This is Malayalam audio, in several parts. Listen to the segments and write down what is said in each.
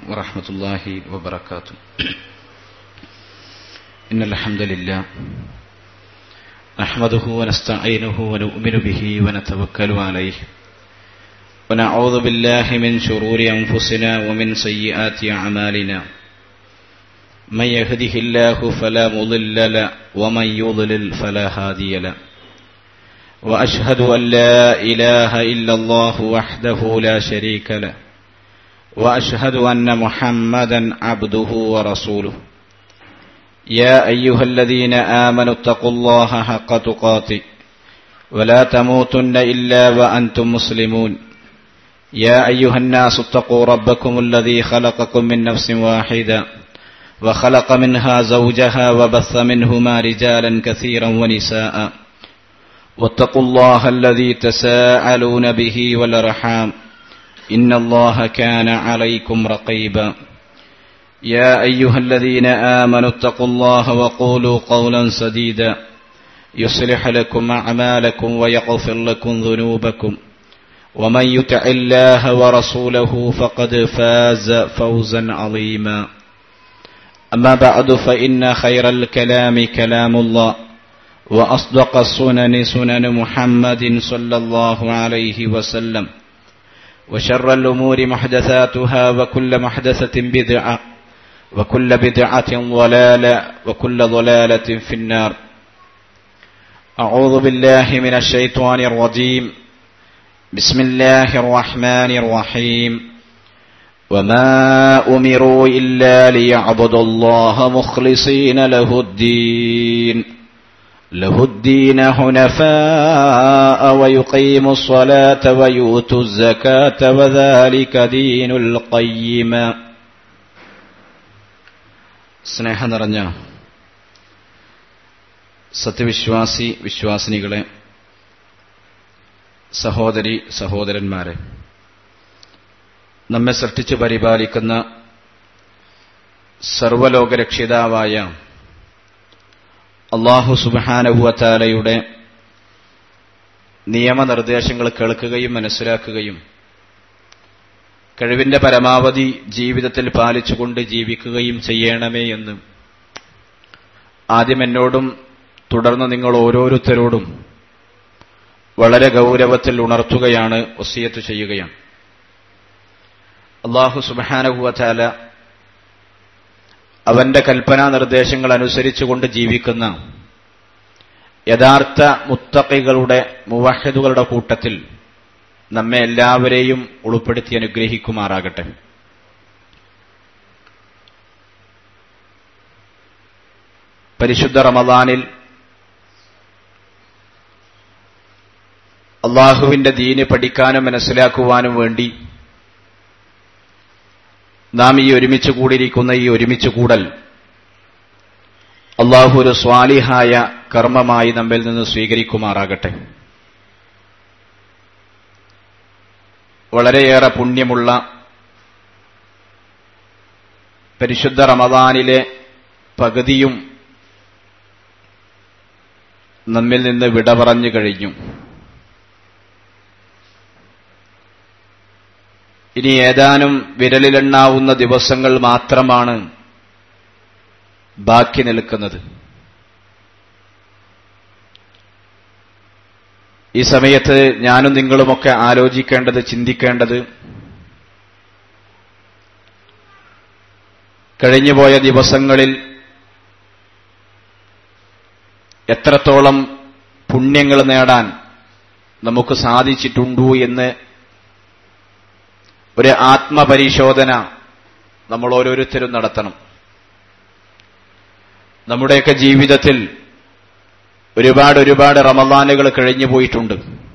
ورحمة الله وبركاته إن الحمد لله نحمده ونستعينه ونؤمن به ونتوكل عليه ونعوذ بالله من شرور أنفسنا ومن سيئات أعمالنا من يهده الله فلا مضل له ومن يضلل فلا هادي له وأشهد أن لا إله إلا الله وحده لا شريك له وأشهد أن محمدا عبده ورسوله يا أيها الذين آمنوا اتقوا الله حق تقاته ولا تموتن إلا وأنتم مسلمون يا أيها الناس اتقوا ربكم الذي خلقكم من نفس واحدة وخلق منها زوجها وبث منهما رجالا كثيرا ونساء واتقوا الله الذي تساءلون به والأرحام إن الله كان عليكم رقيبا يا أيها الذين آمنوا اتقوا الله وقولوا قولا سديدا يصلح لكم أعمالكم ويغفر لكم ذنوبكم ومن يطع الله ورسوله فقد فاز فوزا عظيما أما بعد فإن خير الكلام كلام الله وأصدق السنن سنن محمد صلى الله عليه وسلم وشر الأمور محدثاتها وكل محدثة بدعة وكل بدعة ضلالة وكل ضلالة في النار أعوذ بالله من الشيطان الرجيم بسم الله الرحمن الرحيم وما أمروا إلا ليعبدوا الله مخلصين له الدين له الدين حنفاء ويقيموا الصلاة ويؤتوا الزكاة وذلك دين القيم സ്നേഹം നിറഞ്ഞ സത്യവിശ്വാസി വിശ്വാസിനികളെ സഹോദരി സഹോദരന്മാരെ നമ്മെ സൃഷ്ടിച്ചു പരിപാലിക്കുന്ന സർവലോകരക്ഷിതാവായ അള്ളാഹു സുബാനഹുവത്താലയുടെ നിയമനിർദ്ദേശങ്ങൾ കേൾക്കുകയും മനസ്സിലാക്കുകയും കഴിവിന്റെ പരമാവധി ജീവിതത്തിൽ പാലിച്ചുകൊണ്ട് ജീവിക്കുകയും ചെയ്യണമേ എന്ന് ആദ്യം എന്നോടും തുടർന്ന് നിങ്ങൾ ഓരോരുത്തരോടും വളരെ ഗൗരവത്തിൽ ഉണർത്തുകയാണ് ഒസിയത്ത് ചെയ്യുകയാണ് അള്ളാഹു സുബാനഹുവല അവന്റെ കൽപ്പനാ നിർദ്ദേശങ്ങൾ അനുസരിച്ചുകൊണ്ട് ജീവിക്കുന്ന യഥാർത്ഥ മുത്തക്കികളുടെ മുവഹിദുകളുടെ കൂട്ടത്തിൽ നമ്മെ എല്ലാവരെയും ഉൾപ്പെടുത്തി അനുഗ്രഹിക്കുമാറാകട്ടെ പരിശുദ്ധ റമദാനിൽ അള്ളാഹുവിന്റെ ദീന് പഠിക്കാനും മനസ്സിലാക്കുവാനും വേണ്ടി നാം ഈ ഒരുമിച്ച് കൂടിയിരിക്കുന്ന ഈ ഒരുമിച്ച് കൂടൽ അള്ളാഹു ഒരു സ്വാലിഹായ കർമ്മമായി നമ്മിൽ നിന്ന് സ്വീകരിക്കുമാറാകട്ടെ വളരെയേറെ പുണ്യമുള്ള പരിശുദ്ധ റമദാനിലെ പകുതിയും നമ്മിൽ നിന്ന് വിട പറഞ്ഞു കഴിഞ്ഞു ഇനി ഏതാനും വിരലിലെണ്ണാവുന്ന ദിവസങ്ങൾ മാത്രമാണ് ബാക്കി നിൽക്കുന്നത് ഈ സമയത്ത് ഞാനും നിങ്ങളുമൊക്കെ ആലോചിക്കേണ്ടത് ചിന്തിക്കേണ്ടത് കഴിഞ്ഞുപോയ ദിവസങ്ങളിൽ എത്രത്തോളം പുണ്യങ്ങൾ നേടാൻ നമുക്ക് സാധിച്ചിട്ടുണ്ടു എന്ന് ഒരു ആത്മപരിശോധന നമ്മൾ ഓരോരുത്തരും നടത്തണം നമ്മുടെയൊക്കെ ജീവിതത്തിൽ ഒരുപാട് ഒരുപാട് റമദാനുകൾ കഴിഞ്ഞു പോയിട്ടുണ്ട്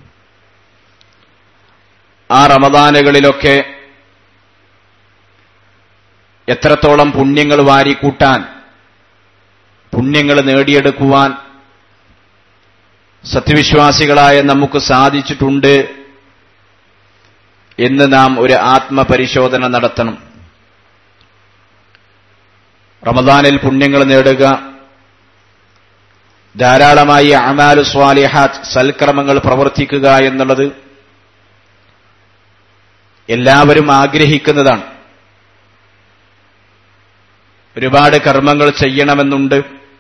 ആ റമദാനുകളിലൊക്കെ എത്രത്തോളം പുണ്യങ്ങൾ വാരിക്കൂട്ടാൻ പുണ്യങ്ങൾ നേടിയെടുക്കുവാൻ സത്യവിശ്വാസികളായ നമുക്ക് സാധിച്ചിട്ടുണ്ട് എന്ന് നാം ഒരു ആത്മപരിശോധന നടത്തണം റമദാനിൽ പുണ്യങ്ങൾ നേടുക ധാരാളമായി അമാലു സ്വാലിഹാത്ത് സൽക്രമങ്ങൾ പ്രവർത്തിക്കുക എന്നുള്ളത് എല്ലാവരും ആഗ്രഹിക്കുന്നതാണ് ഒരുപാട് കർമ്മങ്ങൾ ചെയ്യണമെന്നുണ്ട്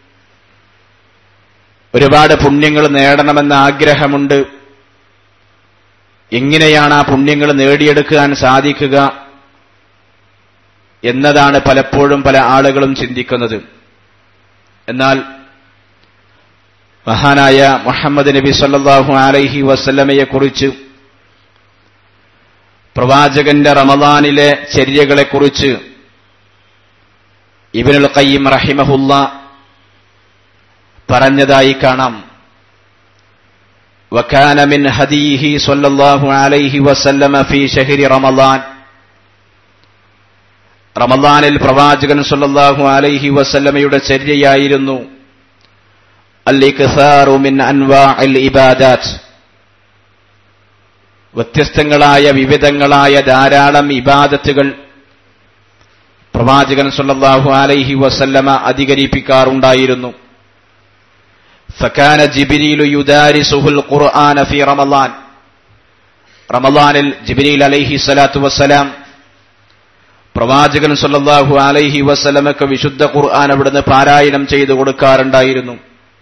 ഒരുപാട് പുണ്യങ്ങൾ നേടണമെന്ന ആഗ്രഹമുണ്ട് എങ്ങനെയാണ് ആ പുണ്യങ്ങൾ നേടിയെടുക്കാൻ സാധിക്കുക എന്നതാണ് പലപ്പോഴും പല ആളുകളും ചിന്തിക്കുന്നത് എന്നാൽ മഹാനായ മുഹമ്മദ് നബി സല്ലാഹു അലൈഹി വസല്ലമയെക്കുറിച്ച് പ്രവാചകന്റെ റമദാനിലെ ചര്യകളെക്കുറിച്ച് ഇബിനുൽ ഖയ്യിം റഹിമഹുല്ല പറഞ്ഞതായി കാണാം وكان من هديه صلى الله عليه وسلم في شهر رمضان റമദാനിൽ പ്രവാചകൻ സല്ലല്ലാഹു അലൈഹി വസല്ലമയുടെ ചര്യയായിരുന്നു അൽ-ഇക്സാറു മിൻ അൻവാഇൽ ഇബാദാത്ത് വ്യത്യസ്തങ്ങളായ വിവിധങ്ങളായ ധാരാളം ഇബാദത്തുകൾ പ്രവാചകൻ സല്ലല്ലാഹു അലൈഹി വസല്ലമ അധികരിപ്പിക്കാറുണ്ടായിരുന്നു ഫക്കാന ജിബിരിലു യുദാരിസുഹുൽ ഖുർആന ഫി റമളാൻ റമളാനിൽ ജിബ്രീൽ അലൈഹി സ്വലാത്തു വസ്സലാം പ്രവാചകൻ സല്ലല്ലാഹു അലൈഹി വസല്ലമക്ക് വിശുദ്ധ ഖുർആൻ അവിടുന്ന് പാരായണം ചെയ്തു കൊടുക്കാറുണ്ടായിരുന്നു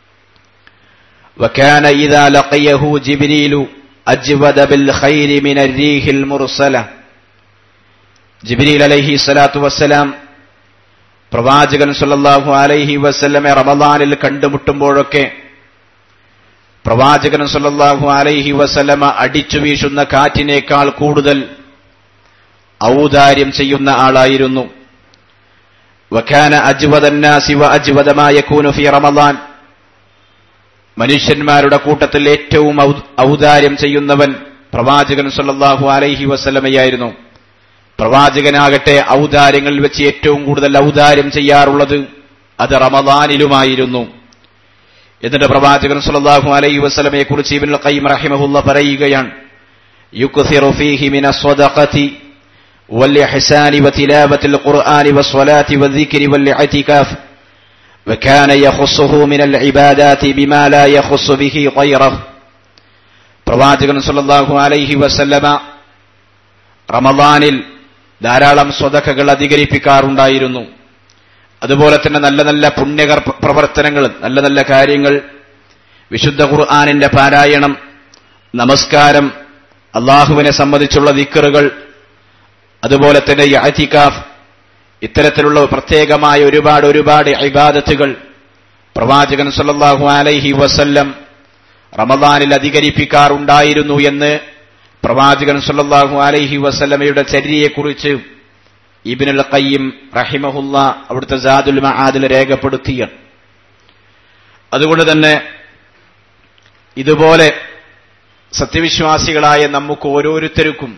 وكان إذا لقيه جبريل أجود بالخير من الريح المرسلة ജിബ്രീൽ അലൈഹി സ്വലാത്തു വസ്സലാം പ്രവാചകൻ സല്ലല്ലാഹു അലൈഹി വസല്ലമെ റമദാനിൽ കണ്ടുമുട്ടുമ്പോഴൊക്കെ പ്രവാചകൻ സല്ലല്ലാഹു അലൈഹി വസല്ലമ അടിച്ചു വീശുന്ന കാറ്റിനേക്കാൾ കൂടുതൽ ഔദാര്യം ചെയ്യുന്ന ആളായിരുന്നു വഖാന അജ്വദന്നാസി വ അജ്വദമാ യകൂനു ഫി റമദാൻ മനുഷ്യന്മാരുടെ കൂട്ടത്തിൽ ഏറ്റവും ഔദാര്യം ചെയ്യുന്നവൻ പ്രവാചകൻ സല്ലല്ലാഹു അലൈഹി വസല്ലമയായിരുന്നു പ്രവാചകനാകട്ടെ ഔദാര്യങ്ങളിൽ വെച്ച് ഏറ്റവും കൂടുതൽ ഔദാര്യം ചെയ്യാറുള്ളത് അത് റമദാനിലുമായിരുന്നു എന്നിട്ട് പ്രവാചകൻ സല്ലല്ലാഹു അലൈഹി വസല്ലമയെ കുറിച്ച് ഇബ്നുൽ ഖയ്യിം റഹിമഹുല്ല പറയുകയാണ് യുക്സിറു ഫീഹി മിന സ്വദഖതി والإحسان وتلاوة القرآن والصلاة والذكر والاعتكاف وكان يخصه من العبادات بما لا يخص به غيره പ്രവാചകൻ സല്ലല്ലാഹു അലൈഹി വസല്ലമ റമദാനിൽ ധാരാളം സ്വതക്കകൾ അധികരിപ്പിക്കാറുണ്ടായിരുന്നു അതുപോലെ തന്നെ നല്ല നല്ല പുണ്യകർ പ്രവർത്തനങ്ങൾ നല്ല നല്ല കാര്യങ്ങൾ വിശുദ്ധ ഖുർആാനിന്റെ പാരായണം നമസ്കാരം അള്ളാഹുവിനെ സംബന്ധിച്ചുള്ള ദിക്കറുകൾ അതുപോലെ തന്നെ യാറ്റിക്കാഫ് ഇത്തരത്തിലുള്ള പ്രത്യേകമായ ഒരുപാട് ഒരുപാട് ഇബാദത്തുകൾ പ്രവാചകൻ സല്ലല്ലാഹു അലൈഹി വസല്ലം റമദാനിൽ അധികരിപ്പിക്കാറുണ്ടായിരുന്നു എന്ന് പ്രവാചകൻ സല്ലല്ലാഹു അലൈഹി വസല്ലമയുടെ ചര്യയെക്കുറിച്ച് ഇബിനുൽ ഖയ്യിം റഹിമഹുല്ല അവിടുത്തെ ജാദുൽ മആദിൽ രേഖപ്പെടുത്തിയ അതുകൊണ്ട് തന്നെ ഇതുപോലെ സത്യവിശ്വാസികളായ നമുക്ക് ഓരോരുത്തർക്കും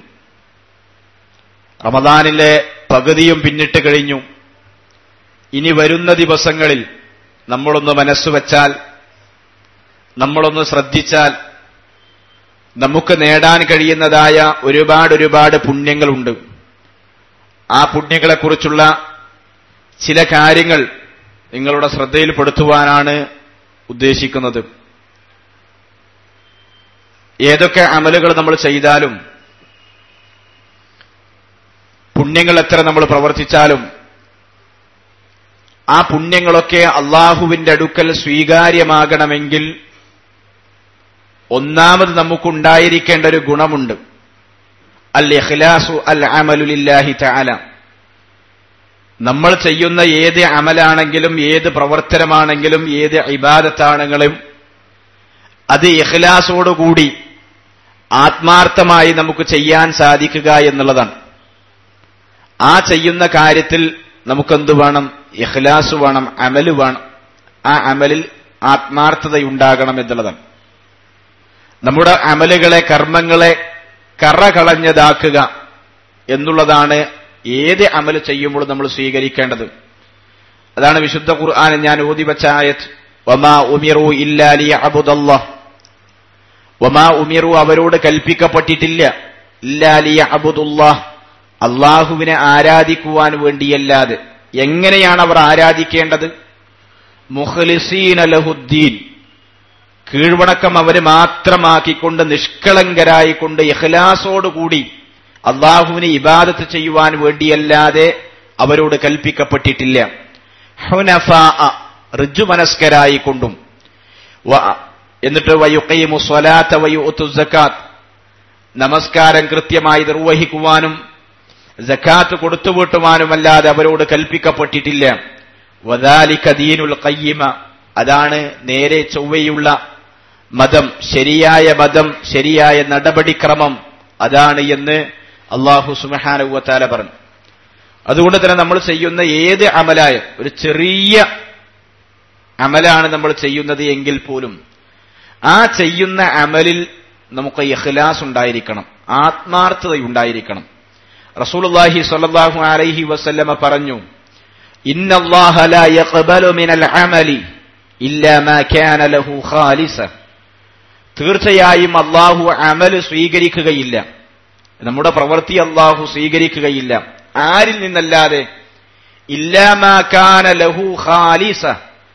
റമദാനിലെ പകുതിയും പിന്നിട്ട് കഴിഞ്ഞു ഇനി വരുന്ന ദിവസങ്ങളിൽ നമ്മളൊന്ന് മനസ്സുവെച്ചാൽ നമ്മളൊന്ന് ശ്രദ്ധിച്ചാൽ നമുക്ക് നേടാൻ കഴിയുന്നതായ ഒരുപാട് ഒരുപാട് പുണ്യങ്ങളുണ്ട് ആ പുണ്യങ്ങളെക്കുറിച്ചുള്ള ചില കാര്യങ്ങൾ നിങ്ങളുടെ ശ്രദ്ധയിൽപ്പെടുത്തുവാനാണ് ഉദ്ദേശിക്കുന്നത് ഏതൊക്കെ അമലുകൾ നമ്മൾ ചെയ്താലും പുണ്യങ്ങൾ എത്ര നമ്മൾ പ്രവർത്തിച്ചാലും ആ പുണ്യങ്ങളൊക്കെ അള്ളാഹുവിന്റെ അടുക്കൽ സ്വീകാര്യമാകണമെങ്കിൽ ഒന്നാമത് നമുക്കുണ്ടായിരിക്കേണ്ട ഒരു ഗുണമുണ്ട് അൽ ഇഖ്ലാസു അൽ അമലുലില്ലാഹി തആല നമ്മൾ ചെയ്യുന്ന ഏത് അമലാണെങ്കിലും ഏത് പ്രവർത്തനമാണെങ്കിലും ഏത് ഇബാദത്താണെങ്കിലും അത് ഇഖ്ലാസോടുകൂടി ആത്മാർത്ഥമായി നമുക്ക് ചെയ്യാൻ സാധിക്കുക എന്നുള്ളതാണ് ആ ചെയ്യുന്ന കാര്യത്തിൽ നമുക്കെന്ത് വേണം ഇഖ്ലാസ് വേണം അമല് വേണം ആ അമലിൽ ആത്മാർത്ഥതയുണ്ടാകണം എന്നുള്ളതാണ് നമ്മുടെ അമലുകളെ കർമ്മങ്ങളെ കറകളഞ്ഞതാക്കുക എന്നുള്ളതാണ് ഏത് അമല് ചെയ്യുമ്പോഴും നമ്മൾ സ്വീകരിക്കേണ്ടത് അതാണ് വിശുദ്ധ ഖുർആൻ ഞാൻ ഓതിവച്ച ആയത് വമാ ഉമിറു ഇല്ലാലി അബുദല്ലാഹ് വമാ ഉമിറു അവരോട് കൽപ്പിക്കപ്പെട്ടിട്ടില്ല ഇല്ലാലി അബുദുല്ലാഹ് അള്ളാഹുവിനെ ആരാധിക്കുവാൻ വേണ്ടിയല്ലാതെ എങ്ങനെയാണ് അവർ ആരാധിക്കേണ്ടത് മുഖ്ലിസീൻ അലഹുദ്ദീൻ കീഴ്വണക്കം അവര് മാത്രമാക്കിക്കൊണ്ട് നിഷ്കളങ്കരായിക്കൊണ്ട് ഇഖ്ലാസോടുകൂടി അള്ളാഹുവിനെ ഇബാദത്ത് ചെയ്യുവാൻ വേണ്ടിയല്ലാതെ അവരോട് കൽപ്പിക്കപ്പെട്ടിട്ടില്ല ഹുനഫാ ഋജുമനസ്കരായി കൊണ്ടും വ- എന്നിട്ട് വയുക്കൈമു സ്വലാത്ത വയുത്തു സക്കാത്ത് നമസ്കാരം കൃത്യമായി നിർവഹിക്കുവാനും ജക്കാത്ത് കൊടുത്തുവിട്ടുവാനുമല്ലാതെ അവരോട് കൽപ്പിക്കപ്പെട്ടിട്ടില്ല വദാലിക ദീനുൽ ഖയ്യിമ അതാണ് നേരെ ചൊവ്വയുള്ള മതം ശരിയായ മതം ശരിയായ നടപടിക്രമം അതാണ് എന്ന് അള്ളാഹു സുബഹാനുവത്താല പറഞ്ഞു അതുകൊണ്ട് തന്നെ നമ്മൾ ചെയ്യുന്ന ഏത് അമലായ ഒരു ചെറിയ അമലാണ് നമ്മൾ ചെയ്യുന്നത് എങ്കിൽ പോലും ആ ചെയ്യുന്ന അമലിൽ നമുക്ക് ഇഖ്ലാസ് ഉണ്ടായിരിക്കണം ആത്മാർത്ഥതയുണ്ടായിരിക്കണം റസൂലുള്ളാഹി സ്വല്ലല്ലാഹു അലൈഹി വസല്ലമ പറഞ്ഞു ഇന്നല്ലാഹ ലാ യഖ്ബലു മിനൽ അമലി ഇല്ലാ മാ കാന ലഹു ഖാലിസ തീർച്ചയായും അള്ളാഹു അമല് സ്വീകരിക്കുകയില്ല നമ്മുടെ പ്രവൃത്തി അള്ളാഹു സ്വീകരിക്കുകയില്ല ആരിൽ നിന്നല്ലാതെ ഇല്ലാമാ കാന ലഹു ഖാലിസ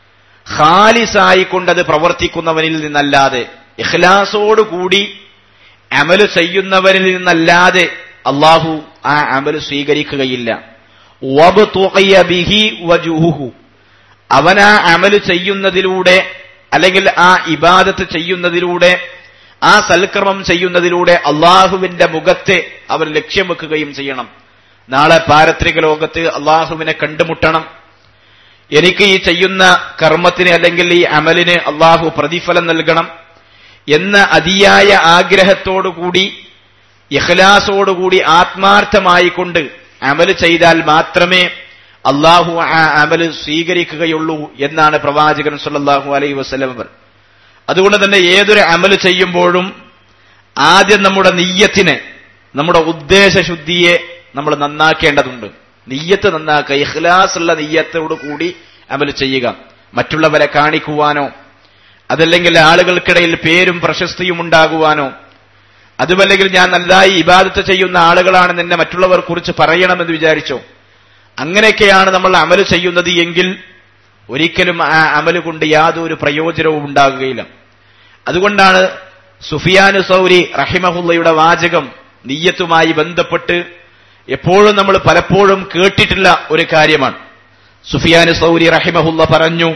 ഖാലിസായിക്കൊണ്ടത് പ്രവർത്തിക്കുന്നവനിൽ നിന്നല്ലാതെ ഇഖ്ലാസോടുകൂടി അമല് ചെയ്യുന്നവരിൽ നിന്നല്ലാതെ അള്ളാഹു ആ അമല് സ്വീകരിക്കുകയില്ല വബ്തുഖിയ ബിഹി വജുഹുഹു അവൻ ആ അമല് ചെയ്യുന്നതിലൂടെ അല്ലെങ്കിൽ ആ ഇബാദത്ത് ചെയ്യുന്നതിലൂടെ ആ സൽക്രമം ചെയ്യുന്നതിലൂടെ അള്ളാഹുവിന്റെ മുഖത്തെ അവർ ലക്ഷ്യം വെക്കുകയും ചെയ്യണം നാളെ പാരത്രിക ലോകത്ത് അള്ളാഹുവിനെ കണ്ടുമുട്ടണം എനിക്ക് ഈ ചെയ്യുന്ന കർമ്മത്തിന് അല്ലെങ്കിൽ ഈ അമലിന് അള്ളാഹു പ്രതിഫലം നൽകണം എന്ന അതിയായ ആഗ്രഹത്തോടുകൂടി ഇഖ്ലാസോടുകൂടി ആത്മാർത്ഥമായി കൊണ്ട് അമല് ചെയ്താൽ മാത്രമേ അള്ളാഹു ആ അമല് സ്വീകരിക്കുകയുള്ളൂ എന്നാണ് പ്രവാചകൻ സല്ലല്ലാഹു അലൈഹി വസല്ലം പറഞ്ഞത് അതുകൊണ്ട് തന്നെ ഏതൊരു അമല് ചെയ്യുമ്പോഴും ആദ്യം നമ്മുടെ നെയ്യത്തിന് നമ്മുടെ ഉദ്ദേശശുദ്ധിയെ നമ്മൾ നന്നാക്കേണ്ടതുണ്ട് നെയ്യത്ത് നന്നാക്കുക ഇഖ്ലാസ് ഉള്ള നെയ്യത്തോടു കൂടി അമല് ചെയ്യുക മറ്റുള്ളവരെ കാണിക്കുവാനോ അതല്ലെങ്കിൽ ആളുകൾക്കിടയിൽ പേരും പ്രശസ്തിയും ഉണ്ടാകുവാനോ അതുമല്ലെങ്കിൽ ഞാൻ നല്ലതായി ഇബാദത്ത് ചെയ്യുന്ന ആളുകളാണ് നിന്നെ മറ്റുള്ളവർ കുറിച്ച് പറയണമെന്ന് വിചാരിച്ചോ അങ്ങനെയൊക്കെയാണ് നമ്മൾ അമല് ചെയ്യുന്നത് എങ്കിൽ ഒരിക്കലും ആ അമല് കൊണ്ട് യാതൊരു പ്രയോജനവും ഉണ്ടാകുകയില്ല അതുകൊണ്ടാണ് സുഫിയാനു സൗരി റഹിമഹുല്ലയുടെ വാചകം നീയത്തുമായി ബന്ധപ്പെട്ട് എപ്പോഴും നമ്മൾ പലപ്പോഴും കേട്ടിട്ടുള്ള ഒരു കാര്യമാണ് സുഫിയാനു സൗരി റഹിമഹുല്ല പറഞ്ഞു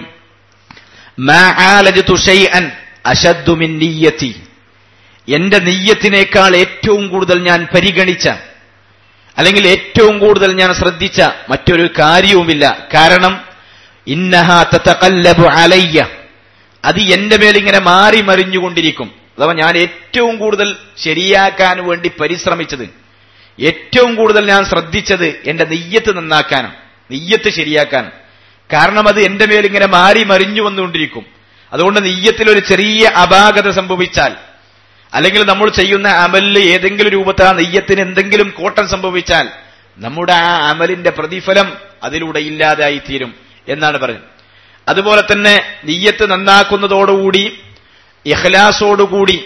"മാ ആലജതു ഷൈഅൻ അശദ്ദു മിൻ നിയ്യത്തി എന്റെ നെയ്യത്തിനേക്കാൾ ഏറ്റവും കൂടുതൽ ഞാൻ പരിഗണിച്ച അല്ലെങ്കിൽ ഏറ്റവും കൂടുതൽ ഞാൻ ശ്രദ്ധിച്ച മറ്റൊരു കാര്യവുമില്ല കാരണം ഇന്നഹ തതഖല്ലബു അലയ്യ അത് എന്റെ മേലിങ്ങനെ മാറി മറിഞ്ഞുകൊണ്ടിരിക്കും അഥവാ ഞാൻ ഏറ്റവും കൂടുതൽ ശരിയാക്കാൻ വേണ്ടി പരിശ്രമിച്ചത് ഏറ്റവും കൂടുതൽ ഞാൻ ശ്രദ്ധിച്ചത് എന്റെ നെയ്യത്ത് നന്നാക്കാനാണ് നെയ്യത്ത് ശരിയാക്കാൻ കാരണം അത് എന്റെ മേലിങ്ങനെ മാറി മറിഞ്ഞു വന്നുകൊണ്ടിരിക്കും അതുകൊണ്ട് നെയ്യത്തിൽ ഒരു ചെറിയ അപാകത സംഭവിച്ചാൽ അല്ലെങ്കിൽ നമ്മൾ ചെയ്യുന്ന അമലിൽ ഏതെങ്കിലും രൂപത്തിൽ ആ നെയ്യത്തിന് എന്തെങ്കിലും കോട്ടം സംഭവിച്ചാൽ നമ്മുടെ ആ അമലിന്റെ പ്രതിഫലം അതിലൂടെ ഇല്ലാതായി തീരും എന്നാണ് പറയുന്നത് അതുപോലെ തന്നെ നെയ്യത്ത് നന്നാക്കുന്നതോടുകൂടി ഇഖ്ലാസോടുകൂടി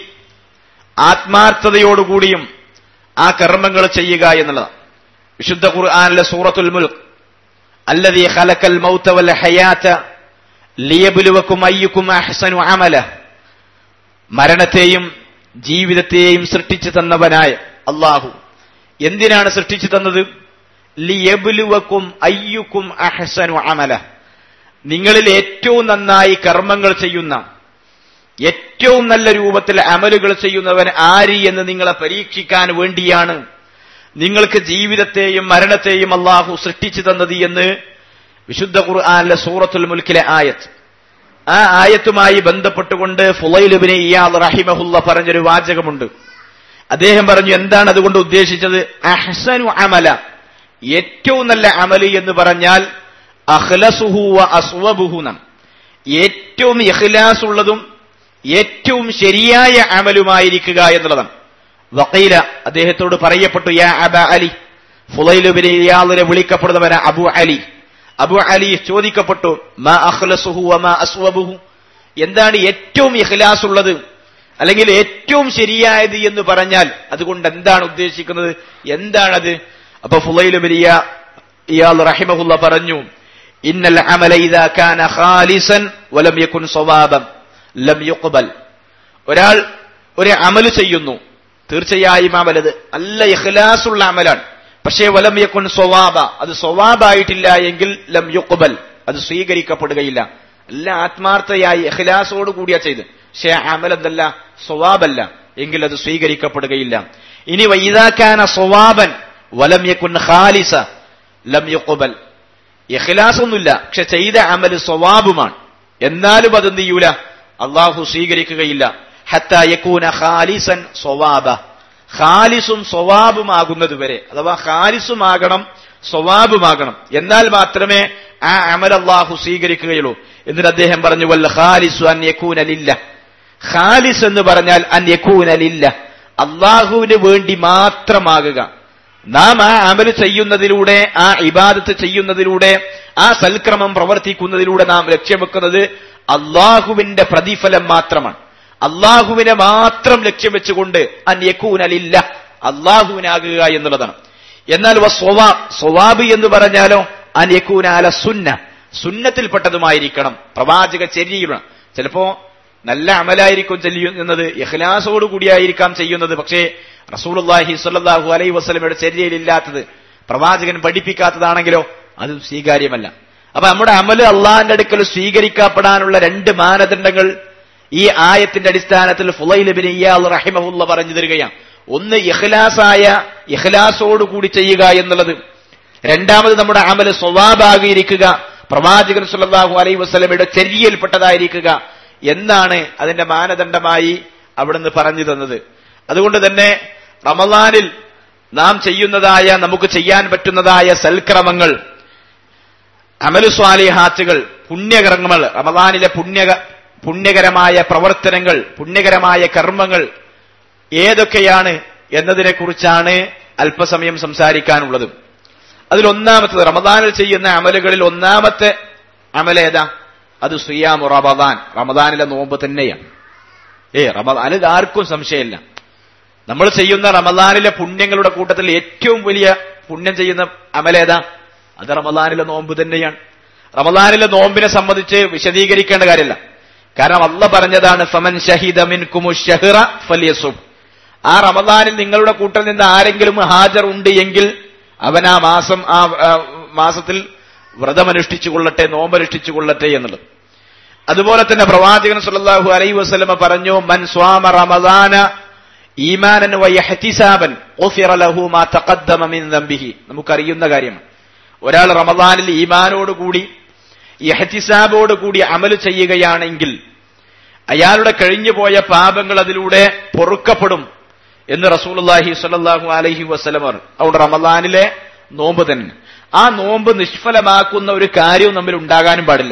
ആത്മാർത്ഥതയോടുകൂടിയും ആ കർമ്മങ്ങൾ ചെയ്യുക എന്നുള്ളതാണ് വിശുദ്ധ ഖുർആനിലെ സൂറത്തുൽ മുൽക്ക് അല്ലദീ ഖലക്കൽ മൗത വൽ ഹയാത ലിയബ്ലുവക്കും അയ്യുക്കും അഹ്സനു അമല മരണത്തെയും ജീവിതത്തെയും സൃഷ്ടിച്ചു തന്നവനായ അള്ളാഹു എന്തിനാണ് സൃഷ്ടിച്ചു തന്നത് ലിയബ്ലുവക്കും അയ്യുക്കും അഹ്സനു അമല നിങ്ങളിൽ ഏറ്റവും നന്നായി കർമ്മങ്ങൾ ചെയ്യുന്ന ഏറ്റവും നല്ല രൂപത്തിൽ അമലുകൾ ചെയ്യുന്നവൻ ആര് എന്ന് നിങ്ങളെ പരീക്ഷിക്കാൻ വേണ്ടിയാണ് നിങ്ങൾക്ക് ജീവിതത്തെയും മരണത്തെയും അള്ളാഹു സൃഷ്ടിച്ചു തന്നത് എന്ന് വിശുദ്ധ ഖുർആാനിലെ സൂറത്തുൽ മുൽക്കിലെ ആയത്ത് ആ ആയത്തുമായി ബന്ധപ്പെട്ടുകൊണ്ട് ഫുലൈലുബിനെ ഇയാദ് റഹിമഹുല്ല പറഞ്ഞൊരു വാചകമുണ്ട് അദ്ദേഹം പറഞ്ഞു എന്താണ് അതുകൊണ്ട് ഉദ്ദേശിച്ചത് അഹ്സനു അമല ഏറ്റവും നല്ല അമല് എന്ന് പറഞ്ഞാൽ അഖ്ലസുഹു വ അസ്വബുഹു നം ഏറ്റവും ഇഖ്ലാസ് ഉള്ളതും ഏറ്റവും ശരിയായ അമലുമായിരിക്കുക എന്നുള്ളതാണ് വക്കീല അദ്ദേഹത്തോട് പറയപ്പെട്ടു യാ അബ അലി ഫുലൈലുബിനെ ഇയാളിനെ വിളിക്കപ്പെടുന്നവന അബു അലി അബു അലി ചോദിക്കപ്പെട്ടു മാ അഖ്ലസുഹു വ മാ അസ്വബുഹു എന്താണ് ഏറ്റവും ഇഖ്ലാസ് ഉള്ളത് അല്ലെങ്കിൽ ഏറ്റവും ശരിയായത് എന്ന് പറഞ്ഞാൽ അതുകൊണ്ട് എന്താണ് ഉദ്ദേശിക്കുന്നത് എന്താണത് അപ്പൊ ഫുലൈലുബിനിയ ഇയാൾ റഹിമഹുല്ല പറഞ്ഞു ഇന്നൽ അമല ഇദാ കാന ഖാലിസൻ വലം യകുൻ സവാബൻ ലം യുഖ്ബൽ ഒരാൾ ഒരു അമല് ചെയ്യുന്നു തീർച്ചയായും അമലത് നല്ല ഇഖ്ലാസുള്ള അമലാണ് പക്ഷേ വലം യക്കുൻ സ്വവാബ അത് സ്വവാബായിട്ടില്ല എങ്കിൽ ലം യുഖ്ബൽ അത് സ്വീകരിക്കപ്പെടുകയില്ല എല്ലാം ആത്മാർത്ഥയായി എഖ്ലാസോട് കൂടിയാ ചെയ്ത് പക്ഷേ അമൽ എന്തല്ല സ്വവാബല്ല എങ്കിൽ അത് സ്വീകരിക്കപ്പെടുകയില്ല ഇനി വൈദാക്കാന സ്വവാബൻ വലം യക്കുൻ ഖാലിസ ലം യുഖബൽ ഇഖ്ലാസ് ഒന്നുമില്ല പക്ഷെ ചെയ്ത അമൽ സ്വവാബുമാണ് എന്നാലും അത് എന്ത് ചെയ്യൂല അള്ളാഹു സ്വീകരിക്കുകയില്ല ഹത്ത യക്കൂന ഖാലിസൻ സ്വവാബ ഖാലിസും സ്വവാബുമാകുന്നത് വരെ അഥവാ ഖാലിസുമാകണം സ്വവാബുമാകണം എന്നാൽ മാത്രമേ ആ അമൽ അള്ളാഹു സ്വീകരിക്കുകയുള്ളൂ എന്നിട്ട് അദ്ദേഹം പറഞ്ഞു വല്ല ഖാലിസു അൻ യക്കൂനലില്ല ഖാലിസ് എന്ന് പറഞ്ഞാൽ അൻ യക്കൂനലില്ല അള്ളാഹുവിന് വേണ്ടി മാത്രമാകുക നാം ആ അമൽ ചെയ്യുന്നതിലൂടെ ആ ഇബാദത്ത് ചെയ്യുന്നതിലൂടെ ആ സൽക്രമം പ്രവർത്തിക്കുന്നതിലൂടെ നാം ലക്ഷ്യം വെക്കുന്നത് അള്ളാഹുവിന്റെ പ്രതിഫലം മാത്രമാണ് അള്ളാഹുവിനെ മാത്രം ലക്ഷ്യം വെച്ചുകൊണ്ട് അന്യക്കൂനലില്ല അള്ളാഹുവിനാകുക എന്നുള്ളതാണ് എന്നാൽ സ്വവാബ് സ്വവാബ് എന്ന് പറഞ്ഞാലോ അന്യക്കൂനാല സുന്ന സുന്നത്തിൽപ്പെട്ടതുമായിരിക്കണം പ്രവാചക ചര്യയിലാണ് ചിലപ്പോ നല്ല അമലായിരിക്കും ചെയ്യുന്നത് ഇഖ്ലാസോട് കൂടിയായിരിക്കാം ചെയ്യുന്നത് പക്ഷേ റസൂലുള്ളാഹി സ്വല്ലല്ലാഹു അലൈഹി വസല്ലമയുടെ ചര്യയിലില്ലാത്തത് പ്രവാചകൻ പഠിപ്പിക്കാത്തതാണെങ്കിലോ അത് സ്വീകാര്യമല്ല അപ്പൊ നമ്മുടെ അമല് അള്ളാഹിന്റെ അടുക്കൽ സ്വീകരിക്കപ്പെടാനുള്ള രണ്ട് മാനദണ്ഡങ്ങൾ ഈ ആയത്തിന്റെ അടിസ്ഥാനത്തിൽ ഫുലൈലിബിൻ ഇയാൾ റഹിമഹുല്ല പറഞ്ഞു തരികയാണ് ഒന്ന് ഇഖ്ലാസായ ഇഖ്ലാസോട് കൂടി ചെയ്യുക എന്നുള്ളത് രണ്ടാമത് നമ്മുടെ അമല് സ്വഭാവാകിയിരിക്കുക പ്രവാചകൻ സുല്ലാഹു അലൈ വസ്ലമയുടെ ചര്യയിൽപ്പെട്ടതായിരിക്കുക എന്നാണ് അതിന്റെ മാനദണ്ഡമായി അവിടുന്ന് പറഞ്ഞു തന്നത് അതുകൊണ്ട് തന്നെ റമദാനിൽ നാം ചെയ്യുന്നതായ നമുക്ക് ചെയ്യാൻ പറ്റുന്നതായ സൽക്രമങ്ങൾ അമലുസ്വാലിഹാത്തുകൾ പുണ്യകർമ്മങ്ങൾ റമദാനിലെ പുണ്യ പുണ്യകരമായ പ്രവർത്തനങ്ങൾ പുണ്യകരമായ കർമ്മങ്ങൾ ഏതൊക്കെയാണ് എന്നതിനെക്കുറിച്ചാണ് അല്പസമയം സംസാരിക്കാനുള്ളത് അതിൽ ഒന്നാമത്തത് റമദാനിൽ ചെയ്യുന്ന അമലുകളിൽ ഒന്നാമത്തെ അമലേതാ അത് സുയാമു റമദാൻ റമദാനിലെ നോമ്പ് തന്നെയാണ് ഏ റമദാൻ ഇത് ആർക്കും സംശയമില്ല നമ്മൾ ചെയ്യുന്ന റമദാനിലെ പുണ്യങ്ങളുടെ കൂട്ടത്തിൽ ഏറ്റവും വലിയ പുണ്യം ചെയ്യുന്ന അമലേതാ അത് റമദാനിലെ നോമ്പ് തന്നെയാണ് റമദാനിലെ നോമ്പിനെ സംബന്ധിച്ച് വിശദീകരിക്കേണ്ട കാര്യമല്ല കാരണം അല്ല പറഞ്ഞതാണ് ഫമൻ ഷഹീദ മിൻ കുമുഷഹ്റ ഫലിയസും ആ റമദാനിൽ നിങ്ങളുടെ കൂട്ടത്തിൽ നിന്ന് ആരെങ്കിലും ഹാജർ ഉണ്ട് എങ്കിൽ അവൻ ആ മാസം ആ മാസത്തിൽ വ്രതമനുഷ്ഠിച്ചു കൊള്ളട്ടെ നോമ്പനുഷ്ഠിച്ചു കൊള്ളട്ടെ എന്നുള്ളത് അതുപോലെ തന്നെ പ്രവാചകൻ സുല്ലല്ലാഹു അലൈഹി വസല്ലമ പറഞ്ഞു മൻ സ്വാമ റമദാന ഈമാനൻ വയഹ്തിസാബൻ ഗുഫിറ ലഹു മാ തഖദ്ദമ മിൻ ദംബിഹി നമുക്കറിയുന്ന കാര്യമാണ് ഒരാൾ റമദാനിൽ ഈമാനോടുകൂടി യഹ്തിസാബോട് കൂടി അമൽ ചെയ്യുകയാണെങ്കിൽ അയാളുടെ കഴിഞ്ഞുപോയ പാപങ്ങൾ അതിലൂടെ പൊറുക്കപ്പെടും എന്ന് റസൂലുള്ളാഹി സ്വല്ലല്ലാഹു അലൈഹി വസല്ലം പറഞ്ഞു അതുകൊണ്ട് റമദാനിലെ നോമ്പ് തന്നെ ആ നോമ്പ് നിഷ്ഫലമാക്കുന്ന ഒരു കാര്യവും നമ്മിൽ ഉണ്ടാകാനും പാടില്ല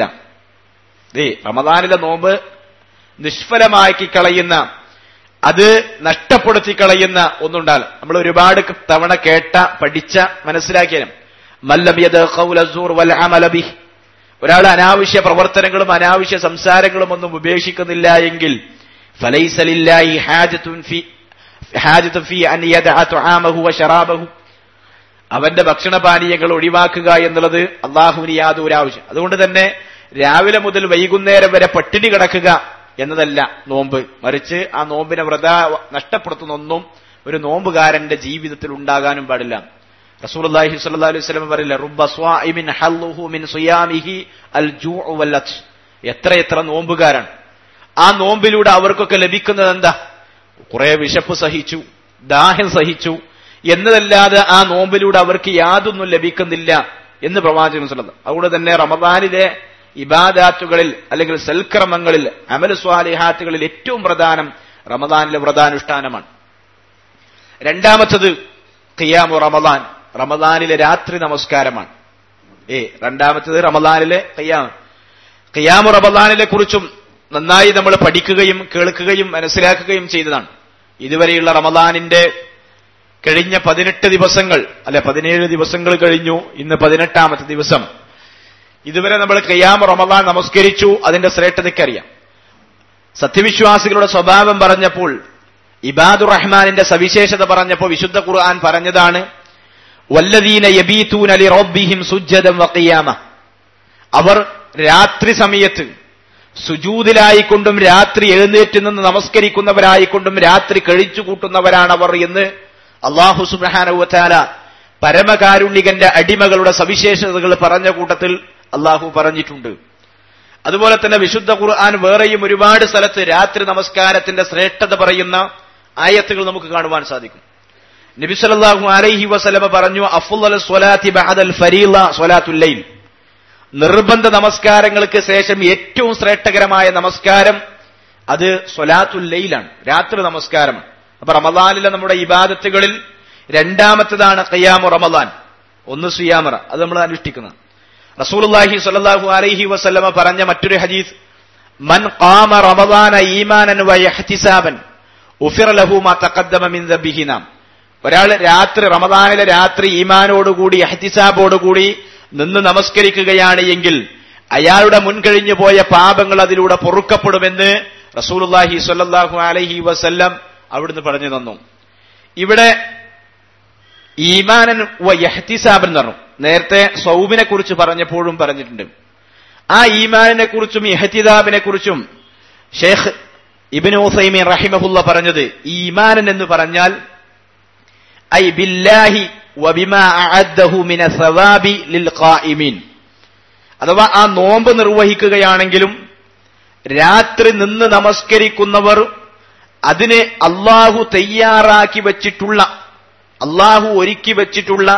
ദേ റമദാനിലെ നോമ്പ് നിഷ്ഫലമാക്കി കളയുന്ന അത് നഷ്ടപ്പെടുത്തി കളയുന്ന ഒന്നുണ്ടാകും നമ്മൾ ഒരുപാട് തവണ കേട്ട പഠിച്ച മനസ്സിലാക്കിയാലും മല്ലബിയത് വൽ അമലബിഹ് ഒരാൾ അനാവശ്യ പ്രവർത്തനങ്ങളും അനാവശ്യ സംസാരങ്ങളും ഒന്നും ഉപേക്ഷിക്കുന്നില്ല എങ്കിൽ ഫലൈസലില്ലാഹി ഹാജത്തുൻ ഫി ഹാജത്തുൻ ഫി അൻ യദഅ തുആമഹു വശറാബഹു അവന്റെ ഭക്ഷണപാനീയങ്ങൾ ഒഴിവാക്കുക എന്നുള്ളത് അള്ളാഹുവിന് യാതൊരു ആവശ്യം അതുകൊണ്ട് തന്നെ രാവിലെ മുതൽ വൈകുന്നേരം വരെ പട്ടിണി കിടക്കുക എന്നതല്ല നോമ്പ് മറിച്ച് ആ നോമ്പിനെ വ്രത നഷ്ടപ്പെടുത്തുന്ന ഒന്നും ഒരു നോമ്പുകാരന്റെ ജീവിതത്തിൽ ഉണ്ടാകാനും പാടില്ല റസൂലുള്ളാഹി സ്വല്ലല്ലാഹു അലൈഹി വസല്ലം പറയില്ല റുബ്ബ സ്വാഇമിൻ ഹല്ലുഹു മിൻ സിയാമിഹി അൽ ജൂഉ വൽ അത്ഷ് എത്ര എത്ര നോമ്പുകാരാണ് ആ നോമ്പിലൂടെ അവർക്കൊക്കെ ലഭിക്കുന്നത് എന്താ കുറെ വിശപ്പ് സഹിച്ചു ദാഹം സഹിച്ചു എന്നതല്ലാതെ ആ നോമ്പിലൂടെ അവർക്ക് യാതൊന്നും ലഭിക്കുന്നില്ല എന്ന് പ്രവാചകൻ സ്വല്ലം അതുകൊണ്ട് തന്നെ റമദാനിലെ ഇബാദാത്തുകളിൽ അല്ലെങ്കിൽ സൽക്രമങ്ങളിൽ അമൽ സ്വാലിഹാത്തുകളിൽ ഏറ്റവും പ്രധാനം റമദാനിലെ വ്രതാനുഷ്ഠാനമാണ് രണ്ടാമത്തത് ഖിയാമു റമദാൻ റമദാനിലെ രാത്രി നമസ്കാരമാണ് ഏ രണ്ടാമത്തത് റമദാനിലെ ഖിയാം ഖിയാമു റമദാനിലെ കുറിച്ചും നന്നായി നമ്മൾ പഠിക്കുകയും കേൾക്കുകയും മനസ്സിലാക്കുകയും ചെയ്തതാണ് ഇതുവരെയുള്ള റമദാനിന്റെ കഴിഞ്ഞ പതിനെട്ട് ദിവസങ്ങൾ അല്ലെ പതിനേഴ് ദിവസങ്ങൾ കഴിഞ്ഞു ഇന്ന് പതിനെട്ടാമത്തെ ദിവസം ഇതുവരെ നമ്മൾ ഖിയാം റമദാൻ നമസ്കരിച്ചു അതിന്റെ ശ്രേഷ്ഠതയ്ക്കറിയാം സത്യവിശ്വാസികളുടെ സ്വഭാവം പറഞ്ഞപ്പോൾ ഇബാദുർ റഹ്മാനിന്റെ സവിശേഷത പറഞ്ഞപ്പോൾ വിശുദ്ധ ഖുർആൻ പറഞ്ഞതാണ് വല്ലദീന യബീതൂന ലിറബ്ബിഹിം സുജ്ജദൻ വഖിയാമ അവർ രാത്രി സമയത്ത് സുജൂദിലായിക്കൊണ്ടും രാത്രി എഴുന്നേറ്റ് നിന്ന് നമസ്കരിക്കുന്നവരായിക്കൊണ്ടും രാത്രി കഴിച്ചു കൂട്ടുന്നവരാണവർ എന്ന് അള്ളാഹു സുബ്ഹാനഹു വതആല പരമകാരുണികന്റെ അടിമകളുടെ സവിശേഷതകൾ പറഞ്ഞ കൂട്ടത്തിൽ അള്ളാഹു പറഞ്ഞിട്ടുണ്ട് അതുപോലെ തന്നെ വിശുദ്ധ ഖുർആൻ വേറെയും ഒരുപാട് സ്ഥലത്ത് രാത്രി നമസ്കാരത്തിന്റെ ശ്രേഷ്ഠത പറയുന്ന ആയത്തുകൾ നമുക്ക് കാണുവാൻ സാധിക്കും നബി സല്ലല്ലാഹു അലൈഹി വസല്ലമ പറഞ്ഞു അഫ്ളൽ സ്വലാത്തി ബഅദൽ ഫരീള സ്വലാത്തുൽ ലൈൽ നിർബന്ധ നമസ്കാരങ്ങൾക്ക് ശേഷം ഏറ്റവും ശ്രേഷ്ഠകരമായ നമസ്കാരം അത് സ്വലാത്തുൽ ലൈലാണ് രാത്രി നമസ്കാരം അപ്പൊ റമദാനിലെ നമ്മുടെ ഇബാദത്തുകളിൽ രണ്ടാമത്തേതാണ് ഖിയാമു റമദാൻ ഒന്ന് സുയാമറ അത് നമ്മൾ അനുഷ്ഠിക്കുന്നത് റസൂലുള്ളാഹി സ്വല്ലല്ലാഹു അലൈഹി വസല്ലമ പറഞ്ഞ മറ്റൊരു ഹദീസ് മൻ ഖാമ റമദാന ഈമാനൻ വ ഇഹ്തിസാബൻ ഉഫിറ ലഹു മാ തഖദ്ദമ മിൻ ദബ്ബിഹി നാം ഒരാൾ രാത്രി റമദാനിലെ രാത്രി ഈമാനോടുകൂടി എഹ്തിസാബോടുകൂടി നിന്ന് നമസ്കരിക്കുകയാണ് എങ്കിൽ അയാളുടെ മുൻകഴിഞ്ഞു പോയ പാപങ്ങൾ അതിലൂടെ പൊറുക്കപ്പെടുമെന്ന് റസൂലുള്ളാഹി സ്വല്ലല്ലാഹു അലൈഹി വസല്ലം അവിടുന്ന് പറഞ്ഞു തന്നു ഇവിടെ ഈമാനൻ വ യഹ്തിസാബൻ എന്ന് പറഞ്ഞു നേരത്തെ സൗബിനെ കുറിച്ച് പറഞ്ഞപ്പോഴും പറഞ്ഞിട്ടുണ്ട് ആ ഈമാനിനെ കുറിച്ചും ഇഹ്തിദാബിനെ കുറിച്ചും ഷേഖ് ഇബിൻ ഉസൈമീൻ റഹിമഹുല്ല പറഞ്ഞത് ഈമാനൻ എന്ന് പറഞ്ഞാൽ ഐ ബില്ലാഹി വബിമാ അഅദ്ദഹു മിന സവാബി ലിൽ ഖായിമീൻ അഥവാ ആ നോമ്പ് നിർവഹിക്കുകയാണെങ്കിലും രാത്രി നിന്ന് നമസ്കരിക്കുന്നവർ അതിന് അള്ളാഹു തയ്യാറാക്കി വച്ചിട്ടുള്ള അള്ളാഹു ഒരുക്കി വച്ചിട്ടുള്ള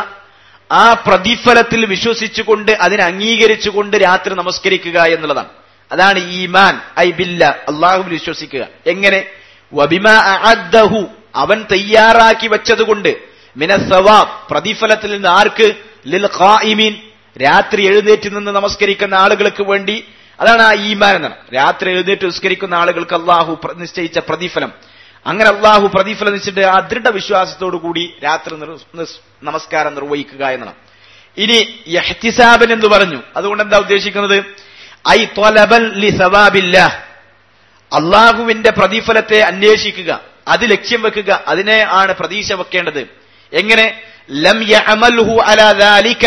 ആ പ്രതിഫലത്തിൽ വിശ്വസിച്ചുകൊണ്ട് അതിനെ അംഗീകരിച്ചുകൊണ്ട് രാത്രി നമസ്കരിക്കുക എന്നുള്ളതാണ് അതാണ് ഈമാൻ ഐ ബില്ല അള്ളാഹുവിൽ വിശ്വസിക്കുക എങ്ങനെ വബിമ അഅദ്ദഹു അവൻ തയ്യാറാക്കി വെച്ചതുകൊണ്ട് മിന സവാബ് പ്രതിഫലത്തിൽ നിന്ന് ആർക്ക് ലിൽ ഖായിമീൻ രാത്രി എഴുന്നേറ്റ് നിന്ന് നമസ്കരിക്കുന്ന ആളുകൾക്ക് വേണ്ടി അതാണ് ആ ഈമാൻ എന്നാണ് രാത്രി എഴുന്നേറ്റ് നിസ്കരിക്കുന്ന ആളുകൾക്ക് അള്ളാഹു പ്ര- നിശ്ചയിച്ച പ്രതിഫലം അങ്ങനെ അള്ളാഹു പ്രതിഫലം നിശ്ചിട്ട് ആ ദൃഢവിശ്വാസത്തോടു കൂടി രാത്രി നിർ- നിസ്- നമസ്കാരം നിർവഹിക്കുക എന്നാണ് ഇനി യഹ്തിസാബൻ എന്ന് പറഞ്ഞു അതുകൊണ്ട് എന്താ ഉദ്ദേശിക്കുന്നത് ഐ ത്വലബൻ ലി സവാബില്ലാഹ് അള്ളാഹുവിന്റെ പ്രതിഫലത്തെ അന്വേഷിക്കുക അത് ലക്ഷ്യം വെക്കുക അതിനെ ആണ് പ്രതീക്ഷ വെക്കേണ്ടത് എങ്ങനെ ലം യഅമൽഹു അലാ ദാലിക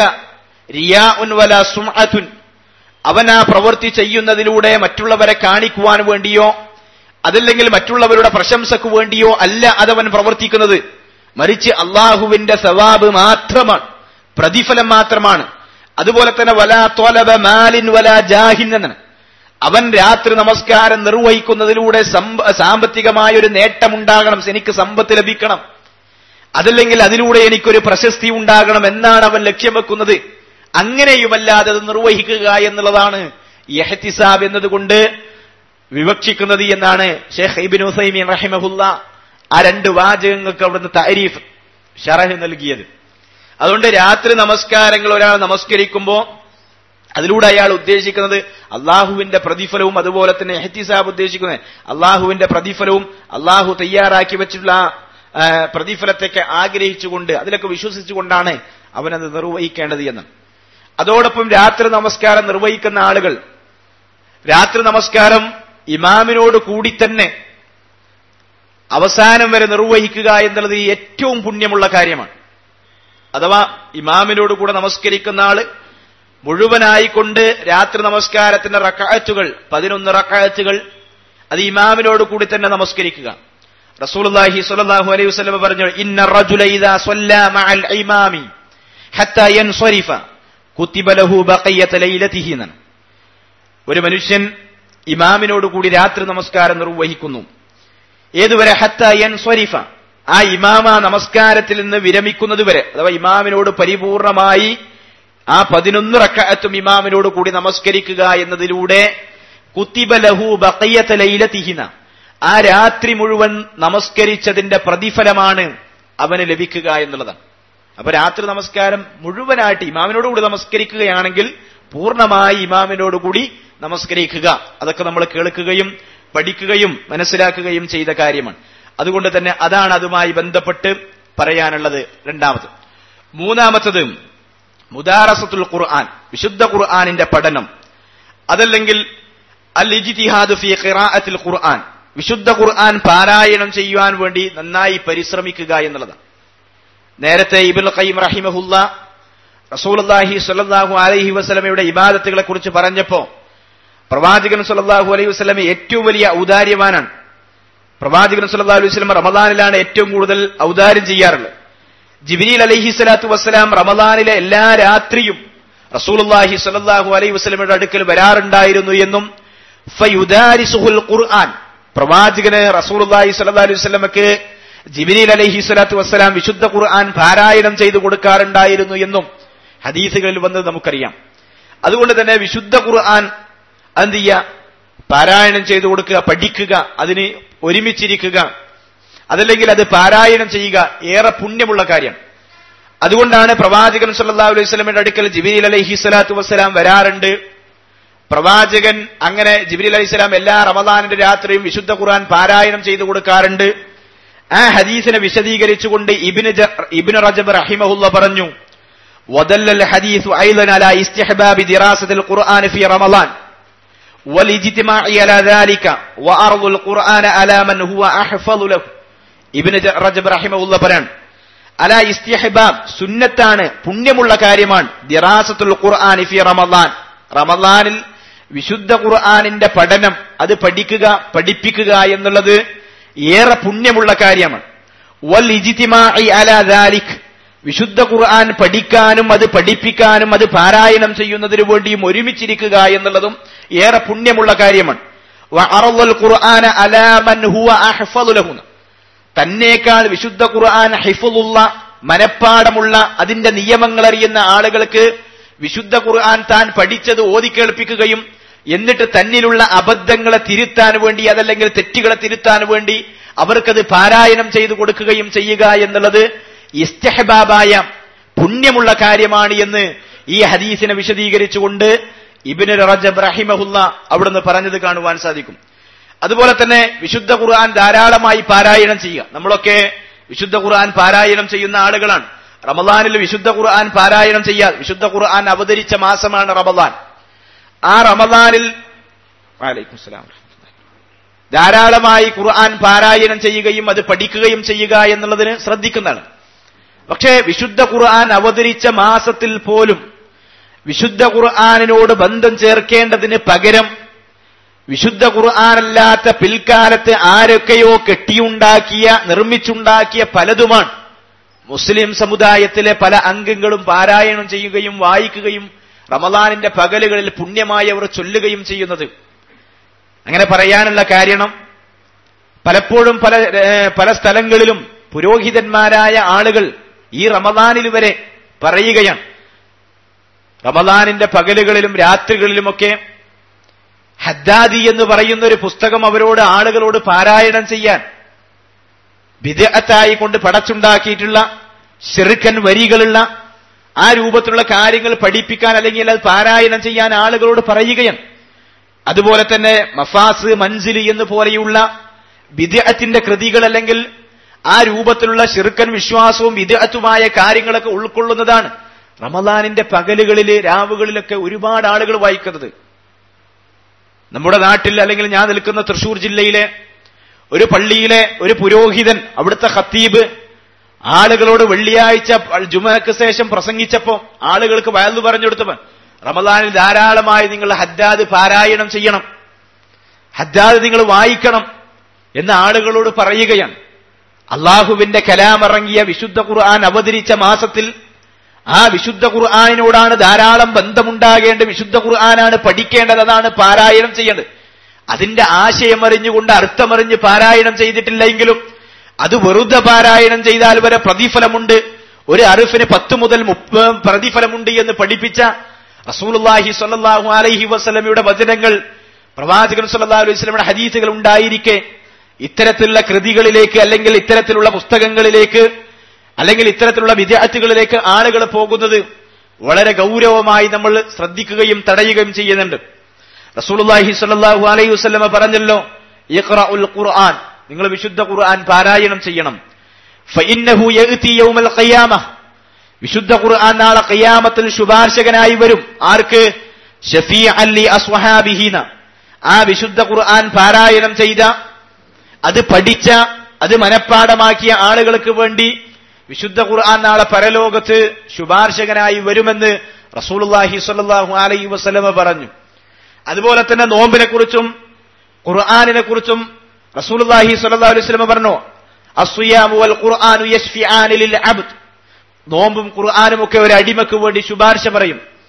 റിയാഉൻ വലാ സുംഅത്തുൻ അവൻ ആ പ്രവൃത്തി ചെയ്യുന്നതിലൂടെ മറ്റുള്ളവരെ കാണിക്കുവാൻ വേണ്ടിയോ അതല്ലെങ്കിൽ മറ്റുള്ളവരുടെ പ്രശംസക്ക് വേണ്ടിയോ അല്ല അതവൻ പ്രവർത്തിക്കുന്നത് മറിച്ച് അള്ളാഹുവിന്റെ സവാബ് മാത്രമാണ് പ്രതിഫലം മാത്രമാണ് അതുപോലെ തന്നെ വലാ ത്വലബ മാലിൻ വലാ ജാഹിൻ എന്നാണ് അവൻ രാത്രി നമസ്കാരം നിർവഹിക്കുന്നതിലൂടെ സമ്പ- സാമ്പത്തികമായ ഒരു നേട്ടമുണ്ടാകണം എനിക്ക് സമ്പത്ത് ലഭിക്കണം അതല്ലെങ്കിൽ അതിലൂടെ എനിക്കൊരു പ്രശസ്തി ഉണ്ടാകണം എന്നാണ് അവൻ ലക്ഷ്യം വെക്കുന്നത് അങ്ങനെയുമല്ലാതെ അത് നിർവഹിക്കുക എന്നുള്ളതാണ് യഹ്തിസാബ് എന്നതുകൊണ്ട് വിവക്ഷിക്കുന്നത് എന്നാണ് ഷെയ്ഖ് ഇബിൻ ഹുസൈമീൻ റഹിമഹുല്ല ആ രണ്ട് വാചകങ്ങൾക്ക് അവിടുന്ന് താരീഫ് ഷറഹ് നൽകിയത് അതുകൊണ്ട് രാത്രി നമസ്കാരങ്ങൾ ഒരാൾ നമസ്കരിക്കുമ്പോൾ അതിലൂടെ അയാൾ ഉദ്ദേശിക്കുന്നത് അള്ളാഹുവിന്റെ പ്രതിഫലവും അതുപോലെ തന്നെ എഹ്തിസാബ് ഉദ്ദേശിക്കുന്നത് അള്ളാഹുവിന്റെ പ്രതിഫലവും അള്ളാഹു തയ്യാറാക്കി വെച്ചിട്ടുള്ള ആ, പ്രതിഫലത്തൊക്കെ ആഗ്രഹിച്ചുകൊണ്ട് അതിലൊക്കെ വിശ്വസിച്ചുകൊണ്ടാണ് അവനത് നിർവഹിക്കേണ്ടത് എന്ന് അതോടൊപ്പം രാത്രി നമസ്കാരം നിർവഹിക്കുന്ന ആളുകൾ രാത്രി നമസ്കാരം ഇമാമിനോട് കൂടി തന്നെ അവസാനം വരെ നിർവഹിക്കുക എന്നുള്ളത് ഏറ്റവും പുണ്യമുള്ള കാര്യമാണ് അഥവാ ഇമാമിനോട് കൂടെ നമസ്കരിക്കുന്ന ആള് മുഴുവനായിക്കൊണ്ട് രാത്രി നമസ്കാരത്തിന്റെ റക്കായത്തുകൾ പതിനൊന്ന് റക്കായത്തുകൾ അത് ഇമാമിനോട് കൂടി തന്നെ നമസ്കരിക്കുക റസൂലുള്ളാഹി സ്വല്ലല്ലാഹു അലൈഹി വസല്ലം പറഞ്ഞു ഇന്ന റജുല ഇദാ സ്വല്ലാ മഅൽ ഇമാമി ഹത്താ യൻസരിഫ കുത്തിബ ലഹു ബഖിയത ലൈലതിഹി എന്നാണ് ഒരു മനുഷ്യൻ ഇമാമിനോട് കൂടി രാത്രി നമസ്കാരം നിർവഹിക്കുന്നു ഏതുവരെ ഹത്ത യൻസ്വരിഫ ആ ഇമാമ നമസ്കാരത്തിൽ നിന്ന് വിരമിക്കുന്നത് വരെ അഥവാ ഇമാമിനോട് പരിപൂർണമായി ആ പതിനൊന്ന് റക്കഅത്തും ഇമാമിനോട് കൂടി നമസ്കരിക്കുക എന്നതിലൂടെ കുത്തിബ ലഹു ബഖിയത ലൈലതിഹിന ആ രാത്രി മുഴുവൻ നമസ്കരിച്ചതിന്റെ പ്രതിഫലമാണ് അവന് ലഭിക്കുക എന്നുള്ളതാണ് അപ്പൊ രാത്രി നമസ്കാരം മുഴുവനായിട്ട് ഇമാമിനോട് കൂടി നമസ്കരിക്കുകയാണെങ്കിൽ പൂർണ്ണമായി ഇമാമിനോട് കൂടി നമസ്കരിക്കുക അതൊക്കെ നമ്മൾ കേൾക്കുകയും പഠിക്കുകയും മനസ്സിലാക്കുകയും ചെയ്ത കാര്യമാണ് അതുകൊണ്ട് തന്നെ അതാണ് അതുമായി ബന്ധപ്പെട്ട് പറയാനുള്ളത് രണ്ടാമത് മൂന്നാമത്തത് മുദാറസത്തുൽ ഖുർആൻ വിശുദ്ധ ഖുർആനിന്റെ പഠനം അതല്ലെങ്കിൽ അൽ ഇജ്തിഹാദ് ഫി ഖിറാഅത്തിൽ ഖുർആൻ വിശുദ്ധ ഖുർആൻ പാരായണം ചെയ്യുവാൻ വേണ്ടി നന്നായി പരിശ്രമിക്കുക എന്നുള്ളതാണ് നേരത്തെ ഇബുൽ ഖയ്യിം റഹിമഹുല്ല റസൂലുള്ളാഹി സ്വല്ലല്ലാഹു അലൈഹി വസല്ലമയുടെ ഇബാദത്തുകളെ കുറിച്ച് പറഞ്ഞപ്പോ പ്രവാചകൻ സ്വല്ലല്ലാഹു അലൈഹി വസല്ലമ ഏറ്റവും വലിയ ഔദാര്യവാനാണ് പ്രവാചകൻ സ്വല്ലല്ലാഹു അലൈഹി വസല്ലം റമദാനിലാണ് ഏറ്റവും കൂടുതൽ ഔദാര്യം ചെയ്യാറുള്ളത് ജിബ്രീൽ അലൈഹി സ്വലാത്തു വസ്സലാം റമദാനിലെ എല്ലാ രാത്രിയും റസൂലുള്ളാഹി സ്വല്ലല്ലാഹു അലൈഹി വസല്ലമയുടെ അടുക്കൽ വരാറുണ്ടായിരുന്നു എന്നും ഫയുദാരിസുഹുൽ ഖുർആൻ പ്രവാചകന് റസൂലുള്ളാഹി സ്വല്ലല്ലാഹു അലൈഹി വസല്ലമക്ക് ജിബ്രീൽ അലൈഹി സ്വലാത്തു വസ്സലാം വിശുദ്ധ ഖുർആൻ പാരായണം ചെയ്തു കൊടുക്കാറുണ്ടായിരുന്നു എന്നും ഹദീസുകളിൽ വന്നത് നമുക്കറിയാം അതുകൊണ്ട് തന്നെ വിശുദ്ധ ഖുർആൻ എന്ത് ചെയ്യുക പാരായണം ചെയ്തു കൊടുക്കുക പഠിക്കുക അതിന് ഒരുമിച്ചിരിക്കുക അതല്ലെങ്കിൽ അത് പാരായണം ചെയ്യുക ഏറെ പുണ്യമുള്ള കാര്യം അതുകൊണ്ടാണ് പ്രവാചകൻ സല്ലല്ലാഹു അലൈഹി വസല്ലമയുടെ അടുക്കൽ ജിബിരിൽ അലൈഹി സ്വലാത്തു വസ്സലാം വരാറുണ്ട് പ്രവാചകൻ അങ്ങനെ ജിബിരി അലൈഹി സ്വലാം എല്ലാ റമദാനിന്റെ രാത്രിയും വിശുദ്ധ ഖുർആൻ പാരായണം ചെയ്തു കൊടുക്കാറുണ്ട് ആ ഹദീസിനെ വിശദീകരിച്ചുകൊണ്ട് ഇബിന് ഇബിന് റജബ് റഹിമഹുല്ല പറഞ്ഞു ودل الحديث أيضا على استحباب دراسة القرآن في رمضان والاجتماع على ذلك وأرض القرآن على من هو أحفظ له ഇബിന് റജബ് റഹിമഹുല്ല പറയാൻ അല ഇസ്തിഹബാബ് സുന്നത്താണ് പുണ്യമുള്ള കാര്യമാണ് ദിറാസത്തുൽ ഖുർആൻ ഫി റമദാൻ റമദാനിൽ വിശുദ്ധ ഖുർആനിന്റെ പഠനം അത് പഠിക്കുക പഠിപ്പിക്കുക എന്നുള്ളത് ഏറെ പുണ്യമുള്ള കാര്യമാണ് വൽ ഇജിത്തിമായി അല ദാലിക് വിശുദ്ധ ഖുർആൻ പഠിക്കാനും അത് പഠിപ്പിക്കാനും അത് പാരായണം ചെയ്യുന്നതിനു വേണ്ടിയും ഒരുമിച്ചിരിക്കുക എന്നുള്ളതും ഏറെ പുണ്യമുള്ള കാര്യമാണ് ഖുർആന അലാമൻ ഹുവ അഹ്ഫദു ലഹു തന്നേക്കാൾ വിശുദ്ധ ഖുർആൻ ഹിഫുള്ള മനപ്പാടമുള്ള അതിന്റെ നിയമങ്ങൾ അറിയുന്ന ആളുകൾക്ക് വിശുദ്ധ ഖുർആൻ താൻ പഠിച്ചത് ഓതിക്കേൾപ്പിക്കുകയും എന്നിട്ട് തന്നിലുള്ള അബദ്ധങ്ങളെ തിരുത്താൻ വേണ്ടി അതല്ലെങ്കിൽ തെറ്റുകളെ തിരുത്താൻ വേണ്ടി അവർക്കത് പാരായണം ചെയ്തു കൊടുക്കുകയും ചെയ്യുക എന്നുള്ളത് ഇസ്തഹബാബായ പുണ്യമുള്ള കാര്യമാണ് എന്ന് ഈ ഹദീസിനെ വിശദീകരിച്ചുകൊണ്ട് ഇബിന് റജബ് റഹിമഹുല്ല അവിടുന്ന് പറഞ്ഞത് കാണുവാൻ സാധിക്കും അതുപോലെ തന്നെ വിശുദ്ധ ഖുർആൻ ധാരാളമായി പാരായണം ചെയ്യുക നമ്മളൊക്കെ വിശുദ്ധ ഖുർആൻ പാരായണം ചെയ്യുന്ന ആളുകളാണ് റമദാനിൽ വിശുദ്ധ ഖുർആൻ പാരായണം ചെയ്യാതെ വിശുദ്ധ ഖുർആൻ അവതരിച്ച മാസമാണ് റമദാൻ ആ റമദാനിൽ വലൈക്കും സ്ലാം ധാരാളമായി ഖുർആൻ പാരായണം ചെയ്യുകയും അത് പഠിക്കുകയും ചെയ്യുക എന്നുള്ളതിന് ശ്രദ്ധിക്കുന്നതാണ് പക്ഷേ വിശുദ്ധ ഖുർആൻ അവതരിച്ച മാസത്തിൽ പോലും വിശുദ്ധ ഖുർആാനിനോട് ബന്ധം ചേർക്കേണ്ടതിന് പകരം വിശുദ്ധ ഖുർആാനല്ലാത്ത പിൽക്കാലത്ത് ആരൊക്കെയോ കെട്ടിയുണ്ടാക്കിയ നിർമ്മിച്ചുണ്ടാക്കിയ പലതുമാണ് മുസ്ലിം സമുദായത്തിലെ പല അംഗങ്ങളും പാരായണം ചെയ്യുകയും വായിക്കുകയും റമദാനിന്റെ പകലുകളിൽ പുണ്യമായി അവർ ചൊല്ലുകയും ചെയ്യുന്നത് അങ്ങനെ പറയാനുള്ള കാരണം പലപ്പോഴും പല പല സ്ഥലങ്ങളിലും പുരോഹിതന്മാരായ ആളുകൾ ഈ റമദാനിൽ വരെ പറയുകയാണ് റമദാനിന്റെ പകലുകളിലും രാത്രികളിലുമൊക്കെ ഹദ്ദാദി എന്ന് പറയുന്ന ഒരു പുസ്തകം അവരോട് ആളുകളോട് പാരായണം ചെയ്യാൻ വിദഗ്ധത്തായി കൊണ്ട് പടച്ചുണ്ടാക്കിയിട്ടുള്ള ചെറുക്കൻ വരികളുള്ള ആ രൂപത്തിലുള്ള കാര്യങ്ങൾ പഠിപ്പിക്കാൻ അല്ലെങ്കിൽ അത് പാരായണം ചെയ്യാൻ ആളുകളോട് പറയുകയാണ് അതുപോലെ തന്നെ മഫാസ് മൻസിൽ എന്ന് പോലെയുള്ള വിദഗ്ധത്തിന്റെ കൃതികൾ അല്ലെങ്കിൽ ആ രൂപത്തിലുള്ള ചെറുക്കൻ വിശ്വാസവും വിദഗ്ധത്തുമായ കാര്യങ്ങളൊക്കെ ഉൾക്കൊള്ളുന്നതാണ് റമദാനിന്റെ പകലുകളില് രാവുകളിലൊക്കെ ഒരുപാട് ആളുകൾ വായിക്കുന്നത് നമ്മുടെ നാട്ടിൽ അല്ലെങ്കിൽ ഞാൻ നിൽക്കുന്ന തൃശൂർ ജില്ലയിലെ ഒരു പള്ളിയിലെ ഒരു പുരോഹിതൻ അവിടുത്തെ ഖത്തീബ് ആളുകളോട് വെള്ളിയാഴ്ച ജുമക്ക് ശേഷം പ്രസംഗിച്ചപ്പോ ആളുകൾക്ക് വയലു പറഞ്ഞു കൊടുത്തപ്പോ റമദാനിൽ ധാരാളമായി നിങ്ങൾ ഹദ്ദാദ് പാരായണം ചെയ്യണം ഹദ്ദാദ് നിങ്ങൾ വായിക്കണം എന്ന് ആളുകളോട് പറയുകയാണ് അള്ളാഹുവിന്റെ കലാമിറങ്ങിയ വിശുദ്ധ ഖുർആൻ അവതരിച്ച മാസത്തിൽ ആ വിശുദ്ധ ഖുർആാനിനോടാണ് ധാരാളം ബന്ധമുണ്ടാകേണ്ടത് വിശുദ്ധ ഖുർആനാണ് പഠിക്കേണ്ടത് അതാണ് പാരായണം ചെയ്യേണ്ടത് അതിന്റെ ആശയം അറിഞ്ഞുകൊണ്ട് അർത്ഥമറിഞ്ഞ് പാരായണം ചെയ്തിട്ടില്ലെങ്കിലും അത് വെറുതെ പാരായണം ചെയ്താൽ വരെ പ്രതിഫലമുണ്ട് ഒരു അറിഫിന് പത്ത് മുതൽ മുപ്പത് പ്രതിഫലമുണ്ട് എന്ന് പഠിപ്പിച്ച റസൂലുള്ളാഹി സ്വല്ലല്ലാഹു അലൈഹി വസല്ലമയുടെ വചനങ്ങൾ പ്രവാചകൻ സല്ലല്ലാഹു അലൈഹി വസല്ലമയുടെ ഹദീസുകൾ ഉണ്ടായിരിക്കെ ഇത്തരത്തിലുള്ള കൃതികളിലേക്ക് അല്ലെങ്കിൽ ഇത്തരത്തിലുള്ള പുസ്തകങ്ങളിലേക്ക് അല്ലെങ്കിൽ ഇത്തരത്തിലുള്ള വിദ്യാർത്ഥികളിലേക്ക് ആളുകൾ പോകുന്നത് വളരെ ഗൗരവമായി നമ്മൾ ശ്രദ്ധിക്കുകയും തടയുകയും ചെയ്യുന്നുണ്ട് റസൂലുള്ളാഹി സ്വല്ലല്ലാഹു അലൈഹി വസല്ലമ പറഞ്ഞല്ലോ ഇഖ്റഉൽ ഖുർആൻ നിങ്ങൾ വിശുദ്ധ ഖുർആൻ പാരായണം ചെയ്യണം ഫഇന്നഹു യഅതി യൗമൽ ഖിയാമ വിശുദ്ധ ഖുർആൻ നാളെ ഖിയാമത്തിൽ ശുപാർശകനായി വരും ആർക്ക് ഷഫീഅൻ ലി അസ്വഹാബിഹിന ആ വിശുദ്ധ ഖുർആൻ പാരായണം ചെയ്ത അത് പഠിച്ച അത് മനഃപ്പാടമാക്കിയ ആളുകൾക്ക് വേണ്ടി വിശുദ്ധ ഖുർആൻ നാളെ പരലോകത്ത് ശുപാർശകനായി വരുമെന്ന് റസൂലുള്ളാഹി സ്വല്ലല്ലാഹു അലൈഹി വസല്ലമ പറഞ്ഞു അതുപോലെ തന്നെ നോമ്പിനെ കുറിച്ചും ഖുർആാനിനെ കുറിച്ചും റസൂലുള്ളാഹി സ്വല്ലല്ലാഹു അലൈഹി വസല്ലമ പറഞ്ഞു അസ്വിയാമു വൽ ഖുർആനു യശ്ഫിആനി ലിൽ അബ്ദ് നോമ്പും ഖുർആനും ഒക്കെ ഒരു അടിമക്ക് വേണ്ടി ശുപാർശ പറയും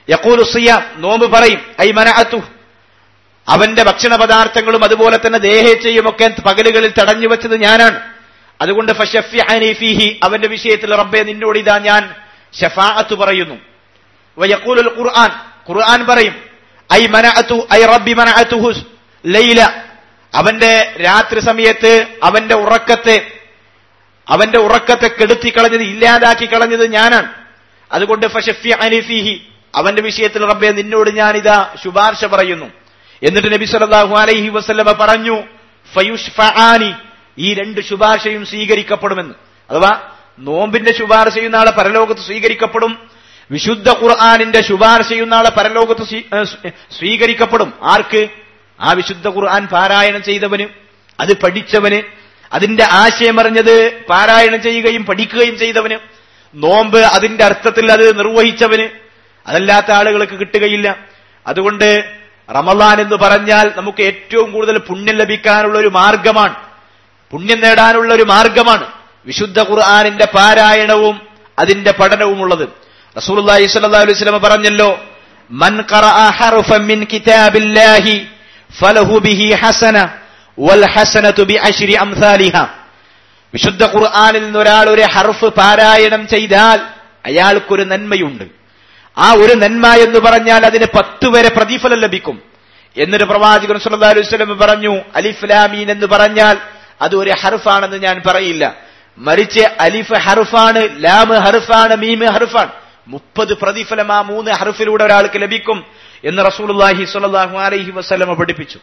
യക്കൂലു സിയാം നോമ്പ് പറയും ഐ മനഅത്തു അവന്റെ ഭക്ഷണ പദാർത്ഥങ്ങളും അതുപോലെ തന്നെ ദേഹേച്ഛയും ഒക്കെ പകലുകളിൽ തടഞ്ഞു വെച്ചത് ഞാനാണ് അതുകൊണ്ട് ഫശഫ്യഅനി ഫീഹി അവന്റെ വിഷയത്തിൽ റബ്ബെ നിന്നോട് ഇതാ ഞാൻ ഷഫാഅത്ത് പറയുന്നു വയഖൂലുൽ ഖുർആൻ ഖുർആൻ പറയും ഐ മനഅത്തു ഐ റബ്ബി മനഅത്തുഹു ലൈല അവന്റെ രാത്രി സമയത്ത് അവന്റെ ഉറക്കത്തെ അവന്റെ ഉറക്കത്തെ കെടുത്തി കളഞ്ഞത് ഇല്ലാതാക്കി കളഞ്ഞത് ഞാനാണ് അതുകൊണ്ട് ഫശഫ്യഅനി ഫീഹി അവന്റെ വിഷയത്തിൽ റബ്ബെ നിന്നോട് ഞാൻ ഇതാ ശുപാർശ പറയുന്നു എന്നിട്ട് നബി സല്ലല്ലാഹു അലൈഹി വസല്ലമ പറഞ്ഞു ഫയുഷ്ഫആനി ഈ രണ്ട് ശുപാർശയും സ്വീകരിക്കപ്പെടുമെന്ന് അഥവാ നോമ്പിന്റെ ശുപാർശയും നാളെ പരലോകത്ത് സ്വീകരിക്കപ്പെടും വിശുദ്ധ ഖുർആാനിന്റെ ശുപാർശയും നാളെ പരലോകത്ത് സ്വീ- ഏ, സ്വീ- സ്വീകരിക്കപ്പെടും ആർക്ക് ആ വിശുദ്ധ ഖുർആൻ പാരായണം ചെയ്തവന് അത് പഠിച്ചവന് അതിന്റെ ആശയമറിഞ്ഞത് പാരായണം ചെയ്യുകയും പഠിക്കുകയും ചെയ്തവന് നോമ്പ് അതിന്റെ അർത്ഥത്തിൽ അത് നിർവഹിച്ചവന് അതല്ലാത്ത ആളുകൾക്ക് കിട്ടുകയില്ല അതുകൊണ്ട് റമദാൻ എന്ന് പറഞ്ഞാൽ നമുക്ക് ഏറ്റവും കൂടുതൽ പുണ്യം ലഭിക്കാനുള്ള ഒരു മാർഗമാണ് പുണ്യം നേടാനുള്ള ഒരു മാർഗമാണ് വിശുദ്ധ ഖുർആാനിന്റെ പാരായണവും അതിന്റെ പഠനവും ഉള്ളത് റസൂലുള്ളാഹി സ്വല്ലല്ലാഹു അലൈഹി വസല്ലം പറഞ്ഞല്ലോ മൻ ഖറഅ ഹർഫൻ മിൻ കിതാബില്ലാഹി ഫലഹു ബിഹി ഹസന വൽ ഹസനതു ബിഅശ്രി അംസാലിഹ വിശുദ്ധ ഖുർആനിൽ നിന്ന് ഒരാൾ ഒരു ഹർഫ് പാരായണം ചെയ്താൽ അയാൾക്കൊരു നന്മയുണ്ട് ആ ഒരു നന്മ എന്ന് പറഞ്ഞാൽ അതിന് പത്ത് വരെ പ്രതിഫലം ലഭിക്കും എന്നിട്ട് പ്രവാചകൻ സല്ലല്ലാഹു അലൈഹി വസല്ലം പറഞ്ഞു അലിഫ്ലാമീൻ എന്ന് പറഞ്ഞാൽ അത് ഒരു ഹർഫാണെന്ന് ഞാൻ പറയില്ല മറിച്ച് അലിഫ് ഹർഫാണ് ലാം ഹർഫാണ് മീം ഹർഫാണ് മുപ്പത് പ്രതിഫലം ആ മൂന്ന് ഹർഫിലൂടെ ഒരാൾക്ക് ലഭിക്കും എന്ന് റസൂലുള്ളാഹി സ്വല്ലല്ലാഹു അലൈഹി വസല്ലം പഠിപ്പിച്ചു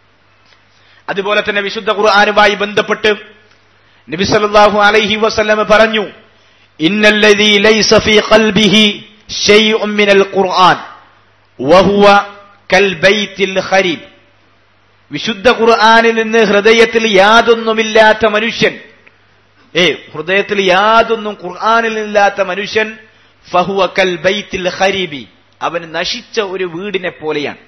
അതുപോലെ തന്നെ വിശുദ്ധ ഖുർആനുമായി ബന്ധപ്പെട്ട് നബി സല്ലല്ലാഹു അലൈഹി വസല്ലം പറഞ്ഞു ഇന്നല്ലദീ ലൈസ ഫീ ഖൽബിഹി ഷൈഉൻ മിനൽ ഖുർആൻ വഹുവ കൽ ബൈത്തിൽ ഖരീബ് വിശുദ്ധ ഖുർആനിൽ നിന്ന് ഹൃദയത്തിൽ യാതൊന്നുമില്ലാത്ത മനുഷ്യൻ ഏ ഹൃദയത്തിൽ യാതൊന്നും ഖുർആനിൽ ഇല്ലാത്ത മനുഷ്യൻ ഫഹുവ കൽ ബൈത്തിൽ ഖരീബി അവൻ നശിച്ച ഒരു വീടിനെ പോലെയാണ്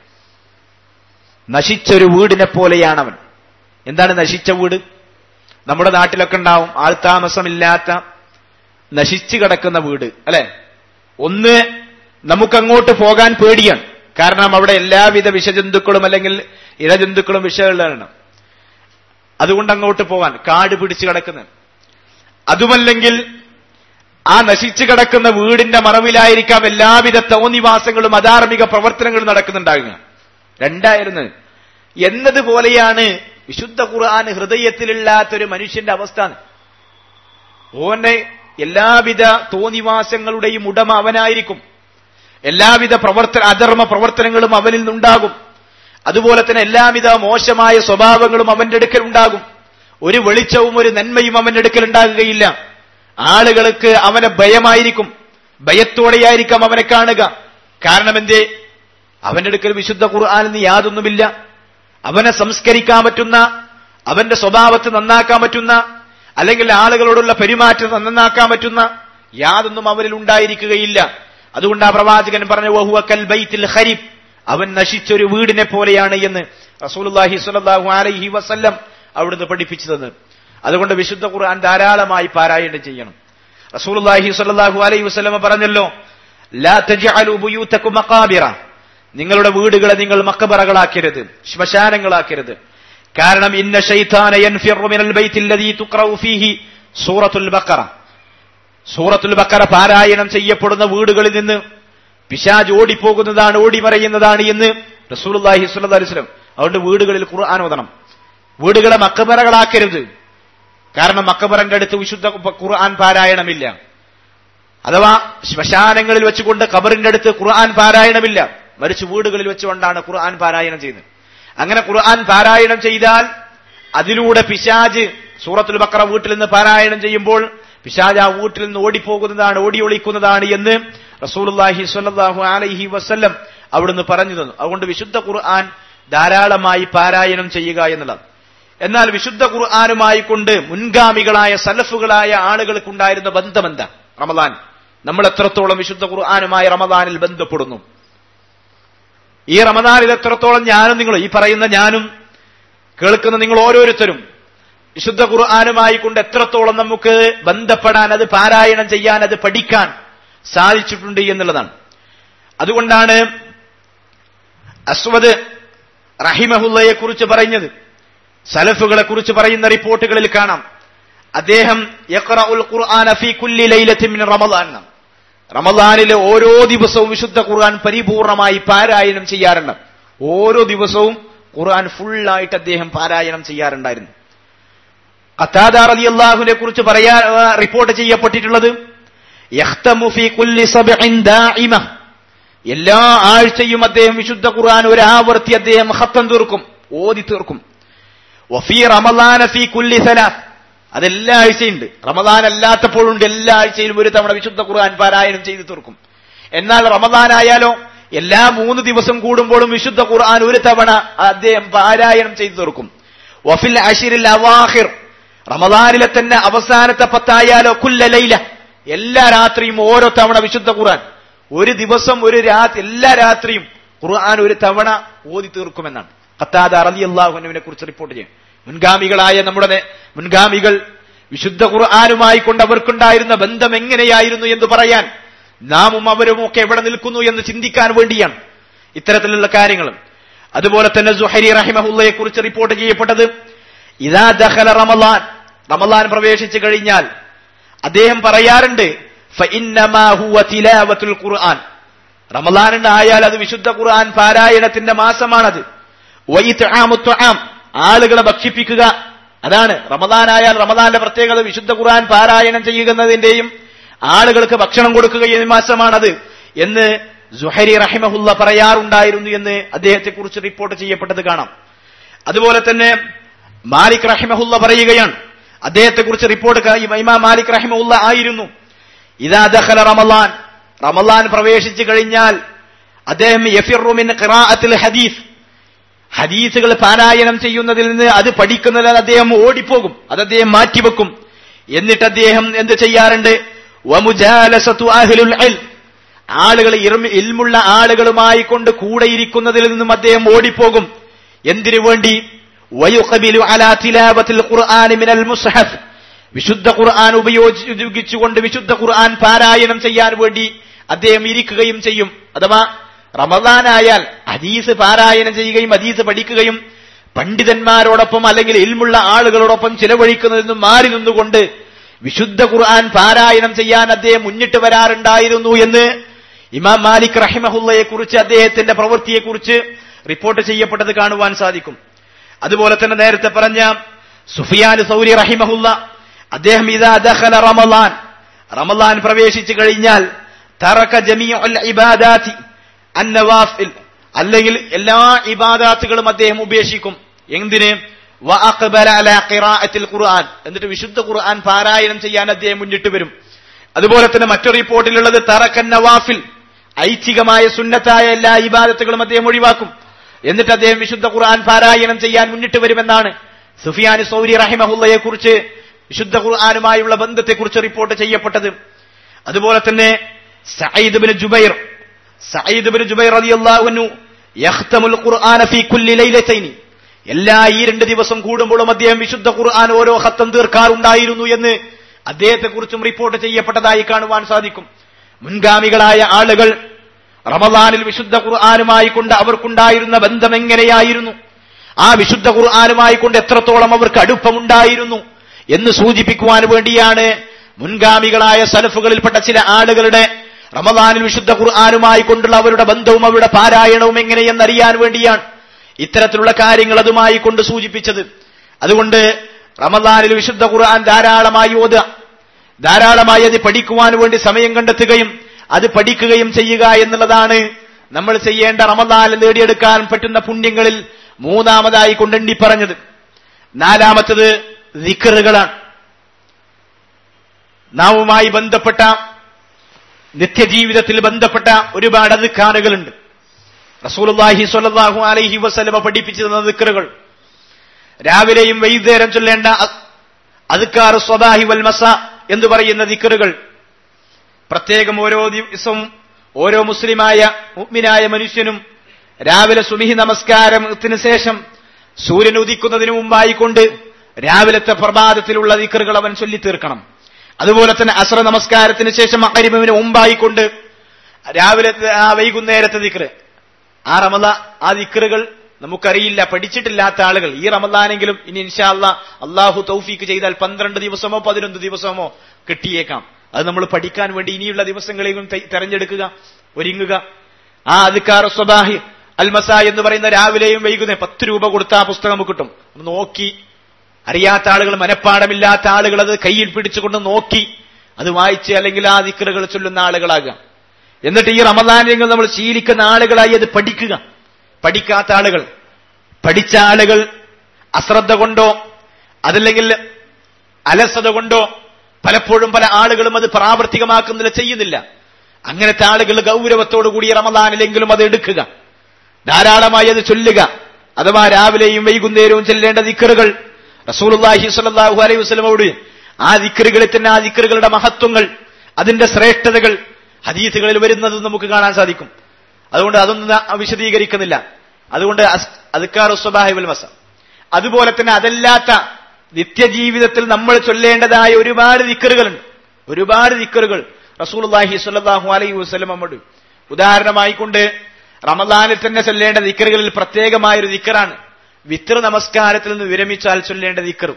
നശിച്ച ഒരു വീടിനെ പോലെയാണ് അവൻ എന്താണ് നശിച്ച വീട് നമ്മുടെ നാട്ടിലൊക്കെ ഉണ്ടാവും ആൾതാമസമില്ലാത്ത നശിച്ചു കിടക്കുന്ന വീട് അല്ലെ ഒന്ന് നമുക്കങ്ങോട്ട് പോകാൻ പേടിയാണ് കാരണം അവിടെ എല്ലാവിധ വിഷജന്തുക്കളും അല്ലെങ്കിൽ ഇഴജന്തുക്കളും വിഷമുള്ളതാണ് അതുകൊണ്ട് അങ്ങോട്ട് പോകാൻ കാട് പിടിച്ചു കിടക്കുന്നത് അതുമല്ലെങ്കിൽ ആ നശിച്ചു കിടക്കുന്ന വീടിന്റെ മറവിലായിരിക്കാം എല്ലാവിധ തോന്നിവാസങ്ങളും അധാർമിക പ്രവർത്തനങ്ങളും നടക്കുന്നുണ്ടാകുക രണ്ടായിരുന്നു എന്നതുപോലെയാണ് വിശുദ്ധ ഖുർആൻ ഹൃദയത്തിലില്ലാത്തൊരു മനുഷ്യന്റെ അവസ്ഥ ഓന്റെ എല്ലാവിധ തോന്നിവാസങ്ങളുടെയും ഉടമ അവനായിരിക്കും എല്ലാവിധ പ്രവർത്തന അധർമ്മ പ്രവർത്തനങ്ങളും അവനിൽ നിന്നുണ്ടാകും അതുപോലെ തന്നെ എല്ലാവിധ മോശമായ സ്വഭാവങ്ങളും അവന്റെ അടുക്കൽ ഉണ്ടാകും ഒരു വെളിച്ചവും ഒരു നന്മയും അവന്റെ അടുക്കൽ ഉണ്ടാകുകയില്ല ആളുകൾക്ക് അവനെ ഭയമായിരിക്കും ഭയത്തോടെയായിരിക്കാം അവനെ കാണുക കാരണം എന്തേ അവന്റെ അടുക്കൽ വിശുദ്ധ ഖുർആാനിൽ നിന്ന് യാതൊന്നുമില്ല അവനെ സംസ്കരിക്കാൻ പറ്റുന്ന അവന്റെ സ്വഭാവത്തെ നന്നാക്കാൻ പറ്റുന്ന അല്ലെങ്കിൽ ആളുകളോടുള്ള പെരുമാറ്റം നന്നാക്കാൻ പറ്റുന്ന യാതൊന്നും അവനിൽ ഉണ്ടായിരിക്കുകയില്ല അതുകൊണ്ട് ആ പ്രവാചകൻ പറഞ്ഞു വഹുവ കൽ ബൈത്തിൽ ഖരീബ് അവൻ നശിച്ചൊരു വീടിനെ പോലെയാണ് എന്ന് റസൂലുള്ളാഹി സ്വല്ലല്ലാഹു അലൈഹി വസല്ലം അവിടുന്ന് പഠിപ്പിച്ചു തന്നു അതുകൊണ്ട് വിശുദ്ധ ഖുർആൻ ധാരാളമായി പാരായണം ചെയ്യണം റസൂലുള്ളാഹി സ്വല്ലല്ലാഹു അലൈഹി വസല്ലം പറഞ്ഞല്ലോ ലാ തജ്അലു ബുയൂതകും മഖാബിറ നിങ്ങളുടെ വീടുകളെ നിങ്ങൾ മക്കബറകളാക്കരുത് ശ്മശാനങ്ങളാക്കരുത് കാരണം ഇന്ന ഷൈത്താന യൻഫിറു മിനൽ ബൈത്തിൽ ലദീ തുഖറഉ ഫീഹി സൂറത്തുൽ ബഖറ സൂറത്തുൽ ബക്കറ പാരായണം ചെയ്യപ്പെടുന്ന വീടുകളിൽ നിന്ന് പിശാജ് ഓടിപ്പോകുന്നതാണ് ഓടിമറയുന്നതാണ് എന്ന് റസൂലുള്ളാഹി സ്വല്ലല്ലാഹു അലൈഹി വസല്ലം അതുകൊണ്ട് വീടുകളിൽ ഖുർആൻ ഓതണം വീടുകളെ മക്കബറകളാക്കരുത് കാരണം മക്കബറന്റെ അടുത്ത് വിശുദ്ധ ഖുർആൻ പാരായണമില്ല അഥവാ ശ്മശാനങ്ങളിൽ വെച്ചുകൊണ്ട് ഖബറിന്റെ അടുത്ത് ഖുർആൻ പാരായണമില്ല മറിച്ച് വീടുകളിൽ വെച്ചുകൊണ്ടാണ് ഖുർആൻ പാരായണം ചെയ്യുന്നത് അങ്ങനെ ഖുർആൻ പാരായണം ചെയ്താൽ അതിലൂടെ പിശാജ് സൂറത്തുൽ ബക്കറ വീട്ടിൽ നിന്ന് പാരായണം ചെയ്യുമ്പോൾ പിശാജ് ആ വീട്ടിൽ നിന്ന് ഓടിപ്പോകുന്നതാണ് ഓടി ഒളിക്കുന്നതാണ് എന്ന് റസൂലുള്ളാഹി സ്വല്ലല്ലാഹു അലൈഹി വസല്ലം അവിടുന്ന് പറഞ്ഞു തന്നു അതുകൊണ്ട് വിശുദ്ധ ഖുർആൻ ധാരാളമായി പാരായണം ചെയ്യുക എന്നുള്ളത് എന്നാൽ വിശുദ്ധ ഖുർആാനുമായി കൊണ്ട് മുൻഗാമികളായ സലഫുകളായ ആളുകൾക്കുണ്ടായിരുന്ന ബന്ധം എന്താ റമദാൻ നമ്മൾ എത്രത്തോളം വിശുദ്ധ ഖുർആാനുമായി റമദാനിൽ ബന്ധപ്പെടുന്നു ഈ റമദാനിൽ എത്രത്തോളം ഞാനും നിങ്ങൾ ഈ പറയുന്ന ഞാനും കേൾക്കുന്ന നിങ്ങൾ ഓരോരുത്തരും വിശുദ്ധ ഖുർആാനുമായി കൊണ്ട് എത്രത്തോളം നമുക്ക് ബന്ധപ്പെടാൻ അത് പാരായണം ചെയ്യാൻ അത് പഠിക്കാൻ സാധിച്ചിട്ടുണ്ട് എന്നുള്ളതാണ് അതുകൊണ്ടാണ് അസ്വദ് റഹിമഹുല്ലയെ കുറിച്ച് പറഞ്ഞത് സലഫുകളെ കുറിച്ച് പറയുന്ന റിപ്പോർട്ടുകളിൽ കാണാം അദ്ദേഹം യഖ്റഉൽ ഖുർആന ഫീ കുല്ലി ലൈലത്തിൻ മിൻ റമളാൻ എന്നാണ്. റമളാനിലെ ഓരോ ദിവസവും വിശുദ്ധ ഖുർആൻ പരിപൂർണമായി പാരായണം ചെയ്യാറുണ്ട് ഓരോ ദിവസവും ഖുർആൻ ഫുള്ളായിട്ട് അദ്ദേഹം പാരായണം ചെയ്യാറുണ്ടായിരുന്നു ഖത്താദ റളിയല്ലാഹുവിനെ കുറിച്ച് പറയാ റിപ്പോർട്ട് ചെയ്യപ്പെട്ടിട്ടുള്ളത് യഖ്തമു ഫീ കുല്ലി സബ്ഇൻ ദാഇമ എല്ലാ ആഴ്ചയും അദ്ദേഹം വിശുദ്ധ ഖുർആൻ ഒരു ആവർത്തി അദ്ദേഹം ഖത്തം തീർക്കും ഓതി തീർക്കും വഫീ റമളാന ഫീ കുല്ലി സലാത്ത് അതെല്ലാ ആഴ്ചയുണ്ട് റമദാൻ അല്ലാത്തപ്പോഴുണ്ട് എല്ലാ ആഴ്ചയിലും ഒരു തവണ വിശുദ്ധ ഖുർആൻ പാരായണം ചെയ്തു തീർക്കും എന്നാൽ റമദാൻ ആയാലോ എല്ലാ മൂന്ന് ദിവസം കൂടുമ്പോഴും വിശുദ്ധ ഖുർആൻ ഒരു തവണ അദ്ദേഹം പാരായണം ചെയ്തു തീർക്കും വഫിൽ അഷിറിൽ അവാഹിർ റമദാനിലെ തന്നെ അവസാനത്തെ പത്തായാലോ കുല്ല ലൈല എല്ലാ രാത്രിയും ഓരോ തവണ വിശുദ്ധ ഖുർആൻ ഒരു ദിവസം ഒരു രാത്രി എല്ലാ രാത്രിയും ഖുർആൻ ഒരു തവണ ഓതി തീർക്കുമെന്നാണ് ഖത്താദ റളിയല്ലാഹുവിനെ കുറിച്ച് റിപ്പോർട്ട് ചെയ്യും മുൻഗാമികളായ നമ്മുടെ നേ- മുൻഗാമികൾ വിശുദ്ധ ഖുർആാനുമായി കൊണ്ട് അവർക്കുണ്ടായിരുന്ന ബന്ധം എങ്ങനെയായിരുന്നു എന്ന് പറയാൻ നാമും അവരും ഒക്കെ എവിടെ നിൽക്കുന്നു എന്ന് ചിന്തിക്കാൻ വേണ്ടിയാണ് ഇത്തരത്തിലുള്ള കാര്യങ്ങളും അതുപോലെ തന്നെ സുഹരി റഹിമഹുല്ലയെ കുറിച്ച് റിപ്പോർട്ട് ചെയ്യപ്പെട്ടത് ഇതാ ദഖല റമലാൻ റമലാൻ പ്രവേശിച്ചു കഴിഞ്ഞാൽ അദ്ദേഹം പറയാറുണ്ട് ഫഇന്നമാ ഹുവ തിലാവത്തുൽ ഖുർആൻ റമലാൻ ആയാൽ അത് വിശുദ്ധ ഖുർആൻ പാരായണത്തിന്റെ മാസമാണത് വഇത്ആമു തുആം ആളുകളെ ഭക്ഷിപ്പിക്കുക അതാണ് റമദാനായാൽ റമദാന്റെ പ്രത്യേകത വിശുദ്ധ ഖുർആൻ പാരായണം ചെയ്യുന്നതിന്റെയും ആളുകൾക്ക് ഭക്ഷണം കൊടുക്കുകയും മാസമാണത് എന്ന് ജുഹരി റഹിമഹുല്ല പറയാറുണ്ടായിരുന്നു എന്ന് അദ്ദേഹത്തെ കുറിച്ച് റിപ്പോർട്ട് ചെയ്യപ്പെട്ടത് കാണാം അതുപോലെ തന്നെ മാലിക് റഹിമഹുല്ല പറയുകയാണ് അദ്ദേഹത്തെ കുറിച്ച് റിപ്പോർട്ട് ക- ഇമാം മാലിക് റഹിമഹുല്ല ആയിരുന്നു ഇതാ ദഖല റമലാൻ റമലാൻ പ്രവേശിച്ചു കഴിഞ്ഞാൽ അദ്ദേഹം യഫിറു മിൻ ഖിറാഅത്തിൽ ഹദീസ് ഹദീസുകൾ പാരായണം ചെയ്യുന്നതിൽ നിന്ന് അത് പഠിക്കുന്നതിൽ അദ്ദേഹം ഓടിപ്പോകും അത് അദ്ദേഹം മാറ്റിവെക്കും എന്നിട്ട് അദ്ദേഹം എന്ത് ചെയ്യാറുണ്ട് വമുജാലസതു അഹ്ലുൽ ഇൽം. ആളുകൾ ഇർമ- ഇൽമുള്ള ആളുകളുമായി കൊണ്ട് കൂടെയിരിക്കുന്നതിൽ നിന്നും അദ്ദേഹം ഓടിപ്പോകും എന്തിനു വേണ്ടി വയുഖബിലു അലാ തിലാവത്തിൽ ഖുർആനി മിനൽ മുസ്ഹഫ് വിശുദ്ധ ഖുർആൻ ഉപയോഗിച്ച് ഉപയോഗിച്ചുകൊണ്ട് വിശുദ്ധ ഖുർആൻ പാരായണം ചെയ്യാൻ വേണ്ടി അദ്ദേഹം ഇരിക്കുകയും ചെയ്യും അഥവാ റമദാനായാൽ ഹദീസ് പാരായണം ചെയ്യുകയും ഹദീസ് പഠിക്കുകയും പണ്ഡിതന്മാരോടൊപ്പം അല്ലെങ്കിൽ ഇൽമുള്ള ആളുകളോടൊപ്പം ചിലവഴിക്കുന്നതിൽ നിന്നും മാറി നിന്നുകൊണ്ട് വിശുദ്ധ ഖുർആൻ പാരായണം ചെയ്യാൻ അദ്ദേഹം മുന്നിട്ട് വരാറുണ്ടായിരുന്നു എന്ന് ഇമാം മാലിക് റഹിമഹുല്ലയെ കുറിച്ച് അദ്ദേഹത്തിന്റെ പ്രവൃത്തിയെക്കുറിച്ച് റിപ്പോർട്ട് ചെയ്യപ്പെട്ടത് കാണുവാൻ സാധിക്കും അതുപോലെ തന്നെ നേരത്തെ പറഞ്ഞ സുഫിയാൻ സൗരി റഹിമഹുല്ല അദ്ദേഹം ഇതാ ദഖല റമലാൻ റമലാൻ പ്രവേശിച്ചു കഴിഞ്ഞാൽ തറക ജമീഉൽ ഇബാദാത്തി അന്നവാഫിൽ അല്ലെങ്കിൽ എല്ലാ ഇബാദാത്തുകളും അദ്ദേഹം ഉപേക്ഷിക്കും എന്തിന് വഅഖ്ബല അലാ ഖിറാഅത്തിൽ ഖുർആൻ എന്നിട്ട് വിശുദ്ധ ഖുർആൻ പാരായണം ചെയ്യാൻ അദ്ദേഹം മുന്നിട്ട് വരും അതുപോലെ തന്നെ മറ്റൊരു റിപ്പോർട്ടിലുള്ളത് തറക്കൻ നവാഫിൽ ഐച്ഛികമായ സുന്നത്തായ എല്ലാ ഇബാദത്തുകളും അദ്ദേഹം ഒഴിവാക്കും എന്നിട്ട് അദ്ദേഹം വിശുദ്ധ ഖുർആൻ പാരായണം ചെയ്യാൻ മുന്നിട്ട് വരുമെന്നാണ് സുഫിയാൻ സൗരി റഹിമഹുല്ലയെ കുറിച്ച് വിശുദ്ധ ഖുർആനുമായുള്ള ബന്ധത്തെക്കുറിച്ച് റിപ്പോർട്ട് ചെയ്യപ്പെട്ടത് അതുപോലെ തന്നെ Saeed bin Jubair Saeed bin Jubair റളിയല്ലാഹു അൻഹു യഖ്തമുൽ ഖുർആന ഫീ കുല്ലി ലൈലതൈനി എല്ലാ ഈ രണ്ട് ദിവസം കൂടുമ്പോഴും അദ്ദേഹം വിശുദ്ധ ഖുർആൻ ഓരോ ഹത്തം തീർക്കാറുണ്ടായിരുന്നു എന്ന് അദ്ദേഹത്തെക്കുറിച്ചും റിപ്പോർട്ട് ചെയ്യപ്പെട്ടതായി കാണുവാൻ സാധിക്കും മുൻഗാമികളായ ആളുകൾ റമദാനിൽ വിശുദ്ധ ഖുർആനുമായി കൊണ്ട് അവർക്കുണ്ടായിരുന്ന ബന്ധം എങ്ങനെയായിരുന്നു ആ വിശുദ്ധ ഖുർആനുമായി കൊണ്ട് എത്രത്തോളം അവർക്ക് അടുപ്പമുണ്ടായിരുന്നു എന്ന് സൂചിപ്പിക്കുവാൻ വേണ്ടിയാണ് മുൻഗാമികളായ സലഫുകളിൽപ്പെട്ട ചില ആളുകളുടെ റമദാനിൽ വിശുദ്ധ ഖുർആനുമായി കൊണ്ടുള്ള അവരുടെ ബന്ധവും അവരുടെ പാരായണവും എങ്ങനെയെന്നറിയാൻ വേണ്ടിയാണ് ഇത്തരത്തിലുള്ള കാര്യങ്ങൾ അതുമായി കൊണ്ട് സൂചിപ്പിച്ചത് അതുകൊണ്ട് റമദാനിൽ വിശുദ്ധ ഖുർആൻ ധാരാളമായി ഓതുക ധാരാളമായി അത് പഠിക്കുവാൻ വേണ്ടി സമയം കണ്ടെത്തുകയും അത് പഠിക്കുകയും ചെയ്യുക എന്നുള്ളതാണ് നമ്മൾ ചെയ്യേണ്ട റമദാനിൽ നേടിയെടുക്കാൻ പറ്റുന്ന പുണ്യങ്ങളിൽ മൂന്നാമതായി കൊണ്ടെണ്ണി പറഞ്ഞത് നാലാമത്തത് ദിക്കറുകളാണ് നാവുമായി ബന്ധപ്പെട്ട നിത്യജീവിതത്തിൽ ബന്ധപ്പെട്ട ഒരുപാട് അധികാറുകളുണ്ട് റസൂലുള്ളാഹി സ്വല്ലല്ലാഹു അലൈഹി വസല്ലമ പഠിപ്പിച്ചു തന്ന ദിക്റുകൾ രാവിലെയും വൈകുന്നേരം ചൊല്ലേണ്ട അദ്കാർ സ്വദാഹി വൽ മസ എന്ന് പറയുന്ന ദിക്റുകൾ പ്രത്യേകം ഓരോ ദിവസവും ഓരോ മുസ്ലിമായ മുഗ്മിനായ മനുഷ്യനും രാവിലെ സുബിഹി നമസ്കാരത്തിന് ശേഷം സൂര്യൻ ഉദിക്കുന്നതിന് മുമ്പായി കൊണ്ട് രാവിലത്തെ പ്രഭാതത്തിലുള്ള ദിക്റുകൾ അവൻ ചൊല്ലി തീർക്കണം അതുപോലെ തന്നെ അസ്ര നമസ്കാരത്തിന് ശേഷം അകരിമിന് മുമ്പായി കൊണ്ട് രാവിലെ ആ വൈകുന്നേരത്തെ ദിക്റ് ആ റമദ ആ ദിക്റുകൾ നമുക്കറിയില്ല പഠിച്ചിട്ടില്ലാത്ത ആളുകൾ ഈ റമദാനെങ്കിലും ഇനി ഇൻഷാല്ല അള്ളാഹു തൗഫീക്ക് ചെയ്താൽ പന്ത്രണ്ട് ദിവസമോ പതിനൊന്ന് ദിവസമോ കിട്ടിയേക്കാം അത് നമ്മൾ പഠിക്കാൻ വേണ്ടി ഇനിയുള്ള ദിവസങ്ങളെയും തെ- തെരഞ്ഞെടുക്കുക ഒരുങ്ങുക ആ അധികാർ സ്വബാഹി അൽമസ എന്ന് പറയുന്ന രാവിലെയും വൈകുന്നേരം പത്ത് രൂപ കൊടുത്ത ആ പുസ്തകം നമുക്ക് കിട്ടും ഒന്ന് നോക്കി അറിയാത്ത ആളുകൾ മനഃപ്പാടമില്ലാത്ത ആളുകൾ അത് കയ്യിൽ പിടിച്ചുകൊണ്ട് നോക്കി അത് വായിച്ച് അല്ലെങ്കിൽ ആ ദിക്കറുകൾ ചൊല്ലുന്ന ആളുകളാകുക എന്നിട്ട് ഈ റമദാനിൽ നമ്മൾ ശീലിക്കുന്ന ആളുകളായി അത് പഠിക്കുക പഠിക്കാത്ത ആളുകൾ പഠിച്ച ആളുകൾ അശ്രദ്ധ കൊണ്ടോ അതല്ലെങ്കിൽ അലസത കൊണ്ടോ പലപ്പോഴും പല ആളുകളും അത് പ്രാവർത്തികമാക്കുന്നില്ല ചെയ്യുന്നില്ല അങ്ങനത്തെ ആളുകൾ ഗൗരവത്തോടു കൂടി ഈ റമദാനിലെങ്കിലും അത് എടുക്കുക ധാരാളമായി അത് ചൊല്ലുക അഥവാ രാവിലെയും വൈകുന്നേരവും ചെല്ലേണ്ട ദിക്കറുകൾ റസൂലുള്ളാഹി സ്വല്ലല്ലാഹു അലൈഹി വസല്ലമയോട് ആ ദിക്കറുകളിൽ തന്നെ ആ ദിക്കറുകളുടെ മഹത്വങ്ങൾ അതിന്റെ ശ്രേഷ്ഠതകൾ ഹദീസുകളിൽ വരുന്നത് നമുക്ക് കാണാൻ സാധിക്കും അതുകൊണ്ട് അതൊന്നും ഞാൻ വിശദീകരിക്കുന്നില്ല അതുകൊണ്ട് അദ്ക്കാർ സ്വബാഹിബൽ മസ അതുപോലെ തന്നെ അതല്ലാത്ത നിത്യജീവിതത്തിൽ നമ്മൾ ചൊല്ലേണ്ടതായ ഒരുപാട് ദിക്കറുകളുണ്ട് ഒരുപാട് ദിക്കറുകൾ റസൂലുള്ളാഹി സ്വല്ലല്ലാഹു അലൈഹി വസല്ലം നമ്മോട് ഉദാഹരണമായിക്കൊണ്ട് റമദാനിൽ തന്നെ ചൊല്ലേണ്ട ദിക്കറുകളിൽ പ്രത്യേകമായ ഒരു ദിക്കറാണ് വിത്ര നമസ്കാരത്തിൽ നിന്ന് വിരമിച്ചാൽ ചൊല്ലേണ്ട ദിക്കറും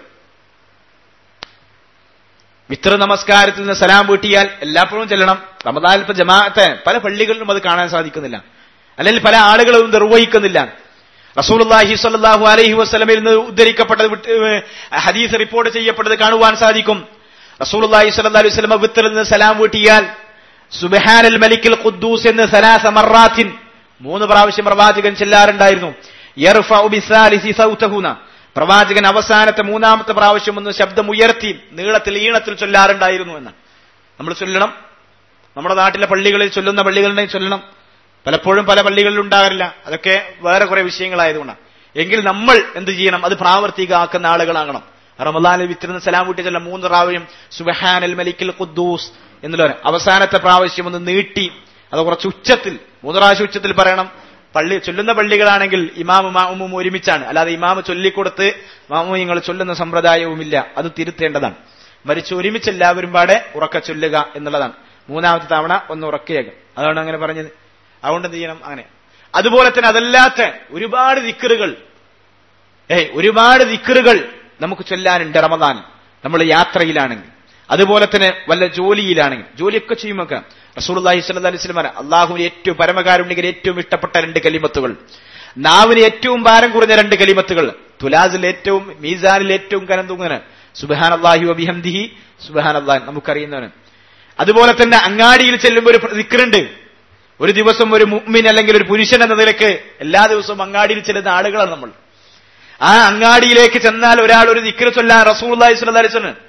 വിത്ര നമസ്കാരത്തിൽ നിന്ന് സലാം വീട്ടിയാൽ എല്ലായ്പ്പോഴും ചെല്ലണം റമദാനിൽ ഇപ്പൊ ജമാഅത്തെ പല പള്ളികളിലും അത് കാണാൻ സാധിക്കുന്നില്ല അല്ലെങ്കിൽ പല ആളുകളും നിർവഹിക്കുന്നില്ല റസൂലുള്ളാഹി സ്വല്ലല്ലാഹു അലൈഹി വസല്ലമയിൽ നിന്ന് ഉദ്ധരിക്കപ്പെട്ടത് വിട്ട് ഏഹ് ഹദീസ് റിപ്പോർട്ട് ചെയ്യപ്പെട്ടത് കാണുവാൻ സാധിക്കും റസൂലുള്ളാഹി സ്വല്ലല്ലാഹു അലൈഹി വസല്ലമ വിത്തറിൽ നിന്ന് സലാം വീട്ടിയാൽ സുബ്ഹാനൽ മലിക്കിൽ ഖുദ്ദൂസ് എന്ന് സലാസ മറാത്തിൻ മൂന്ന് പ്രാവശ്യം പ്രവാചകൻ ചെല്ലാറുണ്ടായിരുന്നു യർഫഉ ബിസാലിസി സൗതഹുന പ്രവാചകൻ അവസാനത്തെ മൂന്നാമത്തെ പ്രാവശ്യം ഒന്ന് ശബ്ദം ഉയർത്തി നീളത്തിൽ ഈണത്തിൽ ചൊല്ലാറുണ്ടായിരുന്നു എന്ന് നമ്മൾ ചൊല്ലണം നമ്മുടെ നാട്ടിലെ പള്ളികളിൽ ചൊല്ലുന്ന പള്ളികളുടെയും ചൊല്ലണം പലപ്പോഴും പല പള്ളികളിൽ ഉണ്ടാകാറില്ല അതൊക്കെ വേറെ കുറെ വിഷയങ്ങളായതുകൊണ്ടാണ് എങ്കിൽ നമ്മൾ എന്ത് ചെയ്യണം അത് പ്രാവർത്തികമാക്കുന്ന ആളുകളാകണം റമദാനിൽ വിത്തിരുന്ന സലാം വീട്ടി ചെല്ലാം മൂന്ന് പ്രാവശ്യം സുബഹാനൽ മലിക്കിൽ ഖുദ്ദൂസ് എന്നുള്ള അവസാനത്തെ പ്രാവശ്യം ഒന്ന് നീട്ടി അത് കുറച്ച് ഉച്ചത്തിൽ മൂന്ന് പ്രാവശ്യം ഉച്ചത്തിൽ പറയണം പള്ളി ചൊല്ലുന്ന പള്ളികളാണെങ്കിൽ ഇമാമു മാമും ഒരുമിച്ചാണ് അല്ലാതെ ഇമാമ് ചൊല്ലിക്കൊടുത്ത് മാമു നിങ്ങൾ ചൊല്ലുന്ന സമ്പ്രദായവുമില്ല അത് തിരുത്തേണ്ടതാണ് മരിച്ച് ഒരുമിച്ച് എല്ലാവരും പാടെ ഉറക്ക ചൊല്ലുക എന്നുള്ളതാണ് മൂന്നാമത്തെ തവണ ഒന്ന് ഉറക്കുകയാകും അതാണ് അങ്ങനെ പറഞ്ഞത് അതുകൊണ്ട് എന്ത് ചെയ്യണം അങ്ങനെ അതുപോലെ തന്നെ അതല്ലാത്ത ഒരുപാട് ദിക്കറുകൾ ഏയ് ഒരുപാട് ദിക്കറുകൾ നമുക്ക് ചൊല്ലാനുണ്ട് റമദാൻ നമ്മൾ യാത്രയിലാണെങ്കിൽ അതുപോലെ തന്നെ വല്ല ജോലിയിലാണെങ്കിൽ ജോലിയൊക്കെ ചെയ്യുമൊക്കെ റസൂലുള്ളാഹി സ്വല്ലല്ലാഹി അലൈഹി വസല്ലം അള്ളാഹുവിന് ഏറ്റവും പരമകാരുണ്യകന് ഏറ്റവും ഇഷ്ടപ്പെട്ട രണ്ട് കലിമത്തുകൾ നാവിന് ഏറ്റവും ഭാരം കുറഞ്ഞ രണ്ട് കലിമത്തുകൾ തുലാസിൽ ഏറ്റവും മീസാനിൽ ഏറ്റവും കനം തൂങ്ങുന്ന സുബഹാൻ അള്ളാഹി വബിഹംദിഹി സുബഹാൻ അള്ളാഹ് നമുക്കറിയുന്നവന് അതുപോലെ തന്നെ അങ്ങാടിയിൽ ചെല്ലുമ്പോൾ ഒരു ദിക്റുണ്ട് ഒരു ദിവസം ഒരു മുഅ്മിൻ അല്ലെങ്കിൽ ഒരു പുരുഷൻ എന്ന നിലക്ക് എല്ലാ ദിവസവും അങ്ങാടിയിൽ ചെല്ലുന്ന ആളുകളാണ് നമ്മൾ ആ അങ്ങാടിയിലേക്ക് ചെന്നാൽ ഒരാൾ ഒരു ദിക്ർ ചൊല്ലാൻ റസൂലുള്ളാഹി സ്വല്ലല്ലാഹി അലൈഹി വസല്ലം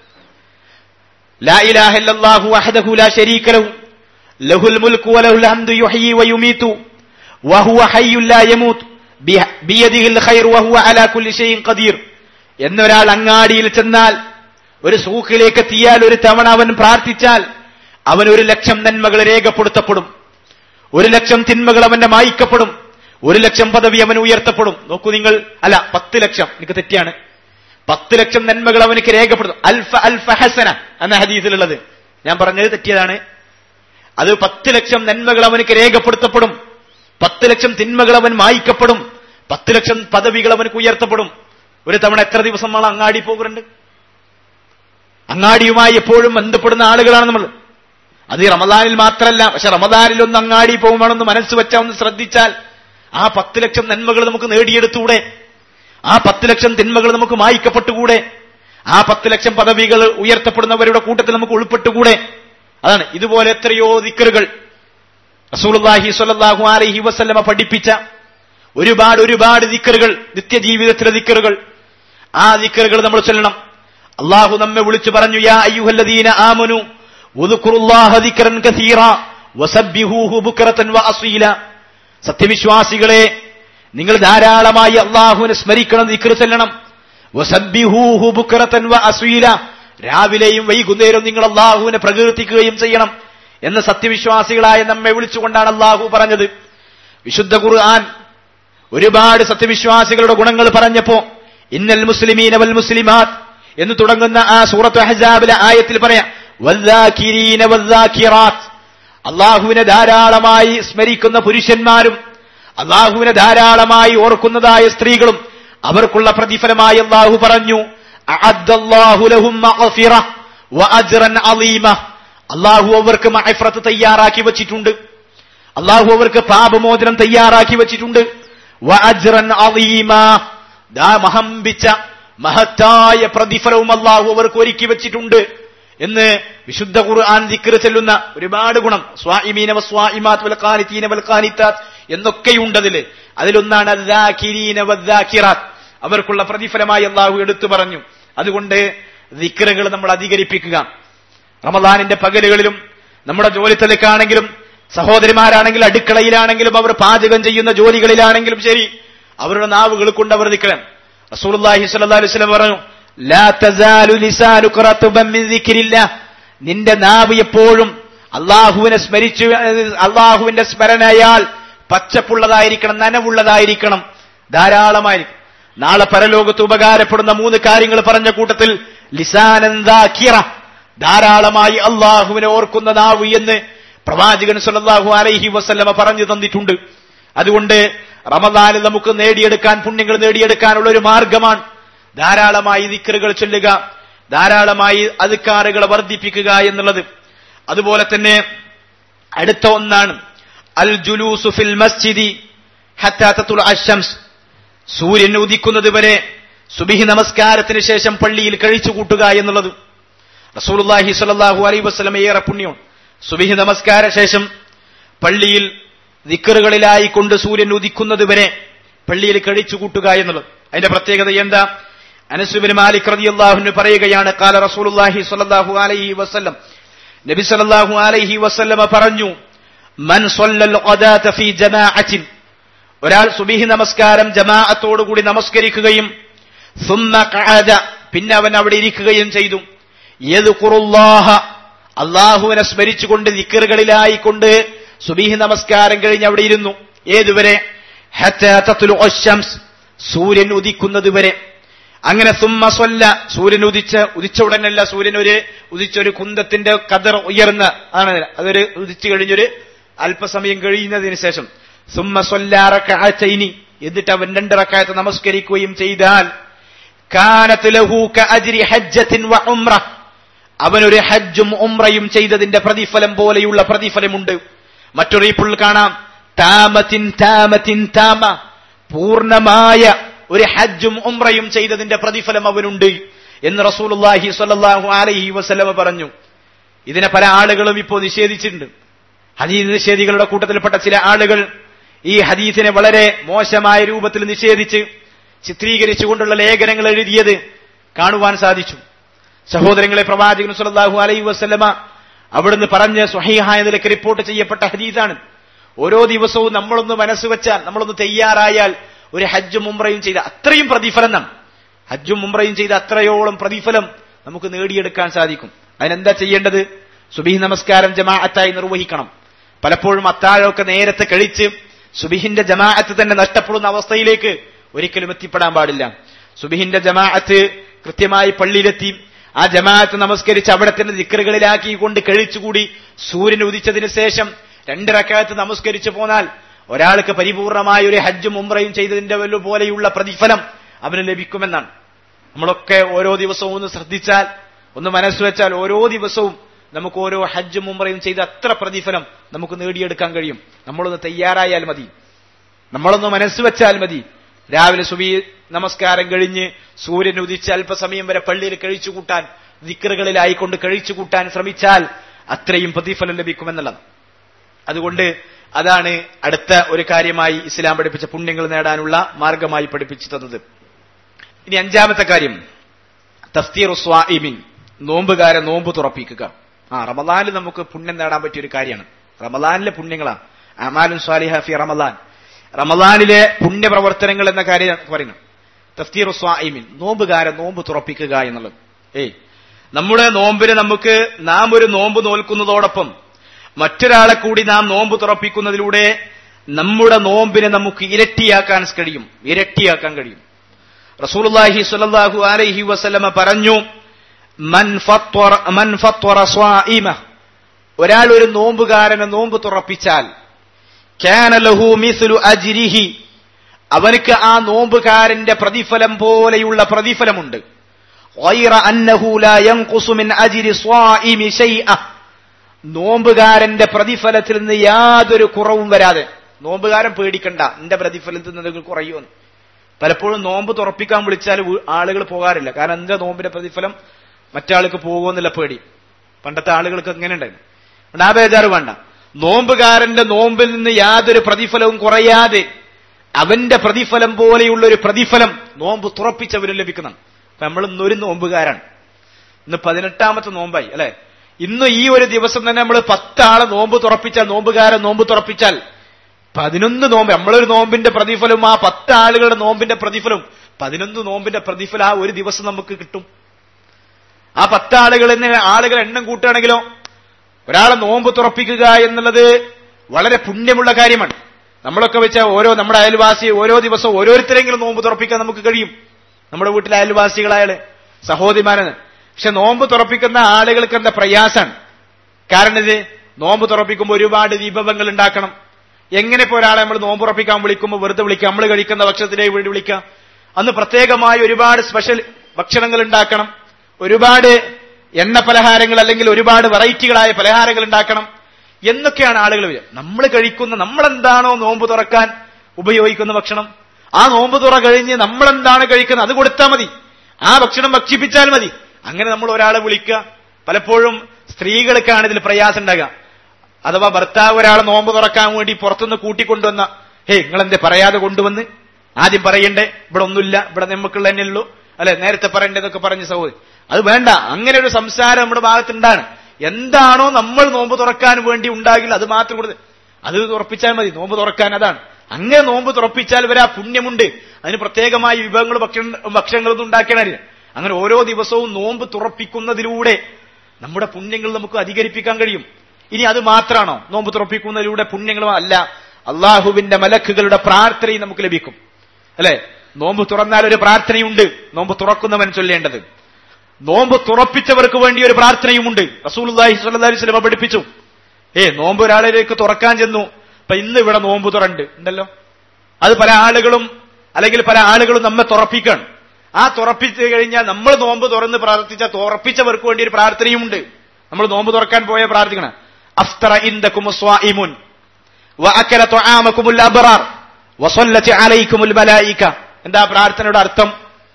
لا إله إلا الله وحده لا شريك له له الملك وله الحمد يحيي ويميت وهو حي لا يموت بيده الخير وهو على كل شيء قدير എന്നൊരാൾ അങ്ങാടിയിൽ ചെന്നാൽ ഒരു സൂക്കിലേക്ക് എത്തിയാൽ ഒരു തവണ അവൻ പ്രാർത്ഥിച്ചാൽ അവൻ ഒരു ലക്ഷം നന്മകൾ രേഖപ്പെടുത്തപ്പെടും ഒരു ലക്ഷം തിന്മകൾ അവന്റെ മായിക്കപ്പെടും ഒരു ലക്ഷം പദവി അവൻ ഉയർത്തപ്പെടും നോക്കൂ നിങ്ങൾ അല്ല പത്ത് ലക്ഷം എനിക്ക് തെറ്റിയാണ് പത്ത് ലക്ഷം നന്മകൾ അവനക്ക് രേഖപ്പെടുത്തും അൽഫ അൽഫ ഹസന എന്ന ഹദീസിലുള്ളത് ഞാൻ പറഞ്ഞത് തെറ്റിയതാണ് അത് പത്ത് ലക്ഷം നന്മകൾ അവനക്ക് രേഖപ്പെടുത്തപ്പെടും പത്ത് ലക്ഷം തിന്മകൾ അവൻ മായിക്കപ്പെടും പത്ത് ലക്ഷം പദവികൾ അവനക്ക് ഉയർത്തപ്പെടും ഒരു തവണ എത്ര ദിവസം നമ്മൾ അങ്ങാടി പോകുന്നുണ്ട് അങ്ങാടിയുമായി എപ്പോഴും ബന്ധപ്പെടുന്ന ആളുകളാണ് നമ്മൾ അത് ഈ റമദാനിൽ മാത്രമല്ല പക്ഷെ റമദാനിൽ ഒന്ന് അങ്ങാടി പോകുമ്പോഴൊന്ന് മനസ്സ് വെച്ചാൽ ഒന്ന് ശ്രദ്ധിച്ചാൽ ആ പത്ത് ലക്ഷം നന്മകൾ നമുക്ക് നേടിയെടുത്തൂടെ ആ പത്ത് ലക്ഷം തിന്മകൾ നമുക്ക് മായിക്കപ്പെട്ടുകൂടെ ആ പത്ത് ലക്ഷം പദവികൾ ഉയർത്തപ്പെടുന്നവരുടെ കൂട്ടത്തിൽ നമുക്ക് ഉൾപ്പെട്ടുകൂടെ അതാണ് ഇതുപോലെ എത്രയോ ദിക്കറുകൾ റസൂലുള്ളാഹി സ്വല്ലല്ലാഹു അലൈഹി വസല്ലമ പഠിപ്പിച്ച ഒരുപാട് ഒരുപാട് ദിക്കറുകൾ നിത്യജീവിതത്തിലെ ദിക്കറുകൾ ആ ദിക്കറുകൾ നമ്മൾ ചൊല്ലണം അള്ളാഹു നമ്മെ വിളിച്ചു പറഞ്ഞു യാ അയ്യുഹല്ലദീന ആമനു ഉദ്കുറുല്ലാഹ ദിക്റൻ കസീറ വസബ്ബിഹൂഹു ബുക്റതൻ വഅസീല സത്യവിശ്വാസികളെ നിങ്ങൾ ധാരാളമായി അള്ളാഹുവിനെ സ്മരിക്കണം ദിക്ർ ചെല്ലണം വസബ്ബിഹൂഹു ബുക്റതൻ വഅസീല രാവിലെയും വൈകുന്നേരവും നിങ്ങൾ അള്ളാഹുവിനെ പ്രകീർത്തിക്കുകയും ചെയ്യണം എന്ന് സത്യവിശ്വാസികളായ നമ്മെ വിളിച്ചുകൊണ്ടാണ് അള്ളാഹു പറഞ്ഞത് വിശുദ്ധ ഖുർആൻ ഒരുപാട് സത്യവിശ്വാസികളുടെ ഗുണങ്ങൾ പറഞ്ഞപ്പോ ഇന്നൽ മുസ്ലിമീന വൽ മുസ്ലിമാത്ത് എന്ന് തുടങ്ങുന്ന ആ സൂറത്ത് ഹജാബിലെ ആയത്തിൽ പറയാം വദ്ദാകിരീന വദ്ദാകിറാത്ത് അള്ളാഹുവിനെ ധാരാളമായി സ്മരിക്കുന്ന പുരുഷന്മാരും അള്ളാഹുവിനെ ധാരാളമായി ഓർക്കുന്നതായ സ്ത്രീകളും അവർക്കുള്ള പ്രതിഫലമായി അള്ളാഹു പറഞ്ഞു അഅദ്ദല്ലാഹു ലഹും മഗ്ഫിറ വഅജ്റൻ അളീമ അള്ളാഹു അവർക്ക് മഅഫ്രത്ത് തയ്യാറാക്കി വച്ചിട്ടുണ്ട് അള്ളാഹു അവർക്ക് പാപമോചനം തയ്യാറാക്കി വച്ചിട്ടുണ്ട് വഅജ്റൻ അളീമ ദാ മഹംബിച്ച മഹത്തായ പ്രതിഫലവും അള്ളാഹു അവർക്ക് ഒരുക്കി വെച്ചിട്ടുണ്ട് എന്ന് വിശുദ്ധ ഖുർആൻ ദിക്ർ ചെല്ലുന്ന ഒരുപാട് ഗുണം സ്വാഇമീന വസ്വാഇമാത് വൽ ഖാനിതീന വൽ ഖാനിതാത്ത് എന്നൊക്കെയുണ്ട് അതില് അതിലൊന്നാണ് അദ്ദാകിരീന വദ്ദാകിറാത്ത് അവർക്കുള്ള പ്രതിഫലമായി അള്ളാഹു എടുത്തു പറഞ്ഞു അതുകൊണ്ട് ദിക്റുകൾ നമ്മൾ അധികരിപ്പിക്കുക റമദാനിന്റെ പകലുകളിലും നമ്മുടെ ജോലിത്തിലേക്കാണെങ്കിലും സഹോദരിമാരാണെങ്കിലും അടുക്കളയിലാണെങ്കിലും അവർ പാചകം ചെയ്യുന്ന ജോലികളിലാണെങ്കിലും ശരി അവരുടെ നാവുകൾ കൊണ്ട് അവർ നിൽക്കണം റസൂലുള്ളാഹി സ്വല്ലല്ലാഹു അലൈഹി വസല്ലം പറഞ്ഞു ലാ തസാലു ലിസാനുക റത്ബൻ മിൻ ദിക്രില്ലാഹ് നിന്റെ നാവ് എപ്പോഴും അള്ളാഹുവിനെ സ്മരിച്ചു അള്ളാഹുവിന്റെ സ്മരണയാൽ പച്ചപ്പുള്ളതായിരിക്കണം നനവുള്ളതായിരിക്കണം ധാരാളമായിരിക്കും നാളെ പരലോകത്ത് ഉപകാരപ്പെടുന്ന മൂന്ന് കാര്യങ്ങൾ പറഞ്ഞ കൂട്ടത്തിൽ ലിസാനന്ദാക്കിറ ധാരാളമായി അള്ളാഹുവിനെ ഓർക്കുന്ന നാവ് എന്ന് പ്രവാചകൻ സല്ലല്ലാഹു അലൈഹി വസല്ലമ പറഞ്ഞു തന്നിട്ടുണ്ട് അതുകൊണ്ട് റമദാനിൽ നമുക്ക് നേടിയെടുക്കാൻ പുണ്യങ്ങൾ നേടിയെടുക്കാനുള്ള ഒരു മാർഗമാണ് ധാരാളമായി ദിക്കറുകൾ ചൊല്ലുക ധാരാളമായി അതുക്കാറുകൾ വർദ്ധിപ്പിക്കുക എന്നുള്ളത് അതുപോലെ തന്നെ അടുത്ത ഒന്നാണ് അൽ ജുലൂസു ഫിൽ മസ്ജിദി ഹത്താ തത്തുൽ അശംസ് സൂര്യൻ ഉദിക്കുന്നത് വരെ സുബിഹി നമസ്കാരത്തിന് ശേഷം പള്ളിയിൽ കഴിച്ചു കൂട്ടുക എന്നുള്ളത് റസൂലുള്ളാഹി സ്വല്ലല്ലാഹു അലൈഹി വസല്ലം ഏറെ പുണ്യം സുബിഹി നമസ്കാര ശേഷം പള്ളിയിൽ ദിക്കറുകളിലായി കൊണ്ട് സൂര്യൻ ഉദിക്കുന്നത് വരെ പള്ളിയിൽ കഴിച്ചു കൂട്ടുക എന്നുള്ളത് അതിന്റെ പ്രത്യേകത എന്താ അനസുബിൻ മാലിക് റളിയല്ലാഹു പറയുകയാണ് കാല റസൂലുള്ളാഹി സ്വല്ലല്ലാഹു അലൈഹി വസല്ലം നബി സല്ലല്ലാഹു അലൈഹി വസല്ലമ പറഞ്ഞു മൻ സ്വല്ലൽ ഖദാത ഫീ ജമാഅത്തിൻ ഒരാൾ സുബിഹി നമസ്കാരം ജമാഅത്തോടുകൂടി നമസ്കരിക്കുകയും സുമ്മ ഖഅദ പിന്നെ അവൻ അവിടെ ഇരിക്കുകയും ചെയ്തു യദ്കുറുല്ലാഹ അള്ളാഹുവിനെ സ്മരിച്ചുകൊണ്ട് ദിക്കറുകളിലായിക്കൊണ്ട് സുബീഹി നമസ്കാരം കഴിഞ്ഞ് അവിടെ ഇരുന്നു ഏതുവരെ ഹത്താ തത്ലു അശ്ശംസ് സൂര്യൻ ഉദിക്കുന്നത് വരെ അങ്ങനെ സുമ്മ സ്വല്ല സൂര്യൻ ഉദിച്ച് ഉദിച്ച ഉടനല്ല സൂര്യൻ ഒരു ഉദിച്ചൊരു കുന്തത്തിന്റെ കതർ ഉയർന്ന ആണ് അതൊരു ഉദിച്ചു കഴിഞ്ഞൊരു അല്പസമയം കഴിയുന്നതിന് ശേഷം സുമ്മ സ്വല്ലാറക്കൈനി എന്നിട്ട് അവൻ രണ്ട് റക്കായത്ത് നമസ്കരിക്കുകയും ചെയ്താൽ കാനത്ത് ലഹു കഅജ്രി ഹജ്ജത്തിൻ വ ഉംറ അവനൊരു ഹജ്ജും ഉംറയും ചെയ്തതിന്റെ പ്രതിഫലം പോലെയുള്ള പ്രതിഫലമുണ്ട് മറ്റൊരു ഇപ്പോൾ കാണാം താമത്തിൻ താമത്തിൻ താമ പൂർണ്ണമായ ഒരു ഹജ്ജും ഉംറയും ചെയ്തതിന്റെ പ്രതിഫലം അവനുണ്ട് എന്ന് റസൂലുള്ളാഹി സ്വല്ലല്ലാഹു അലൈഹി വസല്ലമ പറഞ്ഞു ഇതിനെ പല ആളുകളും ഇപ്പോൾ നിഷേധിച്ചിട്ടുണ്ട് ഹദീസ് നിഷേധികളുടെ കൂട്ടത്തിൽപ്പെട്ട ചില ആളുകൾ ഈ ഹദീസിനെ വളരെ മോശമായ രൂപത്തിൽ നിഷേധിച്ച് ചിത്രീകരിച്ചുകൊണ്ടുള്ള ലേഖനങ്ങൾ എഴുതിയത് കാണുവാൻ സാധിച്ചു സഹോദരങ്ങളെ പ്രവാചകൻ സല്ലല്ലാഹു അലൈഹി വസല്ലമ അവിടുന്ന് പറഞ്ഞ് സ്വഹീഹായ നിലയ്ക്ക് റിപ്പോർട്ട് ചെയ്യപ്പെട്ട ഹദീസാണ് ഓരോ ദിവസവും നമ്മളൊന്ന് മനസ്സ് വെച്ചാൽ നമ്മളൊന്ന് തയ്യാറായാൽ ഒരു ഹജ്ജും ഉംറയും ചെയ്ത അത്രയും പ്രതിഫലം നാം ഹജ്ജും ഉംറയും ചെയ്ത അത്രയോളം പ്രതിഫലം നമുക്ക് നേടിയെടുക്കാൻ സാധിക്കും അതിനെന്താ ചെയ്യേണ്ടത് സുബിഹി നമസ്കാരം ജമാഅത്തായി നിർവഹിക്കണം പലപ്പോഴും അത്താഴമൊക്കെ നേരത്തെ കഴിച്ച് സുബിഹിന്റെ ജമാഅത്ത് തന്നെ നഷ്ടപ്പെടുന്ന അവസ്ഥയിലേക്ക് ഒരിക്കലും എത്തിപ്പെടാൻ പാടില്ല സുബിഹിന്റെ ജമാഅത്ത് കൃത്യമായി പള്ളിയിലെത്തി ആ ജമാഅത്ത് നമസ്കരിച്ച് അവിടെ തന്നെ ദിക്കറുകളിലാക്കി കൊണ്ട് കഴിച്ചുകൂടി സൂര്യൻ ഉദിച്ചതിന് ശേഷം രണ്ട് റക്കാത്ത് നമസ്കരിച്ചു പോന്നാൽ ഒരാൾക്ക് പരിപൂർണമായ ഒരു ഹജ്ജും ഉംറയും ചെയ്തതിന്റെ വല്ല പോലെയുള്ള പ്രതിഫലം അവന് ലഭിക്കുമെന്നാണ് നമ്മളൊക്കെ ഓരോ ദിവസവും ഒന്ന് ശ്രദ്ധിച്ചാൽ ഒന്ന് മനസ്സ് വെച്ചാൽ ഓരോ ദിവസവും നമുക്ക് ഓരോ ഹജ്ജും ഉംറയും ചെയ്ത അത്ര പ്രതിഫലം നമുക്ക് നേടിയെടുക്കാൻ കഴിയും നമ്മളൊന്ന് തയ്യാറായാൽ മതി നമ്മളൊന്ന് മനസ്സ് വെച്ചാൽ മതി രാവിലെ സുബി നമസ്കാരം കഴിഞ്ഞ് സൂര്യൻ ഉദിച്ച് അല്പസമയം വരെ പള്ളിയിൽ കഴിച്ചു കൂട്ടാൻ ദിക്കറുകളിലായിക്കൊണ്ട് കഴിച്ചു കൂട്ടാൻ ശ്രമിച്ചാൽ അത്രയും പ്രതിഫലം ലഭിക്കുമെന്നുള്ളത് അതുകൊണ്ട് അതാണ് അടുത്ത ഒരു കാര്യമായി ഇസ്ലാം പഠിപ്പിച്ച പുണ്യങ്ങൾ നേടാനുള്ള മാർഗമായി പഠിപ്പിച്ചു തന്നത് ഇനി അഞ്ചാമത്തെ കാര്യം തഫ്തീർ സ്വാഇമിൻ നോമ്പുകാരെ നോമ്പ് തുറപ്പിക്കുക ആ റമദാനിൽ നമുക്ക് പുണ്യം നേടാൻ പറ്റിയ ഒരു കാര്യമാണ് റമദാനിലെ പുണ്യങ്ങളാണ് അമാലുൻ സ്വാലിഹ ഫി റമദാൻ റമദാനിലെ പുണ്യപ്രവർത്തനങ്ങൾ എന്ന കാര്യം പറയുന്നു തഫ്തീർ സ്വാഇമിൻ നോമ്പുകാരെ നോമ്പ് തുറപ്പിക്കുക എന്നുള്ളത് ഏയ് നമ്മുടെ നോമ്പിന് നമുക്ക് നാം ഒരു നോമ്പ് നോൽക്കുന്നതോടൊപ്പം മറ്റൊരാളെ കൂടി നാം നോമ്പ് തുറപ്പിക്കുന്നതിലൂടെ നമ്മുടെ നോമ്പിനെ നമുക്ക് ഇരട്ടിയാക്കാൻ കഴിയും ഇരട്ടിയാക്കാൻ കഴിയും റസൂലുള്ളാഹി സ്വല്ലല്ലാഹു അലൈഹി വസല്ലമ പറഞ്ഞു മൻ ഫത്വറ മൻ ഫത്വറ സ്വാഇമ ഒരാൾ ഒരു നോമ്പുകാരനെ നോമ്പ് തുറപ്പിച്ചാൽ കാനലഹു മിസ്ലു അജിരിഹി അവനക്ക് ആ നോമ്പുകാരന്റെ പ്രതിഫലം പോലെയുള്ള പ്രതിഫലമുണ്ട് غير أنه لا ينقص من أجر الصائم شيئا നോമ്പുകാരന്റെ പ്രതിഫലത്തിൽ നിന്ന് യാതൊരു കുറവും വരാതെ നോമ്പുകാരൻ പേടിക്കണ്ട എന്റെ പ്രതിഫലത്തിൽ നിന്ന് എന്തെങ്കിലും കുറയുമെന്ന് പലപ്പോഴും നോമ്പ് തുറപ്പിക്കാൻ വിളിച്ചാൽ ആളുകൾ പോകാറില്ല കാരണം എന്റെ നോമ്പിന്റെ പ്രതിഫലം മറ്റാൾക്ക് പോകുമെന്നുള്ള പേടി പണ്ടത്തെ ആളുകൾക്ക് എങ്ങനെ ഉണ്ടായിരുന്നു അതുകൊണ്ട് ആ ബേജാറ് വേണ്ട നോമ്പുകാരന്റെ നോമ്പിൽ നിന്ന് യാതൊരു പ്രതിഫലവും കുറയാതെ അവന്റെ പ്രതിഫലം പോലെയുള്ള ഒരു പ്രതിഫലം നോമ്പ് തുറപ്പിച്ചവരും ലഭിക്കണം അപ്പൊ നമ്മൾ ഇന്നൊരു നോമ്പുകാരാണ് ഇന്ന് പതിനെട്ടാമത്തെ നോമ്പായി അല്ലെ ഇന്ന് ഈ ഒരു ദിവസം തന്നെ നമ്മൾ പത്താളെ നോമ്പ് തുറപ്പിച്ചാൽ നോമ്പുകാരൻ നോമ്പ് തുറപ്പിച്ചാൽ പതിനൊന്ന് നോമ്പ് നമ്മളൊരു നോമ്പിന്റെ പ്രതിഫലവും ആ പത്ത് ആളുകളുടെ നോമ്പിന്റെ പ്രതിഫലവും പതിനൊന്ന് നോമ്പിന്റെ പ്രതിഫലം ആ ഒരു ദിവസം നമുക്ക് കിട്ടും ആ പത്ത് ആളുകളിന് ആളുകൾ എണ്ണം കൂട്ടുകയാണെങ്കിലോ ഒരാളെ നോമ്പ് തുറപ്പിക്കുക എന്നുള്ളത് വളരെ പുണ്യമുള്ള കാര്യമാണ് നമ്മളൊക്കെ വെച്ച ഓരോ നമ്മുടെ അയൽവാസി ഓരോ ദിവസവും ഓരോരുത്തരെങ്കിലും നോമ്പ് തുറപ്പിക്കാൻ നമുക്ക് കഴിയും നമ്മുടെ വീട്ടിലെ അയൽവാസികളായാല് സഹോദരിമാരെന്ന് പക്ഷെ നോമ്പ് തുറപ്പിക്കുന്ന ആളുകൾക്ക് എന്താ പ്രയാസാണ് കാരണം ഇത് നോമ്പ് തുറപ്പിക്കുമ്പോൾ ഒരുപാട് വിഭവങ്ങൾ ഉണ്ടാക്കണം എങ്ങനെ ഇപ്പോ ഒരാളെ നമ്മൾ നോമ്പ് തുറപ്പിക്കാൻ വിളിക്കുമ്പോൾ വെറുതെ വിളിക്കാം നമ്മൾ കഴിക്കുന്ന ഭക്ഷണത്തിലേക്ക് വേണ്ടി വിളിക്കാം അന്ന് പ്രത്യേകമായി ഒരുപാട് സ്പെഷ്യൽ ഭക്ഷണങ്ങൾ ഉണ്ടാക്കണം ഒരുപാട് എണ്ണ പലഹാരങ്ങൾ അല്ലെങ്കിൽ ഒരുപാട് വെറൈറ്റികളായ പലഹാരങ്ങൾ ഉണ്ടാക്കണം എന്നൊക്കെയാണ് ആളുകൾ നമ്മൾ കഴിക്കുന്ന നമ്മളെന്താണോ നോമ്പ് തുറക്കാൻ ഉപയോഗിക്കുന്ന ഭക്ഷണം ആ നോമ്പ് തുറ കഴിഞ്ഞ് നമ്മളെന്താണ് കഴിക്കുന്നത് അത് കൊടുത്താൽ മതി ആ ഭക്ഷണം ഭക്ഷിപ്പിച്ചാൽ മതി അങ്ങനെ നമ്മൾ ഒരാളെ വിളിക്കുക പലപ്പോഴും സ്ത്രീകൾക്കാണ് ഇതിൽ പ്രയാസം ഉണ്ടാകുക അഥവാ ഭർത്താവ് ഒരാളെ നോമ്പ് തുറക്കാൻ വേണ്ടി പുറത്തുനിന്ന് കൂട്ടിക്കൊണ്ടുവന്ന ഹേ നിങ്ങൾ എന്തേ പറയാതെ കൊണ്ടുവന്ന് ആദ്യം പറയണ്ടേ ഇവിടെ ഒന്നുമില്ല ഇവിടെ നമുക്കുള്ള തന്നെ ഉള്ളൂ അല്ലെ നേരത്തെ പറയണ്ടേന്നൊക്കെ പറഞ്ഞ സഹോദരി അത് വേണ്ട അങ്ങനെ ഒരു സംസാരം നമ്മുടെ ഭാഗത്തുണ്ടാണ് എന്താണോ നമ്മൾ നോമ്പ് തുറക്കാൻ വേണ്ടി ഉണ്ടാകില്ല അത് മാത്രം കൊടുത്ത് അത് തുറപ്പിച്ചാൽ മതി നോമ്പ് തുറക്കാൻ അതാണ് അങ്ങനെ നോമ്പ് തുറപ്പിച്ചാൽ വരെ ആ പുണ്യമുണ്ട് അതിന് പ്രത്യേകമായി വിഭവങ്ങൾ ഭക്ഷണ ഭക്ഷണങ്ങളൊന്നും ഉണ്ടാക്കണമില്ല അങ്ങനെ ഓരോ ദിവസവും നോമ്പ് തുറപ്പിക്കുന്നതിലൂടെ നമ്മുടെ പുണ്യങ്ങൾ നമുക്ക് അധികരിപ്പിക്കാൻ കഴിയും ഇനി അത് മാത്രമാണോ നോമ്പ് തുറപ്പിക്കുന്നതിലൂടെ പുണ്യങ്ങളും അല്ല അള്ളാഹുവിന്റെ മലക്കുകളുടെ പ്രാർത്ഥനയും നമുക്ക് ലഭിക്കും അല്ലെ നോമ്പ് തുറന്നാൽ ഒരു പ്രാർത്ഥനയുണ്ട് നോമ്പ് തുറക്കുന്നവൻ ചൊല്ലേണ്ടത് നോമ്പ് തുറപ്പിച്ചവർക്ക് വേണ്ടി ഒരു പ്രാർത്ഥനയുമുണ്ട് റസൂൽ അലൈഹി സ്വലമ പഠിപ്പിച്ചു ഏ നോമ്പ് ഒരാളിലേക്ക് തുറക്കാൻ ചെന്നു അപ്പൊ ഇന്ന് ഇവിടെ നോമ്പ് തുറണ്ട് ഉണ്ടല്ലോ അത് പല ആളുകളും അല്ലെങ്കിൽ പല ആളുകളും നമ്മെ തുറപ്പിക്കണം ആ തുറപ്പിച്ചു കഴിഞ്ഞാൽ നമ്മൾ നോമ്പ് തുറന്ന് പ്രാർത്ഥിച്ച തുറപ്പിച്ചവർക്ക് വേണ്ടി ഒരു പ്രാർത്ഥനയുമുണ്ട് നമ്മൾ നോമ്പ് തുറക്കാൻ പോയ പ്രാർത്ഥിക്കണം അഫ്തറ ഇന്ദക്കും സ്വാഇമുൻ വഅക്കല തുആമകുമുൽ അബ്റാർ വസല്ലത്തി അലൈക്കുമുൽ മലായിക എന്താ പ്രാർത്ഥനയുടെ അർത്ഥം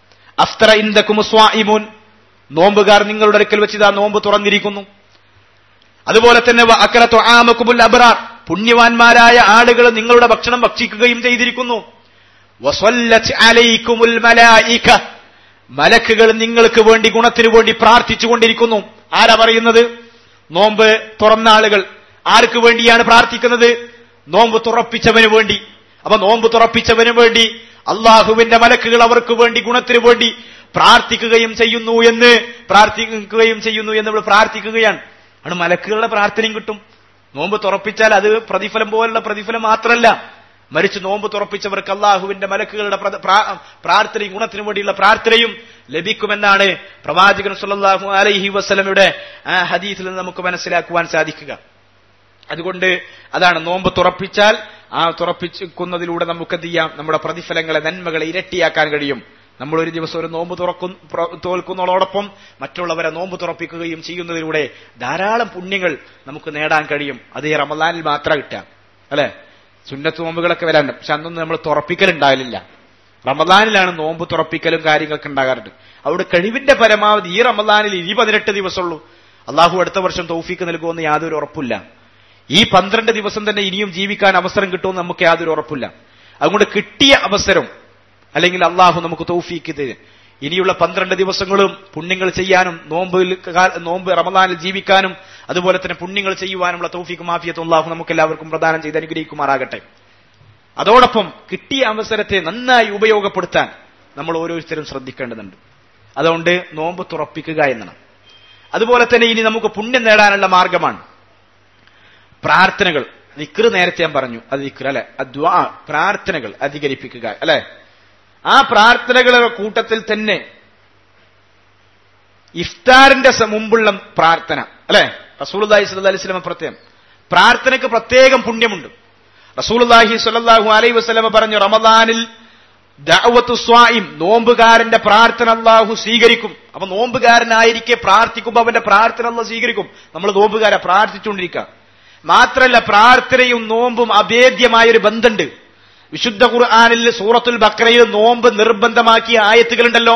അഫ്തറ ഇന്ദക്കും സ്വാഇമുൻ നോമ്പുകാർ നിങ്ങളുടെ അടുക്കൽ വെച്ച് ഇതാ നോമ്പ് തുറന്നിരിക്കുന്നു അതുപോലെ തന്നെ അക്കല തൊആമക്കുമുൽ അബ്റാർ പുണ്യവാന്മാരായ ആളുകൾ നിങ്ങളുടെ ഭക്ഷണം ഭക്ഷിക്കുകയും ചെയ്തിരിക്കുന്നു വസല്ലത്ത് അലൈക്കുമുൽ മലായിക മലക്കുകൾ നിങ്ങൾക്ക് വേണ്ടി ഗുണത്തിനു വേണ്ടി പ്രാർത്ഥിച്ചു കൊണ്ടിരിക്കുന്നു ആരാ പറയുന്നത് നോമ്പ് തുറന്ന ആളുകൾ ആർക്ക് വേണ്ടിയാണ് പ്രാർത്ഥിക്കുന്നത് നോമ്പ് തുറപ്പിച്ചവന് വേണ്ടി അപ്പൊ നോമ്പ് തുറപ്പിച്ചവന് വേണ്ടി അള്ളാഹുവിന്റെ മലക്കുകൾ അവർക്ക് വേണ്ടി ഗുണത്തിനു വേണ്ടി പ്രാർത്ഥിക്കുകയും ചെയ്യുന്നു എന്ന് പ്രാർത്ഥിക്കുകയും ചെയ്യുന്നു എന്ന് നമ്മൾ പ്രാർത്ഥിക്കുകയാണ് ആണ് മലക്കുകളുടെ പ്രാർത്ഥനയും കിട്ടും നോമ്പ് തുറപ്പിച്ചാൽ അത് പ്രതിഫലം പോലുള്ള പ്രതിഫലം മാത്രമല്ല മരിച്ച് നോമ്പ് തുറപ്പിച്ചവർക്ക് അള്ളാഹുവിന്റെ മലക്കുകളുടെ പ്രാർത്ഥനയും ഗുണത്തിനു വേണ്ടിയുള്ള പ്രാർത്ഥനയും ലഭിക്കുമെന്നാണ് പ്രവാചകൻ സുല്ലാഹു അലൈഹി വസ്ലമയുടെ ആ ഹദീസിൽ നിന്ന് നമുക്ക് മനസ്സിലാക്കുവാൻ സാധിക്കുക അതുകൊണ്ട് അതാണ് നോമ്പ് തുറപ്പിച്ചാൽ ആ തുറപ്പിക്കുന്നതിലൂടെ നമുക്ക് എന്ത് ചെയ്യാം നമ്മുടെ പ്രതിഫലങ്ങളെ നന്മകളെ ഇരട്ടിയാക്കാൻ കഴിയും നമ്മൾ ഒരു ദിവസം ഒരു നോമ്പ് തുറക്കും തോൽക്കുന്നതോടൊപ്പം മറ്റുള്ളവരെ നോമ്പ് തുറപ്പിക്കുകയും ചെയ്യുന്നതിലൂടെ ധാരാളം പുണ്യങ്ങൾ നമുക്ക് നേടാൻ കഴിയും അത് ഈ റമദാനിൽ മാത്രം കിട്ടാം അല്ലെ സുന്നത്ത് നോമ്പുകളൊക്കെ വരാനുണ്ട് പക്ഷെ അന്നൊന്നും നമ്മൾ തുറപ്പിക്കലുണ്ടാവില്ല റമദാനിലാണ് നോമ്പ് തുറപ്പിക്കലും കാര്യങ്ങളൊക്കെ ഉണ്ടാകാറുണ്ട് അവിടെ കഴിവിന്റെ പരമാവധി ഈ റമദാനിൽ ഇനി പതിനെട്ട് ദിവസമുള്ളൂ അള്ളാഹു അടുത്ത വർഷം തൗഫീക്ക് നൽകുമെന്ന് യാതൊരു ഉറപ്പില്ല ഈ പന്ത്രണ്ട് ദിവസം തന്നെ ഇനിയും ജീവിക്കാൻ അവസരം കിട്ടുമെന്ന് നമുക്ക് യാതൊരു ഉറപ്പില്ല അതുകൊണ്ട് കിട്ടിയ അവസരം അല്ലെങ്കിൽ അള്ളാഹു നമുക്ക് തൗഫീക്ക് തരും ഇനിയുള്ള പന്ത്രണ്ട് ദിവസങ്ങളും പുണ്യങ്ങൾ ചെയ്യാനും നോമ്പിൽ നോമ്പ് റമദാനിൽ ജീവിക്കാനും അതുപോലെ തന്നെ പുണ്യങ്ങൾ ചെയ്യുവാനുമുള്ള തൗഫീക്ക് മാഫിയത്ത് അള്ളാഹു നമുക്ക് എല്ലാവർക്കും പ്രദാനം ചെയ്ത് അനുഗ്രഹിക്കുമാറാകട്ടെ അതോടൊപ്പം കിട്ടിയ അവസരത്തെ നന്നായി ഉപയോഗപ്പെടുത്താൻ നമ്മൾ ഓരോരുത്തരും ശ്രദ്ധിക്കേണ്ടതുണ്ട് അതുകൊണ്ട് നോമ്പ് തുറപ്പിക്കുക എന്നതാണ് അതുപോലെ തന്നെ ഇനി നമുക്ക് പുണ്യം നേടാനുള്ള മാർഗമാണ് പ്രാർത്ഥനകൾ നിക്ർ നേരത്തെ ഞാൻ പറഞ്ഞു അത് നിക്ർ അല്ലെ അദ്വാ പ്രാർത്ഥനകൾ അധികരിപ്പിക്കുക അല്ലെ ആ പ്രാർത്ഥനകളുടെ കൂട്ടത്തിൽ തന്നെ ഇഫ്താറിന്റെ മുമ്പുള്ള പ്രാർത്ഥന അല്ലെ റസൂലുല്ലാഹി സ്വല്ലല്ലാഹി അലൈഹി വസല്ലം പ്രത്യേകം പ്രാർത്ഥനയ്ക്ക് പ്രത്യേകം പുണ്യമുണ്ട് റസൂലുല്ലാഹി സ്വല്ലല്ലാഹു അലൈഹി വസല്ലം പറഞ്ഞു റമദാനിൽ ദഅവത്തു സ്വായിം നോമ്പുകാരന്റെ പ്രാർത്ഥന അള്ളാഹു സ്വീകരിക്കും അപ്പൊ നോമ്പുകാരനായിരിക്കെ പ്രാർത്ഥിക്കുമ്പോൾ അവന്റെ പ്രാർത്ഥന അള്ളാഹ് സ്വീകരിക്കും നമ്മൾ നോമ്പുകാരെ പ്രാർത്ഥിച്ചുകൊണ്ടിരിക്കുക മാത്രല്ല പ്രാർത്ഥനയും നോമ്പും അഭേദ്യമായ ഒരു ബന്ധമുണ്ട് വിശുദ്ധ ഖുർആാനിൽ സൂറത്തുൽ ബക്രയിൽ നോമ്പ് നിർബന്ധമാക്കിയ ആയത്തുകളുണ്ടല്ലോ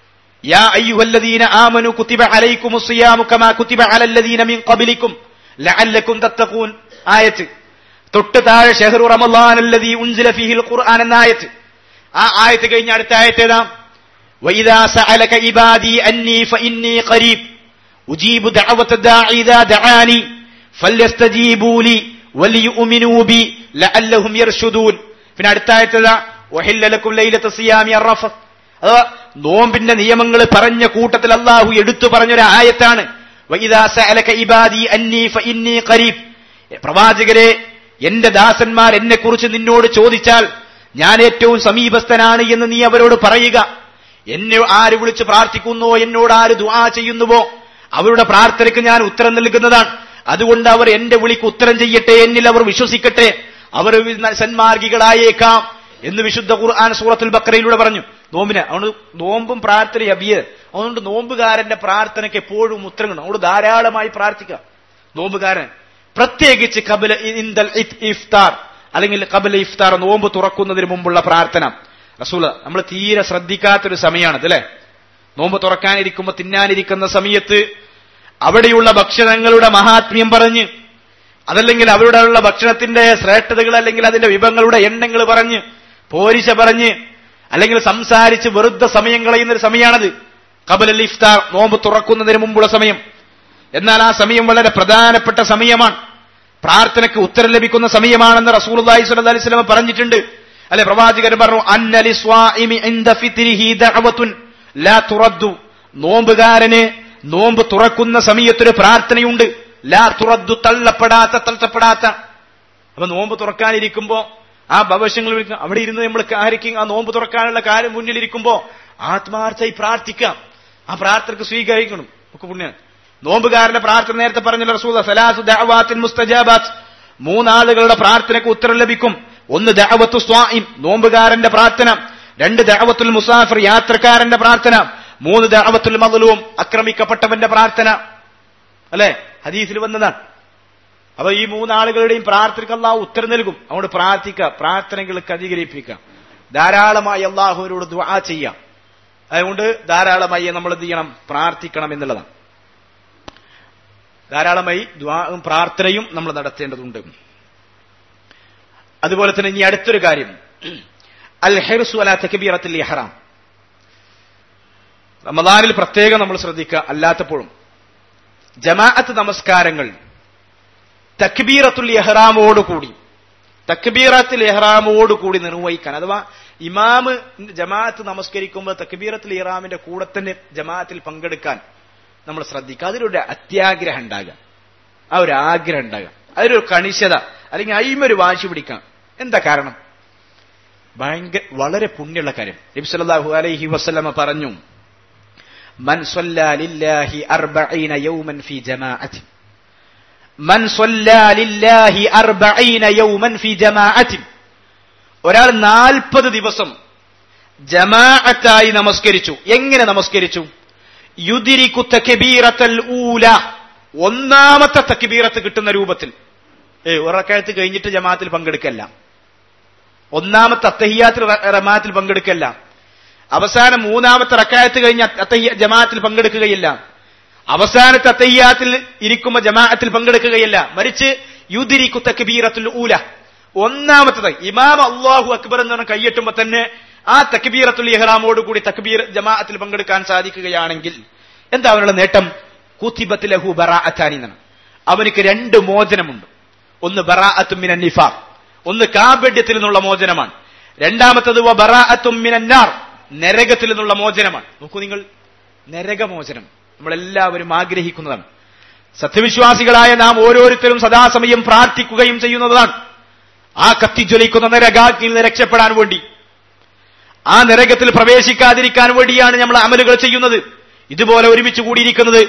യാ അയ്യുഹല്ലദീന ആമനു കുതിബ അലൈക്കുമുസ് സിയാമു കമാ കുതിബ അലല്ലദീന മിൻ ഖബലിക്കും ലഅല്ലക്കും തത്തഖൂൻ ആയത്ത് തൊട്ട് താഴെ ഷഹ്റു റമളാനല്ലദീ ഉൻസില ഫീഹിൽ ഖുർആൻ എന്ന ആയത്ത് ആ ആയത്ത് കഴിഞ്ഞ അടുത്ത ആയത്ത് ഏതാ വൈദാ സഅലക ഇബാദി അന്നി ഫഇന്നി ഖരീബ് ഉജീബു ദഅവത ദാഇ ഇദാ ദആനി ഫല്യസ്തജീബൂ ലി വലിയുമിനൂ ബി ലഅല്ലഹും യർഷുദൂൻ പിന്നെ അടുത്ത ആയത്ത് ഏതാ വഹില്ല ലക്കും ലൈലത സിയാമി അർറഫത്ത് അഥവാ നോമ്പിന്റെ നിയമങ്ങൾ പറഞ്ഞ കൂട്ടത്തിൽ അള്ളാഹു എടുത്തു പറഞ്ഞൊരു ആയത്താണ് വൈദാ സഅലക ഇബാദി അന്നി ഫഇന്നി ഖരീബ് പ്രവാചകരെ എന്റെ ദാസന്മാർ എന്നെ കുറിച്ച് നിന്നോട് ചോദിച്ചാൽ ഞാൻ ഏറ്റവും സമീപസ്ഥനാണ് എന്ന് നീ അവരോട് പറയുക എന്നെ ആര് വിളിച്ച് പ്രാർത്ഥിക്കുന്നോ എന്നോട് ആര് ദുആ ചെയ്യുന്നുവോ അവരുടെ പ്രാർത്ഥനയ്ക്ക് ഞാൻ ഉത്തരം നൽകുന്നതാണ് അതുകൊണ്ട് അവർ എന്റെ വിളിക്ക് ഉത്തരം ചെയ്യട്ടെ എന്നിൽ അവർ വിശ്വസിക്കട്ടെ അവർ സന്മാർഗികളായേക്കാം എന്ന് വിശുദ്ധ ഖുർആൻ സൂറത്തുൽ ബക്രയിലൂടെ പറഞ്ഞു നോമ്പിന് അതുകൊണ്ട് നോമ്പും പ്രാർത്ഥനയും അബിയ അതുകൊണ്ട് നോമ്പുകാരന്റെ പ്രാർത്ഥനയ്ക്ക് എപ്പോഴും ഉത്തരം കിട്ടും അതുകൊണ്ട് ധാരാളമായി പ്രാർത്ഥിക്കാം നോമ്പുകാരൻ പ്രത്യേകിച്ച് കബല ഇന്ദൽ ഇഫ്താർ അല്ലെങ്കിൽ കബല ഇഫ്താർ നോമ്പ് തുറക്കുന്നതിന് മുമ്പുള്ള പ്രാർത്ഥന റസൂല നമ്മൾ തീരെ ശ്രദ്ധിക്കാത്തൊരു സമയമാണത് അല്ലെ നോമ്പ് തുറക്കാനിരിക്കുമ്പോൾ തിന്നാനിരിക്കുന്ന സമയത്ത് അവിടെയുള്ള ഭക്ഷണങ്ങളുടെ മഹാത്മ്യം പറഞ്ഞ് അതല്ലെങ്കിൽ അവരുടെയുള്ള ഭക്ഷണത്തിന്റെ ശ്രേഷ്ഠതകൾ അല്ലെങ്കിൽ അതിന്റെ വിഭവങ്ങളുടെ എണ്ണങ്ങൾ പറഞ്ഞ് പോരിശ പറഞ്ഞ് അല്ലെങ്കിൽ സംസാരിച്ച് വെറുതെ സമയം കളയുന്ന ഒരു സമയമാണത് കബൽ ഇഫ്താർ നോമ്പ് തുറക്കുന്നതിന് മുമ്പുള്ള സമയം എന്നാൽ ആ സമയം വളരെ പ്രധാനപ്പെട്ട സമയമാണ് പ്രാർത്ഥനയ്ക്ക് ഉത്തരം ലഭിക്കുന്ന സമയമാണെന്ന് റസൂലുള്ളാഹി സ്വല്ലല്ലാഹി അലൈഹി വസല്ലം പറഞ്ഞിട്ടുണ്ട് അല്ലെ പ്രവാചകൻ പറഞ്ഞു അന്നലി സ്വാഇമി ഇൻദ ഫിത്രിഹി ദഅവത്തുൻ ലാ തുറദ്ദു നോമ്പുകാരന് നോമ്പ് തുറക്കുന്ന സമയത്തൊരു പ്രാർത്ഥനയുണ്ട് ലാ തുറദ്ദു തള്ളപ്പെടാത്ത തള്ളപ്പെടാത്ത അപ്പൊ നോമ്പ് തുറക്കാനിരിക്കുമ്പോ ആ ഭവശ്യങ്ങൾ അവിടെ ഇരുന്ന് നമ്മൾ ആയിരിക്കും ആ നോമ്പ് തുറക്കാനുള്ള കാര്യം മുന്നിലിരിക്കുമ്പോ ആത്മാർത്ഥമായി പ്രാർത്ഥിക്കാം ആ പ്രാർത്ഥനക്ക് സ്വീകരിക്കണം നമുക്ക് പുണ്യം നോമ്പുകാരന്റെ പ്രാർത്ഥന നേരത്തെ പറഞ്ഞ റസൂല സലാസു ദഅവാത്തിൻ മുസ്തജാബാത്ത് മൂന്നാളുകളുടെ പ്രാർത്ഥനയ്ക്ക് ഉത്തരം ലഭിക്കും ഒന്ന് ദഅവത്തു സ്വാഇം നോമ്പുകാരന്റെ പ്രാർത്ഥന രണ്ട് ദഅവത്തുൽ മുസാഫിർ യാത്രക്കാരന്റെ പ്രാർത്ഥന മൂന്ന് ദഅവത്തുൽ മദ്ലൂം ആക്രമിക്കപ്പെട്ടവന്റെ പ്രാർത്ഥന അല്ലെ ഹദീസിൽ വന്നതാണ് അപ്പൊ ഈ മൂന്നാളുകളുടെയും പ്രാർത്ഥനയ്ക്ക് അള്ളാഹു ഉത്തരം നൽകും അതുകൊണ്ട് പ്രാർത്ഥിക്കുക പ്രാർത്ഥനകൾക്ക് അധികരിപ്പിക്കുക ധാരാളമായി അള്ളാഹുവിനോട് ദുആ ചെയ്യാം അതുകൊണ്ട് ധാരാളമായി നമ്മൾ എന്ത് ചെയ്യണം പ്രാർത്ഥിക്കണം എന്നുള്ളതാണ് ധാരാളമായി ദ്വാവും പ്രാർത്ഥനയും നമ്മൾ നടത്തേണ്ടതുണ്ട് അതുപോലെ തന്നെ ഇനി അടുത്തൊരു കാര്യം അൽ ഹെർസു അല തക്ബീറത്തിൽ ഇഹ്റാം റമദാനിൽ പ്രത്യേകം നമ്മൾ ശ്രദ്ധിക്കുക അല്ലാത്തപ്പോഴും ജമാഅത്ത് നമസ്കാരങ്ങൾ തക്ബീറത്തുൽ ഇഹ്റാമോടുകൂടി തക്ബീറത്തിൽ ഇഹ്റാമോടുകൂടി നിർവഹിക്കാൻ അഥവാ ഇമാമ് ജമാഅത്ത് നമസ്കരിക്കുമ്പോൾ തക്ബീറത്തുൽ ഇഹ്റാമിന്റെ കൂടെ തന്നെ ജമാഅത്തിൽ പങ്കെടുക്കാൻ നമ്മൾ ശ്രദ്ധിക്കുക അതിലൊരു അത്യാഗ്രഹം ഉണ്ടാകുക ആ ഒരു ആഗ്രഹം ഉണ്ടാകുക അതിലൊരു കണിശത അല്ലെങ്കിൽ അയിമൊരു വാശി പിടിക്കാം എന്താ കാരണം ഭയങ്കര വളരെ പുണ്യമുള്ള കാര്യം നബി സല്ലല്ലാഹു അലൈഹി വസല്ലമ പറഞ്ഞു മൻ സ്വല്ലാ ലില്ലാഹി അർബഈന യൗമൻ ഫി ജമാഅത്തി മൻ സ്വല്ലാ ലില്ലാഹി അർബഈന യൗമൻ ഫി ജമാഅത്തി ഒരാൾ നാൽപ്പത് ദിവസം ജമാഅത്തായി നമസ്കരിച്ചു എങ്ങനെ നമസ്കരിച്ചു യുദിരിക്കു തക്ബീറത്തൽ ഊല ഒന്നാമത്തെ തക്ബീറത്ത് കിട്ടുന്ന രൂപത്തിൽ ഏ ഉറക്കയത്ത് കഴിഞ്ഞിട്ട് ജമാഅത്തിൽ പങ്കെടുക്കല്ല ഒന്നാമത്തെ അത്തഹിയാത്തിൽ റമാത്തിൽ പങ്കെടുക്കല്ല അവസാനം മൂന്നാമത്തെ റക്കായത്ത് കഴിഞ്ഞ് അത്തഹിയ ജമാഅത്തിൽ പങ്കെടുക്കുകയില്ല അവസാനത്തെ അത്തഹിയാത്തിൽ ഇരിക്കുമ്പോ ജമാഅത്തിൽ പങ്കെടുക്കുകയില്ല മറിച്ച് യുദിരിക്കു തക്ബീറത്തുൽ ഊല ഒന്നാമത്തത് ഇമാം അള്ളാഹു അക്ബർ എന്ന് പറഞ്ഞ കൈയെട്ടുമ്പോ തന്നെ ആ തക്ബീറത്തുൽ ഇഹ്റാമോട് കൂടി തക്ബീർ ജമാഅത്തിൽ പങ്കെടുക്കാൻ സാധിക്കുകയാണെങ്കിൽ എന്താ അവനുള്ള നേട്ടം കുത്തിബത്ത് ലഹു ബറാഅത്താനി എന്നാണ് അവനിക്ക് രണ്ട് മോചനമുണ്ട് ഒന്ന് ബറാഅത്തുമിന നിഫാർ ഒന്ന് കാബഡ്യത്തിൽ നിന്നുള്ള മോചനമാണ് രണ്ടാമത്തത് ബറാഅത്തുമിനാർ നരകത്തിൽ നിന്നുള്ള മോചനമാണ് നോക്കൂ നിങ്ങൾ നരകമോചനം നമ്മളെല്ലാവരും ആഗ്രഹിക്കുന്നതാണ് സത്യവിശ്വാസികളായ നാം ഓരോരുത്തരും സദാസമയം പ്രാർത്ഥിക്കുകയും ചെയ്യുന്നതാണ് ആ കത്തിജ്വലിക്കുന്ന നരകാഗ്നിയിൽ നിന്ന് രക്ഷപ്പെടാൻ വേണ്ടി ആ നരകത്തിൽ പ്രവേശിക്കാതിരിക്കാൻ വേണ്ടിയാണ് നമ്മൾ അമലുകൾ ചെയ്യുന്നത് ഇതുപോലെ ഒരുമിച്ച് കൂടിയിരിക്കുന്നത്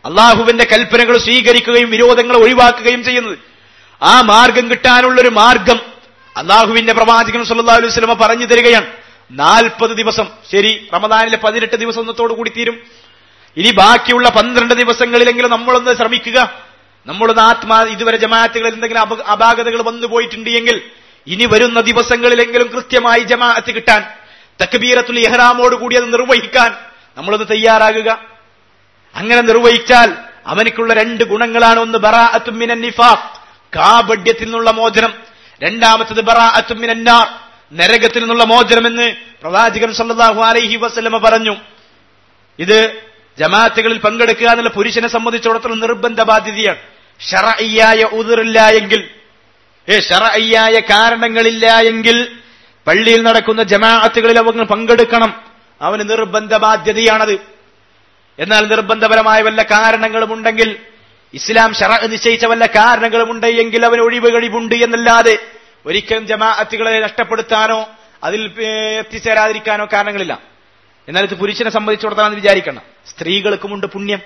അള്ളാഹുവിന്റെ കൽപ്പനകൾ സ്വീകരിക്കുകയും വിരോധങ്ങൾ ഒഴിവാക്കുകയും ചെയ്യുന്നത് ആ മാർഗം കിട്ടാനുള്ളൊരു മാർഗം അള്ളാഹുവിന്റെ പ്രവാചകൻ സല്ലല്ലാഹു അലൈഹി വസല്ലമ പറഞ്ഞു തരികയാണ് നാൽപ്പത് ദിവസം ശരി റമദാനിലെ പതിനെട്ട് ദിവസം ഒന്നത്തോടു കൂടി തീരും ഇനി ബാക്കിയുള്ള പന്ത്രണ്ട് ദിവസങ്ങളിലെങ്കിലും നമ്മളൊന്ന് ശ്രമിക്കുക നമ്മളൊന്ന് ആത്മാ ഇതുവരെ ജമാഅത്തുകളിൽ എന്തെങ്കിലും അപ- അപാകതകൾ വന്നു പോയിട്ടുണ്ട് എങ്കിൽ ഇനി വരുന്ന ദിവസങ്ങളിലെങ്കിലും കൃത്യമായി ജമാഅത്ത് കിട്ടാൻ തക്ബീറത്തുൽ ഇഹ്റാമോട് കൂടി അത് നിർവഹിക്കാൻ നമ്മളൊന്ന് തയ്യാറാകുക അങ്ങനെ നിർവഹിച്ചാൽ അവനിക്കുള്ള രണ്ട് ഗുണങ്ങളാണ് ഒന്ന് ബറാഅത്തും മിനൻ നിഫാഖ് കാപഡ്യത്തിൽ നിന്നുള്ള മോചനം രണ്ടാമത്തത് ബറാഅത്തും മിനൻ നാർ നരകത്തിൽ നിന്നുള്ള മോചനമെന്ന് പ്രവാചകൻ സല്ലല്ലാഹു അലൈഹി വസല്ലമ പറഞ്ഞു ഇത് ജമാഅത്തുകളിൽ പങ്കെടുക്കുക എന്നുള്ള പുരുഷനെ സംബന്ധിച്ചിടത്തോളം നിർബന്ധ ബാധ്യതയാണ് ഷറയ്യായ ഉതിറില്ല എങ്കിൽ ഏ ഷറയ്യായ കാരണങ്ങളില്ല എങ്കിൽ പള്ളിയിൽ നടക്കുന്ന ജമാഅത്തുകളിൽ അവങ്ങൾ പങ്കെടുക്കണം അവന് നിർബന്ധ ബാധ്യതയാണത് എന്നാൽ നിർബന്ധപരമായ വല്ല കാരണങ്ങളും ഉണ്ടെങ്കിൽ ഇസ്ലാം ഷറ നിശ്ചയിച്ച വല്ല കാരണങ്ങളും ഉണ്ട് എങ്കിൽ അവന് ഒഴിവ് കഴിവുണ്ട് എന്നല്ലാതെ ഒരിക്കലും ജമാഅത്തുകളെ നഷ്ടപ്പെടുത്താനോ അതിൽ ഏ, എത്തിച്ചേരാതിരിക്കാനോ കാരണങ്ങളില്ല എന്നാൽ ഇത് പുരുഷനെ സംബന്ധിച്ചിടത്തോളം വിചാരിക്കണം സ്ത്രീകൾക്കുമുണ്ട് പുണ്യം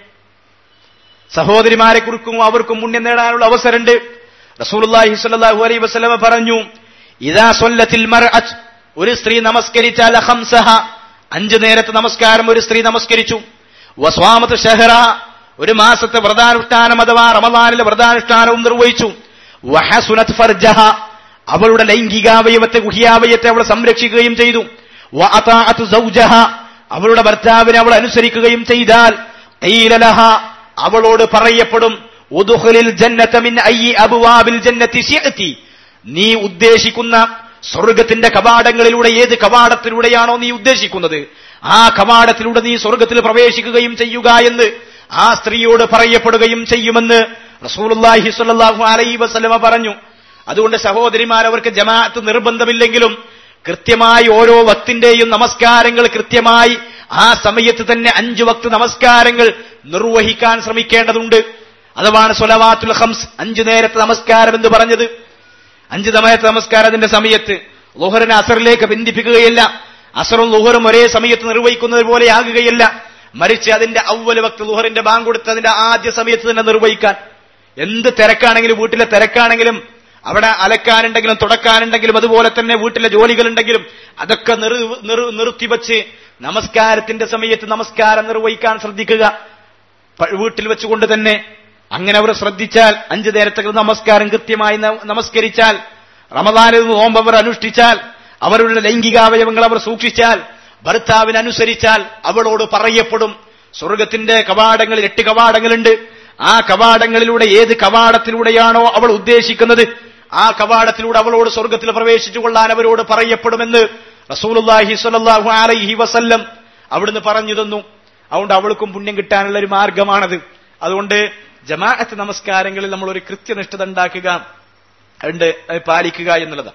സഹോദരിമാരെ കുറിക്കും അവർക്കും പുണ്യം നേടാനുള്ള അവസരമുണ്ട് റസൂലുള്ളാഹി സ്വല്ലല്ലാഹു അലൈഹി വസല്ലമ പറഞ്ഞു ഇദാ സ്വല്ലത്തിൽ മർഅത്ത് ഒരു സ്ത്രീ നമസ്കരിച്ചാൽ ഖംസഹ അഞ്ചു നേരത്തെ നമസ്കാരം ഒരു സ്ത്രീ നമസ്കരിച്ചു വസ്വാമത്ത് ഷഹറ ഒരു മാസത്തെ വ്രതാനുഷ്ഠാനം അഥവാ റമദാനിലെ വ്രതാനുഷ്ഠാനവും നിർവഹിച്ചു വഹസുനത് ഫർജഹ അവളുടെ ലൈംഗികാവയവത്തെ ഗുഹ്യാവയത്തെ അവൾ സംരക്ഷിക്കുകയും ചെയ്തു വഅതാഅത്ത് സൗജഹ അവളുടെ ഭർത്താവിനെ അവൾ അനുസരിക്കുകയും ചെയ്താൽ ഖീല ലഹ അവളോട് പറയപ്പെടും ഉദ്ഖുലിൽ ജന്നത മിൻ അയ്യി അബ്വാബിൽ ജന്നതി ശിഅതി നീ ഉദ്ദേശിക്കുന്ന സ്വർഗത്തിന്റെ കവാടങ്ങളിലൂടെ ഏത് കവാടത്തിലൂടെയാണോ നീ ഉദ്ദേശിക്കുന്നത് ആ കവാടത്തിലൂടെ നീ സ്വർഗത്തിൽ പ്രവേശിക്കുകയും ചെയ്യുക എന്ന് ആ സ്ത്രീയോട് പറയപ്പെടുകയും ചെയ്യുമെന്ന് റസൂലുള്ളാഹി സ്വല്ലല്ലാഹു അലൈഹി വസല്ലമ പറഞ്ഞു അതുകൊണ്ട് സഹോദരിമാർ അവർക്ക് ജമാഅത്ത് നിർബന്ധമില്ലെങ്കിലും കൃത്യമായി ഓരോ വക്തിന്റെയും നമസ്കാരങ്ങൾ കൃത്യമായി ആ സമയത്ത് തന്നെ അഞ്ചു വക്ത് നമസ്കാരങ്ങൾ നിർവഹിക്കാൻ ശ്രമിക്കേണ്ടതുണ്ട് അഥവാണ് സ്വലവാത്തുൽ ഹംസ് അഞ്ചു നേരത്തെ നമസ്കാരം എന്ന് പറഞ്ഞത് അഞ്ച് സമയത്ത് നമസ്കാരത്തിന്റെ സമയത്ത് ലുഹറിനെ അസറിലേക്ക് ബന്ധിപ്പിക്കുകയില്ല അസറും ലുഹറും ഒരേ സമയത്ത് നിർവഹിക്കുന്നത് പോലെ ആകുകയില്ല മറിച്ച് അതിന്റെ ഔവല് വക്ത് ലുഹറിന്റെ ബാങ്ക് കൊടുത്ത് അതിന്റെ ആദ്യ സമയത്ത് തന്നെ നിർവഹിക്കാൻ എന്ത് തിരക്കാണെങ്കിലും വീട്ടിലെ തിരക്കാണെങ്കിലും അവിടെ അലക്കാനുണ്ടെങ്കിലും തുടക്കാനുണ്ടെങ്കിലും അതുപോലെ തന്നെ വീട്ടിലെ ജോലികളുണ്ടെങ്കിലും അതൊക്കെ നിർ നിർ- നിർത്തിവച്ച് നമസ്കാരത്തിന്റെ സമയത്ത് നമസ്കാരം നിർവഹിക്കാൻ ശ്രദ്ധിക്കുക പ- വീട്ടിൽ വെച്ചുകൊണ്ട് തന്നെ അങ്ങനെ അവർ ശ്രദ്ധിച്ചാൽ അഞ്ചു നേരത്തെ നമസ്കാരം കൃത്യമായി ന- നമസ്കരിച്ചാൽ റമദാനിൽ നോമ്പ് അവർ അനുഷ്ഠിച്ചാൽ അവരുടെ ലൈംഗികാവയവങ്ങൾ അവർ സൂക്ഷിച്ചാൽ ഭർത്താവിനെ അനുസരിച്ചാൽ അവളോട് പറയപ്പെടും സ്വർഗത്തിന്റെ കവാടങ്ങളിൽ എട്ട് കവാടങ്ങളുണ്ട് ആ കവാടങ്ങളിലൂടെ ഏത് കവാടത്തിലൂടെയാണോ അവൾ ഉദ്ദേശിക്കുന്നത് ആ കവാടത്തിലൂടെ അവളോട് സ്വർഗത്തിൽ പ്രവേശിച്ചു കൊള്ളാൻ അവരോട് പറയപ്പെടുമെന്ന് റസൂലുള്ളാഹി സ്വല്ലല്ലാഹു അലൈഹി വസല്ലം അവിടുന്ന് പറഞ്ഞു തന്നു അതുകൊണ്ട് അവൾക്കും പുണ്യം കിട്ടാനുള്ള ഒരു മാർഗമാണത് അതുകൊണ്ട് ജമാഅത്ത് നമസ്കാരങ്ങളിൽ നമ്മൾ ഒരു കൃത്യനിഷ്ഠത ഉണ്ടാക്കുക ഉണ്ട് അത് പാലിക്കുക എന്നുള്ളത്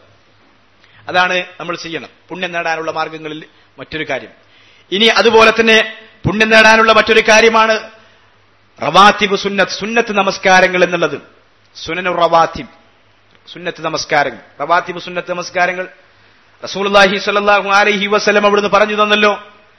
അതാണ് നമ്മൾ ചെയ്യണം പുണ്യം നേടാനുള്ള മാർഗങ്ങളിൽ മറ്റൊരു കാര്യം ഇനി അതുപോലെ തന്നെ പുണ്യം നേടാനുള്ള മറ്റൊരു കാര്യമാണ് റവാത്തിബ് സുന്നത്ത് സുന്നത്ത് നമസ്കാരങ്ങൾ എന്നുള്ളത് സുനനു റവാത്തിബ് സുന്നത്ത് നമസ്കാരങ്ങൾ റവാത്തിബ് സുന്നത്ത് നമസ്കാരങ്ങൾ റസൂലുള്ളാഹി സ്വല്ലല്ലാഹു അലൈഹി വസല്ലം അവിടുന്ന് പറഞ്ഞു തന്നല്ലോ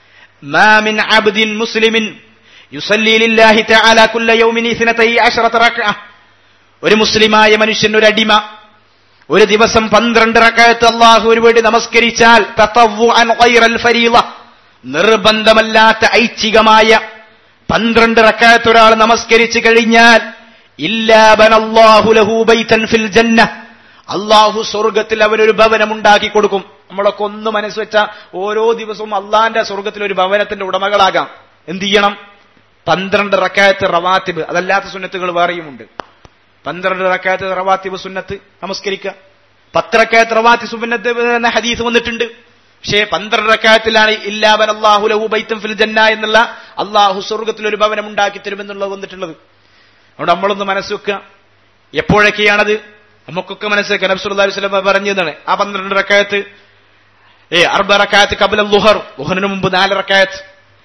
മാ മിൻ അബ്ദിൻ മുസ്ലിമിൻ യുസല്ലി ലില്ലാഹി തആല കുല്ല യൗമിൻ ഇസ്നതൈ അശറത റക്അ ഒരു മുസ്ലിമായ മനുഷ്യൻ ഒരു അടിമ ഒരു ദിവസം പന്ത്രണ്ട് റക്കയത്ത് അള്ളാഹുവിന് വേണ്ടി നമസ്കരിച്ചാൽ തതവ്വുഅൻ ഗൈറൽ ഫരീള നിർബന്ധമല്ലാത്ത ഐച്ഛികമായ പന്ത്രണ്ട് റക്കായത്ത് ഒരാൾ നമസ്കരിച്ചു കഴിഞ്ഞാൽ ഇല്ലാ ബനല്ലാഹു ലഹു ബൈതൻ ഫിൽ ജന്ന അള്ളാഹു സ്വർഗത്തിൽ അവനൊരു ഭവനം ഉണ്ടാക്കി കൊടുക്കും നമ്മളൊക്കെ ഒന്ന് മനസ്സ് വെച്ച ഓരോ ദിവസവും അള്ളാന്റെ സ്വർഗത്തിൽ ഒരു ഭവനത്തിന്റെ ഉടമകളാകാം എന്ത് ചെയ്യണം പന്ത്രണ്ട് റക്കായത്ത് റവാത്തിബ് അതല്ലാത്ത സുന്നത്തുകൾ വേറെയുമുണ്ട് പന്ത്രണ്ട് റക്കായത്ത് റവാത്തിബ് സുന്നത്ത് നമസ്കരിക്കുക പത്ത് റക്കായത്ത് റവാത്തി സുന്നത്ത് എന്ന ഹദീസ് വന്നിട്ടുണ്ട് പക്ഷേ പന്ത്രണ്ട് റക്കായത്തിലാണ് ഇല്ലാവൻ അള്ളാഹു ലഹു ബൈത്തം ഫിൽ ജന്ന എന്നുള്ള അള്ളാഹു സ്വർഗത്തിൽ ഒരു ഭവനം ഉണ്ടാക്കി തരുമെന്നുള്ളത് വന്നിട്ടുള്ളത് അതുകൊണ്ട് നമ്മളൊന്ന് മനസ്സ് വെക്കുക എപ്പോഴൊക്കെയാണത് നമുക്കൊക്കെ മനസ്സിലാക്കുക നബ്സുല്ലാഹി സ്വലം പറഞ്ഞതാണ് ആ പന്ത്രണ്ട് റക്കായത്ത് ഏ അർബ റക്കായത്ത് കബല ലുഹർ ലുഹറിന് മുമ്പ് നാല് റക്കായത്ത്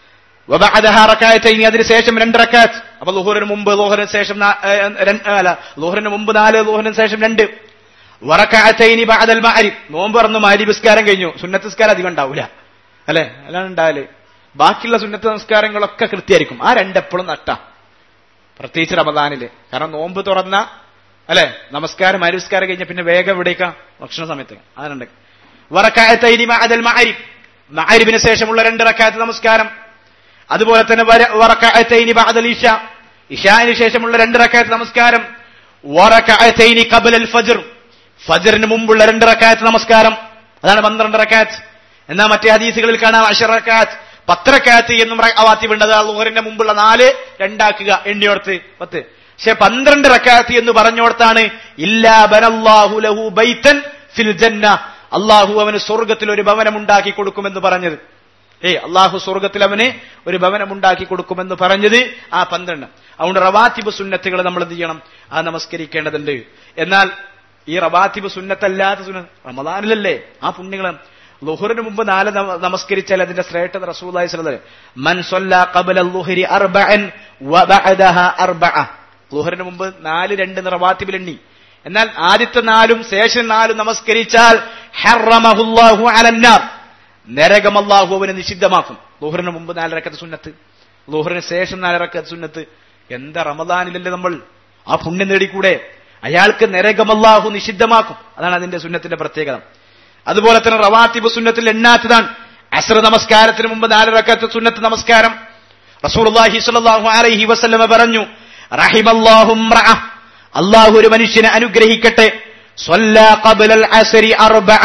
വബഅദഹ റക്കായത്തൈനി അതിന് ശേഷം രണ്ട് റക്കാത്ത് അപ്പൊ ലുഹറിന് മുമ്പ് ലുഹറിന് ശേഷം നാ- ഏ, രണ്ട്- അല്ല ലുഹറിന് മുമ്പ് നാല് ലുഹറിന് ശേഷം രണ്ട് വറക്കാത്തൈനി ബഅദൽ മഅരിബ് നോമ്പ് തുറന്ന് മാരി നിസ്കാരം കഴിഞ്ഞു സുന്നത്ത് നിസ്കാരം അധികം ഉണ്ടാവൂല അല്ലെ അല്ലാണ്ട് ഉണ്ടാവല് ബാക്കിയുള്ള സുന്നത്ത് നമസ്കാരങ്ങളൊക്കെ കൃത്യമായിരിക്കും ആ രണ്ടെപ്പോഴും നട്ട പ്രത്യേകിച്ച് റമദാനില് കാരണം നോമ്പ് തുറന്ന അല്ലെ നമസ്കാരം അരിസ്കാരം കഴിഞ്ഞ പിന്നെ വേഗം എവിടേക്കാ ഭക്ഷണ സമയത്ത് അതുണ്ട് വറക്കായത്തൈനി മഅദൽ മഅരിബ് മഅരിബിന് ശേഷമുള്ള രണ്ട് റക്കായത്ത് നമസ്കാരം അതുപോലെ തന്നെ വറക്കായത്തൈനി ബഅദൽ ഇഷ ഇഷാന് ശേഷമുള്ള രണ്ട് റക്കായത്ത് നമസ്കാരം വറക്കായത്തൈനി ഖബലൽ ഫജ്ർ ഫജ്റിന് മുമ്പുള്ള രണ്ട് റക്കായത്ത് നമസ്കാരം അതാണ് പന്ത്രണ്ട് റക്കായത്ത് എന്നാൽ മറ്റേ ഹദീസുകളിൽ കാണാം അഷറക്കാത്ത് പത്രക്കാത്ത് എന്നും അവാത്തിവുണ്ട് അത് അള്ളൂഹറിന്റെ മുമ്പുള്ള നാല് രണ്ടാക്കുക എണ്ണിയോർത്ത് പത്ത് പക്ഷെ പന്ത്രണ്ട് റക്കാത്ത് എന്ന് പറഞ്ഞോടത്താണ് ഇല്ലാ ബനല്ലാഹു ലഹു ബൈത്തൻ ഫിൽ ജന്ന അള്ളാഹു അവന് സ്വർഗത്തിൽ ഒരു ഭവനം ഉണ്ടാക്കി കൊടുക്കുമെന്ന് പറഞ്ഞത് ഏ അള്ളാഹു സ്വർഗത്തിൽ അവന് ഒരു ഭവനം ഉണ്ടാക്കി കൊടുക്കുമെന്ന് പറഞ്ഞത് ആ പന്ത്രണ്ട് അതുകൊണ്ട് റവാത്തിബ് സുന്നത്തുകൾ നമ്മൾ എന്ത് ചെയ്യണം ആ നമസ്കരിക്കേണ്ടതുണ്ട് എന്നാൽ ഈ റവാത്തിബ് സുന്നത്തല്ലാത്ത സുന്ന റമദാനിലല്ലേ ആ പുണ്യങ്ങൾ ലുഹറിന് മുമ്പ് നാല് നമസ്കരിച്ചാൽ അതിന്റെ ശ്രേഷ്ഠത റസൂലായി സ്വലത് മൻ സൊല്ല ഖബല ലുഹരി അർബഅൻ വബഅദഹ അർബഅ ലുഹറിന് മുമ്പ് നാല് രണ്ട് റവാത്തിബിൽ എണ്ണി എന്നാൽ ആദ്യത്തെ നാലും ശേഷം നാലും നമസ്കരിച്ചാൽ ഹറമഹുല്ലാഹു അലന്നാർ നരകം അല്ലാഹു അവനെ നിഷിദ്ധമാക്കും ലുഹറിന് മുമ്പ് നാലരക്കത്ത് സുന്നത്ത് ലുഹറിന് ശേഷം നാലരക്കത്ത് സുന്നത്ത് എന്താ റമദാനിലല്ലേ നമ്മൾ ആ പുണ്യം നേടിക്കൂടെ അയാൾക്ക് നരകമല്ലാഹു നിഷിദ്ധമാക്കും അതാണ് അതിന്റെ സുന്നത്തിന്റെ പ്രത്യേകത അതുപോലെ തന്നെ റവാത്തിബ് സുന്നത്തിൽ എണ്ണാത്തതാണ് അസ്ര നമസ്കാരത്തിന് മുമ്പ് നാലരക്കത്ത് സുന്നത്ത് നമസ്കാരം റസൂലുള്ളാഹി സ്വല്ലല്ലാഹു അലൈഹി വസല്ലമ പറഞ്ഞു റഹിമല്ലാഹു അള്ളാഹു ഒരു മനുഷ്യനെ അനുഗ്രഹിക്കട്ടെ സ്വല്ലാ ഖബ്ലൽ അസ്രി അർബഅ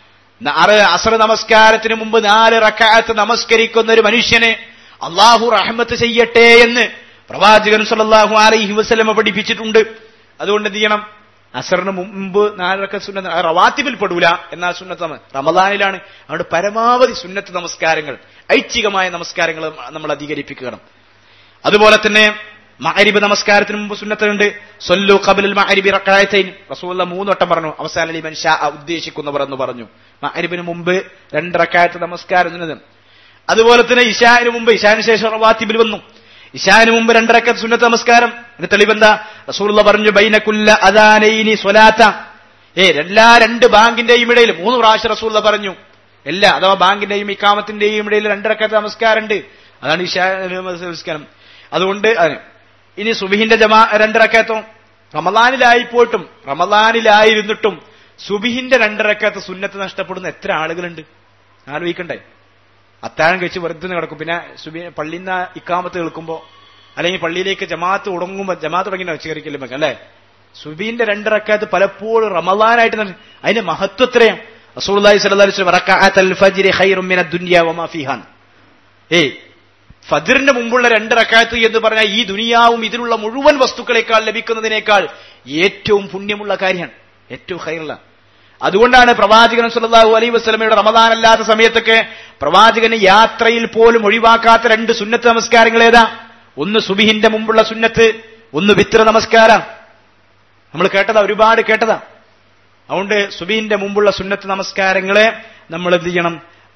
അസർ നമസ്കാരത്തിന് മുമ്പ് നാല് റക്കാത്ത് നമസ്കരിക്കുന്ന ഒരു മനുഷ്യനെ അള്ളാഹു റഹ്മത്ത് ചെയ്യട്ടെ എന്ന് പ്രവാചകൻ സല്ലല്ലാഹു അലൈഹി വസല്ലമ പഠിപ്പിച്ചിട്ടുണ്ട് അതുകൊണ്ട് എന്ത് ചെയ്യണം അസറിന് മുമ്പ് നാലരക്ക സുന്നത്ത് റവാത്തിബിൽ പെടൂല എന്നാൽ സുന്നത്ത് റമദാനിലാണ് അതുകൊണ്ട് പരമാവധി സുന്നത്ത് നമസ്കാരങ്ങൾ ഐച്ഛികമായ നമസ്കാരങ്ങൾ നമ്മൾ അധികരിപ്പിക്കണം അതുപോലെ തന്നെ മഅരിബ് നമസ്കാരത്തിന് മുമ്പ് സുന്നത്തുണ്ട് സൊല്ലു ഖബലുൽ മഅരിബി റക്കായത്തൈൻ റസൂലുള്ള മൂന്ന് വട്ടം പറഞ്ഞു അവസാന ലിമൻ ഷാ ഉദ്ദേശിക്കുന്നവർ എന്ന് പറഞ്ഞു മഅരിബിന് മുമ്പ് രണ്ട് റക്കായത്ത് നമസ്കാരം സുന്നത് അതുപോലെ തന്നെ ഇഷാന് മുമ്പ് ഇഷാന് ശേഷം റവാത്തിബിൽ വന്നു ഇഷാന് മുമ്പ് രണ്ടരക്കത്ത് സുന്നത്ത് നമസ്കാരം എന്റെ തെളിവെന്താ റസൂലുള്ള പറഞ്ഞു ബൈനക്കുല്ല അദാനൈനി സ്വലാത്ത ഏ എല്ലാ രണ്ട് ബാങ്കിന്റെയും ഇടയിൽ മൂന്ന് പ്രാവശ്യം റസൂള്ള പറഞ്ഞു എല്ലാ അഥവാ ബാങ്കിന്റെയും ഇക്കാമത്തിന്റെയും ഇടയിൽ രണ്ടരക്കത്ത് നമസ്കാരമുണ്ട് അതാണ് ഇഷാ നമസ്കാരം അതുകൊണ്ട് അതിന് ഇനി സുബിഹിന്റെ ജമാ രണ്ടിറക്കത്തോ റമദാനിലായി പോയിട്ടും റമദാനിലായിരുന്നിട്ടും സുബിഹിന്റെ രണ്ടിറക്കത്ത് സുന്നത്ത് നഷ്ടപ്പെടുന്ന എത്ര ആളുകളുണ്ട് ആലോചിക്കണ്ടേ അത്താഴം കഴിച്ച് വെറുതെ കിടക്കും പിന്നെ സുബി പള്ളിയിൽ നിന്ന് ഇക്കാമത്ത് കേൾക്കുമ്പോ അല്ലെങ്കിൽ പള്ളിയിലേക്ക് ജമാഅത്ത് ഉടങ്ങുമ്പോ ജമാഅത്ത് തുടങ്ങി വെച്ചേരിക്കലും അല്ലേ സുബീന്റെ രണ്ടിറക്കത്ത് പലപ്പോഴും റമദാനായിട്ട് അതിന്റെ മഹത്വം എത്രയാണ് റസൂലുള്ളാഹി സ്വല്ലല്ലാഹു അലൈഹി വസല്ലം റകഅത്തുൽ ഫജ്രി ഖൈറും മിനദ് ദുനിയ വമാ ഫീഹാൻ ഏയ് ഫജിറിന്റെ മുമ്പുള്ള രണ്ട് റക്കാത്ത് എന്ന് പറഞ്ഞാൽ ഈ ദുനിയാവും ഇതിലുള്ള മുഴുവൻ വസ്തുക്കളെക്കാൾ ലഭിക്കുന്നതിനേക്കാൾ ഏറ്റവും പുണ്യമുള്ള കാര്യമാണ് ഏറ്റവും ഹൈറുള്ള അതുകൊണ്ടാണ് പ്രവാചകൻ സല്ലല്ലാഹു അലൈഹി വസല്ലമയുടെ റമദാൻ അല്ലാത്ത സമയത്തൊക്കെ പ്രവാചകന് യാത്രയിൽ പോലും ഒഴിവാക്കാത്ത രണ്ട് സുന്നത്ത് നമസ്കാരങ്ങൾ ഏതാ ഒന്ന് സുബിഹിന്റെ മുമ്പുള്ള സുന്നത്ത് ഒന്ന് വിത്ര നമസ്കാരം നമ്മൾ കേട്ടതാ ഒരുപാട് കേട്ടതാ അതുകൊണ്ട് സുബിഹിന്റെ മുമ്പുള്ള സുന്നത്ത് നമസ്കാരങ്ങളെ നമ്മൾ എന്ത് ചെയ്യണം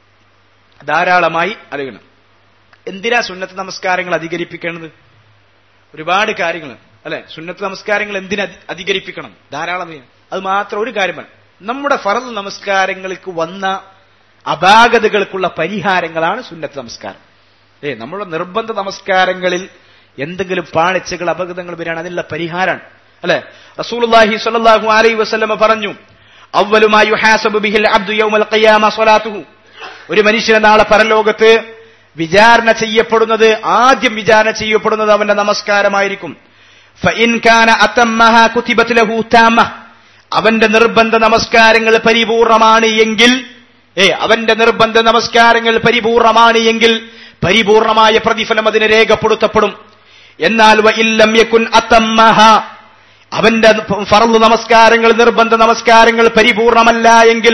ധാരാളമായി അറിയണം എന്തിനാ സുന്നത്ത് നമസ്കാരങ്ങൾ അധികരിപ്പിക്കേണ്ടത് ഒരുപാട് കാര്യങ്ങൾ അല്ലെ സുന്നത്ത് നമസ്കാരങ്ങൾ എന്തിനാ അധികരിപ്പിക്കണം ധാരാളം അത് മാത്രം ഒരു കാര്യമാണ് നമ്മുടെ ഫറൽ നമസ്കാരങ്ങൾക്ക് വന്ന അപാകതകൾക്കുള്ള പരിഹാരങ്ങളാണ് സുന്നത്ത് നമസ്കാരം ഏ നമ്മുടെ നിർബന്ധ നമസ്കാരങ്ങളിൽ എന്തെങ്കിലും പാളിച്ചകൾ അപകടങ്ങൾ വരികയാണ് അതിനുള്ള പരിഹാരമാണ് അല്ലെ റസൂലുള്ളാഹി സ്വല്ലല്ലാഹു അലൈഹി വസല്ലമ പറഞ്ഞു അവലുമായി യുഹാസബു ബിഹിൽ അബ്ദു യൗമൽ ഖിയാമ സ്വലാത്തുഹു ഒരു മനുഷ്യനെ നാളെ പരലോകത്ത് വിചാരണ ചെയ്യപ്പെടുന്നത് ആദ്യം വിചാരണ ചെയ്യപ്പെടുന്നത് അവന്റെ നമസ്കാരമായിരിക്കും അവന്റെ നിർബന്ധ നമസ്കാരങ്ങൾ പരിപൂർണമാണ് എങ്കിൽ ഏ അവന്റെ നിർബന്ധ നമസ്കാരങ്ങൾ പരിപൂർണമാണ് എങ്കിൽ പരിപൂർണമായ പ്രതിഫലം അതിന് രേഖപ്പെടുത്തപ്പെടും എന്നാൽ അവന്റെ ഫറു നമസ്കാരങ്ങൾ നിർബന്ധ നമസ്കാരങ്ങൾ പരിപൂർണമല്ല എങ്കിൽ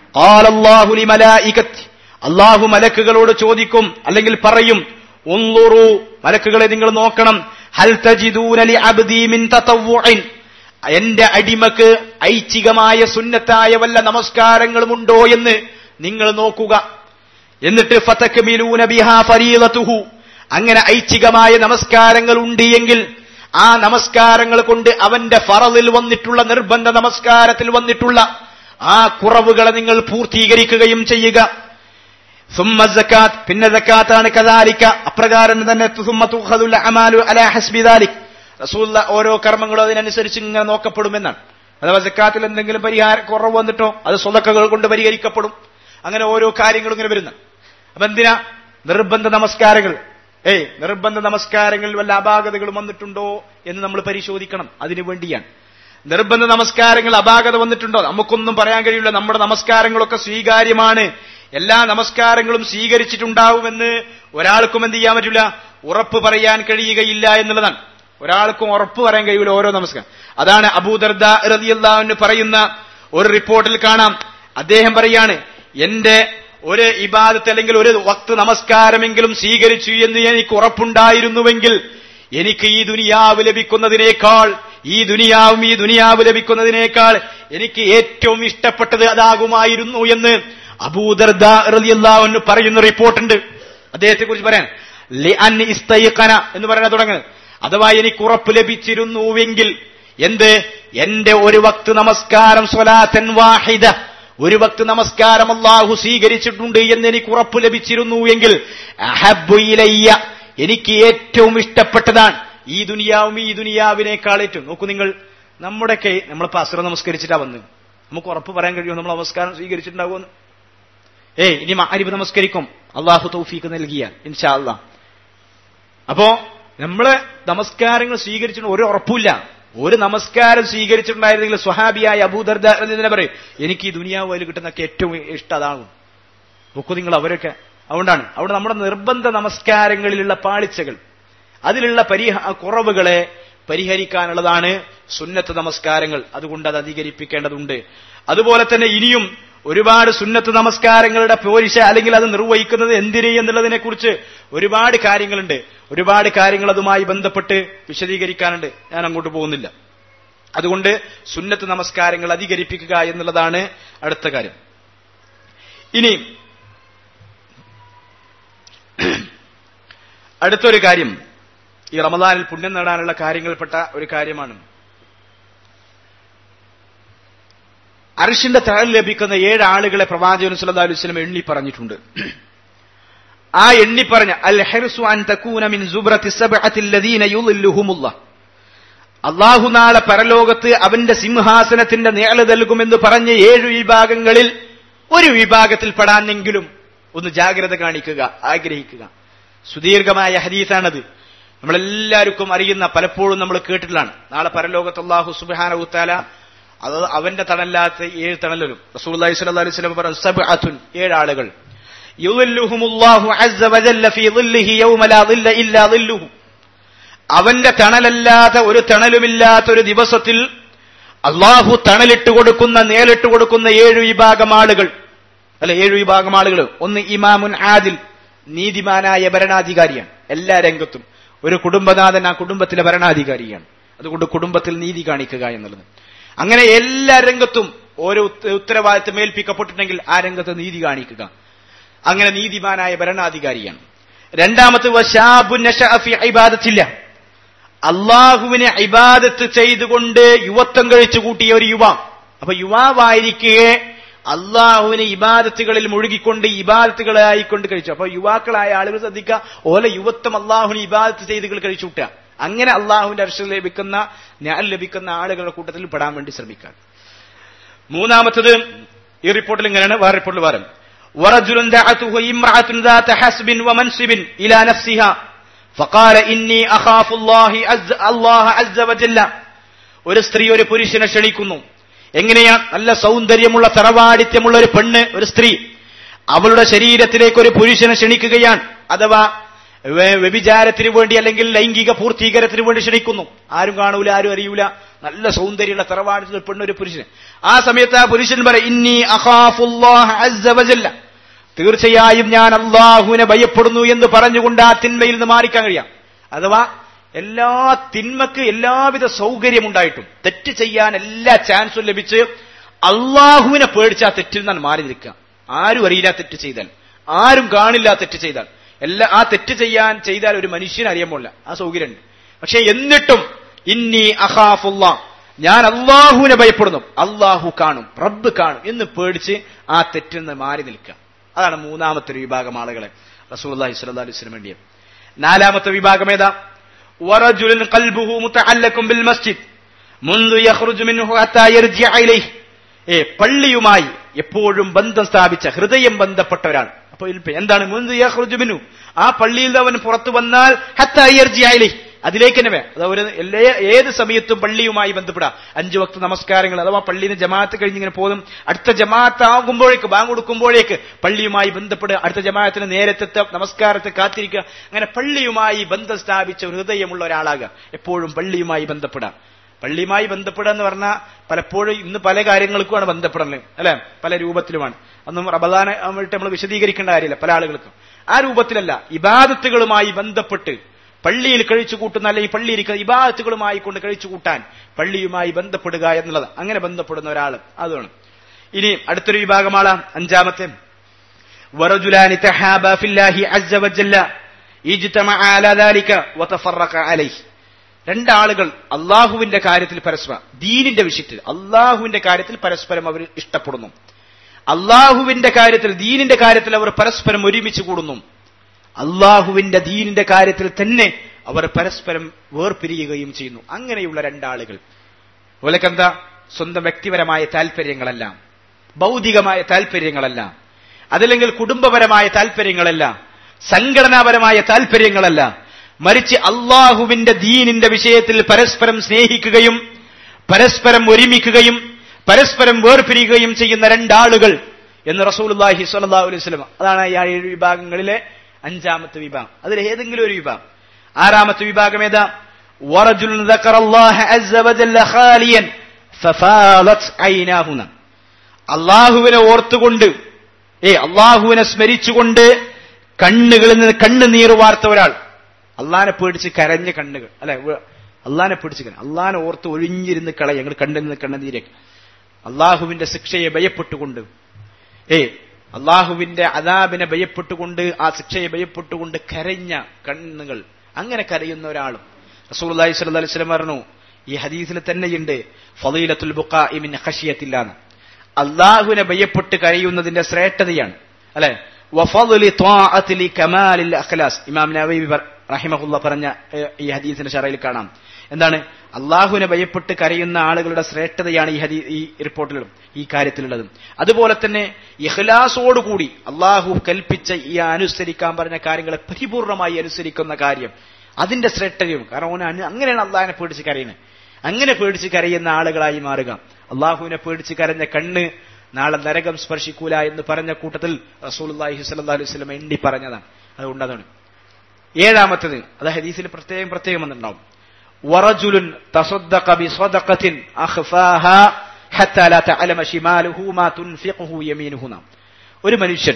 അള്ളാഹു മലക്കുകളോട് ചോദിക്കും അല്ലെങ്കിൽ പറയും ഉള്ളുറു മലക്കുകളെ നിങ്ങൾ നോക്കണം ഹൽ തജിദൂനലി അബ്ദി മിൻ തതവ്വുഇൻ എന്റെ അടിമക്ക് ഐച്ഛികമായ സുന്നത്തായ വല്ല നമസ്കാരങ്ങളുമുണ്ടോ എന്ന് നിങ്ങൾ നോക്കുക എന്നിട്ട് ഫതക്മിലൂന ബിഹാ ഫരീളതുഹു അങ്ങനെ ഐച്ഛികമായ നമസ്കാരങ്ങൾ ഉണ്ട് എങ്കിൽ ആ നമസ്കാരങ്ങൾ കൊണ്ട് അവന്റെ ഫറലിൽ വന്നിട്ടുള്ള നിർബന്ധ നമസ്കാരത്തിൽ വന്നിട്ടുള്ള ആ കുറവുകളെ നിങ്ങൾ പൂർത്തീകരിക്കുകയും ചെയ്യുക സുമ്മ സക്കാത്ത് പിന്നെ സക്കാത്താണ് കദാലിക്ക അപ്രകാരം തന്നെ സുമ്മ തുഖദുൽ അമാലു അലാ ഹസ്ബി ദാലിക് റസൂല്ല ഓരോ കർമ്മങ്ങളും അതിനനുസരിച്ച് ഇങ്ങനെ നോക്കപ്പെടുമെന്നാണ് അഥവാ സക്കാത്തിൽ എന്തെങ്കിലും പരിഹാര കുറവ് വന്നിട്ടോ അത് സ്വതക്കകൾ കൊണ്ട് പരിഹരിക്കപ്പെടും അങ്ങനെ ഓരോ കാര്യങ്ങളും ഇങ്ങനെ വരുന്ന അപ്പൊ എന്തിനാ നിർബന്ധ നമസ്കാരങ്ങൾ ഏയ് നിർബന്ധ നമസ്കാരങ്ങളിൽ വല്ല അപാകതകളും വന്നിട്ടുണ്ടോ എന്ന് നമ്മൾ പരിശോധിക്കണം അതിനു വേണ്ടിയാണ് നിർബന്ധ നമസ്കാരങ്ങൾ അപാകത വന്നിട്ടുണ്ടോ നമുക്കൊന്നും പറയാൻ കഴിയില്ല നമ്മുടെ നമസ്കാരങ്ങളൊക്കെ സ്വീകാര്യമാണ് എല്ലാ നമസ്കാരങ്ങളും സ്വീകരിച്ചിട്ടുണ്ടാവുമെന്ന് ഒരാൾക്കും എന്ത് ചെയ്യാൻ പറ്റില്ല ഉറപ്പ് പറയാൻ കഴിയുകയില്ല എന്നുള്ളതാണ് ഒരാൾക്കും ഉറപ്പ് പറയാൻ കഴിയില്ല ഓരോ നമസ്കാരം അതാണ് അബൂദർദ റതിയല്ലാന്ന് പറയുന്ന ഒരു റിപ്പോർട്ടിൽ കാണാം അദ്ദേഹം പറയാണ് എന്റെ ഒരു ഇബാദത്ത് അല്ലെങ്കിൽ ഒരു വക്ത് നമസ്കാരമെങ്കിലും സ്വീകരിച്ചു എന്ന് എനിക്ക് ഉറപ്പുണ്ടായിരുന്നുവെങ്കിൽ എനിക്ക് ഈ ദുനിയാവ് ലഭിക്കുന്നതിനേക്കാൾ ഈ ദുനിയാവും ഈ ദുനിയാവ് ലഭിക്കുന്നതിനേക്കാൾ എനിക്ക് ഏറ്റവും ഇഷ്ടപ്പെട്ടത് അതാകുമായിരുന്നു എന്ന് അബൂദർദ റളിയല്ലാഹു പറയുന്ന റിപ്പോർട്ടുണ്ട് അദ്ദേഹത്തെ കുറിച്ച് പറയാൻ ലിഅൻ ഇസ്തൈഖന എന്ന് പറയാൻ തുടങ്ങുന്നത് അഥവാ എനിക്ക് ഉറപ്പ് ലഭിച്ചിരുന്നുവെങ്കിൽ എന്ത് എന്റെ ഒരു വക്ത് നമസ്കാരം സ്വലാത്തൻ വാഹിദ ഒരു വക്ത് നമസ്കാരം അള്ളാഹു സ്വീകരിച്ചിട്ടുണ്ട് എന്ന് എനിക്ക് ഉറപ്പ് ലഭിച്ചിരുന്നു എങ്കിൽ അഹബ്ബു ഇലയ്യ എനിക്ക് ഏറ്റവും ഇഷ്ടപ്പെട്ടതാണ് ഈ ദുനിയാവും ഈ ദുനിയാവിനേക്കാൾ ഏറ്റവും നോക്കൂ നിങ്ങൾ നമ്മുടെയൊക്കെ നമ്മളിപ്പോ അസുറ നമസ്കരിച്ചിട്ടാ വന്ന് നമുക്ക് ഉറപ്പ് പറയാൻ കഴിയുമോ നമ്മൾ നമസ്കാരം സ്വീകരിച്ചിട്ടുണ്ടാകുമെന്ന് ഏയ് ഇനി മാരിബ് നമസ്കരിക്കും അള്ളാഹു തൗഫീക്ക് നൽകിയ ഇൻഷാ അള്ളാ അപ്പോ നമ്മള് നമസ്കാരങ്ങൾ സ്വീകരിച്ചിട്ട് ഒരു ഉറപ്പില്ല ഒരു നമസ്കാരം സ്വീകരിച്ചിട്ടുണ്ടായിരുന്നെങ്കിൽ സ്വഹാബിയായ അബൂദർദ എന്നിങ്ങനെ പറയും എനിക്ക് ഈ ദുനിയാവ് അതിൽ കിട്ടുന്നൊക്കെ ഏറ്റവും ഇഷ്ടം അതാണ് നോക്കൂ നിങ്ങൾ അവരൊക്കെ അതുകൊണ്ടാണ് അവിടെ നമ്മുടെ നിർബന്ധ നമസ്കാരങ്ങളിലുള്ള പാളിച്ചകൾ അതിലുള്ള പരിഹ കുറവുകളെ പരിഹരിക്കാനുള്ളതാണ് സുന്നത്ത് നമസ്കാരങ്ങൾ അതുകൊണ്ട് അത് അധികരിപ്പിക്കേണ്ടതുണ്ട് അതുപോലെ തന്നെ ഇനിയും ഒരുപാട് സുന്നത്ത് നമസ്കാരങ്ങളുടെ പോരിശ അല്ലെങ്കിൽ അത് നിർവഹിക്കുന്നത് എന്തിന് എന്നുള്ളതിനെ കുറിച്ച് ഒരുപാട് കാര്യങ്ങളുണ്ട് ഒരുപാട് കാര്യങ്ങൾ അതുമായി ബന്ധപ്പെട്ട് വിശദീകരിക്കാനുണ്ട് ഞാൻ അങ്ങോട്ട് പോകുന്നില്ല അതുകൊണ്ട് സുന്നത്ത് നമസ്കാരങ്ങൾ അധികരിപ്പിക്കുക എന്നുള്ളതാണ് അടുത്ത കാര്യം ഇനി അടുത്തൊരു കാര്യം ഈ റമദാനിൽ പുണ്യം നേടാനുള്ള കാര്യങ്ങൾപ്പെട്ട ഒരു കാര്യമാണ് അർഷിന്റെ തഴൽ ലഭിക്കുന്ന ഏഴ് ആളുകളെ പ്രവാചകൻ സല്ലല്ലാഹു അലൈഹി വസല്ലം എണ്ണി പറഞ്ഞിട്ടുണ്ട് ആ എണ്ണി പറഞ്ഞ അൽ ഹെർസു അൻ തകൂന മിൻ സുബ്രത്തി സബ്അത്തി അല്ലദീന യുളില്ലുഹുമുല്ലാഹ് അള്ളാഹു നാളെ പരലോകത്ത് അവന്റെ സിംഹാസനത്തിന്റെ നേള് നൽകുമെന്ന് പറഞ്ഞ ഏഴ് വിഭാഗങ്ങളിൽ ഒരു വിഭാഗത്തിൽ പെടാനെങ്കിലും ഒന്ന് ജാഗ്രത കാണിക്കുക ആഗ്രഹിക്കുക സുദീർഘമായ ഹദീസാണത് നമ്മളെല്ലാവർക്കും അറിയുന്ന പലപ്പോഴും നമ്മൾ കേട്ടിട്ടുള്ളതാണ് നാളെ പരലോകത്ത് അള്ളാഹു സുബാന അത് അവന്റെ തണല്ലാത്ത ഏഴ് തണലും റസൂൽ സ്വല്ലല്ലാഹു അലൈഹി വസല്ലം പറഞ്ഞു സബ്അത്തുൻ ഏഴ് ആളുകൾ യുളില്ലുഹുമുല്ലാഹു അസ്സ വജല്ല ഫീ ളില്ലിഹി യൗമ ലാ ളില്ല ഇല്ലാ ളില്ലുഹു അവന്റെ തണലല്ലാത്ത ഒരു തണലുമില്ലാത്ത ഒരു ദിവസത്തിൽ അള്ളാഹു തണലിട്ട് കൊടുക്കുന്ന നേലിട്ട് കൊടുക്കുന്ന ഏഴ് വിഭാഗം ആളുകൾ അല്ല ഏഴ് വിഭാഗം ആളുകൾ ഒന്ന് ഇമാമുൻ ആദിൽ നീതിമാനായ ഭരണാധികാരിയാണ് എല്ലാ രംഗത്തും ഒരു കുടുംബനാഥൻ ആ കുടുംബത്തിലെ ഭരണാധികാരിയാണ് അതുകൊണ്ട് കുടുംബത്തിൽ നീതി കാണിക്കുക എന്നുള്ളത് അങ്ങനെ എല്ലാ രംഗത്തും ഓരോ ഉത്തരവാദിത്തം ഏൽപ്പിക്കപ്പെട്ടിട്ടുണ്ടെങ്കിൽ ആ രംഗത്ത് നീതി കാണിക്കുക അങ്ങനെ നീതിമാനായ ഭരണാധികാരിയാണ് രണ്ടാമത് ഇബാദത്തില്ല അള്ളാഹുവിനെ ഇബാദത്ത് ചെയ്തുകൊണ്ട് യുവത്വം കഴിച്ചു കൂട്ടിയ ഒരു യുവ അപ്പൊ യുവാവായിരിക്കെ അള്ളാഹുവിനെ ഇബാദത്തുകളിൽ മുഴുകിക്കൊണ്ട് ഇബാദത്തുകളായിക്കൊണ്ട് കഴിച്ചു അപ്പൊ യുവാക്കളായ ആളുകൾ ശ്രദ്ധിക്കുക ഓല യുവത്വം അള്ളാഹുവിനെ ഇബാദത്ത് ചെയ്തുകൾ കഴിച്ചു കൂട്ടുക അങ്ങനെ അള്ളാഹുവിന്റെ അർശം ലഭിക്കുന്ന ഞാൻ ലഭിക്കുന്ന ആളുകളുടെ കൂട്ടത്തിൽ പെടാൻ വേണ്ടി ശ്രമിക്കുക മൂന്നാമത്തത് ഈ റിപ്പോർട്ടിൽ ഇങ്ങനെയാണ് വേറെ റിപ്പോർട്ടിൽ വേറെ ورجل دعته امرأة ذات حسب ومنصب إلى نفسها فقال إني أخاف الله عز, الله عز وجل ഒരു സ്ത്രീ ഒരു പുരുഷനെ ക്ഷണിക്കുന്നു എങ്ങനെയാ നല്ല സൗന്ദര്യമുള്ള തറവാടിത്യമുള്ള ഒരു പെണ്ണ് ഒരു സ്ത്രീ അവളുടെ ശരീരത്തിലേക്ക് ഒരു പുരുഷനെ ക്ഷണിക്കുകയാണ് അഥവാ വ്യഭിചാരത്തിന് വേണ്ടി അല്ലെങ്കിൽ ലൈംഗിക പൂർത്തീകരണത്തിന് വേണ്ടി ക്ഷണിക്കുന്നു ആരും കാണൂല ആരും അറിയൂല നല്ല സൗന്ദര്യമുള്ള തറവാടിത്തിൽ പെണ്ണ് ഒരു പുരുഷന് ആ സമയത്ത് ആ പുരുഷൻ പറയും ഇന്നി അഖാഫുല്ലാഹ് തീർച്ചയായും ഞാൻ അള്ളാഹുവിനെ ഭയപ്പെടുന്നു എന്ന് പറഞ്ഞുകൊണ്ട് ആ തിന്മയിൽ നിന്ന് മാറിക്കാൻ കഴിയാം അഥവാ എല്ലാ തിന്മക്ക് എല്ലാവിധ സൗകര്യം ഉണ്ടായിട്ടും തെറ്റ് ചെയ്യാൻ എല്ലാ ചാൻസും ലഭിച്ച് അള്ളാഹുവിനെ പേടിച്ച് ആ തെറ്റിൽ നിന്നാണ് മാറി നിൽക്കുക ആരും അറിയില്ല തെറ്റ് ചെയ്താൽ ആരും കാണില്ല തെറ്റ് ചെയ്താൽ എല്ലാ ആ തെറ്റ് ചെയ്യാൻ ചെയ്താൽ ഒരു മനുഷ്യന് അറിയാൻ ആ സൗകര്യമുണ്ട് പക്ഷെ എന്നിട്ടും ഇന്നി അഹാഫുള്ള ഞാൻ അള്ളാഹുവിനെ ഭയപ്പെടുന്നു അള്ളാഹു കാണും റബ്ബ് കാണും എന്ന് പേടിച്ച് ആ തെറ്റിൽ നിന്ന് മാറി നിൽക്കുക അതാണ് മൂന്നാമത്തെ ഒരു വിഭാഗം ആളുകളെ റസൂൽ അലൈഹി സ്വല്ലാ അലൈഹി സ്വലം വേണ്ടിയ നാലാമത്തെ വിഭാഗം ഏതാ ورجل قلبه متعلق بالمسجد منذ يخرج منه حتى يرجع إليه ഏ പള്ളിയുമായി എപ്പോഴും ബന്ധം സ്ഥാപിച്ച ഹൃദയം ബന്ധപ്പെട്ട ഒരാൾ അപ്പൊ ഇതിൽ എന്താണ് മുൻപ് യഹ്റുജുബിനു ആ പള്ളിയിൽ നിന്ന് അവൻ പുറത്തു വന്നാൽ ഹത്തായി അതിലേക്ക് തന്നെ വേ അത് ഒരു എല്ലാ ഏത് സമയത്തും പള്ളിയുമായി ബന്ധപ്പെടാം അഞ്ചു വക്ത നമസ്കാരങ്ങൾ അഥവാ പള്ളിയിൽ നിന്ന് ജമാഅത്ത് കഴിഞ്ഞ് ഇങ്ങനെ പോകും അടുത്ത ജമാഅത്ത് ആകുമ്പോഴേക്ക് ബാങ്ക് കൊടുക്കുമ്പോഴേക്ക് പള്ളിയുമായി ബന്ധപ്പെടുക അടുത്ത ജമാഅത്തിന് നേരത്തെ നമസ്കാരത്തെ കാത്തിരിക്കുക അങ്ങനെ പള്ളിയുമായി ബന്ധം സ്ഥാപിച്ച ഒരു ഹൃദയമുള്ള ഒരാളാകുക എപ്പോഴും പള്ളിയുമായി ബന്ധപ്പെടാം പള്ളിയുമായി ബന്ധപ്പെടുക എന്ന് പറഞ്ഞാൽ പലപ്പോഴും ഇന്ന് പല കാര്യങ്ങൾക്കുമാണ് ബന്ധപ്പെടല് അല്ലെ പല രൂപത്തിലുമാണ് അതൊന്നും റബദാനെ ആയിട്ട് നമ്മൾ വിശദീകരിക്കേണ്ട കാര്യമില്ല പല ആളുകൾക്കും ആ രൂപത്തിലല്ല ഇബാദത്തുകളുമായി ബന്ധപ്പെട്ട് പള്ളിയിൽ കഴിച്ചു കൂട്ടുന്ന അല്ലെങ്കിൽ പള്ളിയിൽ ഇരിക്കുന്ന ഇബാദത്തുകളുമായി കൊണ്ട് കഴിച്ചു കൂട്ടാൻ പള്ളിയുമായി ബന്ധപ്പെടുക എന്നുള്ളത് അങ്ങനെ ബന്ധപ്പെടുന്ന ഒരാൾ അതാണ് ഇനി അടുത്തൊരു വിഭാഗമാണ് അഞ്ചാമത്തെ ورجلان تحابا في الله عز وجل اجتمعا على ذلك وتفرقا عليه രണ്ടാളുകൾ അള്ളാഹുവിന്റെ കാര്യത്തിൽ പരസ്പരം ദീനിന്റെ വിഷയത്തിൽ അള്ളാഹുവിന്റെ കാര്യത്തിൽ പരസ്പരം അവർ ഇഷ്ടപ്പെടുന്നു അള്ളാഹുവിന്റെ കാര്യത്തിൽ ദീനിന്റെ കാര്യത്തിൽ അവർ പരസ്പരം ഒരുമിച്ച് കൂടുന്നു അള്ളാഹുവിന്റെ ദീനിന്റെ കാര്യത്തിൽ തന്നെ അവർ പരസ്പരം വേർപിരിയുകയും ചെയ്യുന്നു അങ്ങനെയുള്ള രണ്ടാളുകൾ ഓലക്കെന്താ സ്വന്തം വ്യക്തിപരമായ താല്പര്യങ്ങളല്ല ഭൗതികമായ താല്പര്യങ്ങളല്ല അതല്ലെങ്കിൽ കുടുംബപരമായ താല്പര്യങ്ങളല്ല സംഘടനാപരമായ താല്പര്യങ്ങളല്ല മറിച്ച് അള്ളാഹുവിന്റെ ദീനിന്റെ വിഷയത്തിൽ പരസ്പരം സ്നേഹിക്കുകയും പരസ്പരം ഒരുമിക്കുകയും പരസ്പരം വേർപിരിയുകയും ചെയ്യുന്ന രണ്ടാളുകൾ എന്ന് റസൂലുല്ലാഹി സ്വല്ലല്ലാഹു അലൈഹി വസല്ലം അതാണ് ഈ ഏഴ് വിഭാഗങ്ങളിലെ അഞ്ചാമത്തെ വിഭാഗം അതിൽ ഏതെങ്കിലും ഒരു വിഭാഗം ആറാമത്തെ വിഭാഗം ഏതാ ورجل ذكر الله عز وجل خاليا ففاضت عيناه അള്ളാഹുവിനെ ഓർത്തുകൊണ്ട് ഏ അള്ളാഹുവിനെ സ്മരിച്ചുകൊണ്ട് കണ്ണുകളിൽ നിന്ന് കണ്ണുനീർ വാർത്ത ഒരാൾ അള്ളാനെ പേടിച്ച് കരഞ്ഞ കണ്ണുകൾ അല്ലെ അള്ളാനെ പേടിച്ച് കര അള്ളാനെ ഓർത്ത് ഒഴിഞ്ഞിരുന്ന് കളയ ഞങ്ങൾ കണ്ണിൽ നിന്ന് കണ്ണുനീരേക്ക് അള്ളാഹുവിന്റെ ശിക്ഷയെ ഭയപ്പെട്ടുകൊണ്ട് ഏ അള്ളാഹുവിന്റെ അതാബിനെ ഭയപ്പെട്ടുകൊണ്ട് ആ ശിക്ഷയെ ഭയപ്പെട്ടുകൊണ്ട് കരഞ്ഞ കണ്ണുകൾ അങ്ങനെ കരയുന്ന ഒരാളും റസൂൽ അലൈഹി സ്വല്ലി വസ്ലം പറഞ്ഞു ഈ ഹദീസിൽ തന്നെയുണ്ട് ഫലീലത്തുൽ ബുഖാഇമിൻ ഖഷിയത്തില്ലാന്ന് അള്ളാഹുവിനെ ഭയപ്പെട്ട് കരയുന്നതിന്റെ ശ്രേഷ്ഠതയാണ് അല്ലെ വഫദലി ത്വാഅത്തിലി കമാലിൽ അഖ്ലാസ് ഇമാം നവവി റഹിമഹുല്ല പറഞ്ഞ ഈ ഹദീസിന്റെ ഷറയിൽ കാണാം എന്താണ് അള്ളാഹുവിനെ ഭയപ്പെട്ട് കരയുന്ന ആളുകളുടെ ശ്രേഷ്ഠതയാണ് ഈ ഹദീ ഈ റിപ്പോർട്ടിലും ഈ കാര്യത്തിലുള്ളതും അതുപോലെ തന്നെ ഇഖ്ലാസോടുകൂടി അള്ളാഹു കൽപ്പിച്ച ഈ അനുസരിക്കാൻ പറഞ്ഞ കാര്യങ്ങളെ പരിപൂർണമായി അനുസരിക്കുന്ന കാര്യം അതിന്റെ ശ്രേഷ്ഠതയും കാരണം ഓന് അങ്ങനെയാണ് അള്ളാഹിനെ പേടിച്ച് കരയുന്നത് അങ്ങനെ പേടിച്ച് കരയുന്ന ആളുകളായി മാറുക അള്ളാഹുവിനെ പേടിച്ച് കരഞ്ഞ കണ്ണ് നാളെ നരകം സ്പർശിക്കൂല എന്ന് പറഞ്ഞ കൂട്ടത്തിൽ റസൂലി സ്വല്ലാ അലൈഹി സ്വലം എണ്ണി പറഞ്ഞതാണ് അതുകൊണ്ട് അതാണ് ഏഴാമത്തത് അത് ഹദീസിൽ പ്രത്യേകം പ്രത്യേകം വന്നിട്ടുണ്ടാവും വറജുലുൻ തസദ്ദഖ ബിസദഖത്തിൻ അഖ്ഫാഹ ഹത്താ ലാ തഅലമ ശിമാലുഹു മാ തുൻഫിഖുഹു യമീനുഹു നാം ഒരു മനുഷ്യൻ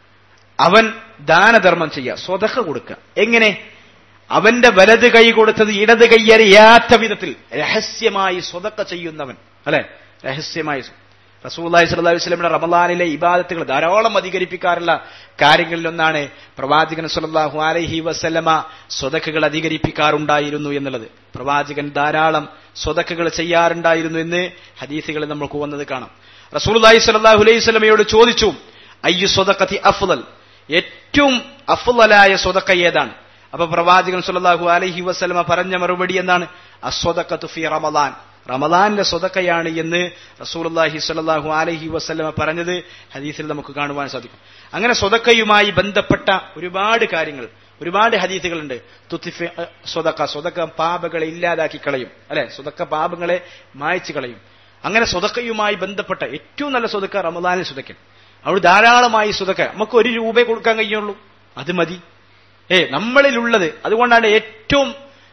അവൻ ദാനധർമ്മം ചെയ്യുക സ്വതക്ക കൊടുക്കുക എങ്ങനെ അവന്റെ വലത് കൈ കൊടുത്തത് ഇടത് കൈ അറിയാത്ത വിധത്തിൽ രഹസ്യമായി സ്വതക്ക ചെയ്യുന്നവൻ അല്ലെ രഹസ്യമായി റസൂല്ലായി സല്ലല്ലാഹു അലൈഹി വസല്ലമയുടെ റമദാനിലെ ഇബാദത്തുകൾ ധാരാളം അധികരിപ്പിക്കാറുള്ള കാര്യങ്ങളിലൊന്നാണ് പ്രവാചകൻ സല്ലല്ലാഹു അലൈഹി വസല്ലമ സ്വതക്കുകൾ അധികരിപ്പിക്കാറുണ്ടായിരുന്നു എന്നുള്ളത് പ്രവാചകൻ ധാരാളം സ്വതക്കുകൾ ചെയ്യാറുണ്ടായിരുന്നു എന്ന് ഹദീസുകളിൽ നമുക്ക് വന്നത് കാണാം റസൂലുള്ളാഹി സ്വല്ലല്ലാഹു അലൈഹി വസല്ലമയോട് ചോദിച്ചു അയ്യു സ്വതക്കത്തി അഫ്ളൽ ഏറ്റവും അഫ്ളലായ സ്വതക്ക ഏതാണ് അപ്പൊ പ്രവാചകൻ സല്ലല്ലാഹു അലൈഹി വസല്ലമ പറഞ്ഞ മറുപടി എന്താണ് അസ്വതക്കത്തു ഫി റമദാൻ റമദാനിലെ സ്വതക്കയാണ് എന്ന് റസൂലുള്ളാഹി സ്വല്ലല്ലാഹു അലൈഹി വസല്ലമ പറഞ്ഞത് ഹദീസിൽ നമുക്ക് കാണുവാൻ സാധിക്കും അങ്ങനെ സ്വതക്കയുമായി ബന്ധപ്പെട്ട ഒരുപാട് കാര്യങ്ങൾ ഒരുപാട് ഹദീസുകളുണ്ട് തുത്തിഫി സ്വതക്ക സ്വതക്ക പാപങ്ങളെ ഇല്ലാതാക്കി കളയും അല്ലെ സ്വതക്ക പാപങ്ങളെ മായച്ചു കളയും അങ്ങനെ സ്വതക്കയുമായി ബന്ധപ്പെട്ട ഏറ്റവും നല്ല സ്വതക്ക റമദാനിൽ സ്വതക്കൻ അവിടെ ധാരാളമായി സ്വതക്ക നമുക്ക് ഒരു രൂപയെ കൊടുക്കാൻ കഴിയുള്ളൂ അത് മതി ഏ നമ്മളിലുള്ളത് അതുകൊണ്ടാണ് ഏറ്റവും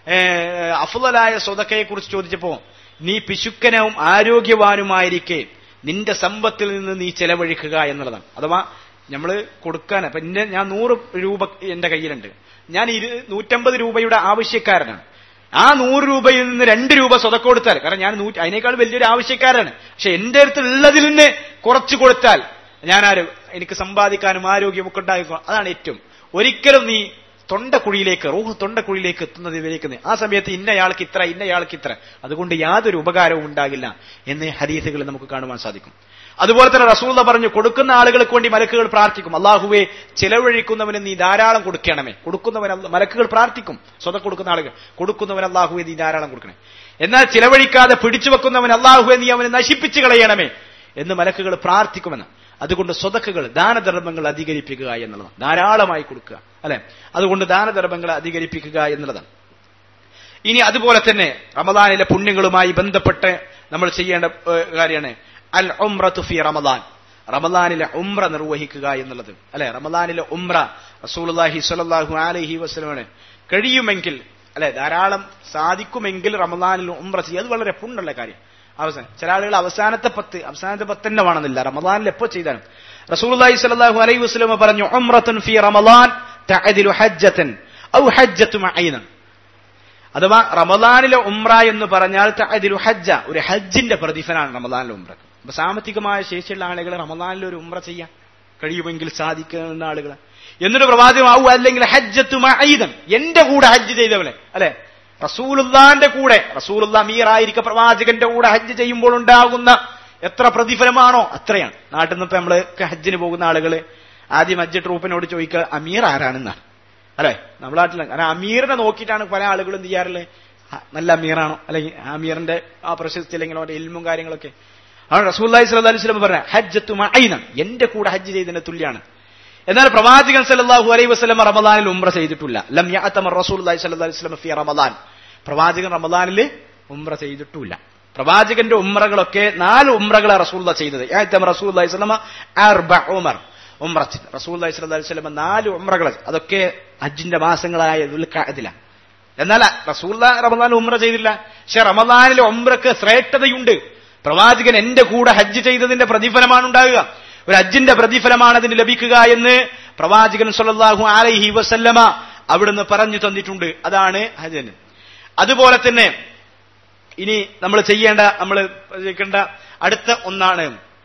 അഫുതലായ സ്വതക്കയെ കുറിച്ച് ചോദിച്ചപ്പോ നീ പിശുക്കനവും ആരോഗ്യവാനുമായിരിക്കെ നിന്റെ സമ്പത്തിൽ നിന്ന് നീ ചെലവഴിക്കുക എന്നുള്ളതാണ് അഥവാ നമ്മൾ കൊടുക്കാൻ അപ്പൊ എന്റെ ഞാൻ നൂറ് രൂപ എന്റെ കയ്യിലുണ്ട് ഞാൻ ഇരു നൂറ്റമ്പത് രൂപയുടെ ആവശ്യക്കാരനാണ് ആ നൂറ് രൂപയിൽ നിന്ന് രണ്ട് രൂപ സ്വതക്ക കൊടുത്താൽ കാരണം ഞാൻ നൂറ്റി അതിനേക്കാൾ വലിയൊരു ആവശ്യക്കാരാണ് പക്ഷെ എന്റെ അടുത്ത് ഉള്ളതിൽ നിന്ന് കുറച്ച് കൊടുത്താൽ ഞാൻ ആര് എനിക്ക് സമ്പാദിക്കാനും ആരോഗ്യമൊക്കെ ഉണ്ടായിരിക്കും അതാണ് ഏറ്റവും ഒരിക്കലും നീ തൊണ്ടക്കുഴിയിലേക്ക് റൂഹ് തൊണ്ടക്കുഴിയിലേക്ക് എത്തുന്നതിലേക്ക് ആ സമയത്ത് ഇന്നയാൾക്ക് ഇത്ര ഇന്നയാൾക്ക് ഇത്ര അതുകൊണ്ട് യാതൊരു ഉപകാരവും ഉണ്ടാകില്ല എന്ന് ഹദീസുകൾ നമുക്ക് കാണുവാൻ സാധിക്കും അതുപോലെ തന്നെ റസൂല പറഞ്ഞു കൊടുക്കുന്ന ആളുകൾക്ക് വേണ്ടി മലക്കുകൾ പ്രാർത്ഥിക്കും അള്ളാഹുവെ ചിലവഴിക്കുന്നവന് നീ ധാരാളം കൊടുക്കണമേ കൊടുക്കുന്നവൻ അല്ല- മലക്കുകൾ പ്രാർത്ഥിക്കും സ്വതം കൊടുക്കുന്ന ആളുകൾ കൊടുക്കുന്നവൻ അള്ളാഹുവെ നീ ധാരാളം കൊടുക്കണേ എന്നാൽ ചിലവഴിക്കാതെ പിടിച്ചു വെക്കുന്നവൻ അള്ളാഹുവെ നീ അവനെ നശിപ്പിച്ചു കളയണമേ എന്ന് മലക്കുകൾ പ്രാർത്ഥിക്കുമെന്ന് അതുകൊണ്ട് സ്വതക്കുകൾ ദാനധർമ്മങ്ങൾ അധികരിപ്പിക്കുക എന്നുള്ളതാണ് ധാരാളമായി കൊടുക്കുക അല്ലെ അതുകൊണ്ട് ദാനധർമ്മങ്ങൾ അധികരിപ്പിക്കുക എന്നുള്ളതാണ് ഇനി അതുപോലെ തന്നെ റമദാനിലെ പുണ്യങ്ങളുമായി ബന്ധപ്പെട്ട് നമ്മൾ ചെയ്യേണ്ട ഏഹ്, കാര്യമാണ് അൽ ഉംറത്തു ഫി റമദാൻ റമദാനിലെ ഉംറ നിർവഹിക്കുക എന്നുള്ളത് അല്ലെ റമദാനിലെ ഉംറ റസൂലുള്ളാഹി സ്വല്ലല്ലാഹു അലൈഹി വസല്ലമന് കഴിയുമെങ്കിൽ അല്ലെ ധാരാളം സാധിക്കുമെങ്കിൽ റമദാനിൽ ഉംറ ചെയ്യുക അത് വളരെ പുണ്ണുള്ള കാര്യം അവസാനം ചില ആളുകൾ അവസാനത്തെ പത്ത് അവസാനത്തെ പത്ത് തന്നെ വേണമെന്നില്ല റമദാനിൽ എപ്പോ ചെയ്താലും റസൂലുള്ളാഹി സ്വല്ലല്ലാഹു അലൈഹി വസല്ലമ പറഞ്ഞു ഉംറത്തുൻ ഫി റമദാൻ തഅദിലു ഹജ്ജത്തൻ ഔ ഹജ്ജത്തു മഈന അഥവാ റമദാനിലെ ഉംറ എന്ന് പറഞ്ഞാൽ തഅദിലു ഹജ്ജ ഒരു ഹജ്ജിന്റെ പ്രതിഫലമാണ് റമദാനിലെ ഉംറ അപ്പൊ സാമ്പത്തികമായ ശേഷിയുള്ള ആളുകൾ റമദാനിൽ ഒരു ഉംറ ചെയ്യാൻ കഴിയുമെങ്കിൽ സാധിക്കുന്ന ആളുകൾ എന്നിട്ട് പ്രവാചകമാവൂ അല്ലെങ്കിൽ ഹജ്ജത്തു മഈദൻ എന്റെ കൂടെ ഹജ്ജ് ചെയ്തവനെ അല്ലെ റസൂലുള്ളാന്റെ കൂടെ റസൂലുള്ള അമീറായിരിക്ക പ്രവാചകന്റെ കൂടെ ഹജ്ജ് ചെയ്യുമ്പോൾ ഉണ്ടാകുന്ന എത്ര പ്രതിഫലമാണോ അത്രയാണ് നാട്ടിൽ നിന്ന് ഇപ്പൊ നമ്മള് ഹജ്ജിന് പോകുന്ന ആളുകള് ആദ്യം ഹജ്ജ് ട്രൂപ്പിനോട് ചോദിക്കുക അമീർ ആരാണെന്നാണ് അല്ലെ നമ്മുടെ നാട്ടിൽ കാരണം അമീറിനെ നോക്കിയിട്ടാണ് പല ആളുകളും എന്ത് ചെയ്യാറുള്ളത് ആ, നല്ല അമീറാണോ അല്ലെങ്കിൽ ആ അമീറിന്റെ ആ പ്രശസ്തി അല്ലെങ്കിൽ അവന്റെ ഇൽമും കാര്യങ്ങളൊക്കെ ആണ് റസൂല്ലായി സല്ലല്ലാഹു അലൈഹി വസല്ലം പറഞ്ഞ ഹജ്ജത്തു മഈനം എന്റെ കൂടെ ഹജ്ജ് ചെയ്തതിന് തുല്യാണ് എന്നാൽ പ്രവാചകൻ സല്ലല്ലാഹു അലൈഹി വസല്ലം റമദാനിൽ ഉംറ ചെയ്തിട്ടില്ല ലം യഅതമർ റസൂലുള്ളാഹി സ്വല്ലല്ലാഹു അലൈഹി വസല്ലം ഫി റമദാൻ പ്രവാചകൻ റമദാനിൽ ഉംറ ചെയ്തിട്ടില്ല പ്രവാചകന്റെ ഉംറകളൊക്കെ നാല് ഉംറകളാണ് റസൂലുള്ള ചെയ്തത് യഅതമർ റസൂലുള്ളാഹി സ്വല്ലല്ലാഹു അലൈഹി വസല്ലം അർബ ഉമർ ഉംറ ചെയ്തു റസൂലുള്ളാഹി സ്വല്ലല്ലാഹു അലൈഹി വസല്ലം നാല് ഉംറകൾ അതൊക്കെ ഹജ്ജിന്റെ മാസങ്ങളായ ദുൽഖഅദിലാണ് എന്നാൽ റസൂല്ല റമദാൻ ഉംറ ചെയ്തില്ല പക്ഷെ റമദാനിലെ ഉംറക്ക് ശ്രേഷ്ഠതയുണ്ട് പ്രവാചകൻ എന്റെ കൂടെ ഹജ്ജ് ചെയ്തതിന്റെ പ്രതിഫലമാണ് ഉണ്ടാകുക ഒരു ഹജ്ജിന്റെ പ്രതിഫലമാണ് അതിന് ലഭിക്കുക എന്ന് പ്രവാചകൻ സല്ലല്ലാഹു അലൈഹി വസല്ലമ അവിടുന്ന് പറഞ്ഞു തന്നിട്ടുണ്ട് അതാണ് ഹജ്ജന് അതുപോലെ തന്നെ ഇനി നമ്മൾ ചെയ്യേണ്ട നമ്മൾ ചെയ്യേണ്ട അടുത്ത ഒന്നാണ്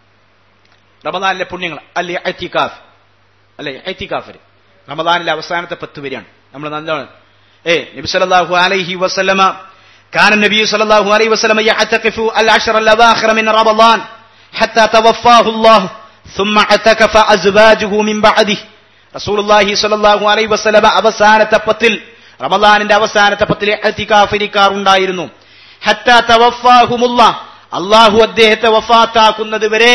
റമദാനിലെ പുണ്യങ്ങൾ അല്ലെ ഐത്തിക്കാഫ് അല്ലെ ഐത്തിക്കാഫര് റമദാനിലെ അവസാനത്തെ പത്ത് വരെയാണ് നമ്മൾ നല്ലോണം ഏ നബി സല്ലല്ലാഹു അലൈഹി വസല്ലമ كان النبي صلى الله عليه وسلم يعتكف العشر الأواخر من رمضان حتى توفاه الله ثم اعتكف أزواجه من بعده رسول الله صلى الله عليه وسلم അവസാനത്തെ പത്തിൽ റമദാനിന്റെ അവസാനത്തെ പത്തിൽ ഉണ്ടായിരുന്നു ഹത്താ തവഫാഹുമുള്ള അള്ളാഹു അദ്ദേഹത്തെ വഫാത്താക്കുന്നത് വരെ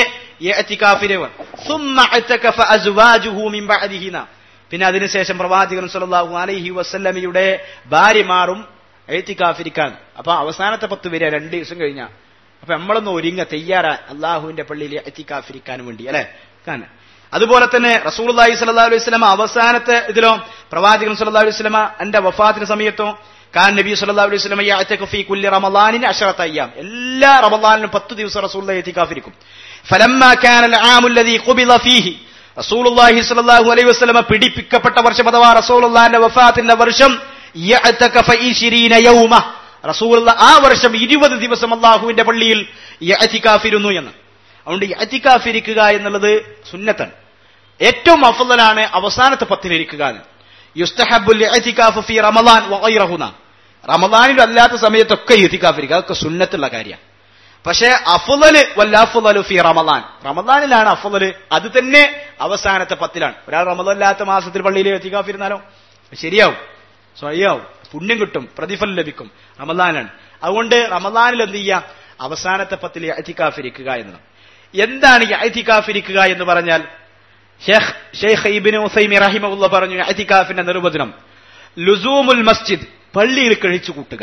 പിന്നെ അതിനുശേഷം പ്രവാചകൻ സല്ലല്ലാഹു അലൈഹി വസല്ലമയുടെ ഭാര്യമാറും എഴുത്തിക്കാഫിരിക്കാൻ അപ്പൊ അവസാനത്തെ പത്ത് വരെ രണ്ട് ദിവസം കഴിഞ്ഞ അപ്പൊ നമ്മളൊന്ന് ഒരുങ്ങ തയ്യാറാ അള്ളാഹുവിന്റെ പള്ളിയിൽ എത്തിക്കാഫിരിക്കാൻ വേണ്ടി അല്ലെ കാരണം അതുപോലെ തന്നെ റസൂലി സല്ലല്ലാഹു അലൈഹി വസല്ലമ അവസാനത്തെ ഇതിലോ പ്രവാചകൻ സല്ലല്ലാഹു അലൈഹി വസല്ലമ എന്റെ വഫാത്തിന് സമയത്തോ കാൻ നബി സല്ലല്ലാഹു അലൈഹി വസല്ലമ യഅതഖു ഫീ കുല്ലി റമളാനിൻ അശറത അയ്യാം എല്ലാ റമളാനിലും 10 ദിവസം റസൂലുള്ളാഹി എത്തിക്കാഫിരിക്കും ഫലമ്മാ കാന العام الذي قبض فيه റസൂലുള്ളാഹി സ്വല്ലല്ലാഹു അലൈഹി വസല്ലമ പിടിപ്പിക്കപ്പെട്ട വർഷം അഥവാ റസൂലുള്ളാഹിന്റെ വഫാത്തിന്റെ വർഷം യഅതഖഫ 20 യൗമ റസൂലുള്ള ആ വർഷം 20 ദിവസം അല്ലാഹുവിന്റെ പള്ളിയിൽ യഅതികാഫിരുന്നു എന്ന് അതുകൊണ്ട് യഅതികാഫിരിക്കുക എന്നുള്ളത് സുന്നത്താണ് ഏറ്റവും അഫ്ളലാണ് അവസാനത്തെ പത്തിലിരിക്കുക എന്ന് യുസ്തഹബുൽ ഇഅ്തികാഫ് ഫീ റമളാൻ വഗൈറഹുന റമളാനിൽ അല്ലാത്ത സമയത്തൊക്കെ ഇഅ്തികാഫിരിക്കുക അതൊക്കെ സുന്നത്തുള്ള കാര്യമാണ് പക്ഷേ അഫുലല് വല്ലാഫുലു ഫി റമദാൻ റമദാനിലാണ് അഫുലല് അത് തന്നെ അവസാനത്തെ പത്തിലാണ് ഒരാൾ റമദല്ലാത്ത മാസത്തിൽ പള്ളിയിൽ എത്തിക്കാഫിരുന്നാലോ ശരിയാവും സ്വയാവും പുണ്യം കിട്ടും പ്രതിഫലം ലഭിക്കും റമദാനാണ് അതുകൊണ്ട് റമദാനിൽ എന്ത് ചെയ്യുക അവസാനത്തെ പത്തിൽ എത്തിക്കാഫിരിക്കുക എന്നത് എന്താണ് എത്തിക്കാഫിരിക്കുക എന്ന് പറഞ്ഞാൽ ഷെയ്ഖ് ഷെയ്ഖ് ഇബിന് ഉസൈമി റഹിമുള്ള പറഞ്ഞു എത്തിക്കാഫിന്റെ നിർവചനം ലുസൂമുൽ മസ്ജിദ് പള്ളിയിൽ കഴിച്ചു കൂട്ടുക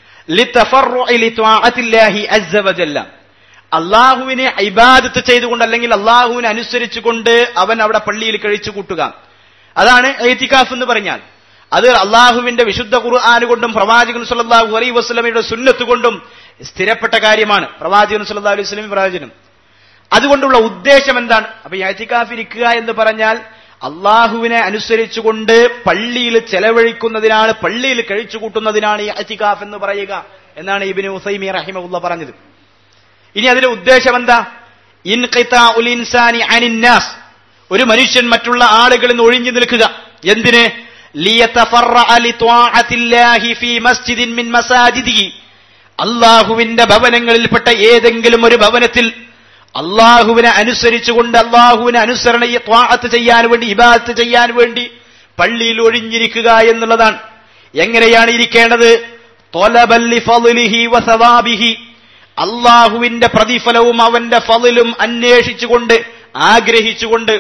അള്ളാഹുവിനെ ഇബാദത്ത് ചെയ്തുകൊണ്ട് അല്ലെങ്കിൽ അള്ളാഹുവിനെ അനുസരിച്ചുകൊണ്ട് അവൻ അവിടെ പള്ളിയിൽ കഴിച്ചു കൂട്ടുക അതാണ് എയ്ത്തിക്കാഫ് എന്ന് പറഞ്ഞാൽ അത് അള്ളാഹുവിന്റെ വിശുദ്ധ ഖുർആൻ കൊണ്ടും പ്രവാചകൻ സല്ലല്ലാഹു അലൈഹി വസ്ലമയുടെ സുന്നത്ത് കൊണ്ടും സ്ഥിരപ്പെട്ട കാര്യമാണ് പ്രവാചകൻ സല്ലല്ലാഹു അലൈഹി വസ്ലമി പ്രവാചകനും അതുകൊണ്ടുള്ള ഉദ്ദേശം എന്താണ് അപ്പൊ എയ്ത്തിക്കാഫ് ഇരിക്കുക എന്ന് പറഞ്ഞാൽ അള്ളാഹുവിനെ അനുസരിച്ചുകൊണ്ട് പള്ളിയിൽ ചെലവഴിക്കുന്നതിനാണ് പള്ളിയിൽ കഴിച്ചു കൂട്ടുന്നതിനാണ് ഈ അത്തികാഫ് എന്ന് പറയുക എന്നാണ് ഇബിന് ഉസൈമി റഹിമുള്ള പറഞ്ഞത് ഇനി അതിലെ ഉദ്ദേശം എന്താ ഇൻ ഇൻസാനി അനിന്നാസ് ഒരു മനുഷ്യൻ മറ്റുള്ള ആളുകളിൽ നിന്ന് ഒഴിഞ്ഞു നിൽക്കുക എന്തിന് ലിയതഫറഅ ലിത്വാഅത്തില്ലാഹി ഫീ മസ്ജിദിൻ മിൻ മസാജിദിഹി അള്ളാഹുവിന്റെ ഭവനങ്ങളിൽപ്പെട്ട ഏതെങ്കിലും ഒരു ഭവനത്തിൽ അള്ളാഹുവിനെ അനുസരിച്ചുകൊണ്ട് അള്ളാഹുവിനെ അനുസരണ ത്വാഅത്ത് ചെയ്യാൻ വേണ്ടി ഇബാദത്ത് ചെയ്യാൻ വേണ്ടി പള്ളിയിൽ ഒഴിഞ്ഞിരിക്കുക എന്നുള്ളതാണ് എങ്ങനെയാണ് ഇരിക്കേണ്ടത് തൊലബല്ലി ഫളിഹി വസവാബിഹി അള്ളാഹുവിന്റെ പ്രതിഫലവും അവന്റെ ഫളിലും അന്വേഷിച്ചുകൊണ്ട് ആഗ്രഹിച്ചുകൊണ്ട്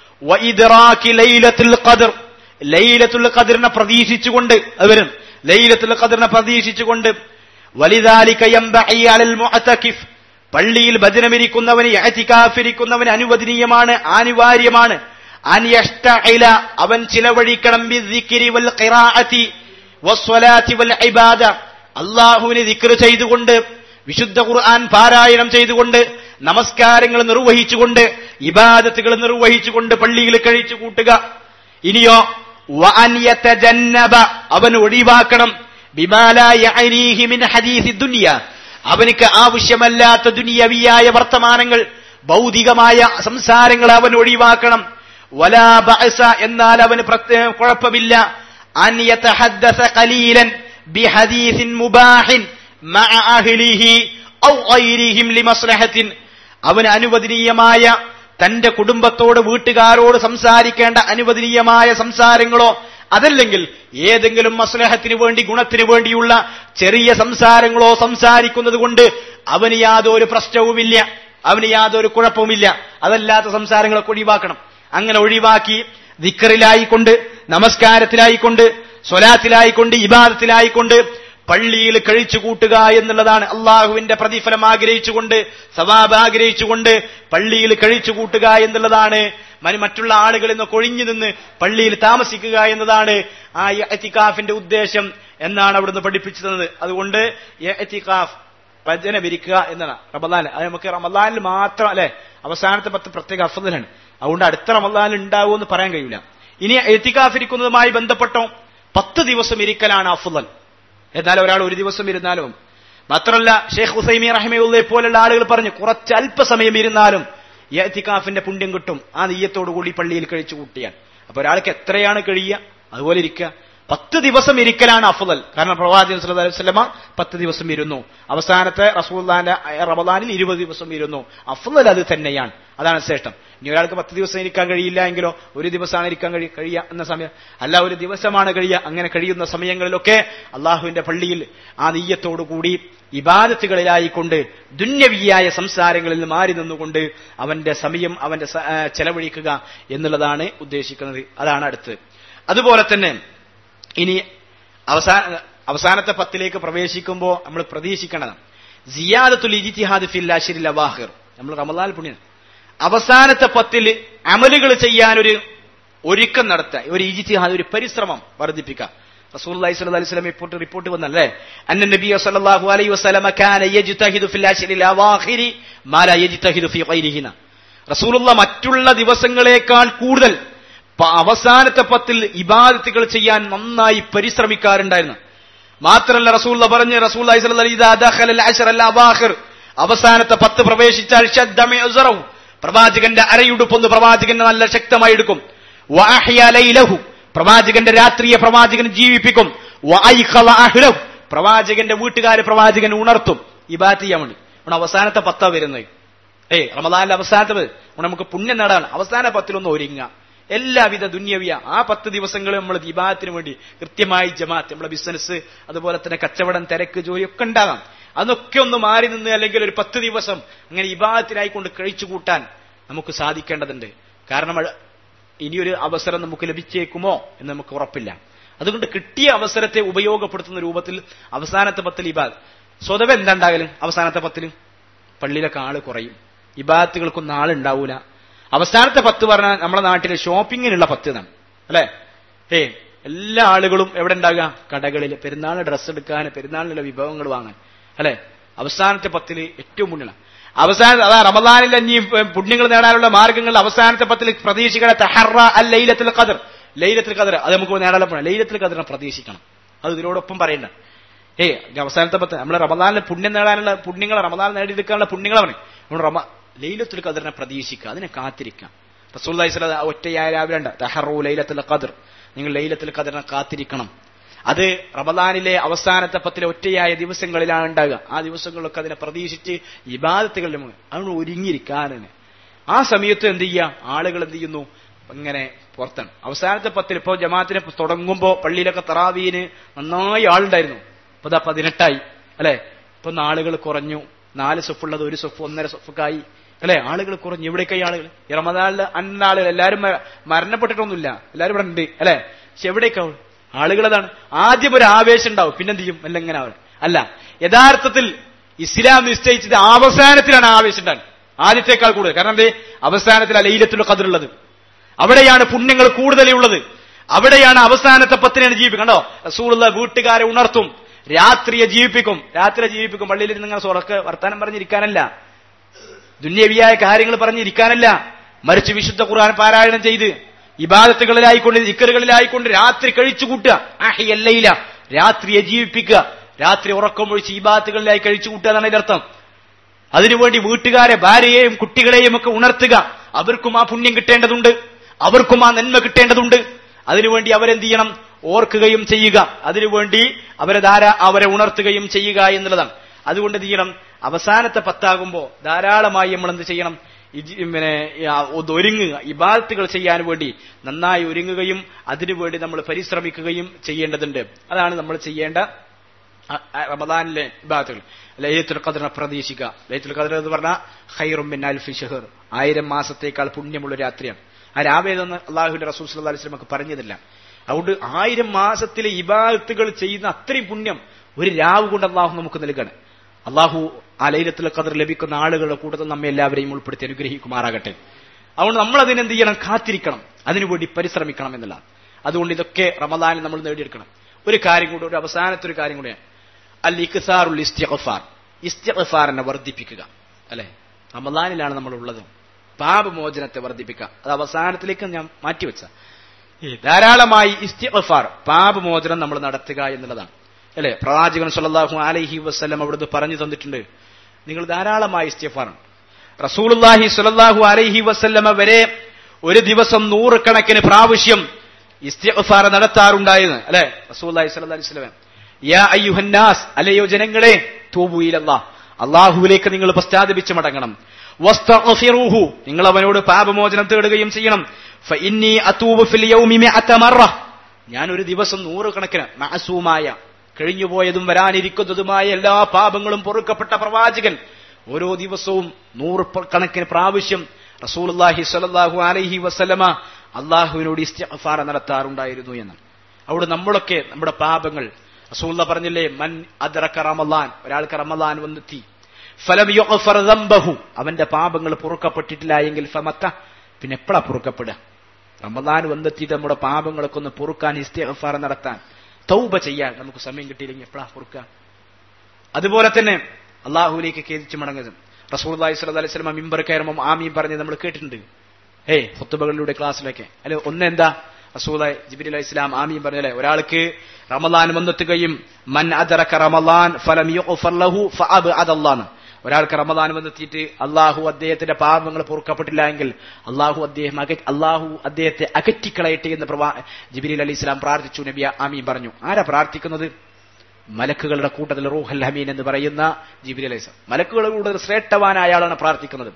വഇദ്റാക്കി ലൈലത്തുൽ ഖദർ ലൈലത്തുൽ ഖദറിനെ പ്രതീക്ഷിച്ചുകൊണ്ട് അവരും ലൈലത്തുൽ ഖദറിനെ പ്രതീക്ഷിച്ചുകൊണ്ട് വലിദാലിക യംബഇ അലൽ മുഅതകിഫ് പള്ളിയിൽ ഭജനമിരിക്കുന്നവന് ഇഅ്തികാഫിരിക്കുന്നവന് അനുവദനീയമാണ് അനിവാര്യമാണ് അൻ യഷ്തഇല അവൻ ചിലവഴിക്കണം ബിദ്ദിക്രി വൽ ഖിറാഅത്തി വസ്സലാത്തി വൽ ഇബാദ അല്ലാഹുവിനെ ദിക്ർ ചെയ്തുകൊണ്ട് വിശുദ്ധ ഖുർആൻ പാരായണം ചെയ്തുകൊണ്ട് നമസ്കാരങ്ങൾ നിർവഹിച്ചുകൊണ്ട് ഇബാദത്തുകൾ നിർവഹിച്ചുകൊണ്ട് പള്ളിയിൽ കഴിച്ചു കൂട്ടുക ഇനിയോ വഅൻ യതജന്നബ അവൻ ഒഴിവാക്കണം ബിമാലാ യഅനീഹി മിൻ ഹദീസി ദുനിയ അവനിക്ക് ആവശ്യമല്ലാത്ത ദുനിയവിയായ വർത്തമാനങ്ങൾ ഭൗതികമായ സംസാരങ്ങൾ അവൻ ഒഴിവാക്കണം വലാ ബഅസ എന്നാൽ അവന് പ്രത്യേക കുഴപ്പമില്ല അൻ യതഹദ്ദസ ഖലീലൻ ബിഹദീസിൻ മുബാഹിൻ മഅ അഹ്ലിഹി ഔ ഗൈരിഹിം ലിമസ്ലഹത്തിൻ അവന് അനുവദനീയമായ തന്റെ കുടുംബത്തോട് വീട്ടുകാരോട് സംസാരിക്കേണ്ട അനുവദനീയമായ സംസാരങ്ങളോ അതല്ലെങ്കിൽ ഏതെങ്കിലും മസ്ലഹത്തിന് വേണ്ടി ഗുണത്തിന് വേണ്ടിയുള്ള ചെറിയ സംസാരങ്ങളോ സംസാരിക്കുന്നത് കൊണ്ട് അവന് യാതൊരു പ്രശ്നവുമില്ല അവന് യാതൊരു കുഴപ്പവുമില്ല അതല്ലാത്ത സംസാരങ്ങളൊക്കെ ഒഴിവാക്കണം അങ്ങനെ ഒഴിവാക്കി ദിക്കറിലായിക്കൊണ്ട് നമസ്കാരത്തിലായിക്കൊണ്ട് സ്വലാത്തിലായിക്കൊണ്ട് ഇബാദത്തിലായിക്കൊണ്ട് പള്ളിയിൽ കഴിച്ചു കൂട്ടുക എന്നുള്ളതാണ് അള്ളാഹുവിന്റെ പ്രതിഫലം ആഗ്രഹിച്ചുകൊണ്ട് സവാബ് ആഗ്രഹിച്ചുകൊണ്ട് പള്ളിയിൽ കഴിച്ചു കൂട്ടുക എന്നുള്ളതാണ് മ- മറ്റുള്ള ആളുകളിൽ നിന്ന് കൊഴിഞ്ഞു നിന്ന് പള്ളിയിൽ താമസിക്കുക എന്നതാണ് ആ എത്തിക്കാഫിന്റെ ഉദ്ദേശം എന്നാണ് അവിടുന്ന് പഠിപ്പിച്ചു തന്നത് അതുകൊണ്ട് എത്തിക്കാഫ് ഭജന വിരിക്കുക എന്നതാണ് റമദാൻ അത് നമുക്ക് റമദാനിൽ മാത്രം അല്ലെ അവസാനത്തെ പത്ത് പ്രത്യേക അഫദലാണ് അതുകൊണ്ട് അടുത്ത റമദാനിൽ ഉണ്ടാവുമെന്ന് പറയാൻ കഴിയില്ല ഇനി എത്തിക്കാഫ് ഇരിക്കുന്നതുമായി ബന്ധപ്പെട്ടോ പത്ത് ദിവസം ഇരിക്കലാണ് അഫുദൽ എന്നാൽ ഒരാൾ ഒരു ദിവസം ഇരുന്നാലും മാത്രമല്ല ഷെയ്ഖ് ഹുസൈമി റഹ്മയുള്ളയെ പോലുള്ള ആളുകൾ പറഞ്ഞു കുറച്ച് അല്പസമയം ഇരുന്നാലും എത്തിക്കാഫിന്റെ പുണ്യം കിട്ടും ആ നെയ്യത്തോടു കൂടി പള്ളിയിൽ കഴിച്ചു കൂട്ടിയാൽ അപ്പൊ ഒരാൾക്ക് എത്രയാണ് കഴിയുക അതുപോലെ ഇരിക്കുക പത്ത് ദിവസം ഇരിക്കലാണ് അഫുദൽ കാരണം പ്രവാചകൻ സല്ലല്ലാഹു അലൈഹി വസല്ലമ പത്ത് ദിവസം ഇരുന്നു അവസാനത്തെ റസൂൽദാന്റെ റമദാനിൽ ഇരുപത് ദിവസം ഇരുന്നു അഫുദൽ അത് തന്നെയാണ് അതാണ് ശ്രേഷ്ഠം ഇനി ഒരാൾക്ക് പത്ത് ദിവസം ഇരിക്കാൻ കഴിയില്ല എങ്കിലോ ഒരു ദിവസമാണ് ഇരിക്കാൻ കഴി കഴിയുക എന്ന സമയം അല്ല ഒരു ദിവസമാണ് കഴിയുക അങ്ങനെ കഴിയുന്ന സമയങ്ങളിലൊക്കെ അള്ളാഹുവിന്റെ പള്ളിയിൽ ആ നെയ്യത്തോടു കൂടി ഇബാദത്തുകളിലായിക്കൊണ്ട് ദുന്യവിയായ സംസാരങ്ങളിൽ നിന്ന് മാറി നിന്നുകൊണ്ട് അവന്റെ സമയം അവന്റെ സ- ആ, ചെലവഴിക്കുക എന്നുള്ളതാണ് ഉദ്ദേശിക്കുന്നത് അതാണ് അടുത്ത് അതുപോലെ തന്നെ ഇനി അവസാന അവസാനത്തെ പത്തിലേക്ക് പ്രവേശിക്കുമ്പോൾ നമ്മൾ പ്രതീക്ഷിക്കേണ്ടതാണ് സിയാദത്തുൽ ഇജിത്തിഹാദ് ഫിൽ അഷിരിൽ അവാഹിർ നമ്മൾ റമദാൻ പുണ്യം അവസാനത്തെ പത്തിൽ അമലുകൾ ചെയ്യാനൊരു ഒരുക്കം നടത്തുക ഒരു ഇജിത്തിഹാദ് ഒരു പരിശ്രമം വർദ്ധിപ്പിക്കുക റസൂലുള്ളാഹി സ്വല്ലല്ലാഹു അലൈഹി വസല്ലം ഇപ്പോൾ റിപ്പോർട്ട് വന്നല്ലേ അന്ന നബിയ സല്ലല്ലാഹു അലൈഹി വസല്ലമ കാന യജ്തഹിദു ഫിൽ അശ്രിൽ അവാഖിരി മാ ലാ യജ്തഹിദു ഫീ ഗൈരിഹിന റസൂലുള്ള മറ്റുള്ള ദിവസങ്ങളെക്കാൾ കൂടുതൽ പ- അവസാനത്തെ പത്തിൽ ഇബാദത്തുകൾ ചെയ്യാൻ നന്നായി പരിശ്രമിക്കാറുണ്ടായിരുന്നു മാത്രമല്ല റസൂള്ള പറഞ്ഞ് റസൂൽ അവസാനത്തെ പത്ത് പ്രവേശിച്ചാൽ ശദ്ദ മിഅ്സറഹു. പ്രവാചകന്റെ അരയുടുപ്പൊന്ന് പ്രവാചകൻ നല്ല ശക്തമായി എടുക്കും വഅഹ്യ ലൈലഹു. പ്രവാചകന്റെ രാത്രിയെ പ്രവാചകൻ ജീവിപ്പിക്കും വഅയ്ഖള അഹ്ലഹു. പ്രവാചകന്റെ വീട്ടുകാര് പ്രവാചകൻ ഉണർത്തും ഇബാദത്ത് ചെയ്യാൻ വേണ്ടി ഇവിടെ അവസാനത്തെ പത്താ വരുന്നത് ഏയ് റമദാനിലെ അവസാനത്തെ പത്ത്. ഇവിടെ നമുക്ക് പുണ്യം നേടാൻ അവസാന പത്തിലൊന്ന് ഒരുങ്ങുക എല്ലാവിധ ദുന്യവിയ ആ പത്ത് ദിവസങ്ങൾ നമ്മൾ ദീപാത്തിന് വേണ്ടി കൃത്യമായി ജമാഅത്ത് നമ്മളെ ബിസിനസ് അതുപോലെ തന്നെ കച്ചവടം തിരക്ക് ജോലി ഒക്കെ ഉണ്ടാകാം അതൊക്കെ ഒന്ന് മാറി നിന്ന് അല്ലെങ്കിൽ ഒരു പത്ത് ദിവസം അങ്ങനെ ഇബാദത്തിനായിക്കൊണ്ട് കഴിച്ചു കൂട്ടാൻ നമുക്ക് സാധിക്കേണ്ടതുണ്ട് കാരണം അഴ- ഇനിയൊരു അവസരം നമുക്ക് ലഭിച്ചേക്കുമോ എന്ന് നമുക്ക് ഉറപ്പില്ല അതുകൊണ്ട് കിട്ടിയ അവസരത്തെ ഉപയോഗപ്പെടുത്തുന്ന രൂപത്തിൽ അവസാനത്തെ പത്തിൽ ഇബാദ് സ്വതവേ എന്താ ഉണ്ടാകലും അവസാനത്തെ പത്തിൽ പള്ളിയിലൊക്കെ ആള് കുറയും ഇബാദത്തുകൾക്കൊന്നും ആളുണ്ടാവൂല അവസാനത്തെ പത്ത് പറഞ്ഞാൽ നമ്മുടെ നാട്ടിലെ ഷോപ്പിങ്ങിനുള്ള പത്ത് എന്നാണ് അല്ലെ ഏ എല്ലാ ആളുകളും എവിടെ ഉണ്ടാകുക കടകളിൽ പെരുന്നാളിന് ഡ്രസ്സ് എടുക്കാൻ പെരുന്നാളിനുള്ള വിഭവങ്ങൾ വാങ്ങാൻ അല്ലെ അവസാനത്തെ പത്തില് ഏറ്റവും മുന്നിലാണ് അവസാന അതാ റമദാനിൽ ഇനി പുണ്യങ്ങൾ നേടാനുള്ള മാർഗങ്ങൾ അവസാനത്തെ പത്തിൽ പ്രതീക്ഷിക്കണം തഹറ അൽ ലൈലത്തുൽ ഖദർ ലൈലത്തുൽ ഖദർ അത് നമുക്ക് നേടാനുള്ള പണം ലൈലത്തുൽ ഖദറിനെ പ്രതീക്ഷിക്കണം അത് ഇതിനോടൊപ്പം പറയണ്ട ഏ അവസാനത്തെ പത്ത് നമ്മൾ റമദാനിലെ പുണ്യം നേടാനുള്ള പുണ്യങ്ങൾ റമദാൻ നേടിയെടുക്കാനുള്ള പുണ്യങ്ങൾ പറയും നമ്മൾ റമ ലൈലത്തുൽ ഖദറിനെ പ്രതീക്ഷിക്കുക അതിനെ കാത്തിരിക്കാം റസൂൽ ഒറ്റയായ രാവിലെ ഉണ്ട് തഹറു ലൈലത്തുൽ ഖദർ നിങ്ങൾ ലൈലത്തുൽ ഖദറിനെ കാത്തിരിക്കണം അത് റമദാനിലെ അവസാനത്തെ പത്തിലെ ഒറ്റയായ ദിവസങ്ങളിലാണ് ഉണ്ടാകുക ആ ദിവസങ്ങളിലൊക്കെ അതിനെ പ്രതീക്ഷിച്ച് ഇബാദത്തുകളിൽ മുങ്ങും അതുകൊണ്ട് ഒരുങ്ങിയിരിക്കാനാണ് ആ സമയത്ത് എന്ത് ചെയ്യുക ആളുകൾ എന്ത് ചെയ്യുന്നു ഇങ്ങനെ പുറത്താണ് അവസാനത്തെ പത്തിൽ ഇപ്പോൾ ജമാഅത്തിനെ തുടങ്ങുമ്പോ പള്ളിയിലൊക്കെ തറാവീന് നന്നായി ആളുണ്ടായിരുന്നു ഇപ്പൊ ഇതാ പതിനെട്ടായി അല്ലെ ഇപ്പൊ ആളുകൾ കുറഞ്ഞു നാല് സൊഫുള്ളത് ഒരു സൊഫ് ഒന്നര സൊഫൊക്കായി അല്ലെ ആളുകൾ കുറഞ്ഞു ഇവിടേക്കായി ആളുകൾ ഈ റമദാനില് അന്ന ആളുകൾ എല്ലാവരും മ- മരണപ്പെട്ടിട്ടൊന്നുമില്ല എല്ലാവരും ഇവിടെ ഉണ്ട് അല്ലെ പക്ഷെ എവിടേക്കാവും ആളുകൾ അതാണ് ആദ്യം ഒരു ആവേശം ഉണ്ടാവും പിന്നെന്ത് ചെയ്യും എല്ലാം ഇങ്ങനെ ആവും അല്ല യഥാർത്ഥത്തിൽ ഇസ്ലാം നിശ്ചയിച്ചത് അവസാനത്തിലാണ് ആവേശം ഉണ്ടാകുന്നത് ആദ്യത്തേക്കാൾ കൂടുതൽ കാരണം എന്തേ അവസാനത്തിലാണ് ലൈലത്തുൽ ഖദറുള്ളത് അവിടെയാണ് പുണ്യങ്ങൾ കൂടുതലുള്ളത് അവിടെയാണ് അവസാനത്തെ പത്തിനാണ് ജീവിപ്പിക്കും കണ്ടോ റസൂലുള്ള വീട്ടുകാരെ ഉണർത്തും രാത്രിയെ ജീവിപ്പിക്കും രാത്രിയെ ജീവിപ്പിക്കും പള്ളിയിൽ നിങ്ങൾ സുറക്ക് വർത്താനം പറഞ്ഞിരിക്കാനല്ല ദുന്യവിയായ കാര്യങ്ങൾ പറഞ്ഞിരിക്കാനല്ല മറിച്ച് വിശുദ്ധ ഖുർആൻ പാരായണം ചെയ്ത് ഇബാദത്തുകളിലായിക്കൊണ്ട് ഇക്കറുകളിലായിക്കൊണ്ട് രാത്രി കഴിച്ചു കൂട്ടുക ആഹിയല്ലയില രാത്രിയെ ജീവിപ്പിക്കുക രാത്രി ഉറക്കമൊഴിച്ച് ഇബാദത്തുകളിലായി കഴിച്ചു കൂട്ടുക എന്നാണ് ഇതിന്റെ അർത്ഥം അതിനുവേണ്ടി വീട്ടുകാരെ ഭാര്യയെയും കുട്ടികളെയും ഒക്കെ ഉണർത്തുക അവർക്കും ആ പുണ്യം കിട്ടേണ്ടതുണ്ട് അവർക്കും ആ നന്മ കിട്ടേണ്ടതുണ്ട് അതിനുവേണ്ടി അവരെന്ത് ചെയ്യണം ഓർക്കുകയും ചെയ്യുക അതിനുവേണ്ടി അവരെ ധാരാ അവരെ ഉണർത്തുകയും ചെയ്യുക എന്നുള്ളതാണ് അതുകൊണ്ട് എന്ത് ചെയ്യണം അവസാനത്തെ പത്താകുമ്പോ ധാരാളമായി നമ്മൾ എന്ത് ചെയ്യണം ഇജ് പിന്നെ ആ, ഒന്ന് ഒരുങ്ങുക ഇബാദത്തുകൾ ചെയ്യാൻ വേണ്ടി നന്നായി ഒരുങ്ങുകയും അതിനുവേണ്ടി നമ്മൾ പരിശ്രമിക്കുകയും ചെയ്യേണ്ടതുണ്ട് അതാണ് നമ്മൾ ചെയ്യേണ്ട അ- അ- റമദാനിലെ ഇബാദത്തുകൾ ലൈലത്തുൽ ഖദറിനെ പ്രതീക്ഷിക്കുക ലൈലത്തുൽ ഖദർ എന്ന് പറഞ്ഞാൽ ഖൈറും മിൻ അൽഫി ഷഹർ ആയിരം മാസത്തേക്കാൾ പുണ്യമുള്ള രാത്രിയാണ് ആ രാവേതെന്ന് അള്ളാഹുവിന്റെ റസൂൽ സല്ലല്ലാഹു അലൈഹി വസല്ലം പറഞ്ഞതില്ല അതുകൊണ്ട് ആയിരം മാസത്തിലെ ഇബാദത്തുകൾ ചെയ്യുന്ന അത്രയും പുണ്യം ഒരു രാവ് കൊണ്ട് അള്ളാഹു നമുക്ക് നൽകണം അള്ളാഹു ആ ലൈലത്തുൽ ഖദർ ലഭിക്കുന്ന ആളുകളുടെ കൂട്ടത്തിൽ നമ്മെ എല്ലാവരെയും ഉൾപ്പെടുത്തി അനുഗ്രഹിക്കുമാറാകട്ടെ അതുകൊണ്ട് നമ്മൾ അതിനെന്ത് ചെയ്യണം കാത്തിരിക്കണം അതിനുവേണ്ടി പരിശ്രമിക്കണം എന്നുള്ളതാണ് അതുകൊണ്ട് ഇതൊക്കെ റമദാനിൽ നമ്മൾ നേടിയെടുക്കണം ഒരു കാര്യം കൂടെ ഒരു അവസാനത്തെ ഒരു കാര്യം കൂടെയാണ് അൽ ഇഖ്സാറുൽ ഇസ്തിഗ്ഫാർ ഇസ്തിഗ്ഫാറിനെ വർദ്ധിപ്പിക്കുക അല്ലെ റമദാനിലാണ് നമ്മൾ ഉള്ളത് പാപമോചനത്തെ വർദ്ധിപ്പിക്കുക അത് അവസാനത്തിലേക്ക് ഞാൻ മാറ്റിവെച്ച ഈ ധാരാളമായി ഇസ്തിഗ്ഫാർ പാപമോചനം നമ്മൾ നടത്തുക എന്നുള്ളതാണ് അല്ലെ പ്രവാചകൻ സല്ലല്ലാഹു അലൈഹി വസല്ലം അവിടുന്ന് പറഞ്ഞു തന്നിട്ടുണ്ട് നിങ്ങൾ ധാരാളമായി ഇസ്തിഗ്ഫാർ റസൂലുള്ളാഹി സ്വല്ലല്ലാഹു അലൈഹി വസല്ലമ വരെ ഒരു ദിവസം നൂറുകണക്കിന് പ്രാവശ്യം ഇസ്തിഗ്ഫാർ നടത്താറുണ്ടായിരുന്നു അല്ലെ റസൂലുള്ളാഹി സ്വല്ലല്ലാഹു അലൈഹി വസല്ലം യാ അയ്യുഹന്നാസ് അല്ലയോ ജനങ്ങളെ തൂബു ഇലല്ലാഹ് അള്ളാഹുവിലേക്ക് നിങ്ങൾ പശ്ചാത്തപിച്ച് മടങ്ങണം വസ്തഗ്ഫിറൂഹു നിങ്ങൾ അവനോട് പാപമോചനം തേടുകയും ചെയ്യണം ഫഇന്നി അതൂബു ഫിൽ യൗമി മിഅത മറ ഞാൻ ഒരു ദിവസം നൂറുകണക്കിന് മഅസൂമായ കഴിഞ്ഞുപോയതും വരാനിരിക്കുന്നതുമായ എല്ലാ പാപങ്ങളും പൊറുക്കപ്പെട്ട പ്രവാചകൻ ഓരോ ദിവസവും നൂറ് പ- കണക്കിന് പ്രാവശ്യം റസൂലുള്ളാഹി സ്വല്ലല്ലാഹു അലൈഹി വസല്ലമ അള്ളാഹുവിനോട് ഇസ്തിഗ്ഫാർ നടത്താറുണ്ടായിരുന്നു എന്ന് അവിടെ നമ്മളൊക്കെ നമ്മുടെ പാപങ്ങൾ റസൂലുള്ള പറഞ്ഞില്ലേ മൻ അദ്റക റമളാൻ ഒരാൾക്ക് റമളാൻ വന്നെത്തി ഫലം യുഗ്ഫർ ദംബഹു അവന്റെ പാപങ്ങൾ പൊറുക്കപ്പെട്ടിട്ടില്ല എങ്കിൽ ഫമത്ത പിന്നെ എപ്പോഴാ പൊറുക്കപ്പെടുക റമദാൻ വന്നെത്തിയിട്ട് നമ്മുടെ പാപങ്ങളൊക്കെ ഒന്ന് പൊറുക്കാൻ ഇസ്തിഗ്ഫാർ നടത്താൻ തൗബ ചെയ്യാൻ നമുക്ക് സമയം കിട്ടിയില്ലെങ്കിൽ എപ്പോഴാ പൊറുക്കുക അതുപോലെ തന്നെ അള്ളാഹുലേക്ക് ഖേദിച്ച് മടങ്ങുന്നത് റസൂൽ അലൈഹി സ്വലം അലൈഹി സ്വലമ മിമ്പർ കയറുമ്പോൾ ആമീൻ പറഞ്ഞ് നമ്മൾ കേട്ടിട്ടുണ്ട് ഏയ് ഹുത്തുബകളിലൂടെ ക്ലാസ്സിലൊക്കെ അല്ലെ ഒന്നെന്താ റസൂല ജിബിരി അലൈഹി ഇസ്ലാം ആമീൻ പറഞ്ഞല്ലേ ഒരാൾക്ക് റമദാൻ വന്നെത്തുകയും മൻ അദറക റമദാൻ ഫലം യുഗ്ഫർ ലഹു ഫഅബ്അദല്ലാഹ് ഒരാൾക്ക് റമദാൻ വന്നെത്തിയിട്ട് അള്ളാഹു അദ്ദേഹത്തിന്റെ പാപങ്ങൾ പൊറുക്കപ്പെട്ടില്ല എങ്കിൽ അള്ളാഹു അദ്ദേഹം അക- അള്ളാഹു അദ്ദേഹത്തെ അകറ്റിക്കളയട്ടെ എന്ന് പ്രവാ ജിബിരി അലി ഇസ്ലാം പ്രാർത്ഥിച്ചു നബിയ ആമീൻ പറഞ്ഞു ആരാ പ്രാർത്ഥിക്കുന്നത് മലക്കുകളുടെ കൂട്ടത്തിൽ റൂഹൽ ഹമീൻ എന്ന് പറയുന്ന ജിബിരി അലൈഹി ഇസ്ലാം മലക്കുകളുടെ കൂട്ടത്തിൽ ശ്രേഷ്ഠവാനായ ആളാണ് പ്രാർത്ഥിക്കുന്നത്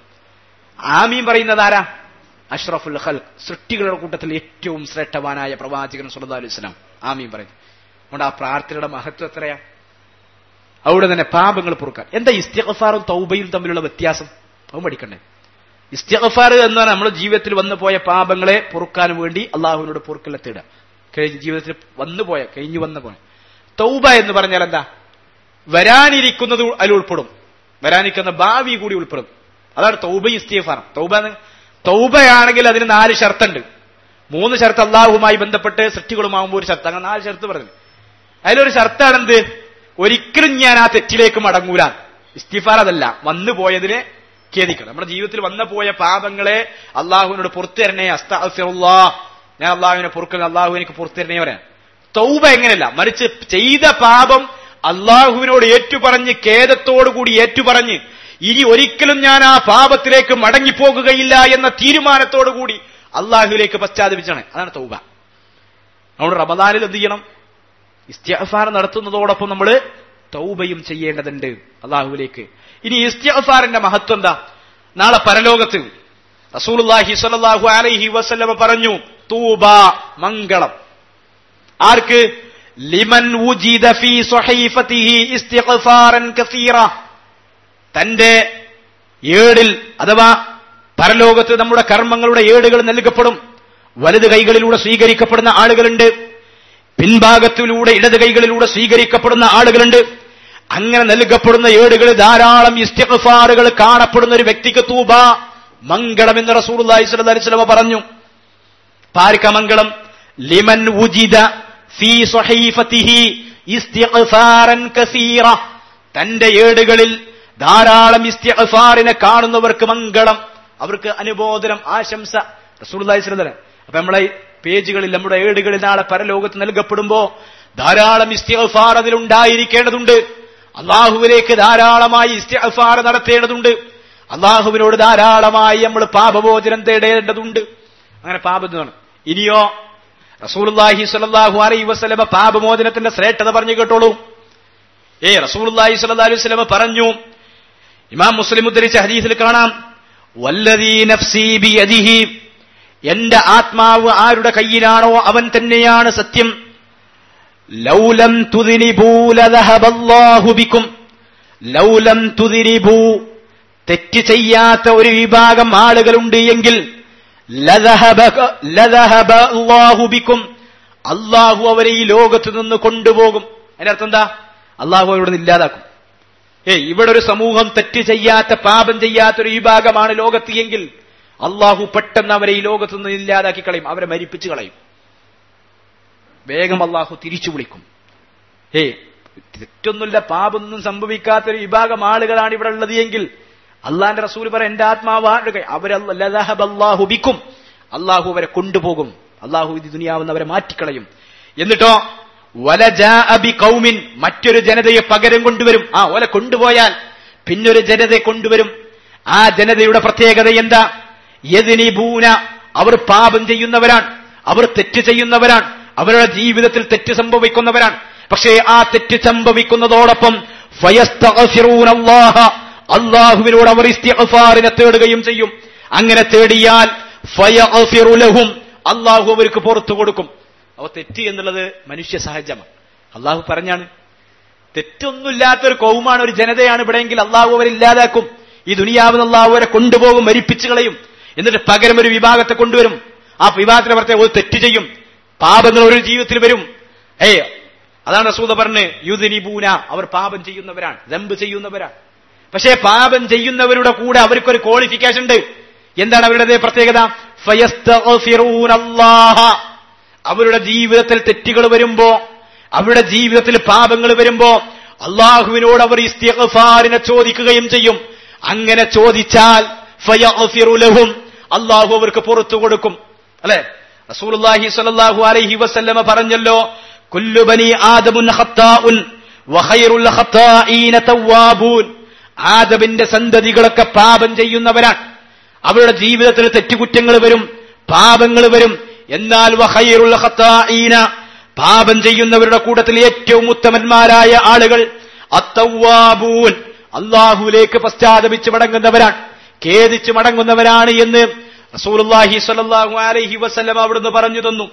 ആമീൻ പറയുന്നത് ആരാ അഷ്റഫുൽ ഖൽ സൃഷ്ടികളുടെ കൂട്ടത്തിൽ ഏറ്റവും ശ്രേഷ്ഠവാനായ പ്രവാചകൻ സല്ലല്ലാഹു അലൈഹി വസല്ലം ആമീൻ പറയുന്നു അതുകൊണ്ട് ആ പ്രാർത്ഥനയുടെ മഹത്വം എത്രയാ അവിടെ തന്നെ പാപങ്ങൾ പൊറുക്കാൻ എന്താ ഇസ്തിഗ്ഫാറും തൗബയും തമ്മിലുള്ള വ്യത്യാസം അത് പഠിക്കണ്ടേ ഇസ്തിഗ്ഫാർ എന്ന് പറഞ്ഞാൽ നമ്മുടെ ജീവിതത്തിൽ വന്നു പോയ പാപങ്ങളെ പൊറുക്കാൻ വേണ്ടി അള്ളാഹുവിനോട് പൊറുക്കലെ തേടുക കഴിഞ്ഞ ജീവിതത്തിൽ വന്നു പോയ കഴിഞ്ഞു വന്നു പോയ തൗബ എന്ന് പറഞ്ഞാൽ എന്താ വരാനിരിക്കുന്നത് അതിൽ ഉൾപ്പെടും വരാനിരിക്കുന്ന ഭാവി കൂടി ഉൾപ്പെടും അതാണ് തൗബ ഇസ്തിഗ്ഫാർ തൗബ എന്ന്- തൗബയാണെങ്കിൽ അതിന് നാല് ഷർത്തുണ്ട് മൂന്ന് ഷർത്ത് അള്ളാഹുമായി ബന്ധപ്പെട്ട് സൃഷ്ടികളുമാകുമ്പോൾ ഒരു ഷർത്ത് അങ്ങനെ നാല് ഷർത്ത് പറഞ്ഞു അതിലൊരു ഷർത്താണെന്ത് ഒരിക്കലും ഞാൻ ആ തെറ്റിലേക്ക് മടങ്ങൂല ഇസ്തിഫാർ അതല്ല വന്നു പോയതിനെ ഖേദിക്കണം നമ്മുടെ ജീവിതത്തിൽ വന്നു പോയ പാപങ്ങളെ അള്ളാഹുവിനോട് പുറത്തുതരണേ അസ്താഫിറുല്ലാ ഞാൻ അള്ളാഹുവിനെ പൊറുക്കുന്ന അള്ളാഹു എനിക്ക് പുറത്തുതരണേ പറയാം തൗബ എങ്ങനെയല്ല മറിച്ച് ചെയ്ത പാപം അള്ളാഹുവിനോട് ഏറ്റുപറഞ്ഞ് ഖേദത്തോടുകൂടി ഏറ്റുപറഞ്ഞ് ഇനി ഒരിക്കലും ഞാൻ ആ പാപത്തിലേക്ക് മടങ്ങിപ്പോകുകയില്ല എന്ന തീരുമാനത്തോടുകൂടി അള്ളാഹുവിലേക്ക് പശ്ചാത്തപിച്ചാണ് അതാണ് തൗബ അതുകൊണ്ട് റമദാനിൽ എന്ത് ചെയ്യണം ഇസ്തിഅഫാർ നടത്തുന്നതോടൊപ്പം നമ്മൾ തൗബയും ചെയ്യേണ്ടതുണ്ട് അള്ളാഹുവിലേക്ക് ഇനി ഇസ്തിഅഫാറിന്റെ മഹത്വം എന്താ നാളെ പരലോകത്ത് റസൂലുള്ളാഹി സ്വല്ലല്ലാഹു അലൈഹി വസല്ലമ പറഞ്ഞു തൂബ മംഗളം ആർക്ക് ലിമൻ ഉജിദ ഫീ സ്വഹീഫതിഹി ഇസ്തിഗ്ഫാറൻ കസീറ തന്റെ ഏടിൽ അഥവാ പരലോകത്ത് നമ്മുടെ കർമ്മങ്ങളുടെ ഏടുകൾ നൽകപ്പെടും വലത് കൈകളിലൂടെ സ്വീകരിക്കപ്പെടുന്ന ആളുകളുണ്ട് പിൻഭാഗത്തിലൂടെ ഇടത് കൈകളിലൂടെ സ്വീകരിക്കപ്പെടുന്ന ആളുകളുണ്ട് അങ്ങനെ നൽകപ്പെടുന്ന ഏടുകൾ ധാരാളം ഇസ്തിഗ്ഫാറുകൾ കാണപ്പെടുന്ന ഒരു വ്യക്തിക്ക് തൂബ മംഗളം എന്ന് റസൂലുള്ളാഹി സ്വല്ലല്ലാഹി അലൈഹി വസല്ലം പറഞ്ഞു പാരിക്ക മംഗളം ലിമൻ ഉജിദ ഫീ സ്വഹീഫതിഹി ഇസ്തിഗ്ഫാറൻ കസീറ തന്റെ ഏടുകളിൽ ധാരാളം ഇസ്തിഗ്ഫാറിനെ കാണുന്നവർക്ക് മംഗളം അവർക്ക് അനുബോധനം ആശംസ റസൂലുള്ളാഹി സ്വല്ലല്ലാഹി അലൈഹി വസല്ലം അപ്പൊ നമ്മളെ പേജുകളിൽ നമ്മുടെ ഏടുകളിൽ നാളെ പരലോകത്ത് നൽകപ്പെടുമ്പോ ധാരാളം ഇസ്തിഗ്ഫാർ അതിലുണ്ടായിരിക്കേണ്ടതുണ്ട് അള്ളാഹുവിലേക്ക് ധാരാളമായി ഇസ്തിഗ്ഫാർ നടത്തേണ്ടതുണ്ട് അള്ളാഹുവിനോട് ധാരാളമായി നമ്മൾ പാപമോചനം തേടേണ്ടതുണ്ട് അങ്ങനെ പാപത്തിന് ഇനിയോ റസൂലുള്ളാഹി സ്വല്ലല്ലാഹു അലൈഹി വസല്ലമ പാപമോചനത്തിന്റെ ശ്രേഷ്ഠത പറഞ്ഞു കേട്ടോളൂ ഏ റസൂലുള്ളാഹി സ്വല്ലല്ലാഹു അലൈഹി വസല്ലമ പറഞ്ഞു ഇമാം മുസ്ലിം ഉദ്ധരിച്ച ഹദീസിൽ കാണാം വല്ലദീ നഫ്സി ബിയദിഹി എന്റെ ആത്മാവ് ആരുടെ കയ്യിലാണോ അവൻ തന്നെയാണ് സത്യം ലൗലം തുദിനിബൂ ലദഹബല്ലാഹു ബിക്കും ലൗലം തുദിനിബൂ തെറ്റ് ചെയ്യാത്ത ഒരു വിഭാഗം ആളുകളുണ്ട് എങ്കിൽ ലദഹബ- ലദഹബ അല്ലാഹു ബിക്കും അള്ളാഹു അവരെ ഈ ലോകത്ത് നിന്ന് കൊണ്ടുപോകും അതിന്റെ അർത്ഥം എന്താ അള്ളാഹു അവരോട് നിന്ന് ഇല്ലാതാക്കും ഏയ് ഇവിടെ ഒരു സമൂഹം തെറ്റ് ചെയ്യാത്ത പാപം ചെയ്യാത്ത ഒരു വിഭാഗമാണ് ലോകത്ത് എങ്കിൽ അള്ളാഹു പെട്ടെന്ന് അവരെ ഈ ലോകത്ത് നിന്ന് ഇല്ലാതാക്കി കളയും അവരെ മരിപ്പിച്ചു കളയും വേഗം അള്ളാഹു തിരിച്ചു വിളിക്കും ഏ തെറ്റൊന്നുമില്ല പാപമൊന്നും സംഭവിക്കാത്ത ഒരു വിഭാഗം ആളുകളാണ് ഇവിടെ ഉള്ളത് എങ്കിൽ അള്ളാന്റെ റസൂൽ പറ എന്റെ ആത്മാവ് അവരല്ലാഹു ബിക്കും അള്ളാഹു അവരെ കൊണ്ടുപോകും അള്ളാഹു ഇത് ദുനിയാവുന്ന അവരെ മാറ്റിക്കളയും എന്നിട്ടോ വലജാ അബി കൗമിൻ മറ്റൊരു ജനതയെ പകരം കൊണ്ടുവരും ആ ഓല കൊണ്ടുപോയാൽ പിന്നൊരു ജനതയെ കൊണ്ടുവരും ആ ജനതയുടെ പ്രത്യേകത എന്താ യദിനിബൂന അവർ പാപം ചെയ്യുന്നവരാണ് അവർ തെറ്റ് ചെയ്യുന്നവരാണ് അവരുടെ ജീവിതത്തിൽ തെറ്റ് സംഭവിക്കുന്നവരാണ് പക്ഷേ ആ തെറ്റ് സംഭവിക്കുന്നതോടൊപ്പം ഫയസ്തഗ്ഫിറൂന അല്ലാഹ അള്ളാഹുവിനോട് അവർ ഇസ്തിഗ്ഫാറിനെ തേടുകയും ചെയ്യും അങ്ങനെ തേടിയാൽ ഫയഗ്ഫിറു ലഹും അള്ളാഹു അവർക്ക് പുറത്തു കൊടുക്കും അവ തെറ്റ് എന്നുള്ളത് മനുഷ്യ സഹജമാണ് അള്ളാഹു പറഞ്ഞാണ് തെറ്റൊന്നുമില്ലാത്തൊരു കൗമാണ് ഒരു ജനതയാണ് ഇവിടെയെങ്കിൽ അള്ളാഹു അവരെ ഇല്ലാതാക്കും ഈ ദുനിയാവിൽ അള്ളാഹു അവരെ കൊണ്ടുപോകും മരിപ്പിച്ചു കളയും എന്നിട്ട് പകരം ഒരു വിഭാഗത്തെ കൊണ്ടുവരും ആ വിഭാഗത്തിന്റെ പുറത്തെ ഒരു തെറ്റ് ചെയ്യും പാപങ്ങൾ ഒരു ജീവിതത്തിൽ വരും ഏ അതാണ് റസൂദ പറഞ്ഞ് യുദിനിബൂന അവർ പാപം ചെയ്യുന്നവരാണ് ദമ്പ് ചെയ്യുന്നവരാണ് പക്ഷേ പാപം ചെയ്യുന്നവരുടെ കൂടെ അവർക്കൊരു ക്വാളിഫിക്കേഷൻ ഉണ്ട് എന്താണ് അവരുടെ പ്രത്യേകത ഫയസ്തഗ്ഫിറൂനല്ലാഹ. അവരുടെ ജീവിതത്തിൽ തെറ്റുകൾ വരുമ്പോ അവരുടെ ജീവിതത്തിൽ പാപങ്ങൾ വരുമ്പോ അള്ളാഹുവിനോട് അവർ ഇസ്തിഗ്ഫാറിനെ ചോദിക്കുകയും ചെയ്യും അങ്ങനെ ചോദിച്ചാൽ ഫയഗ്ഫിറു ലഹും അള്ളാഹു അവർക്ക് പുറത്തു കൊടുക്കും അല്ലെ റസൂലുള്ളാഹി സ്വല്ലല്ലാഹു അലൈഹി വസല്ലമ പറഞ്ഞല്ലോ കുല്ലു ബനി ആദമുൻ ഖത്താഉൻ വഖൈറുൽ ഖത്താഈന തവ്വാബൂൻ ആദമിന്റെ സന്തതികളൊക്കെ പാപം ചെയ്യുന്നവരാണ് അവരുടെ ജീവിതത്തിൽ തെറ്റുകുറ്റങ്ങൾ വരും പാപങ്ങൾ വരും എന്നാൽ വഖൈറുൽ ഖത്താഈന പാപം ചെയ്യുന്നവരുടെ കൂട്ടത്തിൽ ഏറ്റവും ഉത്തമന്മാരായ ആളുകൾ അത്തവ്വാബൂൻ അള്ളാഹുലേക്ക് പശ്ചാത്തപിച്ച് മടങ്ങുന്നവരാണ് ഖേദിച്ച് മടങ്ങുന്നവരാണ് എന്ന് റസൂലുള്ളാഹി സ്വല്ലല്ലാഹു അലൈഹി വസല്ലം അവിടുന്ന് പറഞ്ഞു തന്നു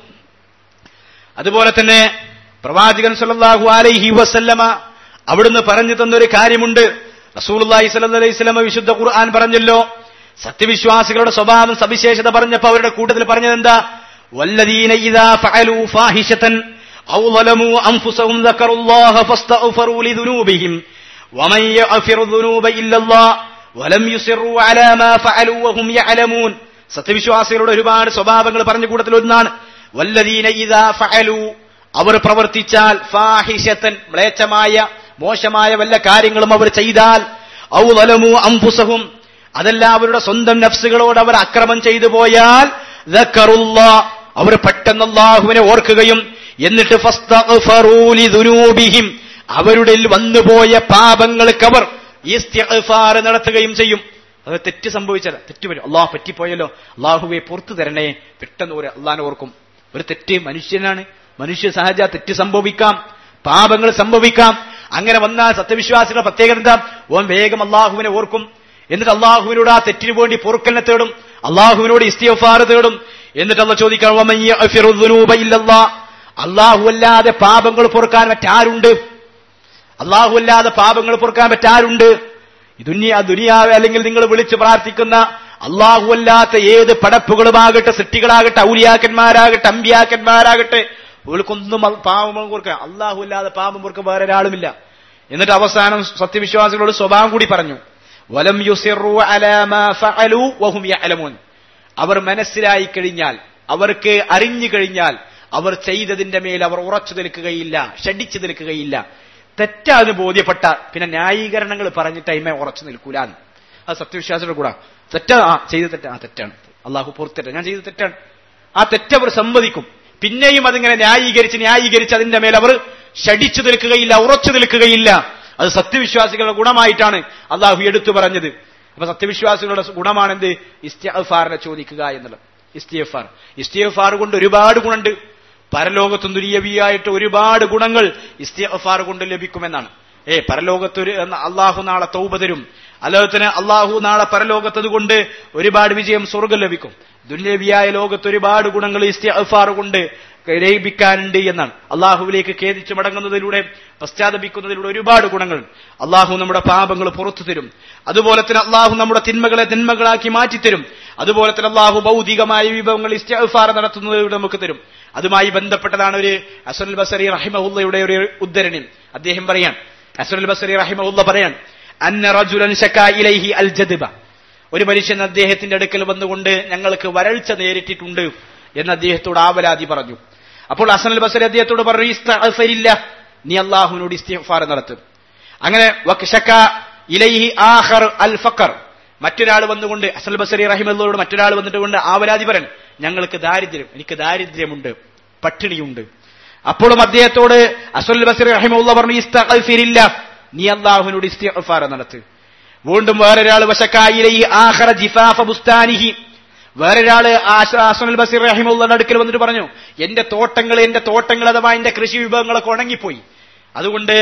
അതുപോലെ തന്നെ പ്രവാചകൻ സല്ലല്ലാഹു അലൈഹി വസല്ലമ അവിടുന്ന് പറഞ്ഞു തന്നൊരു കാര്യമുണ്ട് റസൂലുള്ളാഹി സ്വല്ലല്ലാഹു അലൈഹി വസല്ലമ വിശുദ്ധ ഖുർആൻ പറഞ്ഞല്ലോ സത്യവിശ്വാസികളുടെ സ്വഭാവം സവിശേഷത പറഞ്ഞപ്പോ അവരുടെ കൂട്ടത്തിൽ പറഞ്ഞത് എന്താ വല്ലദീന ഇദാ ഫഅലു ഫാഹിഷതൻ ഔ ളലമു അൻഫുസഹും ദക്കറുല്ലാഹ ഫസ്തഗ്ഫറു ലിദുനൂബിഹിം വമൻ യഗ്ഫിറു ദുനൂബ ഇല്ലല്ലാഹ് വലം യുസിറു അലാ മാ ഫഅലു വഹും യഅലമൂൻ സത്യവിശ്വാസികളുടെ ഒരുപാട് സ്വഭാവങ്ങൾ പറഞ്ഞ കൂട്ടത്തിൽ ഒന്നാണ് വല്ലദീന ഇദാ ഫഅലു അവർ പ്രവർത്തിച്ചാൽ ഫാഹിഷത്തൻ മ്ലേച്ഛമായ മോശമായ വല്ല കാര്യങ്ങളും അവർ ചെയ്താൽ ഔ ളലമു അൻഫുസഹും അതല്ല അവരുടെ സ്വന്തം നഫ്സുകളോട് അവർ അക്രമം ചെയ്തു പോയാൽ ദക്കറുല്ലാ അവർ പെട്ടെന്ന് അള്ളാഹുവിനെ ഓർക്കുകയും എന്നിട്ട് ഫസ്തഗ്ഫറൂ ലിദുനൂബിഹിം അവരുടെ വന്നുപോയ പാപങ്ങൾക്ക് അവർ ഇസ്തിഗ്ഫാർ നടത്തുകയും ചെയ്യും അത് തെറ്റ് സംഭവിച്ചാൽ തെറ്റ് വരും അള്ളാഹ് പറ്റിപ്പോയല്ലോ അള്ളാഹുവെ പുറത്തു തരണേ പെട്ടെന്ന് ഒരു അള്ളാഹിനെ ഓർക്കും ഒരു തെറ്റ് മനുഷ്യനാണ് മനുഷ്യ സഹജ തെറ്റ് സംഭവിക്കാം പാപങ്ങൾ സംഭവിക്കാം അങ്ങനെ വന്നാൽ സത്യവിശ്വാസികളുടെ പ്രത്യേകത എന്താ ഓൻ വേഗം അള്ളാഹുവിനെ ഓർക്കും എന്നിട്ട് അള്ളാഹുവിനോട് ആ തെറ്റിന് വേണ്ടി പൊറുക്കലിനെ തേടും അള്ളാഹുവിനോട് ഇസ്തിഫാർ തേടും എന്നിട്ട് അള്ള ചോദിക്കണം അള്ളാഹു അല്ലാതെ പാപങ്ങൾ പൊറുക്കാൻ മറ്റാരുണ്ട് അള്ളാഹു അല്ലാതെ പാപങ്ങൾ പൊറുക്കാൻ പറ്റാരുണ്ട് ദുനിയ ദുനിയാവെ അല്ലെങ്കിൽ നിങ്ങൾ വിളിച്ച് പ്രാർത്ഥിക്കുന്ന അള്ളാഹു അല്ലാത്ത ഏത് പടപ്പുകളുമാകട്ടെ സൃഷ്ടികളാകട്ടെ ഔലിയാക്കന്മാരാകട്ടെ അമ്പിയാക്കന്മാരാകട്ടെ ഇവൾക്കൊന്നും പാപം കൊടുക്കുക അള്ളാഹു അല്ലാതെ പാപം കൊടുക്കുക വേറെ ഒരാളുമില്ല എന്നിട്ട് അവസാനം സത്യവിശ്വാസികളോട് സ്വഭാവം കൂടി പറഞ്ഞു വലം യുസിറു അലാ മാ ഫഅലു വഹും യഅലമൂൻ അവർ മനസ്സിലായി കഴിഞ്ഞാൽ അവർക്ക് അറിഞ്ഞു കഴിഞ്ഞാൽ അവർ ചെയ്തതിന്റെ മേൽ അവർ ഉറച്ചു നിൽക്കുകയില്ല ഷഡിച്ചു നിൽക്കുകയില്ല തെറ്റാന്ന് ബോധ്യപ്പെട്ട പിന്നെ ന്യായീകരണങ്ങൾ പറഞ്ഞിട്ട് അയിമ ഉറച്ചു നിൽക്കൂലാന്ന് അത് സത്യവിശ്വാസികളുടെ കൂടെ തെറ്റാ ആ ചെയ്ത തെറ്റാ ആ തെറ്റാണ് അള്ളാഹു പുറത്തെറ്റ ഞാൻ ചെയ്ത തെറ്റാണ് ആ തെറ്റവർ സമ്മതിക്കും പിന്നെയും അതിങ്ങനെ ന്യായീകരിച്ച് ന്യായീകരിച്ച് അതിന്റെ മേൽ അവർ ഷടിച്ചു നിൽക്കുകയില്ല ഉറച്ചു നിൽക്കുകയില്ല അത് സത്യവിശ്വാസികളുടെ ഗുണമായിട്ടാണ് അള്ളാഹു എടുത്തു പറഞ്ഞത് അപ്പൊ സത്യവിശ്വാസികളുടെ ഗുണമാണെന്ത് ഇസ്തിഫാറിനെ ചോദിക്കുക എന്നുള്ളത് ഇസ്തിഫാർ ഇസ്തിഫാർ കൊണ്ട് ഒരുപാട് ഗുണമുണ്ട് പരലോകത്തും ദുര്യവിയായിട്ട് ഒരുപാട് ഗുണങ്ങൾ ഇസ്തിഫാർ കൊണ്ട് ലഭിക്കുമെന്നാണ് ഏ പരലോകത്തൊരു അള്ളാഹു നാളെ തൗബ തരും അലോകത്തിന് അള്ളാഹു നാളെ പരലോകത്തത് കൊണ്ട് ഒരുപാട് വിജയം സ്വർഗം ലഭിക്കും ദുന്യവിയായ ലോകത്ത് ഒരുപാട് ഗുണങ്ങൾ ഇസ്തിഫാർ കൊണ്ട് ലഭിക്കാനുണ്ട് എന്നാണ് അള്ളാഹുവിലേക്ക് ഖേദിച്ച് മടങ്ങുന്നതിലൂടെ പശ്ചാത്തപിക്കുന്നതിലൂടെ ഒരുപാട് ഗുണങ്ങൾ അള്ളാഹു നമ്മുടെ പാപങ്ങൾ പുറത്തു തരും അതുപോലെ തന്നെ അള്ളാഹു നമ്മുടെ തിന്മകളെ തിന്മകളാക്കി മാറ്റിത്തരും അതുപോലെ തന്നെ അള്ളാഹു ഭൗതികമായ വിഭവങ്ങൾ ഇസ്തിഫാർ നടത്തുന്നതിലൂടെ നമുക്ക് തരും അതുമായി ബന്ധപ്പെട്ടതാണ് ഒരു അസുൽ ബസറി റഹിമഹുല്ലയുടെ ഒരു ഉദ്ധരണി അദ്ദേഹം പറയാൻ അസുൽ ബസറി റഹിമഹുല്ല പറയാൻ അന്ന റജുലൻ ഷക്കാ ഇലൈഹി അൽ ജദ്ബ ഒരു മനുഷ്യൻ അദ്ദേഹത്തിന്റെ അടുക്കൽ വന്നുകൊണ്ട് ഞങ്ങൾക്ക് വരൾച്ച നേരിട്ടിട്ടുണ്ട് എന്ന് അദ്ദേഹത്തോട് ആവലാതി പറഞ്ഞു അപ്പോൾ അസനൽ ബസരി അദ്ദേഹത്തോട് പറഞ്ഞു ഇസ്തഫരില്ല നീ അള്ളാഹുവിനോട് ഇസ്തിഫാർ നടത്തും അങ്ങനെ ഇലൈഹി ആഹർ അൽ ഫക്കർ മറ്റൊരാൾ വന്നുകൊണ്ട് അസൽ ബസരി റഹിമല്ലോട് മറ്റൊരാൾ വന്നിട്ട് കൊണ്ട് ആവലാതി പറയൻ ഞങ്ങൾക്ക് ദാരിദ്ര്യം എനിക്ക് ദാരിദ്ര്യമുണ്ട് പട്ടിണിയുണ്ട് അപ്പോഴും അദ്ദേഹത്തോട് അസുൽ ബസരി റഹിമുള്ള പറഞ്ഞു ഇസ്തഫിരില്ല നീ അള്ളാഹുവിനോട് ഇസ്തിഫാർ നടത്ത് വീണ്ടും വേറൊരാൾ വശക്കായിലൈഹി ആഹറ ജിഫാഫ ബുസ്താനിഹി വേറൊരാള് ആസുൽ ബസീർ റഹിമുള്ളയുടെ അടുക്കൽ വന്നിട്ട് പറഞ്ഞു എന്റെ തോട്ടങ്ങൾ എന്റെ തോട്ടങ്ങൾ അഥവാ എന്റെ കൃഷി വിഭവങ്ങളൊക്കെ ഉണങ്ങിപ്പോയി അതുകൊണ്ട്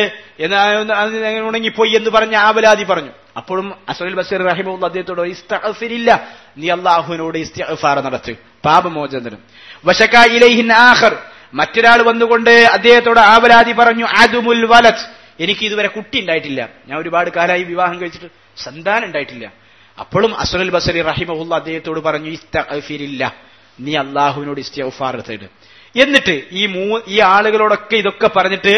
ഉണങ്ങിപ്പോയി എന്ന് പറഞ്ഞ ആവലാതി പറഞ്ഞു അപ്പോഴും അസുൽ ബസീർ റഹിമുള്ള അദ്ദേഹത്തോട് ഇസ്തഫിരില്ല നീ അള്ളാഹുവിനോട് ഇസ്തിഫാർ നടത്ത് പാപമോചനം വശക്കായിലൈഹിൻ ആഹർ മറ്റൊരാൾ വന്നുകൊണ്ട് അദ്ദേഹത്തോട് ആവലാതി പറഞ്ഞു അതുമുൽ വലത് എനിക്ക് ഇതുവരെ കുട്ടി ഉണ്ടായിട്ടില്ല ഞാൻ ഒരുപാട് കാലമായി വിവാഹം കഴിച്ചിട്ട് സന്താനം ഉണ്ടായിട്ടില്ല അപ്പോഴും അസുൽ ബസരി റഹിമഹുല്ല അദ്ദേഹത്തോട് പറഞ്ഞു ഇസ്തഫിരില്ല നീ അള്ളാഹുവിനോട് ഇസ്തിഫാർ തേട് എന്നിട്ട് ഈ മൂ ഈ ആളുകളോടൊക്കെ ഇതൊക്കെ പറഞ്ഞിട്ട്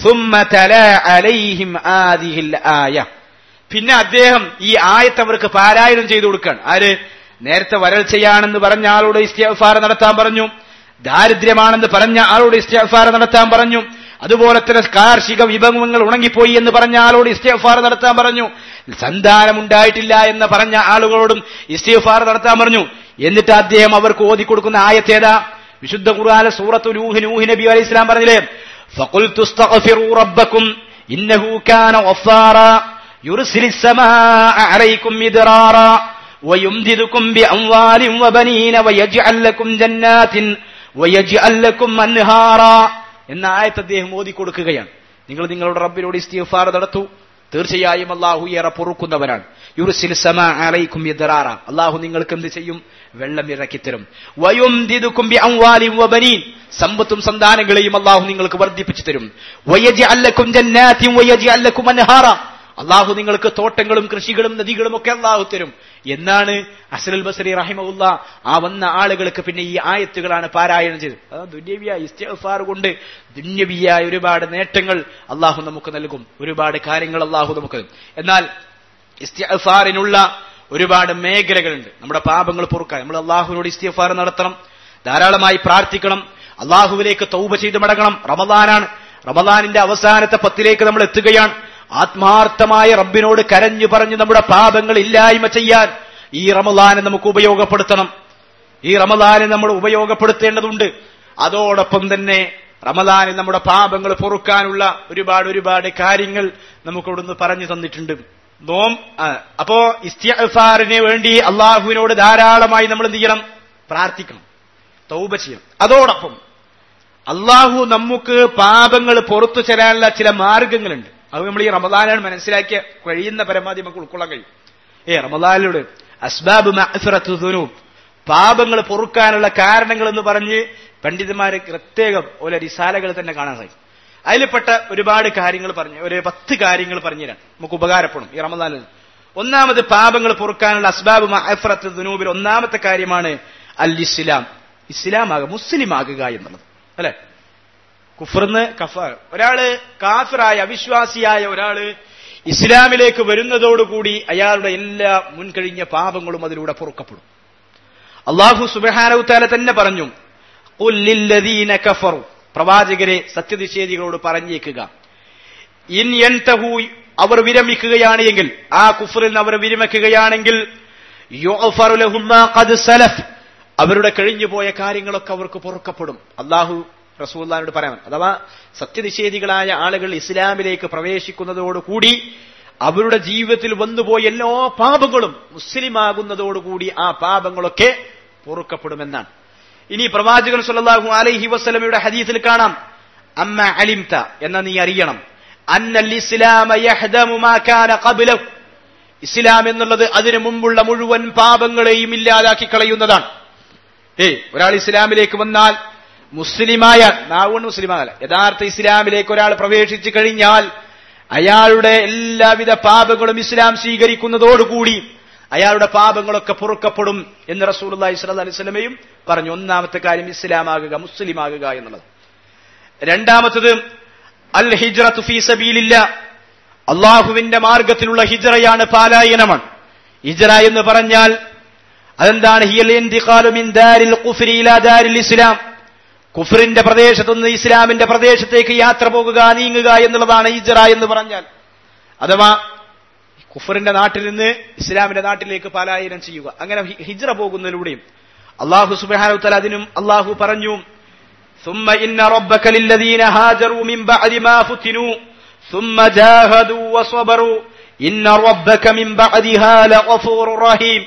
ആയ പിന്നെ അദ്ദേഹം ഈ ആയത്ത് അവർക്ക് പാരായണം ചെയ്തു കൊടുക്കുകയാണ് ആര് നേരത്തെ വരൾച്ചയാണെന്ന് പറഞ്ഞ ആളോട് ഇസ്തിഫാർ നടത്താൻ പറഞ്ഞു ദാരിദ്ര്യമാണെന്ന് പറഞ്ഞ ആളോട് ഇസ്തിഫാർ നടത്താൻ പറഞ്ഞു അതുപോലെ തന്നെ കാർഷിക വിഭവങ്ങൾ ഉണങ്ങിപ്പോയി എന്ന് പറഞ്ഞ ആളോട് ഇസ്തിഫാർ നടത്താൻ പറഞ്ഞു സന്താനമുണ്ടായിട്ടില്ല എന്ന് പറഞ്ഞ ആളുകളോടും ഇസ്തിഫാർ നടത്താൻ പറഞ്ഞു എന്നിട്ട് അദ്ദേഹം അവർക്ക് ഓതി കൊടുക്കുന്ന ആയത്തേതാ വിശുദ്ധ ഖുർആാന സൂറത്തു നൂഹ് നൂഹ് നബി അലൈഹി ഇസ്ലാം പറഞ്ഞില്ലേ ഫഖുൽതു ഇസ്തഗ്ഫിറൂ റബ്ബക്കും ഇന്നഹു കാന ഗഫാറാ യുർസിലിസ് സമാഅ അലൈക്കും മിദ്റാറാ ويمددكم بأموال وبنين ويجعل لكم جنات ويجعل لكم أنهارا എന്ന ആയത്ത് അദ്ദേഹം ഓതി കൊടുക്കുകയാണ് നിങ്ങൾ നിങ്ങളുടെ റബ്ബിനോട് ഇസ്തിഫാർ നടത്തൂ തീർച്ചയായും അള്ളാഹു ഏറെ പൊറുക്കുന്നവനാണ് യുറുസിൽ സമ അലൈക്കും യദറാറ അള്ളാഹു നിങ്ങൾക്ക് എന്ത് ചെയ്യും വെള്ളം ഇറക്കിത്തരും വയും അംവാലിം വബനീൻ സമ്പത്തും സന്താനങ്ങളെയും അള്ളാഹു നിങ്ങൾക്ക് വർദ്ധിപ്പിച്ചു തരും വയജി അല്ലക്കും ജന്നാത്തിയും വയജി അല്ലക്കും അൻഹാറ അള്ളാഹു നിങ്ങൾക്ക് തോട്ടങ്ങളും കൃഷികളും നദികളും ഒക്കെ അള്ളാഹു തരും എന്നാണ് അസലുൽ ബസരി റഹിമുല്ല ആ വന്ന ആളുകൾക്ക് പിന്നെ ഈ ആയത്തുകളാണ് പാരായണം ചെയ്തത് അത് ദുന്യവിയായ ഇസ്തിഫാർ കൊണ്ട് ദുന്യവിയായ ഒരുപാട് നേട്ടങ്ങൾ അള്ളാഹു നമുക്ക് നൽകും ഒരുപാട് കാര്യങ്ങൾ അള്ളാഹു നമുക്ക് എന്നാൽ ഇസ്തിഫാറിനുള്ള ഒരുപാട് മേഖലകളുണ്ട് നമ്മുടെ പാപങ്ങൾ പൊറുക്കാൻ നമ്മൾ അള്ളാഹുവിനോട് ഇസ്തിഫാർ നടത്തണം ധാരാളമായി പ്രാർത്ഥിക്കണം അള്ളാഹുവിലേക്ക് തൗബ ചെയ്ത് മടങ്ങണം റമദാനാണ് റമദാനിന്റെ അവസാനത്തെ പത്തിലേക്ക് നമ്മൾ എത്തുകയാണ് ആത്മാർത്ഥമായ റബ്ബിനോട് കരഞ്ഞു പറഞ്ഞ് നമ്മുടെ പാപങ്ങൾ ഇല്ലായ്മ ചെയ്യാൻ ഈ റമദാനെ നമുക്ക് ഉപയോഗപ്പെടുത്തണം ഈ റമദാനെ നമ്മൾ ഉപയോഗപ്പെടുത്തേണ്ടതുണ്ട് അതോടൊപ്പം തന്നെ റമദാനിൽ നമ്മുടെ പാപങ്ങൾ പൊറുക്കാനുള്ള ഒരുപാട് ഒരുപാട് കാര്യങ്ങൾ നമുക്കിവിടുന്ന് പറഞ്ഞു തന്നിട്ടുണ്ട് നോം ആ, അപ്പോ ഇസ്തിഫാറിന് വേണ്ടി അള്ളാഹുവിനോട് ധാരാളമായി നമ്മൾ എന്ത് ചെയ്യണം പ്രാർത്ഥിക്കണം തൗബ ചെയ്യണം അതോടൊപ്പം അള്ളാഹു നമുക്ക് പാപങ്ങൾ പുറത്തു ചെല്ലാനുള്ള ചില മാർഗങ്ങളുണ്ട് അത് നമ്മൾ ഈ റമദാനാണ് മനസ്സിലാക്കിയ കഴിയുന്ന പരമാവധി നമുക്ക് ഉൾക്കൊള്ളാൻ കഴിയും ഏ റമദാനിലൂടെ അസ്ബാബ് മഅ്ഫിറത്തു ദുനൂബ് പാപങ്ങൾ പൊറുക്കാനുള്ള കാരണങ്ങൾ എന്ന് പറഞ്ഞ് പണ്ഡിതന്മാര് പ്രത്യേകം ഓരോ റിസാലകൾ തന്നെ കാണാൻ സാധിക്കും അതിൽപ്പെട്ട ഒരുപാട് കാര്യങ്ങൾ പറഞ്ഞു ഒരു പത്ത് കാര്യങ്ങൾ പറഞ്ഞുതരാം നമുക്ക് ഉപകാരപ്പെടും ഈ റമദാനിൽ ഒന്നാമത് പാപങ്ങൾ പൊറുക്കാനുള്ള അസ്ബാബ് മഅ്ഫിറത്തു ദുനൂബിൽ ഒന്നാമത്തെ കാര്യമാണ് അൽ ഇസ്ലാം ഇസ്ലാം ആകുക മുസ്ലിം ആകുക എന്നുള്ളത് അല്ലെ കുഫർന്ന് കഫാർ ഒരാള് കാഫിറായ അവിശ്വാസിയായ ഒരാള് ഇസ്ലാമിലേക്ക് വരുന്നതോടുകൂടി അയാളുടെ എല്ലാ മുൻകഴിഞ്ഞ പാപങ്ങളും അതിലൂടെ പൊറുക്കപ്പെടും അള്ളാഹു സുബഹാനവുത്താല തന്നെ പറഞ്ഞു "ഖുൽ ലില്ലദീന കഫറു പ്രവാചകരെ സത്യനിഷേധികളോട് പറഞ്ഞേക്കുക ഇൻ യൻതഹു അവർ വിരമിക്കുകയാണ് എങ്കിൽ ആ കുഫറിൽ നിന്ന് അവർ വിരമിക്കുകയാണെങ്കിൽ യുഗ്ഫറു ലഹും മാ ഖദ് സലഫ് അവരുടെ കഴിഞ്ഞുപോയ കാര്യങ്ങളൊക്കെ അവർക്ക് പൊറുക്കപ്പെടും അള്ളാഹു റസൂല്ലാനോട് പറയാൻ അഥവാ സത്യനിഷേധികളായ ആളുകൾ ഇസ്ലാമിലേക്ക് പ്രവേശിക്കുന്നതോടുകൂടി അവരുടെ ജീവിതത്തിൽ വന്നുപോയ എല്ലാ പാപങ്ങളും മുസ്ലിമാകുന്നതോടുകൂടി ആ പാപങ്ങളൊക്കെ പൊറുക്കപ്പെടുമെന്നാണ് ഇനി പ്രവാചകൻ സല്ലല്ലാഹു അലൈഹി വസല്ലമയുടെ ഹദീസിൽ കാണാം അമ്മ അലിംത എന്ന നീ അറിയണം അന്നൽ ഇസ്ലാമ യഹ്ദമു മാ കാന ഖബ്ലഹു ഇസ്ലാം എന്നുള്ളത് അതിനു മുമ്പുള്ള മുഴുവൻ പാപങ്ങളെയും ഇല്ലാതാക്കി കളയുന്നതാണ് ഏയ് ഒരാൾ ഇസ്ലാമിലേക്ക് വന്നാൽ മുസ്ലിമായ നാവുകൊണ്ട് മുസ്ലിമാകല യഥാർത്ഥ ഇസ്ലാമിലേക്ക് ഒരാൾ പ്രവേശിച്ചു കഴിഞ്ഞാൽ അയാളുടെ എല്ലാവിധ പാപങ്ങളും ഇസ്ലാം സ്വീകരിക്കുന്നതോടുകൂടി അയാളുടെ പാപങ്ങളൊക്കെ പൊറുക്കപ്പെടും എന്ന് റസൂൽ അലൈഹി സ്വലി സ്വലമയും പറഞ്ഞു ഒന്നാമത്തെ കാര്യം ഇസ്ലാമാകുക മുസ്ലിമാകുക എന്നുള്ളത് രണ്ടാമത്തത് അൽ ഹിജ്റത്തു ഫീ സബീലില്ല അള്ളാഹുവിന്റെ മാർഗത്തിലുള്ള ഹിജ്റയാണ് പാലായനമാണ് ഹിജ്റ എന്ന് പറഞ്ഞാൽ അതെന്താണ് ഹിയൽ ഇന്തിഖാലു മിൻ ദാരിൽ ഖുഫ്രി ഇലാ ദാരിൽ ഇസ്ലാം കുഫറിന്റെ പ്രദേശത്തുനിന്ന് ഇസ്ലാമിന്റെ പ്രദേശത്തേക്ക് യാത്ര പോകുക നീങ്ങുക എന്നുള്ളതാണ് ഹിജ്റ എന്ന് പറഞ്ഞാൽ അഥവാ കുഫറിന്റെ നാട്ടിൽ നിന്ന് ഇസ്ലാമിന്റെ നാട്ടിലേക്ക് പലായനം ചെയ്യുക അങ്ങനെ ഹി- ഹിജ്റ പോകുന്നതിലൂടെയും അള്ളാഹു സുബ്ഹാനഹു തആല അതിനും അള്ളാഹു പറഞ്ഞു ثم إن ربك للذين هاجروا من بعد ما فتنوا ثم جاهدوا وصبروا إن ربك من بعدها لغفور رحيم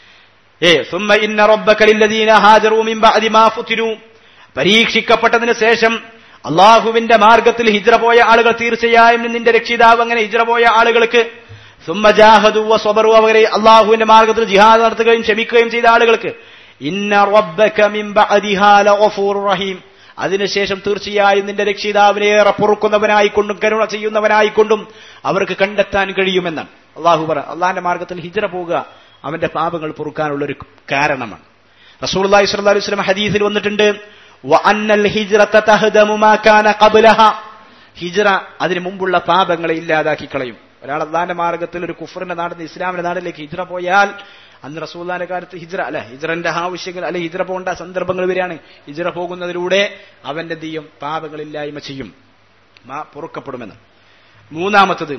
ഏ ثم إن ربك للذين هاجروا من بعد ما فتنوا പരീക്ഷിക്കപ്പെട്ടതിന് ശേഷം അള്ളാഹുവിന്റെ മാർഗത്തിൽ ഹിജ്റ പോയ ആളുകൾ തീർച്ചയായും നിന്റെ രക്ഷിതാവ് അങ്ങനെ ഹിജ്റ പോയ ആളുകൾക്ക് സുമ്മജാഹദു സ്വബറു അവരെ അള്ളാഹുവിന്റെ മാർഗത്തിൽ ജിഹാദ് നടത്തുകയും ക്ഷമിക്കുകയും ചെയ്ത ആളുകൾക്ക് ഇന്ന റബ്ബക മിൻ ബഅദിഹാ ലഗഫൂറുർ റഹീം അതിനുശേഷം തീർച്ചയായും നിന്റെ രക്ഷിതാവിനെ ഏറെ പൊറുക്കുന്നവനായിക്കൊണ്ടും കരുണ ചെയ്യുന്നവനായിക്കൊണ്ടും അവർക്ക് കണ്ടെത്താൻ കഴിയുമെന്നാണ് അള്ളാഹു പറ അള്ളാഹിന്റെ മാർഗത്തിൽ ഹിജ്റ പോവുക അവന്റെ പാപങ്ങൾ പൊറുക്കാനുള്ള ഒരു കാരണമാണ് റസൂലുള്ളാഹി സ്വല്ലല്ലാഹു അലൈഹി വസല്ലം ഹദീസിൽ വന്നിട്ടുണ്ട് വഅന്നൽ ഹിജ്റത തഹ്ദമു മാ കാന ഖബ്ലഹ ഹിജ്റ അതിനു മുമ്പുള്ള പാപങ്ങളെ ഇല്ലാതാക്കി കളയും ഒരാൾ അള്ളാന്റെ മാർഗത്തിൽ ഒരു കുഫറിന്റെ നാട്ടിൽ നിന്ന് ഇസ്ലാമിന്റെ നാട്ടിലേക്ക് ഹിജ്റ പോയാൽ അന്ന് റസൂല്ലാന്റെ കാലത്ത് ഹിജ്റ അല്ലെ ഹിജ്റന്റെ ആവശ്യങ്ങൾ അല്ലെ ഹിജ്റ പോകേണ്ട സന്ദർഭങ്ങൾ വരികയാണ് ഹിജ്റ പോകുന്നതിലൂടെ അവന്റെ എന്ത് ചെയ്യും പാപങ്ങളില്ലായ്മ ചെയ്യും മാ പൊറുക്കപ്പെടുമെന്ന് മൂന്നാമത്തത്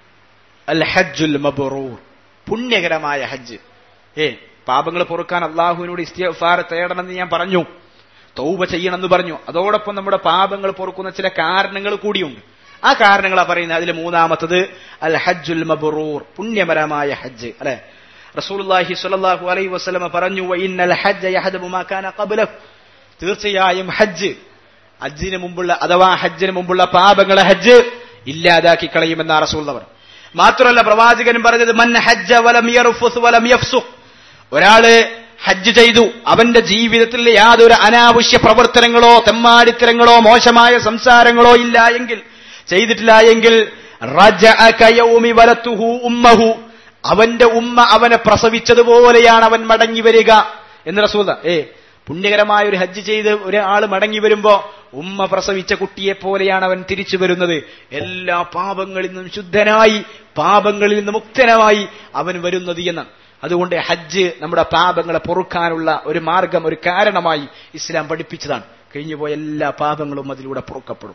അൽ ഹജ്ജുൽ മബ്റൂർ പുണ്യകരമായ ഹജ്ജ് ഏ പാപങ്ങൾ പൊറുക്കാൻ അള്ളാഹുവിനോട് ഇസ്തിഫാർ തേടണമെന്ന് ഞാൻ പറഞ്ഞു തൗബ ചെയ്യണമെന്ന് പറഞ്ഞു അതോടൊപ്പം നമ്മുടെ പാപങ്ങൾ പൊറുക്കുന്ന ചില കാരണങ്ങൾ കൂടിയുണ്ട് ആ കാരണങ്ങളാ പറയുന്നത് അതിൽ മൂന്നാമത്തത് അൽ ഹജ്ജുൽ മബ്റൂർ പുണ്യമരമായ ഹജ്ജ് അല്ലെ റസൂലുള്ളാഹി സ്വല്ലല്ലാഹു അലൈഹി വസല്ലമ പറഞ്ഞു വഇന്നൽ ഹജ്ജ യഹദമു മാ കാന ഖബ്ലഹു തീർച്ചയായും ഹജ്ജ് ഹജ്ജിന് മുമ്പുള്ള അഥവാ ഹജ്ജിന് മുമ്പുള്ള പാപങ്ങളെ ഹജ്ജ് ഇല്ലാതാക്കി കളയുമെന്ന റസൂൽ പറഞ്ഞു മാത്രമല്ല പ്രവാചകനും പറഞ്ഞത് മൻ ഹജ്ജ വലം യർഫുസ് വലം യഫ്സുഖ് ഒരാള് ഹജ്ജ് ചെയ്തു അവന്റെ ജീവിതത്തിൽ യാതൊരു അനാവശ്യ പ്രവർത്തനങ്ങളോ തെമ്മാടിത്തരങ്ങളോ മോശമായ സംസാരങ്ങളോ ഇല്ല എങ്കിൽ ചെയ്തിട്ടില്ല എങ്കിൽ റജഅ കയൗമി വലത്തുഹു ഉമ്മഹു അവന്റെ ഉമ്മ അവനെ പ്രസവിച്ചതുപോലെയാണ് അവൻ മടങ്ങി വരിക എന്ന് റസൂല ഏ പുണ്യകരമായ ഒരു ഹജ്ജ് ചെയ്ത് ഒരാൾ മടങ്ങി വരുമ്പോ ഉമ്മ പ്രസവിച്ച കുട്ടിയെ പോലെയാണ് അവൻ തിരിച്ചു വരുന്നത് എല്ലാ പാപങ്ങളിൽ നിന്നും ശുദ്ധനായി പാപങ്ങളിൽ നിന്ന് മുക്തനായി അവൻ വരുന്നത് എന്ന് അതുകൊണ്ട് ഹജ്ജ് നമ്മുടെ പാപങ്ങളെ പൊറുക്കാനുള്ള ഒരു മാർഗം ഒരു കാരണമായി ഇസ്ലാം പഠിപ്പിച്ചതാണ് കഴിഞ്ഞുപോയ എല്ലാ പാപങ്ങളും അതിലൂടെ പൊറുക്കപ്പെടും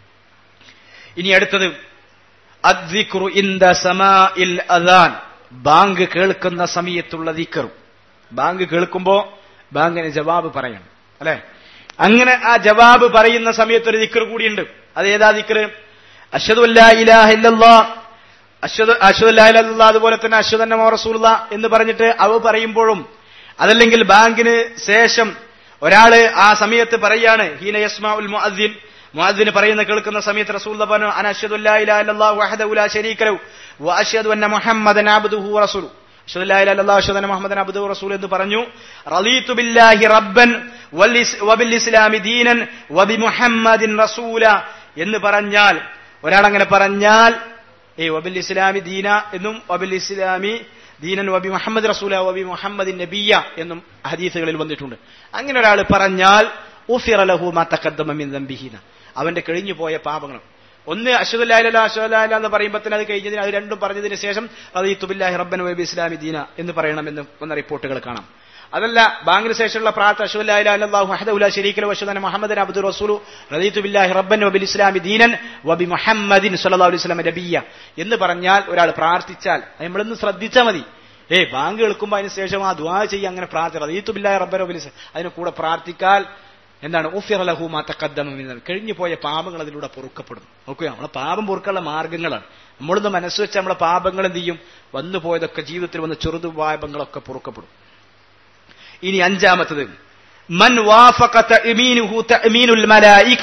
ഇനി അടുത്തത് അദ്ദിക്റു ഇന്ദ സമാഇൽ അദാൻ ബാങ്ക് കേൾക്കുന്ന സമയത്തുള്ള ദിക്കർ ബാങ്ക് കേൾക്കുമ്പോ ബാങ്കിന് ജവാബ് പറയണം അല്ലെ അങ്ങനെ ആ ജവാബ് പറയുന്ന സമയത്ത് ഒരു ദിക്കർ കൂടിയുണ്ട് അത് ഏതാ ദിക്കർ അഷദു അല്ലാ ഇലാഹ ഇല്ലല്ലാ അശ്വത് അശ്വതല്ല അതുപോലെ തന്നെ അശ്വതന്ന റസൂല എന്ന് പറഞ്ഞിട്ട് അവ പറയുമ്പോഴും അതല്ലെങ്കിൽ ബാങ്കിന് ശേഷം ഒരാള് ആ സമയത്ത് പറയാണ് ഹീന യസ്മാ ഉൽ മുഅദ്ദിൻ മുഅദ്ദിന് പറയുന്ന കേൾക്കുന്ന സമയത്ത് റസൂൽ പറഞ്ഞു അന അശ്ഹദു അല്ലാ ഇലാഹ ഇല്ലല്ലാഹു വഹദഹു ലാ ശരീക ലഹു വ അശ്ഹദു അന്ന മുഹമ്മദൻ അബ്ദുഹു വറസൂലു അശ്ഹദു അല്ലാ ഇലാഹ ഇല്ലല്ലാഹു അശ്ഹദു അന്ന മുഹമ്മദൻ അബ്ദുഹു വറസൂലു എന്ന് പറഞ്ഞു റളീതു ബില്ലാഹി റബ്ബൻ വബിൽ ഇസ്ലാമി ദീനൻ വബി മുഹമ്മദിൻ റസൂല എന്ന് പറഞ്ഞാൽ ഒരാളങ്ങനെ പറഞ്ഞാൽ ഏ വബിൽ ഇസ്ലാമി ദീന എന്നും വബിൽ ഇസ്ലാമി ദീനൻ വബി മുഹമ്മദ് റസൂല വബി മുഹമ്മദ് നബിയ എന്നും ഹദീസുകളിൽ വന്നിട്ടുണ്ട് അങ്ങനെ ഒരാൾ പറഞ്ഞാൽ ഉഫിറ ലഹു മാ തഖദ്ദമ മിൻ ദംബിഹിന അവന്റെ കഴിഞ്ഞു പോയ പാപങ്ങൾ ഒന്ന് അശ്വദുല്ലാഹില അശ്വദുല്ലാഹില എന്ന് പറയുമ്പോൾ തന്നെ അത് കഴിഞ്ഞതിന് അത് രണ്ടും പറഞ്ഞതിന് ശേഷം റദീതു ബില്ലാഹി റബ്ബൻ വബി ഇസ്ലാമി ദീന എന്ന് പറയണമെന്ന് വന്ന റിപ്പോർട്ടുകൾ കാണാം അതല്ല ബാങ്കിന് ശേഷമുള്ള പ്രാർത്ഥന അഷുല്ലാഹു വഹദുല ഷരീഖല വഷദന മുഹമ്മദൻ അബ്ദുൽ റസൂലു റദീതു ബില്ലാഹി റബ്ബൻ വബിൽ ഇസ്ലാമി ദീനൻ വബി മുഹമ്മദിൻ സല്ലല്ലാഹു അലൈഹി വസല്ലം നബിയ എന്ന് പറഞ്ഞാൽ ഒരാൾ പ്രാർത്ഥിച്ചാൽ അത് നമ്മളൊന്ന് ശ്രദ്ധിച്ചാൽ മതി ഏ ബാങ്ക് കേൾക്കുമ്പോൾ അതിന് ശേഷം ആ ദുആ ചെയ്യുക അങ്ങനെ പ്രാർത്ഥന റദീതു ബില്ലാഹി റബ്ബൻ വബിൽ അതിന് കൂടെ പ്രാർത്ഥിക്കാൽ എന്താണ് ഉഫിർ ലഹു മാ തഖദ്ദമ മിൻ കഴിഞ്ഞു പോയ പാപങ്ങൾ അതിലൂടെ പൊറുക്കപ്പെടും നോക്കുക നമ്മളെ പാപം പൊറുക്കാനുള്ള മാർഗങ്ങളാണ് നമ്മളൊന്ന് മനസ്സ് വെച്ച് നമ്മളെ പാപങ്ങൾ എന്ത് ചെയ്യും വന്നു പോയതൊക്കെ ജീവിതത്തിൽ വന്ന ചെറുതു പാപങ്ങളൊക്കെ പൊറുക്കപ്പെടും ഇനി അഞ്ചാമത്തത് മൻ വാഫഖ തഅമീനുഹു തഅമീനുൽ മലായിക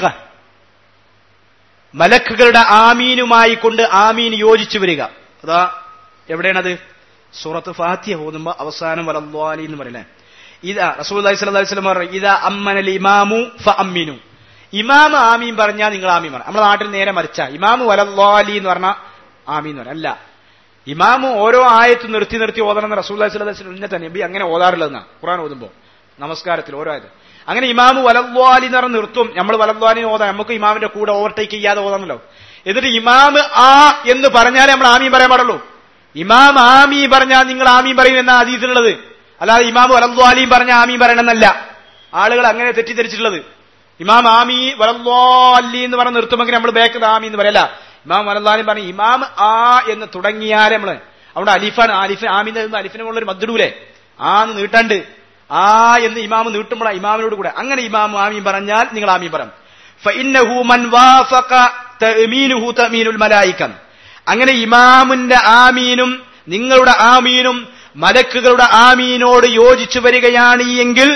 മലക്കുകളുടെ ആമീനുമായി കൊണ്ട് ആമീൻ യോജിച്ചു വരിക അതാ എവിടെയാണത് സൂറത്ത് ഫാത്തിയ ഓതുമ്പോ അവസാനം വലല്ലാലി എന്ന് പറയലേ ഇതാ റസൂൽ സ്വല്ലല്ലാഹി അലൈഹി വസല്ലം പറഞ്ഞു ഇതാ അമ്മനൽ ഇമാമു ഫഅമ്മിനു ഇമാം ആമീൻ പറഞ്ഞാൽ നിങ്ങൾ ആമീൻ പറ നമ്മുടെ നാട്ടിൽ നേരെ മറിച്ച ഇമാമു വലല്ലാലി എന്ന് പറഞ്ഞാൽ ആമീൻ എന്ന് പറ അല്ല ഇമാമു ഓരോ ആയത്ത് നിർത്തി നിർത്തി ഓതണം റസൂൽ സ്വലം ഇന്നെ തന്നെ നബി അങ്ങനെ ഓതാറുള്ളതെന്നാ ഖുറാൻ ഓതുമ്പോ നമസ്കാരത്തിൽ ഓരോ ആയത് അങ്ങനെ ഇമാമു വലദ്വാലി എന്ന് പറഞ്ഞ് നിർത്തും നമ്മൾ വലദ്വാലി ഓതാം നമുക്ക് ഇമാമിന്റെ കൂടെ ഓവർടേക്ക് ചെയ്യാതെ ഓതാണല്ലോ എന്നിട്ട് ഇമാമ് ആ എന്ന് പറഞ്ഞാലേ നമ്മൾ ആമീൻ പറയാൻ പാടുള്ളൂ ഇമാം ആമീ പറഞ്ഞാൽ നിങ്ങൾ ആമീൻ പറയും എന്ന അതീതിലുള്ളത് അല്ലാതെ ഇമാമ് വലദ്വാലിയും പറഞ്ഞ ആമീൻ പറയണമെന്നല്ല ആളുകൾ അങ്ങനെ തെറ്റിദ്ധരിച്ചിട്ടുള്ളത് ഇമാം ആമി വലദ്വാലി എന്ന് പറഞ്ഞ് നിർത്തുമെങ്കിൽ നമ്മൾ ബേക്കത് ആമി എന്ന് പറയല്ല ഇമാം വലദ്വാലി പറഞ്ഞു ഇമാം ആ എന്ന് തുടങ്ങിയാലേ നമ്മള് അവിടെ അലിഫാണ് അലിഫ് ആമിന്റെ അലിഫിനെ മുകളിൽ ഒരു മദ്ദൂലേ ആ എന്ന് നീട്ടണ്ട് ആ എന്ന് ഇമാമ് നീട്ടുമ്പോഴാണ് ഇമാമിനോട് കൂടെ അങ്ങനെ ഇമാം ആമീൻ പറഞ്ഞാൽ നിങ്ങൾ ആമീൻ പറയാം ഫഇന്നഹു മൻ വാഫഖ തഅമീനുഹു തഅമീനുൽ മലായിക അങ്ങനെ ഇമാമിന്റെ ആമീനും നിങ്ങളുടെ ആമീനും മലക്കുകളുടെ ആമീനോട് യോജിച്ചു വരികയാണ് എങ്കിൽ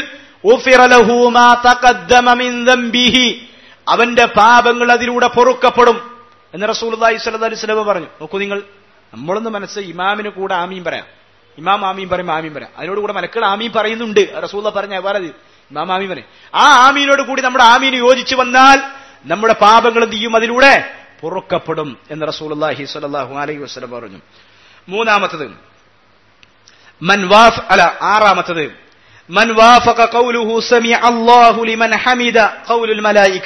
അവന്റെ പാപങ്ങൾ അതിലൂടെ പൊറുക്കപ്പെടും എന്ന് റസൂലി സ്വലം പറഞ്ഞു നോക്കൂ നിങ്ങൾ നമ്മളൊന്ന് മനസ്സ് ഇമാമിന് കൂടെ ആമീൻ പറയാം ഇമാം ആമീൻ പറയുമ്പോൾ ആമീൻ പറയാം അതിനോട് കൂടെ മലക്കൾ ആമീൻ പറയുന്നുണ്ട് റസൂല പറഞ്ഞ വേറത് ഇമാം ആമീൻ പറയും ആ ആമീനോട് കൂടി നമ്മുടെ ആമീന് യോജിച്ചു വന്നാൽ നമ്മുടെ പാപങ്ങൾ എന്ത് ചെയ്യും അതിലൂടെ പൊറുക്കപ്പെടും എന്ന് റസൂലി സ്വലാഹു അലൈഹി വസ്ലം പറഞ്ഞു മൂന്നാമത്തത് മൻ വാഫ് അല്ല ആറാമത്തത് മൻ വാഫഖ ഖൗലുഹു സമിഅ അല്ലാഹു ലിമൻ ഹമിദ ഖൗലുൽ മലായിക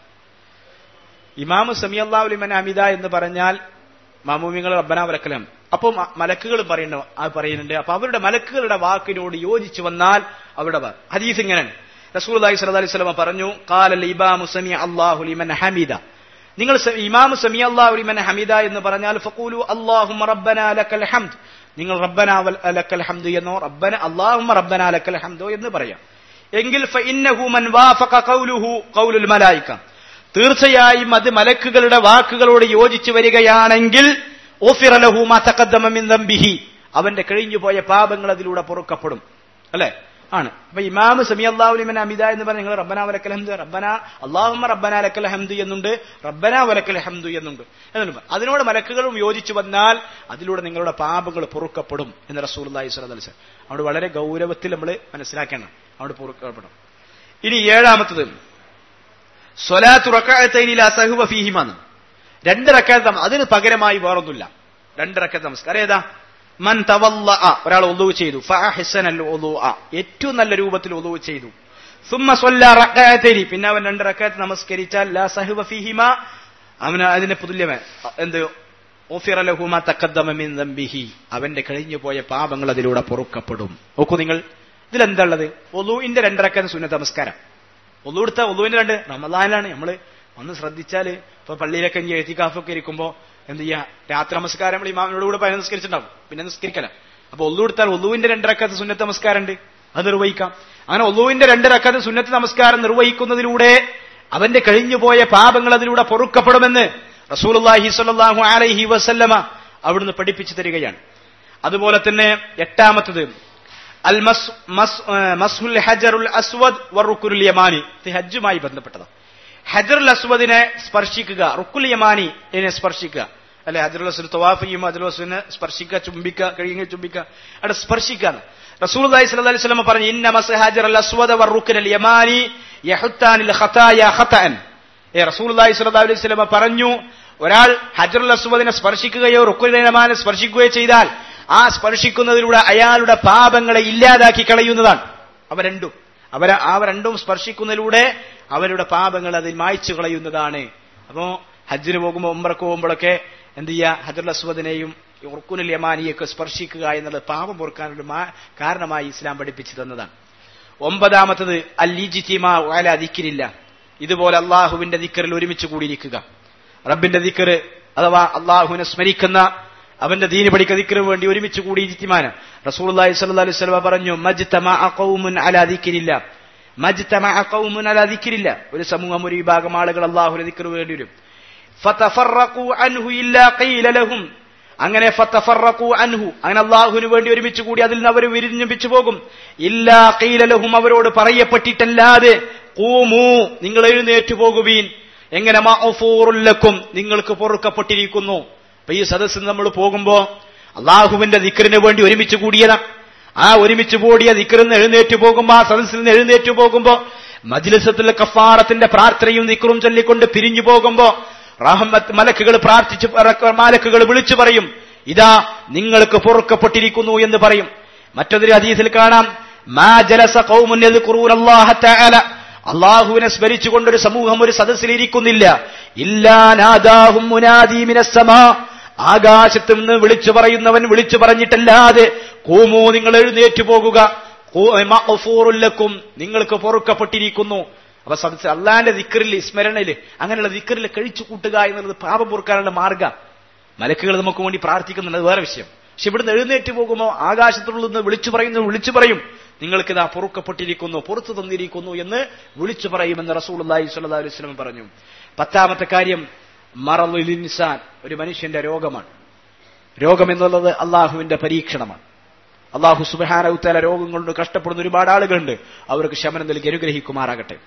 ഇമാം സമി അല്ലാഹു ലിമൻ ഹമിദ എന്ന് പറഞ്ഞാൽ മാമൂമിങ്ങൾ റബ്ബന വലക്കലം അപ്പോൾ മലക്കുകൾ പറയുന്ന പറയുന്നുണ്ട് അപ്പൊ അവരുടെ മലക്കുകളുടെ വാക്കിനോട് യോജിച്ചു വന്നാൽ അവരുടെ ഹദീസ് ഇങ്ങനെയാണ് റസൂൽ അലൈഹി സ്വലാ അലൈഹി സ്വലമ പറഞ്ഞു കാലൽ ഇബാമു സമി അല്ലാഹു ലിമൻ ഹമിദ നിങ്ങൾ ഇമാം സമി അല്ലാഹു ലിമൻ ഹമിദ എന്ന് പറഞ്ഞാൽ ഫഖൂലു അല്ലാഹുമ്മ റബ്ബന ലക്കൽ ഹംദ് നിങ്ങൾ റബ്ബന ലക്കൽ ഹംദ് എന്നോ റബ്ബന അല്ലാഹുമ്മ റബ്ബന ലക്കൽ ഹംദോ എന്ന് പറയാം എങ്കിൽ ഫഇന്നഹു മൻ വാഫഖ ഖൗലുഹു ഖൗലുൽ മലായിക തീർച്ചയായും അത് മലക്കുകളുടെ വാക്കുകളോട് യോജിച്ചു വരികയാണെങ്കിൽ ലഹു മാ തഖദ്ദമ മിൻ ദംബിഹി അവന്റെ കഴിഞ്ഞുപോയ പാപങ്ങൾ അതിലൂടെ പൊറുക്കപ്പെടും അല്ലെ ആണ് അപ്പൊ ഇമാമ് സമി അള്ളാഹുലിമൻ അമിത എന്ന് പറഞ്ഞ നിങ്ങൾ റബ്ബന വലക്കൽ ഹംദ് റബ്ബന അള്ളാഹുമ്മ റബ്ബന ലക്കൽ ഹംദ് എന്നുണ്ട് റബ്ബന വലക്കൽ ഹംദ് എന്നുണ്ട് എന്നുണ്ട് അതിനോട് മലക്കുകളും യോജിച്ചു വന്നാൽ അതിലൂടെ നിങ്ങളുടെ പാപങ്ങൾ പൊറുക്കപ്പെടും എന്ന് റസൂൽ അള്ളാഹി സ്വലം അവിടെ വളരെ ഗൗരവത്തിൽ നമ്മൾ മനസ്സിലാക്കണം അവിടെ പൊറുക്കപ്പെടും ഇനി ഏഴാമത്തത് സ്വലാത്തു റക്കായത്തൈനില സഹുബ ഫീഹിമാന്ന് രണ്ട് റക്കാത്ത് അതിന് പകരമായി വേറൊന്നുമില്ല രണ്ട് റക്കാത്ത് നമസ്കാരം ഏതാ മൻ തവല്ല ഒരാൾ ഒതുവ് ചെയ്തു ഫഹസനൽ ഏറ്റവും നല്ല രൂപത്തിൽ ഒതുവ് ചെയ്തു സുമ്മ സ്വല്ല റക്കായത്തേരി പിന്നെ അവൻ രണ്ട് റക്കാത്ത് നമസ്കരിച്ചാൽ ലാ സഹുബ ഫീഹിമ അവന് അതിന്റെ പുതുല്യമേ എന്ത് ഓഫിറലഹുമ തക്കദ്ദമിൻ ദംബിഹി അവന്റെ കഴിഞ്ഞു പോയ പാപങ്ങൾ അതിലൂടെ പൊറുക്കപ്പെടും നോക്കൂ നിങ്ങൾ ഇതിലെന്താ ഉള്ളത് ഒലുവിന്റെ രണ്ടരക്കാൻ സുന്ന നമസ്കാരം ഒന്നു കൊടുത്ത ഒന്നുവിന്റെ രണ്ട് റമദാനിലാണ് നമ്മള് ഒന്ന് ശ്രദ്ധിച്ചാല് ഇപ്പൊ പള്ളിയിലൊക്കെ ഇനി എഴുത്തിക്കാഫൊക്കെ ഇരിക്കുമ്പോ എന്ത് ചെയ്യാ രാത്രി നമസ്കാരം നമ്മൾ ഇമാമിനോട് കൂടെ പതിനെ നിസ്കരിച്ചിട്ടുണ്ടാവും പിന്നെ നിസ്കരിക്കല അപ്പൊ ഒന്നു കൊടുത്താൽ ഒന്നുവിന്റെ രണ്ടരക്കത്ത് സുന്നത്ത് നമസ്കാരം ഉണ്ട് അത് നിർവഹിക്കാം അങ്ങനെ ഒന്നുവിന്റെ രണ്ടരക്കത്ത് സുന്നത്ത് നമസ്കാരം നിർവഹിക്കുന്നതിലൂടെ അവന്റെ കഴിഞ്ഞുപോയ പാപങ്ങൾ അതിലൂടെ പൊറുക്കപ്പെടുമെന്ന് റസൂലുള്ളാഹി സ്വല്ലല്ലാഹു അലൈഹി വസല്ലമ അവിടുന്ന് പഠിപ്പിച്ചു തരികയാണ് അതുപോലെ തന്നെ എട്ടാമത്തത് അൽ മസ് മസ് മസ്ഹുൽ ഹജറുൽ അസ്വദ് വറുക്കുൽ യമാനി ഇത് ഹജ്ജുമായി ബന്ധപ്പെട്ടതാണ് ഹജറുൽ അസ്വദിനെ സ്പർശിക്കുക റുക്കുൽ യമാനി ഇതിനെ സ്പർശിക്കുക അല്ലെ ഹജറുൽ അസ്വദ് തവാഫ് ചെയ്യുമ്പോൾ ഹജറുൽ അസ്വദിനെ സ്പർശിക്കുക ചുംബിക്കുക കഴിയുക ചുംബിക്കുക അവിടെ സ്പർശിക്കാണ് റസൂൽ അലൈഹി സ്വല്ലല്ലാഹി അലൈഹി വസല്ലം പറഞ്ഞു ഇന്ന മസ് ഹജറുൽ അസ്വദ വറുക്കുൽ യമാനി യഹുത്താനിൽ ഖതായ ഖതഅൻ ഏ റസൂൽ അലൈഹി സ്വല്ലല്ലാഹി അലൈഹി വസല്ലം പറഞ്ഞു ഒരാൾ ഹജറുൽ അസ്വദിനെ സ്പർശിക്കുകയോ റുക്കുൽ യമാനെ സ്പർശിക്കുകയോ ചെയ്താൽ ആ സ്പർശിക്കുന്നതിലൂടെ അയാളുടെ പാപങ്ങളെ ഇല്ലാതാക്കി കളയുന്നതാണ് അവ രണ്ടും അവര അവ രണ്ടും സ്പർശിക്കുന്നതിലൂടെ അവരുടെ പാപങ്ങൾ അതിൽ മായ്ച്ചു കളയുന്നതാണ് അപ്പോ ഹജ്ജിന് പോകുമ്പോൾ ഉംറക്ക് പോകുമ്പോഴൊക്കെ എന്ത് ചെയ്യുക ഹജറുൽ അസ്വദിനെയും ഉർക്കുനുൽ യമാനിയൊക്കെ സ്പർശിക്കുക എന്നുള്ളത് പാപം പൊറുക്കാനുള്ള മാ- കാരണമായി ഇസ്ലാം പഠിപ്പിച്ചു തന്നതാണ് ഒമ്പതാമത്തത് അല്ലിജിത്തിമാ അല ദിക്കിരില്ല ഇതുപോലെ അള്ളാഹുവിന്റെ ദിക്കറിൽ ഒരുമിച്ച് കൂടിയിരിക്കുക റബ്ബിന്റെ ദിക്കറ് അഥവാ അള്ളാഹുവിനെ സ്മരിക്കുന്ന അവന്റെ ദീന് പഠിക്കുന്ന ദിക്കറിന് വേണ്ടി ഒരുമിച്ച് കൂടി ഇജ്തിമാന റസൂലുള്ളാഹി സ്വല്ലല്ലാഹി അലൈഹി വസല്ലം പറഞ്ഞു മജ്തമഅ ഖൗമുൻ അലാ ദിക്രില്ല മജ്തമഅ ഖൗമുൻ അലാ ദിക്രില്ല ഒരു സമൂഹം ഒരു വിഭാഗം ആളുകൾ അള്ളാഹുവിന്റെ ദിക്കറ് വേണ്ടി വരും ഫതഫറഖു അൻഹു ഇല്ലാ ഖീല ലഹും അങ്ങനെ ഫതഫറഖു അൻഹു അങ്ങനെ അള്ളാഹുവിന് വേണ്ടി ഒരുമിച്ച് കൂടി അതിൽ നിന്ന് അവർ വിരിഞ്ഞിപ്പിച്ചു പോകും ഇല്ലാ ഖീല ലഹും അവരോട് പറയപ്പെട്ടിട്ടല്ലാതെ ഖൂമു നിങ്ങൾ എഴുന്നേറ്റു പോകുവീൻ എങ്ങനെ മഅഫൂറുല്ലക്കും നിങ്ങൾക്ക് പൊറുക്കപ്പെട്ടിരിക്കുന്നു അപ്പൊ ഈ സദസ്സിൽ നമ്മൾ പോകുമ്പോ അള്ളാഹുവിന്റെ ദിക്കറിന് വേണ്ടി ഒരുമിച്ച് കൂടിയതാ ആ ഒരുമിച്ച് കൂടിയ ദിക്കറിന്ന് എഴുന്നേറ്റ് പോകുമ്പോ ആ സദസ്സിൽ നിന്ന് എഴുന്നേറ്റ് പോകുമ്പോ മജ്ലിസത്തുൽ കഫാറത്തിന്റെ പ്രാർത്ഥനയും ദിക്കറും ചൊല്ലിക്കൊണ്ട് പിരിഞ്ഞു പോകുമ്പോ റഹമത്ത് മലക്കുകൾ പ്രാർത്ഥിച്ച് മലക്കുകൾ വിളിച്ചു പറയും ഇതാ നിങ്ങൾക്ക് പൊറുക്കപ്പെട്ടിരിക്കുന്നു എന്ന് പറയും മറ്റൊരു ഹദീസിൽ കാണാം മാ ജലസ ഖൗമുൻ യദ്കുറൂനല്ലാഹ തആല അള്ളാഹുവിനെ സ്മരിച്ചുകൊണ്ടൊരു സമൂഹം ഒരു സദസ്സിലിരിക്കുന്നില്ല ഇല്ലാ നാദാഹും മുനാദി മിനസ്സമാ ആകാശത്ത് നിന്ന് വിളിച്ചു പറയുന്നവൻ വിളിച്ചു പറഞ്ഞിട്ടല്ലാതെ കൂമോ നിങ്ങൾ എഴുന്നേറ്റു പോകുക കൂ- മഗ്ഫൂറുല്ലക്കും നിങ്ങൾക്ക് പൊറുക്കപ്പെട്ടിരിക്കുന്നു അപ്പൊ സദസ് അള്ളാന്റെ ദിക്കറിൽ സ്മരണയില് അങ്ങനെയുള്ള ദിക്കറിൽ കഴിച്ചു കൂട്ടുക എന്നുള്ളത് പാപം പൊറുക്കാനുള്ള മാർഗം മലക്കുകൾ നമുക്ക് വേണ്ടി പ്രാർത്ഥിക്കുന്നുണ്ട് അത് വേറെ വിഷയം പക്ഷെ ഇവിടുന്ന് എഴുന്നേറ്റ് പോകുമ്പോൾ ആകാശത്തുള്ള നിന്ന് വിളിച്ചു പറയുന്നു വിളിച്ചു പറയും നിങ്ങൾക്ക് ഇതാ പൊറുക്കപ്പെട്ടിരിക്കുന്നു പുറത്തു തന്നിരിക്കുന്നു എന്ന് വിളിച്ചു പറയുമെന്ന് റസൂൽ അള്ളാഹി സ്വല്ലല്ലാഹു അലൈഹി വസല്ലം പറഞ്ഞു പത്താമത്തെ കാര്യം മറലുൽ ഇൻസാൻ ഒരു മനുഷ്യന്റെ രോഗമാണ് രോഗം എന്നുള്ളത് അള്ളാഹുവിന്റെ പരീക്ഷണമാണ് അള്ളാഹു സുബഹാനവുത്തല രോഗം കൊണ്ട് കഷ്ടപ്പെടുന്ന ഒരുപാട് ആളുകളുണ്ട് അവർക്ക് ശമനം നൽകി അനുഗ്രഹിക്കുമാറാകട്ടെ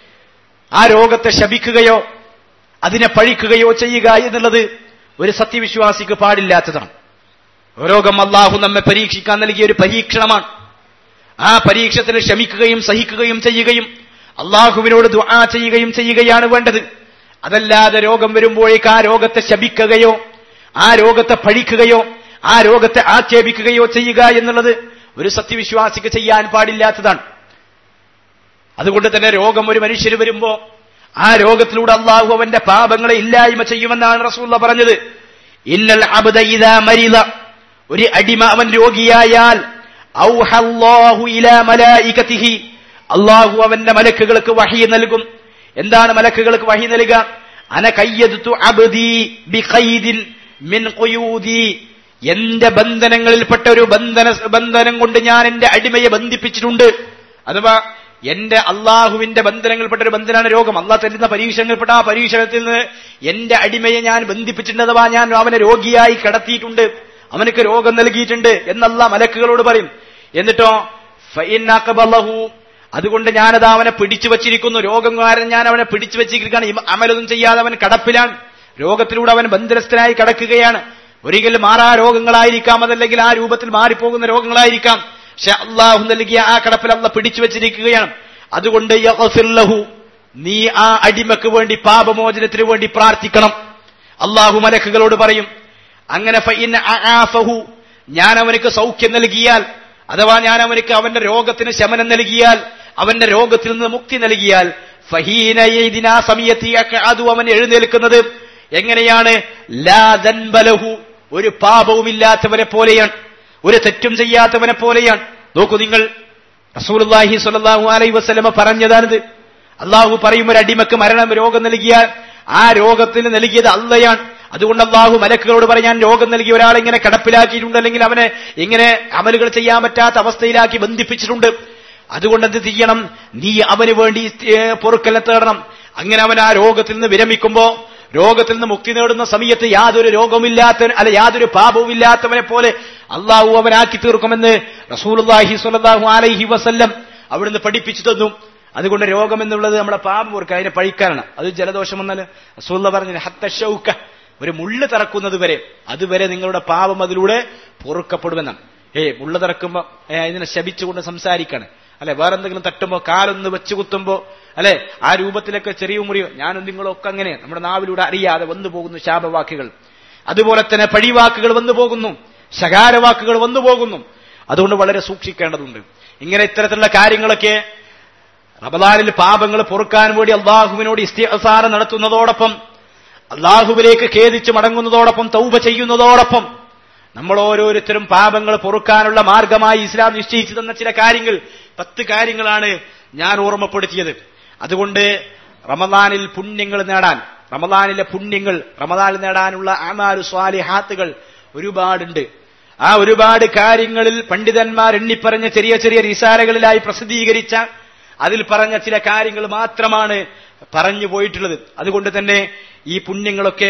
ആ രോഗത്തെ ശപിക്കുകയോ അതിനെ പഴിക്കുകയോ ചെയ്യുക എന്നുള്ളത് ഒരു സത്യവിശ്വാസിക്ക് പാടില്ലാത്തതാണ് രോഗം അള്ളാഹു നമ്മെ പരീക്ഷിക്കാൻ നൽകിയ ഒരു പരീക്ഷണമാണ് ആ പരീക്ഷത്തിന് ക്ഷമിക്കുകയും സഹിക്കുകയും ചെയ്യുകയും അള്ളാഹുവിനോട് ദുആ ചെയ്യുകയും ചെയ്യുകയാണ് വേണ്ടത് അതല്ലാതെ രോഗം വരുമ്പോഴേക്ക് ആ രോഗത്തെ ശപിക്കുകയോ ആ രോഗത്തെ പഴിക്കുകയോ ആ രോഗത്തെ ആക്ഷേപിക്കുകയോ ചെയ്യുക എന്നുള്ളത് ഒരു സത്യവിശ്വാസിക്ക് ചെയ്യാൻ പാടില്ലാത്തതാണ് അതുകൊണ്ട് തന്നെ രോഗം ഒരു മനുഷ്യന് വരുമ്പോ ആ രോഗത്തിലൂടെ അള്ളാഹു അവന്റെ പാപങ്ങളെ ഇല്ലായ്മ ചെയ്യുമെന്നാണ് റസൂള്ള പറഞ്ഞത് ഇന്നൽ അബ്ദ ഇദാ മരിദ ഒരു അടിമ അവൻ രോഗിയായാൽ ഔഹല്ലാഹു ഇലാ മലായികതിഹി അള്ളാഹു അവന്റെ മലക്കുകൾക്ക് വഹി നൽകും എന്താണ് മലക്കുകൾക്ക് വഹി നൽകുക അന കയ്യദുതു അബ്ദി ബിഖൈദിൻ മിൻ ഖുയൂദി എന്റെ ബന്ധനങ്ങളിൽപ്പെട്ട ഒരു ബന്ധന ബന്ധനം കൊണ്ട് ഞാൻ എന്റെ അടിമയെ ബന്ധിപ്പിച്ചിട്ടുണ്ട് അഥവാ എന്റെ അള്ളാഹുവിന്റെ ബന്ധനങ്ങളിൽപ്പെട്ട ഒരു ബന്ധനാണ് രോഗം അള്ളാഹ് തരുന്ന പരീക്ഷണങ്ങളിൽപ്പെട്ട ആ പരീക്ഷണത്തിൽ നിന്ന് എന്റെ അടിമയെ ഞാൻ ബന്ധിപ്പിച്ചിട്ടുണ്ട് അഥവാ ഞാൻ അവനെ രോഗിയായി കിടത്തിയിട്ടുണ്ട് അവനക്ക് രോഗം നൽകിയിട്ടുണ്ട് എന്നല്ല മലക്കുകളോട് പറയും എന്നിട്ടോ ഫൈനാക്കബല്ലഹു അതുകൊണ്ട് ഞാനത് അവനെ പിടിച്ചു വച്ചിരിക്കുന്നു രോഗം കാരണം ഞാൻ അവനെ പിടിച്ചു വെച്ചിരിക്കുകയാണ് ഇമ- അമലൊന്നും ചെയ്യാതെ അവൻ കടപ്പിലാണ് രോഗത്തിലൂടെ അവൻ ബന്ധനസ്ഥനായി കിടക്കുകയാണ് ഒരിക്കൽ മാറാ രോഗങ്ങളായിരിക്കാം അതല്ലെങ്കിൽ ആ രൂപത്തിൽ മാറിപ്പോകുന്ന രോഗങ്ങളായിരിക്കാം പക്ഷെ അള്ളാഹു നൽകിയ ആ കടപ്പിൽ അള്ള പിടിച്ചു വെച്ചിരിക്കുകയാണ് അതുകൊണ്ട് യഗ്ഫിർ ലഹു, നീ ആ അടിമക്ക് വേണ്ടി പാപമോചനത്തിന് വേണ്ടി പ്രാർത്ഥിക്കണം അള്ളാഹു മലക്കുകളോട് പറയും അങ്ങനെ ഫഇൻ അആഫഹു, ഞാൻ അവനക്ക് സൗഖ്യം നൽകിയാൽ അഥവാ ഞാൻ അവനക്ക് അവന്റെ രോഗത്തിന് ശമനം നൽകിയാൽ അവന്റെ രോഗത്തിൽ നിന്ന് മുക്തി നൽകിയാൽ ഫഹീന യൈദിന ആ സമയത്ത് യഖഅദു അവൻ എഴുന്നേൽക്കുന്നത് എങ്ങനെയാണ് ലാ ദൻബലഹു ഒരു പാപവുമില്ലാത്തവനെ പോലെയാണ് ഒരു തെറ്റും ചെയ്യാത്തവനെ പോലെയാണ് നോക്കൂ നിങ്ങൾ റസൂലുള്ളാഹി സ്വല്ലല്ലാഹു അലൈഹി വസല്ലമ പറഞ്ഞതാണിത് അള്ളാഹു പറയും ഒരു അടിമക്ക് മരണം രോഗം നൽകിയാൽ ആ രോഗത്തിന് നൽകിയത് അള്ളയാണ് അതുകൊണ്ട് അള്ളാഹു മലക്കുകളോട് പറയും ഞാൻ രോഗം നൽകിയ ഒരാളെ ഇങ്ങനെ കടപ്പിലാക്കിയിട്ടുണ്ട് അല്ലെങ്കിൽ അവനെ ഇങ്ങനെ അമലുകൾ ചെയ്യാൻ പറ്റാത്ത അവസ്ഥയിലാക്കി ബന്ധിപ്പിച്ചിട്ടുണ്ട് അതുകൊണ്ട് എന്ത് ചെയ്യണം നീ അവന് വേണ്ടി ഏ, പൊറുക്കലിനെ തേടണം അങ്ങനെ അവൻ ആ രോഗത്തിൽ നിന്ന് വിരമിക്കുമ്പോ രോഗത്തിൽ നിന്ന് മുക്തി നേടുന്ന സമയത്ത് യാതൊരു രോഗമില്ലാത്ത അല്ല യാതൊരു പാപവുമില്ലാത്തവനെ പോലെ അള്ളാഹു അവനാക്കി തീർക്കുമെന്ന് റസൂലുള്ളാഹി സ്വല്ലല്ലാഹു അലൈഹി വസല്ലം അവിടുന്ന് പഠിപ്പിച്ചു തന്നു അതുകൊണ്ട് രോഗം എന്നുള്ളത് നമ്മുടെ പാപം ഓർക്കുക അതിനെ പഴിക്കാനാണ് അത് ജലദോഷം വന്നാൽ റസൂല്ല പറഞ്ഞു ഹത്ത ഷൗക്ക ഒരു മുള്ള് തറക്കുന്നത് വരെ അതുവരെ നിങ്ങളുടെ പാപം അതിലൂടെ പൊറുക്കപ്പെടുമെന്നാണ് ഏ മുള്ള തറക്കുമ്പോ ഏ, ഇതിനെ ശപിച്ചുകൊണ്ട് സംസാരിക്കാണ് അല്ലെ വേറെന്തെങ്കിലും തട്ടുമ്പോ കാലൊന്ന് വെച്ച് കുത്തുമ്പോ അല്ലെ ആ രൂപത്തിലൊക്കെ ചെറിയ മുറിയോ ഞാനും നിങ്ങളൊക്കെ അങ്ങനെ നമ്മുടെ നാവിലൂടെ അറിയാതെ വന്നു പോകുന്നു ശാപവാക്കുകൾ അതുപോലെ തന്നെ പഴിവാക്കുകൾ വന്നു പോകുന്നു ശകാരവാക്കുകൾ വന്നു പോകുന്നു അതുകൊണ്ട് വളരെ സൂക്ഷിക്കേണ്ടതുണ്ട് ഇങ്ങനെ ഇത്തരത്തിലുള്ള കാര്യങ്ങളൊക്കെ റമദാനിൽ പാപങ്ങൾ പൊറുക്കാൻ വേണ്ടി അള്ളാഹുവിനോട് ഇസ്തിസാര നടത്തുന്നതോടൊപ്പം അള്ളാഹുവിലേക്ക് ഖേദിച്ച് മടങ്ങുന്നതോടൊപ്പം തൗബ ചെയ്യുന്നതോടൊപ്പം നമ്മൾ ഓരോരുത്തരും പാപങ്ങൾ പൊറുക്കാനുള്ള മാർഗമായി ഇസ്ലാം നിശ്ചയിച്ചു തന്ന ചില കാര്യങ്ങൾ പത്ത് കാര്യങ്ങളാണ് ഞാൻ ഓർമ്മപ്പെടുത്തിയത് അതുകൊണ്ട് റമദാനിൽ പുണ്യങ്ങൾ നേടാൻ റമദാനിലെ പുണ്യങ്ങൾ റമദാനിൽ നേടാനുള്ള അമാലു സ്വാലിഹാത്തുകൾ ഒരുപാടുണ്ട് ആ ഒരുപാട് കാര്യങ്ങളിൽ പണ്ഡിതന്മാർ എണ്ണിപ്പറഞ്ഞ ചെറിയ ചെറിയ റിസാലകളിലായി പ്രസിദ്ധീകരിച്ച അതിൽ പറഞ്ഞ ചില കാര്യങ്ങൾ മാത്രമാണ് പറഞ്ഞു പോയിട്ടുള്ളത് അതുകൊണ്ട് തന്നെ ഈ പുണ്യങ്ങളൊക്കെ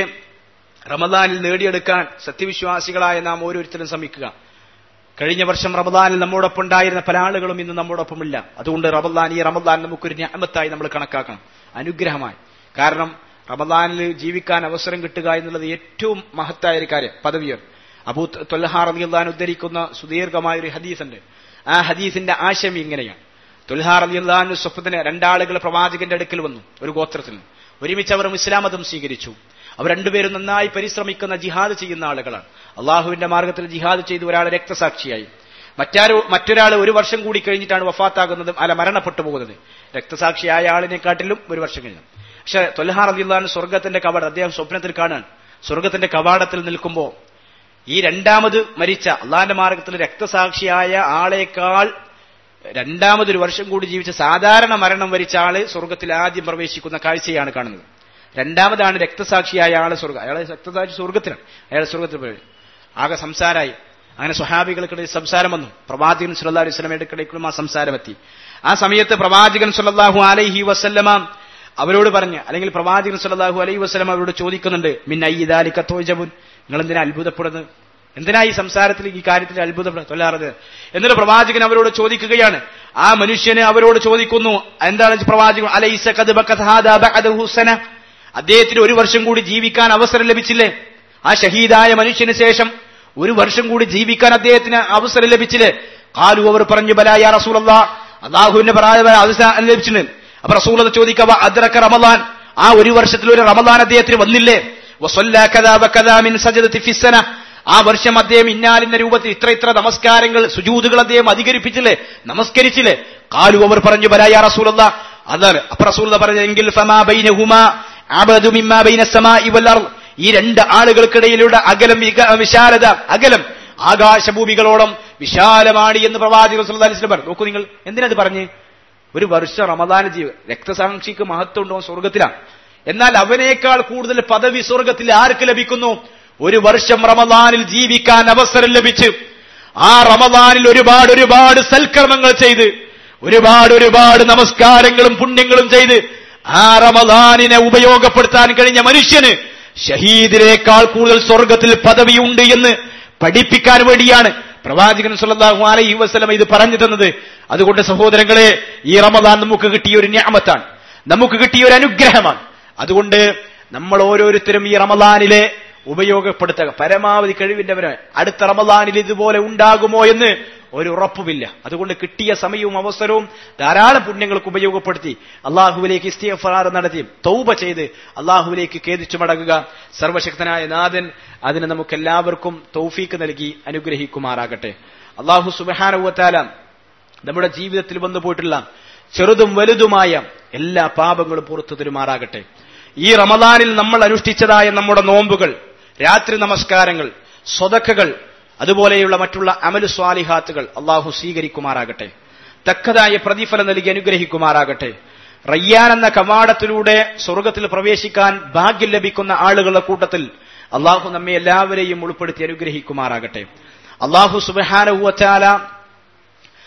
റമദാനിൽ നേടിയെടുക്കാൻ സത്യവിശ്വാസികളായ നാം ഓരോരുത്തരും ശ്രമിക്കുക കഴിഞ്ഞ വർഷം റമദാനിൽ നമ്മോടൊപ്പം ഉണ്ടായിരുന്ന പല ആളുകളും ഇന്ന് നമ്മോടൊപ്പമില്ല അതുകൊണ്ട് റമദാൻ ഈ റമദാൻ നമുക്കൊരു ഞാമത്തായി നമ്മൾ കണക്കാക്കണം അനുഗ്രഹമായി കാരണം റമദാനിൽ ജീവിക്കാൻ അവസരം കിട്ടുക എന്നുള്ളത് ഏറ്റവും മഹത്തായ ഒരു കാര്യം പദവിയർ അബൂ തൊല്ലഹാർ അലിയുള്ളഹാൻ ഉദ്ധരിക്കുന്ന സുദീർഘമായ ഒരു ഹദീസുണ്ട് ആ ഹദീസിന്റെ ആശയം ഇങ്ങനെയാണ് തൊൽഹാർ അലിയുള്ളഹാൻ സ്വപ്നത്തിന് രണ്ടാളുകൾ പ്രവാചകന്റെ അടുക്കൽ വന്നു ഒരു ഗോത്രത്തിൽ ഒരുമിച്ച് അവർ ഇസ്ലാം മതം സ്വീകരിച്ചു അവർ രണ്ടുപേരും നന്നായി പരിശ്രമിക്കുന്ന ജിഹാദ് ചെയ്യുന്ന ആളുകളാണ് അള്ളാഹുവിന്റെ മാർഗത്തിൽ ജിഹാദ് ചെയ്ത് ഒരാൾ രക്തസാക്ഷിയായി മറ്റാരോ മറ്റൊരാൾ ഒരു വർഷം കൂടി കഴിഞ്ഞിട്ടാണ് വഫാത്താകുന്നതും അല്ല മരണപ്പെട്ടു പോകുന്നത് രക്തസാക്ഷിയായ ആളിനെക്കാട്ടിലും ഒരു വർഷം കഴിഞ്ഞു പക്ഷെ തൊൽഹാർ അലിയുള്ളഹാൻ സ്വർഗത്തിന്റെ കവാടം അദ്ദേഹം സ്വപ്നത്തിൽ കാണാൻ സ്വർഗത്തിന്റെ കവാടത്തിൽ നിൽക്കുമ്പോൾ ഈ രണ്ടാമത് മരിച്ച അള്ളാന്റെ മാർഗത്തിൽ രക്തസാക്ഷിയായ ആളേക്കാൾ രണ്ടാമതൊരു വർഷം കൂടി ജീവിച്ച സാധാരണ മരണം വരിച്ച ആള് സ്വർഗത്തിൽ ആദ്യം പ്രവേശിക്കുന്ന കാഴ്ചയാണ് കാണുന്നത് രണ്ടാമതാണ് രക്തസാക്ഷിയായ ആള് സ്വർഗം അയാളെ രക്തസാക്ഷി സ്വർഗത്തിലാണ് അയാൾ സ്വർഗത്തിൽ പോയി ആകെ സംസാരമായി അങ്ങനെ സ്വഹാബികൾക്കിടയിൽ സംസാരം വന്നു പ്രവാചകൻ സുല്ലാ അലൈഹി സ്വലമയുടെ ഇടയ്ക്കും ആ സംസാരം എത്തി ആ സമയത്ത് പ്രവാചകൻ സുല്ലാഹു അലൈഹി വസല്ലമ അവരോട് പറഞ്ഞ് അല്ലെങ്കിൽ പ്രവാചകൻ സുല്ലാഹു അലൈഹി വസ്ലം അവരോട് ചോദിക്കുന്നുണ്ട് മിൻ അയ്യിദാലിക്ക തോജബുൻ നിങ്ങൾ എന്തിനാ അത്ഭുതപ്പെടുന്നത് എന്തിനാ ഈ സംസാരത്തിൽ ഈ കാര്യത്തിൽ അത്ഭുതപ്പെടുന്നത് തൊല്ലാറത് എന്നിട്ട് പ്രവാചകൻ അവരോട് ചോദിക്കുകയാണ് ആ മനുഷ്യന് അവരോട് ചോദിക്കുന്നു എന്താണ് പ്രവാചകൻ അലൈസ ഖദ് ബഖത് ഹാദാ ബഅദഹു സന അദ്ദേഹത്തിന് ഒരു വർഷം കൂടി ജീവിക്കാൻ അവസരം ലഭിച്ചില്ലേ ആ ഷഹീദായ മനുഷ്യന് ശേഷം ഒരു വർഷം കൂടി ജീവിക്കാൻ അദ്ദേഹത്തിന് അവസരം ലഭിച്ചില്ലേ കാലു അവർ പറഞ്ഞു ബലായ റസൂലല്ലാ അള്ളാഹുവിന്റെ പറയാൻ അവസരം ലഭിച്ചിട്ടുണ്ട് അപ്പൊ റസൂലത ചോദിക്കവ അദ്രക്ക റമദാൻ ആ ഒരു വർഷത്തിൽ ഒരു റമദാൻ അദ്ദേഹത്തിന് വന്നില്ലേ വസല്ലാ കദാ വകദാ മിൻ സജദതി ഫിസ്സന ആ വർഷം അദ്ദേഹം ഇന്നാലിന്ന രൂപത്തിൽ ഇത്ര ഇത്ര നമസ്കാരങ്ങൾ സുജൂതുകൾ അദ്ദേഹം അധികരിപ്പിച്ചില്ലേ നമസ്കരിച്ചില്ലേ കാലു അവർ പറഞ്ഞു ബലായ റസൂലല്ലാ അതാണ് അപ്പൊ റസൂലത പറഞ്ഞെങ്കിൽ ഫമാ ബൈനഹുമാ അബദു മിമ്മാ ബൈന സമാഇ വൽ അർദ് ഈ രണ്ട് ആളുകൾക്കിടയിലുള്ള അകലം വിക- വിശാലത അകലം ആകാശഭൂമികളോളം വിശാലമാണ് എന്ന് പ്രവാചകൻ സല്ലല്ലാഹു അലൈഹി വസല്ലം പറഞ്ഞു നോക്കൂ നിങ്ങൾ എന്തിനത് പറഞ്ഞ് ഒരു വർഷം റമദാന ജീവ രക്തസാക്ഷിക്ക് മഹത്വം ഉണ്ടോ സ്വർഗത്തിലാണ് എന്നാൽ അവനേക്കാൾ കൂടുതൽ പദവി സ്വർഗത്തിൽ ആർക്ക് ലഭിക്കുന്നു ഒരു വർഷം റമദാനിൽ ജീവിക്കാൻ അവസരം ലഭിച്ച് ആ റമദാനിൽ ഒരുപാട് ഒരുപാട് സൽക്കർമ്മങ്ങൾ ചെയ്ത് ഒരുപാട് ഒരുപാട് നമസ്കാരങ്ങളും പുണ്യങ്ങളും ചെയ്ത് ആ റമദാനിനെ ഉപയോഗപ്പെടുത്താൻ കഴിഞ്ഞ മനുഷ്യന് ഷഹീദിനേക്കാൾ കൂടുതൽ സ്വർഗത്തിൽ പദവിയുണ്ട് എന്ന് പഠിപ്പിക്കാൻ വേണ്ടിയാണ് പ്രവാചകൻ സല്ലല്ലാഹു അലൈഹി വസല്ലം ഇത് പറഞ്ഞു തന്നത് അതുകൊണ്ട് സഹോദരങ്ങളെ ഈ റമദാൻ നമുക്ക് കിട്ടിയ ഒരു ഞാമത്താണ് നമുക്ക് കിട്ടിയ ഒരു അനുഗ്രഹമാണ് അതുകൊണ്ട് നമ്മൾ ഓരോരുത്തരും ഈ റമദാനിലെ ഉപയോഗപ്പെടുത്തുക പരമാവധി കഴിവിന്റവരെ അടുത്ത റമദാനിൽ ഇതുപോലെ ഉണ്ടാകുമോ എന്ന് ഒരു ഉറപ്പുമില്ല അതുകൊണ്ട് കിട്ടിയ സമയവും അവസരവും ധാരാളം പുണ്യങ്ങൾക്ക് ഉപയോഗപ്പെടുത്തി അള്ളാഹുവിലേക്ക് ഇസ്തിഫാർ നടത്തി തൗബ ചെയ്ത് അള്ളാഹുവിലേക്ക് ഖേദിച്ചു മടങ്ങുക സർവശക്തനായ നാഥൻ അതിന് നമുക്ക് എല്ലാവർക്കും തൗഫീക്ക് നൽകി അനുഗ്രഹിക്കുമാറാകട്ടെ അള്ളാഹു സുബഹാനുവത്താല നമ്മുടെ ജീവിതത്തിൽ വന്നു പോയിട്ടുള്ള ചെറുതും വലുതുമായ എല്ലാ പാപങ്ങളും പുറത്തു തരുമാറാകട്ടെ ഈ റമദാനിൽ നമ്മൾ അനുഷ്ഠിച്ചതായ നമ്മുടെ നോമ്പുകൾ രാത്രി നമസ്കാരങ്ങൾ സ്വതക്കകൾ അതുപോലെയുള്ള മറ്റുള്ള അമലു സ്വാലിഹാത്തുകൾ അള്ളാഹു സ്വീകരിക്കുമാറാകട്ടെ തക്കതായ പ്രതിഫലം നൽകി അനുഗ്രഹിക്കുമാറാകട്ടെ റയ്യാൻ എന്ന കവാടത്തിലൂടെ സ്വർഗത്തിൽ പ്രവേശിക്കാൻ ഭാഗ്യം ലഭിക്കുന്ന ആളുകളുടെ കൂട്ടത്തിൽ അള്ളാഹു നമ്മെ എല്ലാവരെയും ഉൾപ്പെടുത്തി അനുഗ്രഹിക്കുമാറാകട്ടെ അള്ളാഹു സുബഹാനഹുവച്ചാല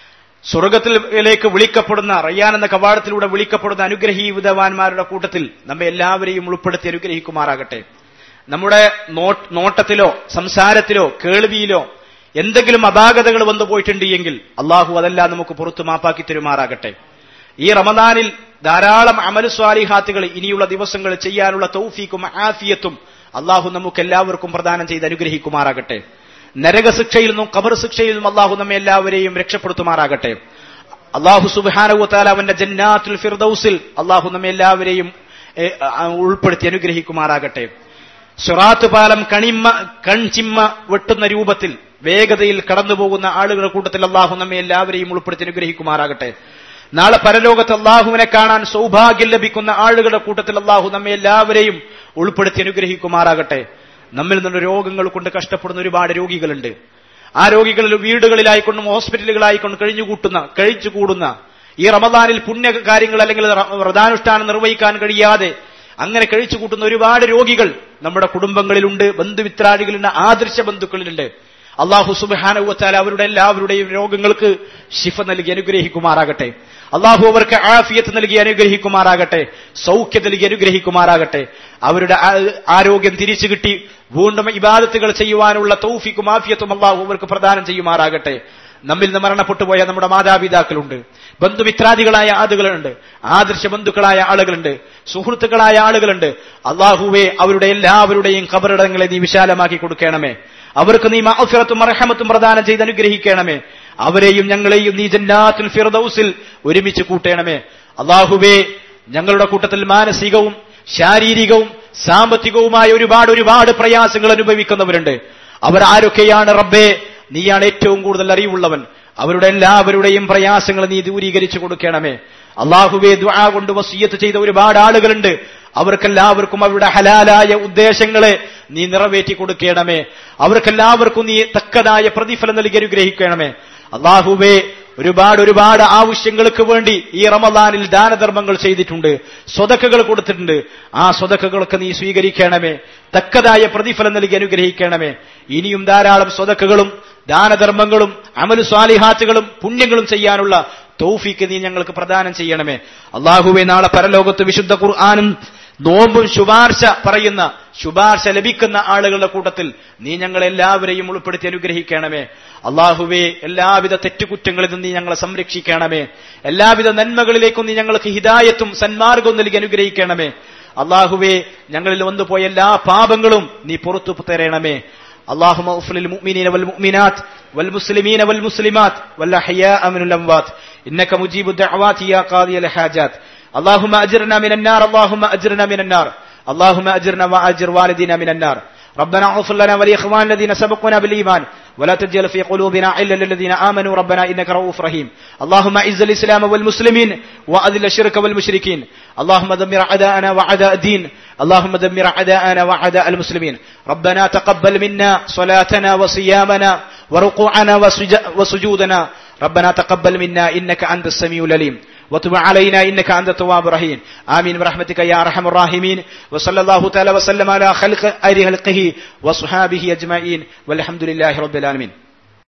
സ്വർഗത്തിലേക്ക് വിളിക്കപ്പെടുന്ന റയ്യാൻ എന്ന കവാടത്തിലൂടെ വിളിക്കപ്പെടുന്ന അനുഗ്രഹീതവാന്മാരുടെ കൂട്ടത്തിൽ നമ്മെ എല്ലാവരെയും ഉൾപ്പെടുത്തി അനുഗ്രഹിക്കുമാറാകട്ടെ നമ്മുടെ നോട്ടത്തിലോ സംസാരത്തിലോ കേൾവിയിലോ എന്തെങ്കിലും അപാകതകൾ വന്നു പോയിട്ടുണ്ട് എങ്കിൽ അള്ളാഹു അതെല്ലാം നമുക്ക് പുറത്തു മാപ്പാക്കി തരുമാറാകട്ടെ ഈ റമദാനിൽ ധാരാളം അമലുസ്വാലിഹാത്തുകൾ ഇനിയുള്ള ദിവസങ്ങൾ ചെയ്യാനുള്ള തൗഫീക്കും ആഫിയത്തും അള്ളാഹു നമുക്ക് എല്ലാവർക്കും പ്രദാനം ചെയ്ത് അനുഗ്രഹിക്കുമാറാകട്ടെ നരകശിക്ഷയിൽ നിന്നും കബർ ശിക്ഷയിൽ നിന്നും അള്ളാഹു നമ്മെ എല്ലാവരെയും രക്ഷപ്പെടുത്തുമാറാകട്ടെ അള്ളാഹു സുബാനവുത്താല അവന്റെ ജന്നാത്തുൽ ഫിർദൌസിൽ അള്ളാഹു നമ്മെ എല്ലാവരെയും ഉൾപ്പെടുത്തി അനുഗ്രഹിക്കുമാറാകട്ടെ സുറാത്ത് പാലം കണിമ്മ കൺചിമ്മ വെട്ടുന്ന രൂപത്തിൽ വേഗതയിൽ കടന്നുപോകുന്ന ആളുകളുടെ കൂട്ടത്തിൽ അള്ളാഹു നമ്മെ എല്ലാവരെയും ഉൾപ്പെടുത്തി അനുഗ്രഹിക്കുമാറാകട്ടെ നാളെ പരലോകത്ത് അള്ളാഹുവിനെ കാണാൻ സൗഭാഗ്യം ലഭിക്കുന്ന ആളുകളുടെ കൂട്ടത്തിൽ അള്ളാഹു നമ്മെ എല്ലാവരെയും ഉൾപ്പെടുത്തി അനുഗ്രഹിക്കുമാറാകട്ടെ നമ്മിൽ നിന്ന് രോഗങ്ങൾ കൊണ്ട് കഷ്ടപ്പെടുന്ന ഒരുപാട് രോഗികളുണ്ട് ആ രോഗികളിൽ വീടുകളിലായിക്കൊണ്ടും ഹോസ്പിറ്റലുകളായിക്കൊണ്ടും കഴിഞ്ഞുകൂട്ടുന്ന കഴിച്ചുകൂടുന്ന ഈ റമദാനിൽ പുണ്യ കാര്യങ്ങൾ അല്ലെങ്കിൽ വ്രതാനുഷ്ഠാനം നിർവഹിക്കാൻ കഴിയാതെ അങ്ങനെ കഴിച്ചുകൂട്ടുന്ന ഒരുപാട് രോഗികൾ നമ്മുടെ കുടുംബങ്ങളിലുണ്ട് ബന്ധുമിത്രാദികളുണ്ട് ആദർശ ബന്ധുക്കളിലുണ്ട് അള്ളാഹു സുബാനുവത്താൽ അവരുടെ എല്ലാവരുടെയും രോഗങ്ങൾക്ക് ശിഫ നൽകി അനുഗ്രഹിക്കുമാറാകട്ടെ അള്ളാഹു അവർക്ക് ആഫിയത്ത് നൽകി അനുഗ്രഹിക്കുമാറാകട്ടെ സൗഖ്യം നൽകി അനുഗ്രഹിക്കുമാറാകട്ടെ അവരുടെ ആരോഗ്യം തിരിച്ചു കിട്ടി വീണ്ടും ഇബാദത്തുകൾ ചെയ്യുവാനുള്ള തൗഫിക്കും ആഫിയത്തും അള്ളാഹു അവർക്ക് പ്രദാനം ചെയ്യുമാറാകട്ടെ നമ്മിൽ നിന്ന് മരണപ്പെട്ടുപോയ നമ്മുടെ മാതാപിതാക്കളുണ്ട് ബന്ധുമിത്രാദികളായ ആളുകളുണ്ട് ആദർശ ബന്ധുക്കളായ ആളുകളുണ്ട് സുഹൃത്തുക്കളായ ആളുകളുണ്ട് അള്ളാഹുവെ അവരുടെ എല്ലാവരുടെയും കബറിടങ്ങളെ നീ വിശാലമാക്കി കൊടുക്കണമേ അവർക്ക് നീ മാഫിറത്തും അർഹമത്തും പ്രദാനം ചെയ്ത് അനുഗ്രഹിക്കണമേ അവരെയും ഞങ്ങളെയും നീ ജന്നാത്തുൽ ഫിർദൌസിൽ ഒരുമിച്ച് കൂട്ടണമേ അള്ളാഹുവേ ഞങ്ങളുടെ കൂട്ടത്തിൽ മാനസികവും ശാരീരികവും സാമ്പത്തികവുമായ ഒരുപാട് ഒരുപാട് പ്രയാസങ്ങൾ അനുഭവിക്കുന്നവരുണ്ട് അവർ ആരൊക്കെയാണ് റബ്ബേ നീയാണ് ഏറ്റവും കൂടുതൽ അറിവുള്ളവൻ അവരുടെ എല്ലാവരുടെയും പ്രയാസങ്ങൾ നീ ദൂരീകരിച്ചു കൊടുക്കണമേ അള്ളാഹുവെ ദ്വാ കൊണ്ട് വസീയത്ത് ചെയ്ത ഒരുപാട് ആളുകളുണ്ട് അവർക്കെല്ലാവർക്കും അവരുടെ ഹലാലായ ഉദ്ദേശങ്ങളെ നീ നിറവേറ്റി കൊടുക്കണമേ അവർക്കെല്ലാവർക്കും നീ തക്കതായ പ്രതിഫലം നൽകി അനുഗ്രഹിക്കണമേ അള്ളാഹുവേ ഒരുപാട് ഒരുപാട് ആവശ്യങ്ങൾക്ക് വേണ്ടി ഈ റമദാനിൽ ദാനധർമ്മങ്ങൾ ചെയ്തിട്ടുണ്ട് സ്വതക്കകൾ കൊടുത്തിട്ടുണ്ട് ആ സ്വതക്കകളൊക്കെ നീ സ്വീകരിക്കണമേ തക്കതായ പ്രതിഫലം നൽകി അനുഗ്രഹിക്കണമേ ഇനിയും ധാരാളം സ്വതക്കകളും ദാനധർമ്മങ്ങളും അമലു സ്വാലിഹാത്തുകളും പുണ്യങ്ങളും ചെയ്യാനുള്ള തൗഫീക്ക് നീ ഞങ്ങൾക്ക് പ്രദാനം ചെയ്യണമേ അള്ളാഹുവെ നാളെ പരലോകത്ത് വിശുദ്ധ ഖുർആാനും നോമ്പും ശുപാർശ പറയുന്ന ശുപാർശ ലഭിക്കുന്ന ആളുകളുടെ കൂട്ടത്തിൽ നീ ഞങ്ങളെല്ലാവരെയും ഉൾപ്പെടുത്തി അനുഗ്രഹിക്കണമേ അള്ളാഹുവെ എല്ലാവിധ തെറ്റുകുറ്റങ്ങളിൽ നിന്ന് നീ ഞങ്ങളെ സംരക്ഷിക്കണമേ എല്ലാവിധ നന്മകളിലേക്കും നീ ഞങ്ങൾക്ക് ഹിദായത്തും സന്മാർഗവും നൽകി അനുഗ്രഹിക്കണമേ അള്ളാഹുവെ ഞങ്ങളിൽ വന്നുപോയ എല്ലാ പാപങ്ങളും നീ പുറത്തു തരണമേ اللهم اغفر للمؤمنين والمؤمنات والمسلمين والمسلمات والأحياء من الأموات إنك مجيب الدعوات يا قاضي الحاجات اللهم أجرنا من النار اللهم أجرنا من النار اللهم أجرنا وأجر والدنا من النار ربنا اغفر لنا ولإخوان الذين سبقونا بالإيمان ولا تجعل في قلوبنا علا للذين آمنوا ربنا إنك رؤوف رحيم اللهم أعز الإسلام والمسلمين وأذل الشرك والمشركين اللهم دمر أعداءنا وأعداء الدين اللهم دمر أعداءنا وأعداء المسلمين ربنا تقبل منا صلاتنا وصيامنا وركوعنا وسجودنا ربنا تقبل منا إنك أنت السميع العليم وتب علينا إنك أنت التواب الرحيم آمين برحمتك يا أرحم الراحمين وصلى الله تعالى وسلم على خلق خلقه وصحابه أجمعين والحمد لله رب العالمين